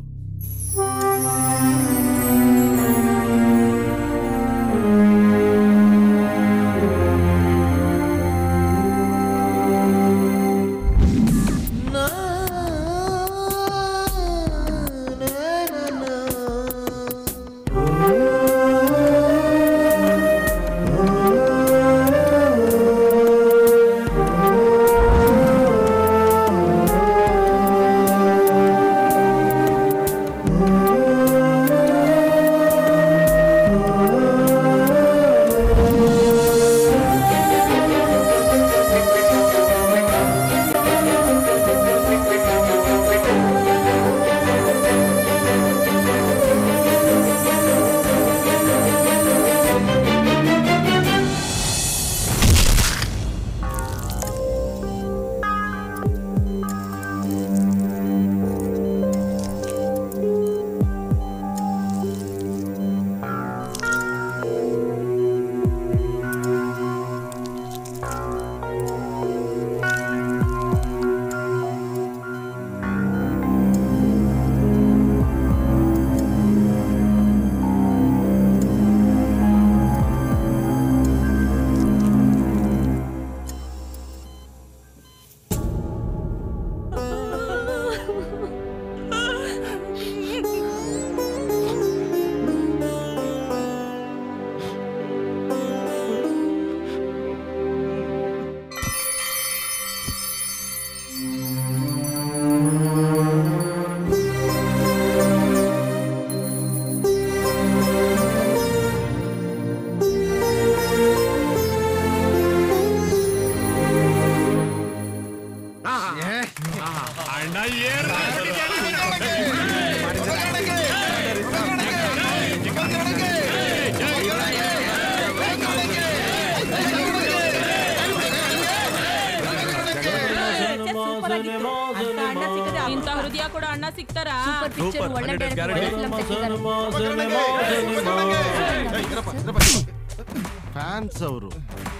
[SPEAKER 13] ಅಣ್ಣ ಏನ್
[SPEAKER 11] ಇಂಥ ಹೃದಯ ಕೂಡ ಅಣ್ಣ ಸಿಗ್ತಾರಾ
[SPEAKER 16] Super, ಒಳ್ಳೆ
[SPEAKER 14] ಫ್ಯಾನ್ಸ್ ಅವರು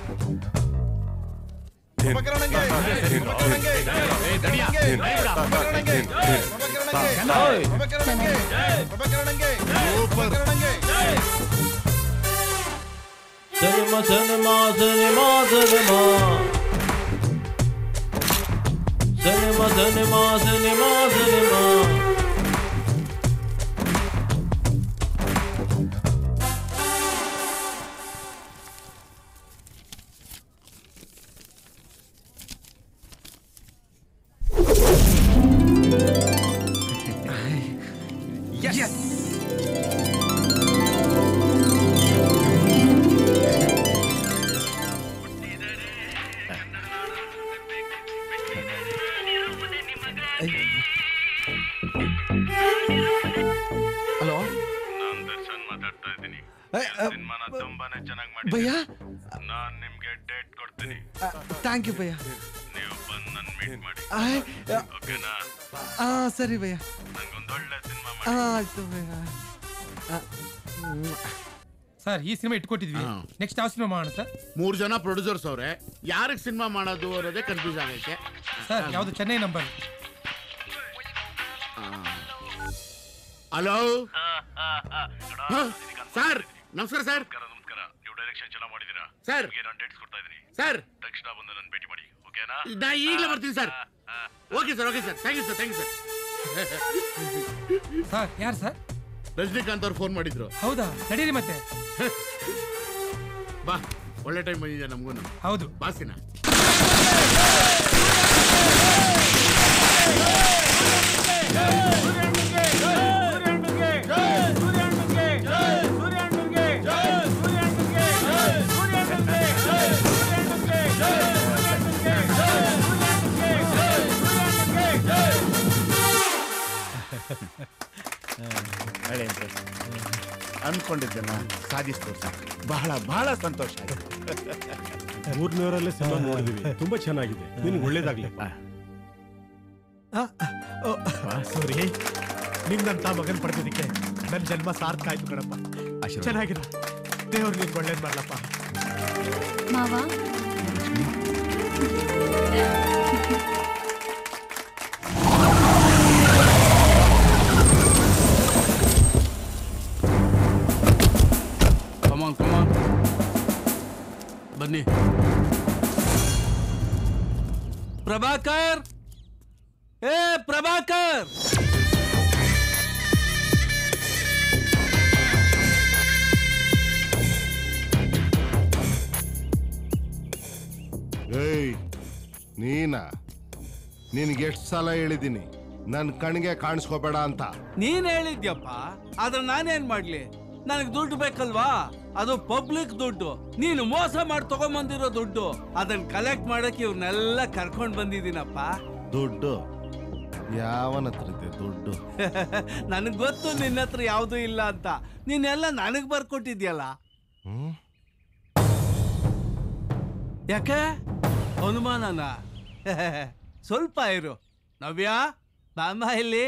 [SPEAKER 23] cinema cinema cinema cinema cinema cinema cinema cinema
[SPEAKER 3] hello
[SPEAKER 4] ನಾನ್ ದರ್ಶನ್ ಮಾತಾಡ್ತಾ ಇದ್ದೀನಿ ಸಿನಿಮಾನ ತುಂಬಾನೇ ಚೆನ್ನಾಗಿ
[SPEAKER 3] ಭಯ್ಯ
[SPEAKER 4] ಮಾಡಿ ನಾನ್ ನಿಮ್ಗೆ ಡೇಟ್ ಕೊಡ್ತೀನಿ
[SPEAKER 3] ಥ್ಯಾಂಕ್ ಯು ಭಯ್ಯ
[SPEAKER 4] ನೀವು ಬಂದು ನನ್ ಮೀಟ್ ಮಾಡಿ
[SPEAKER 3] ಆಯ್, ಆ,
[SPEAKER 4] ಓಕೆನಾ
[SPEAKER 3] ಆ ಸರಿ ಭಯ್ಯ
[SPEAKER 4] ನಂಗೊಂದು ಒಳ್ಳೆ ಸಿನಿಮಾ
[SPEAKER 3] ಆ, ಆಯ್ತು ಭಯ್ಯ ಆ, ಹ್ಮ್.
[SPEAKER 2] ಸರ್ ಈ ಸಿನಿಮಾ ಇಟ್ಕೊಟ್ಟಿದ್ವಿ ನೆಕ್ಸ್ಟ್ ಯಾವ ಸಿನಿಮಾ ಮಾಡೋಣ ಸರ್
[SPEAKER 20] ಮೂರ್ ಜನ ಪ್ರೊಡ್ಯೂಸರ್ಸ್ ಅವ್ರೆ ಯಾರಿಗೆ ಸಿನಿಮಾ ಮಾಡೋದು ಅನ್ನೋದೇ ಕನ್ಫ್ಯೂಸ್ ಆಗೈತೆ
[SPEAKER 2] ಸರ್ ಯಾವುದು ಚೆನ್ನೈ ನಂಬರ್
[SPEAKER 20] ಹಲೋ ಸರ್ ನಮಸ್ಕಾರ ಸರ್
[SPEAKER 4] ನಮಸ್ಕಾರ ನೀವು ಡೈರೆಕ್ಷನ್ ಚೆನ್ನಾಗಿ ಮಾಡಿದೀರಾ
[SPEAKER 20] ಸರ್
[SPEAKER 4] ನಿಮ್ಗೆ ನಾನು ಡೇಟ್ಸ್ ಕೊಡ್ತಾ ಇದ್ದೀನಿ
[SPEAKER 20] ಸರ್
[SPEAKER 4] ತಕ್ಷಣ ಬಂದು ನನ್ನ ಭೇಟಿ ಮಾಡಿ ಓಕೆನಾ
[SPEAKER 20] ನಾ ಈಗಲೇ ಬರ್ತೀನಿ sir okay sir okay sir thank you sir thank you sir
[SPEAKER 2] sir ಯಾರು ಸರ್
[SPEAKER 20] ರಜನಿಕಾಂತ್ ಅವ್ರು ಫೋನ್ ಮಾಡಿದ್ರು
[SPEAKER 2] ಹೌದಾ ನಡೀರಿ ಮತ್ತೆ
[SPEAKER 20] ಬಾ ಒಳ್ಳೆ ಟೈಮ್ ಬಂದಿದೆ ನಮಗೂ
[SPEAKER 2] ಹೌದು
[SPEAKER 20] ಬಾಸಿನ
[SPEAKER 10] ಅನ್ಕೊಂಡಿದ್ದನ್ನ ಸಾಧಿಸ್ತು ಸರ್ ಬಹಳ ಬಹಳ ಸಂತೋಷ ಆಯ್ತು
[SPEAKER 18] ಮೂರನೇವರಲ್ಲೇ ಸಿನಿಮಾ ನೋಡಿದೀವಿ ತುಂಬಾ ಚೆನ್ನಾಗಿದೆ ನಿನ್ಗೆ ಒಳ್ಳೇದಾಗ್ಲಿ
[SPEAKER 3] ಸಾರಿ ನಿಮ್ದಂತ ಮಗನ್ ಪಡೆದಿದ್ದಕ್ಕೆ ನನ್ನ ಜನ್ಮ ಸಾರ್ಥಕ ಆಯ್ತು ಕಣಪ್ಪ ಚೆನ್ನಾಗಿರ ದೇವ್ರು ನಿಮ್ಗೆ ಒಳ್ಳೇದ್ ಮಾಡ್ಲಪ್ಪ
[SPEAKER 22] ಮಾವ
[SPEAKER 1] ಕಮಾನ್ ಕಮಾನ್ ಬನ್ನಿ ಪ್ರಭಾಕರ್ ಏ ಪ್ರಭಾಕರ್
[SPEAKER 14] ಏಯ್ ನೀನಾ ನಿನ್ಗೆ ಎಷ್ಟು ಸಲ ಹೇಳಿದ್ದೀನಿ ನನ್ನ ಕಣ್ಗೆ ಕಾಣಿಸ್ಕೋಬೇಡ ಅಂತ
[SPEAKER 1] ನೀನ್ ಹೇಳಿದ್ಯಪ್ಪ ಆದ್ರೆ ನಾನೇನ್ ಮಾಡ್ಲಿ ನನಗ್ ದುಡ್ಡು ಬೇಕಲ್ವಾ ಅದು ಪಬ್ಲಿಕ್ ದುಡ್ಡು ನೀನು ಮೋಸ ಮಾಡಿ ತಗೊಂಬಂದಿರೋ ದುಡ್ಡು ಅದನ್ನ ಕಲೆಕ್ಟ್ ಮಾಡಕ್ಕೆ ಇವ್ರನ್ನೆಲ್ಲ ಕರ್ಕೊಂಡ್ ಬಂದಿದ್ದೀನಪ್ಪ
[SPEAKER 14] ದುಡ್ಡು ಯಾವನ ಹತ್ರ ಇದೆ ದುಡ್ಡು
[SPEAKER 1] ನನಗ್ ಗೊತ್ತು ನಿನ್ನ ಹತ್ರ ಯಾವ್ದು ಇಲ್ಲ ಅಂತ ನೀನೆಲ್ಲ ನನಗ್ ಬರ್ಕೊಟ್ಟಿದ್ಯಲ್ಲ
[SPEAKER 14] ಹ್ಮ್?
[SPEAKER 1] ಯಾಕೆ ಅನುಮಾನನ ಸ್ವಲ್ಪ ಇರು ನವ್ಯ ಬಾಮ ಇಲ್ಲಿ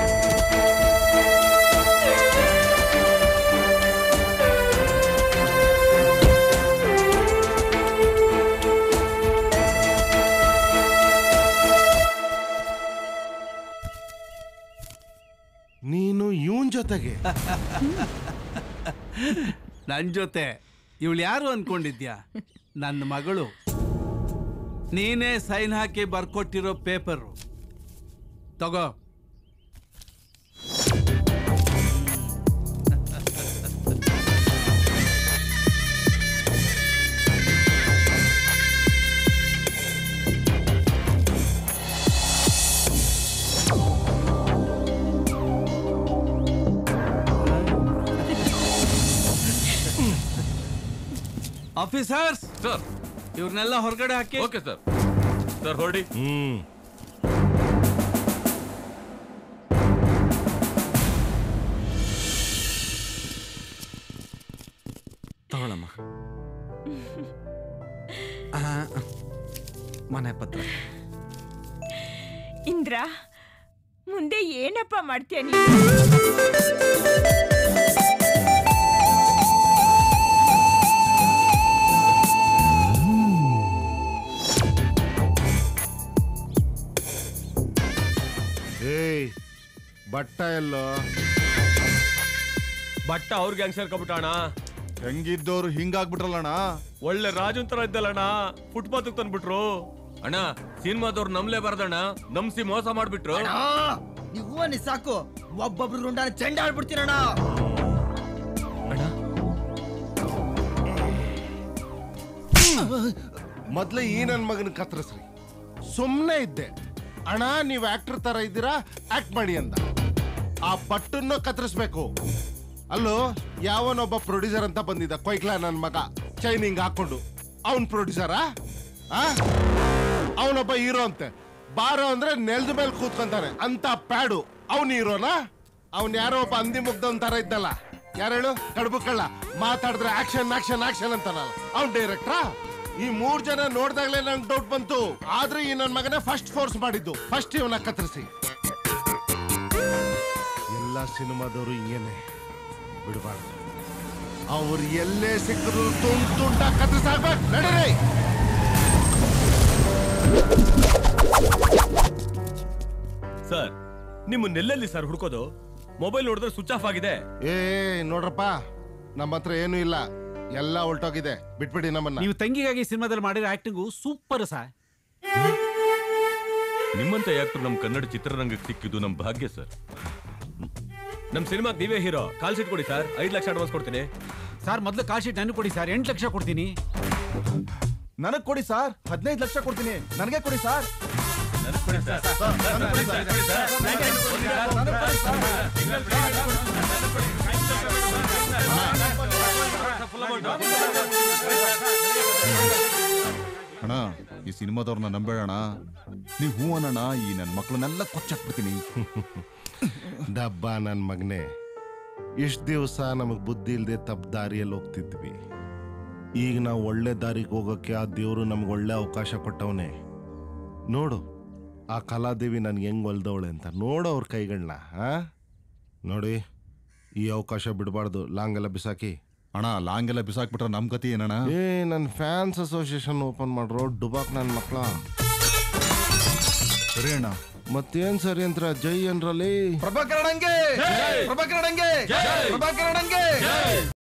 [SPEAKER 14] ನೀನು ಇವನ್ ಜೊತೆಗೆ
[SPEAKER 1] ನನ್ ಜೊತೆ ಇವಳು ಯಾರು ಅನ್ಕೊಂಡಿದ್ಯಾ ನನ್ನ ಮಗಳು ನೀನೇ ಸೈನ್ ಹಾಕಿ ಬರ್ಕೊಟ್ಟಿರೋ ಪೇಪರು ತಗೋ ಆಫೀಸರ್ಸ್
[SPEAKER 17] ಸರ್
[SPEAKER 1] ಇವ್ರನ್ನೆಲ್ಲ ಹೊರಗಡೆ ಹಾಕಿ
[SPEAKER 17] ಓಕೆ ಸರ್ ಸರ್ ಹೊರಡಿ
[SPEAKER 14] ಹ್ಮ್
[SPEAKER 12] ತಗೊಳಮ್ಮ ಆ, ಮನೆ ಪತ್ರ
[SPEAKER 15] ಇಂದ್ರ ಮುಂದೆ ಏನಪ್ಪ ಮಾಡ್ತೀಯ ನೀನು
[SPEAKER 14] ಏಯ್ ಬಟ್ಟ ಎಲ್ಲೋ
[SPEAKER 16] ಬಟ್ಟ ಅವ್ರ ಗ್ಯಾಂಗ್ ಸೇರ್ಕೊಬಿಟ್ಟಣ
[SPEAKER 9] ಹೆಂಗಿದ್ದವ್ರು ಹಿಂಗಾಗ್ಬಿಟ್ರಲ್ಲಣ್ಣ
[SPEAKER 16] ಒಳ್ಳೆ ರಾಜನ್ ತರ ಇದ್ದಲ್ಲಣ್ಣ ಫುಟ್ಪಾತ್ ತಂದ್ಬಿಟ್ರು
[SPEAKER 17] ಅಣ್ಣ ಸಿನಿಮಾದವ್ರು ನಮ್ಲೇ ಬರ್ದಣ್ಣ ನಮ್ಸಿ ಮೋಸ ಮಾಡ್ಬಿಟ್ರು
[SPEAKER 12] ನೀವು ನೀ ಸಾಕು ಒಬ್ಬೊಬ್ರು ರುಂಡಾನ ಚೆಂಡ ಆಡ್ಬಿಡ್ತೀರಣ್ಣ
[SPEAKER 14] ಮೊದ್ಲು ಈ ನನ್ ಮಗನ ಕತ್ತರಿಸ್ರಿ ಸುಮ್ಮನೆ ಇದ್ದೆ ಅಣ್ಣ ನೀವು ಆಕ್ಟರ್ ತರ ಇದ್ದೀರಾ ಆಕ್ಟ್ ಮಾಡಿ ಅಂದ ಆ ಬಟ್ಟನ್ನು ಕತ್ತರಿಸ್ಬೇಕು ಅಲ್ಲೋ ಯಾವನೊಬ್ಬ ಪ್ರೊಡ್ಯೂಸರ್ ಅಂತ ಬಂದಿದ್ದ ಕೊಯ್ಕ್ಲಾ ನನ್ನ ಮಗ ಚೈನಿಂಗ್ ಹಾಕೊಂಡು ಅವನ್ ಪ್ರೊಡ್ಯೂಸರಾ ಅವನೊಬ್ಬ ಹೀರೋ ಅಂತೆ ಬಾರೋ ಅಂದ್ರೆ ನೆಲದ ಮೇಲೆ ಕೂತ್ಕೊಂತಾನೆ ಅಂತ ಪ್ಯಾಡು ಅವನ್ ಹೀರೋನಾ ಅವನ್ ಯಾರೋ ಒಬ್ಬ ಅಂದಿ ಮುಗ್ದವನ್ ತರ ಇದ್ದಲ್ಲ ಯಾರು ಹೇಳು ಕಡುಬು ಕಳ್ಳ ಮಾತಾಡಿದ್ರೆ ಆಕ್ಷನ್ ಆಕ್ಷನ್ ಆಕ್ಷನ್ ಅಂತಾನಲ್ಲ ಅವ್ನ್ ಡೈರೆಕ್ಟ್ರಾ ಈ ಮೂರ್ ಜನ ನೋಡ್ದಾಗ್ಲೇ ನಂಗೆ ಡೌಟ್ ಬಂತು ಆದ್ರೆ ಈ ನನ್ ಮಗನೇ ಫಸ್ಟ್ ಫೋರ್ಸ್ ಮಾಡಿದ್ದು ಫಸ್ಟ್ ಇವನ ಕತ್ತರಿಸಿ ಎಲ್ಲ ಸಿನಿಮಾದವರು ಹಿಂಗೇನೆ ಬಿಡಬಾರ್ದು ಅವ್ರು ಎಲ್ಲೇ ಸಿಕ್ಕರು ತುಂಡ್ ತುಂಡ ಕತ್ತರಿಸಾಕ್ಬೇಕು ನಡೀರಿ
[SPEAKER 16] ಸರ್ ನಿಮ್ಮನ್ನೆಲ್ಲೆಲ್ಲಿ ಸರ್ ಹುಡ್ಕೋದು ಮೊಬೈಲ್ ನೋಡಿದ್ರೆ ಸ್ವಿಚ್ ಆಫ್ ಆಗಿದೆ
[SPEAKER 14] ಏ ನೋಡ್ರಪ್ಪ ನಮ್ಮ ಹತ್ರ ಏನೂ ಇಲ್ಲ ಎಲ್ಲ ಹೊಲ್ಟೋಗಿದೆ ಬಿಟ್ಬಿಡಿ ನಮ್ಮನ್ನ
[SPEAKER 19] ನೀವು ತಂಗಿಗಾಗಿ ಸಿನಿಮಾದಲ್ಲಿ ಮಾಡಿರೋ ಆಕ್ಟಿಂಗು ಸೂಪರ್ ಸರ್
[SPEAKER 17] ನಿಮ್ಮಂತ ಆಕ್ಟರ್ ನಮ್ ಕನ್ನಡ ಚಿತ್ರರಂಗಕ್ಕೆ ಸಿಕ್ಕಿದ್ದು ನಮ್ ಭಾಗ್ಯ ಸರ್
[SPEAKER 16] ನಮ್ ಸಿನಿಮಾಗ್ ನೀವೇ ಹೀರೋ ಕಾಲ್ ಶೀಟ್ ಕೊಡಿ ಸರ್ ಐದ್ ಲಕ್ಷ ಅಡ್ವಾನ್ಸ್ ಕೊಡ್ತೀನಿ
[SPEAKER 19] ಸರ್ ಮೊದಲು ಕಾಲ್ ಶೀಟ್ ನನಗೆ ಕೊಡಿ ಸರ್ ಎಂಟು ಲಕ್ಷ ಕೊಡ್ತೀನಿ
[SPEAKER 9] ನನಗ್ ಕೊಡಿ ಸರ್ ಹದಿನೈದು ಲಕ್ಷ ಕೊಡ್ತೀನಿ ನನಗೆ ಕೊಡಿ ಸರ್ ಅಣ್ಣ ಈ ಸಿನಿಮಾದವ್ರನ್ನ ನಂಬೇಡಣ ನೀವು ಹೂ ಅನ್ನೋಣ ಈ ನನ್ನ ಮಕ್ಕಳನ್ನೆಲ್ಲ ಕೊಚ್ಚಾಕ್ಬಿಡ್ತೀನಿ
[SPEAKER 14] ಡಬ್ಬ ನನ್ನ ಮಗನೇ ಇಷ್ಟು ದಿವಸ ನಮಗೆ ಬುದ್ಧಿ ಇಲ್ಲದೆ ತಪ್ಪು ದಾರಿಯಲ್ಲಿ ಹೋಗ್ತಿದ್ವಿ ಈಗ ನಾವು ಒಳ್ಳೆ ದಾರಿಗೆ ಹೋಗೋಕ್ಕೆ ಆ ದೇವರು ನಮ್ಗೆ ಒಳ್ಳೆ ಅವಕಾಶ ಕೊಟ್ಟವನೇ ನೋಡು ಆ ಕಲಾದೇವಿ ನನ್ಗೆ ಹೆಂಗ್ ಒಲ್ದವಳೆ ಅಂತ ನೋಡು ಅವ್ರ ಕೈಗಳನ್ನ ಆ ನೋಡಿ ಈ ಅವಕಾಶ ಬಿಡಬಾರ್ದು ಲಾಂಗ್ ಎಲ್ಲ ಬಿಸಾಕಿ
[SPEAKER 9] ಅಣ್ಣ ಲಾಂಗ್ ಎಲ್ಲ ಬಿಸಾಕ್ಬಿಟ್ರೆ ನಮ್ ಗತಿ ಏನಣ್ಣ
[SPEAKER 14] ಏ ನನ್ನ ಫ್ಯಾನ್ಸ್ ಅಸೋಸಿಯೇಷನ್ ಓಪನ್ ಮಾಡ್ರೋ ಡುಬಾಕ್ ನನ್ನ ಮಕ್ಕಳ
[SPEAKER 9] ಸರಿ ಅಣ್ಣ
[SPEAKER 14] ಮತ್ತೇನ್ ಸರಿ ಅಂತ ಜೈ ಅನ್ರಲ್ಲಿ
[SPEAKER 12] ಪ್ರಭಾಕರಣಂಗೆ ಪ್ರಭಾಕರಣಂಗೆ ಪ್ರಭಾಕರಣಂಗೆ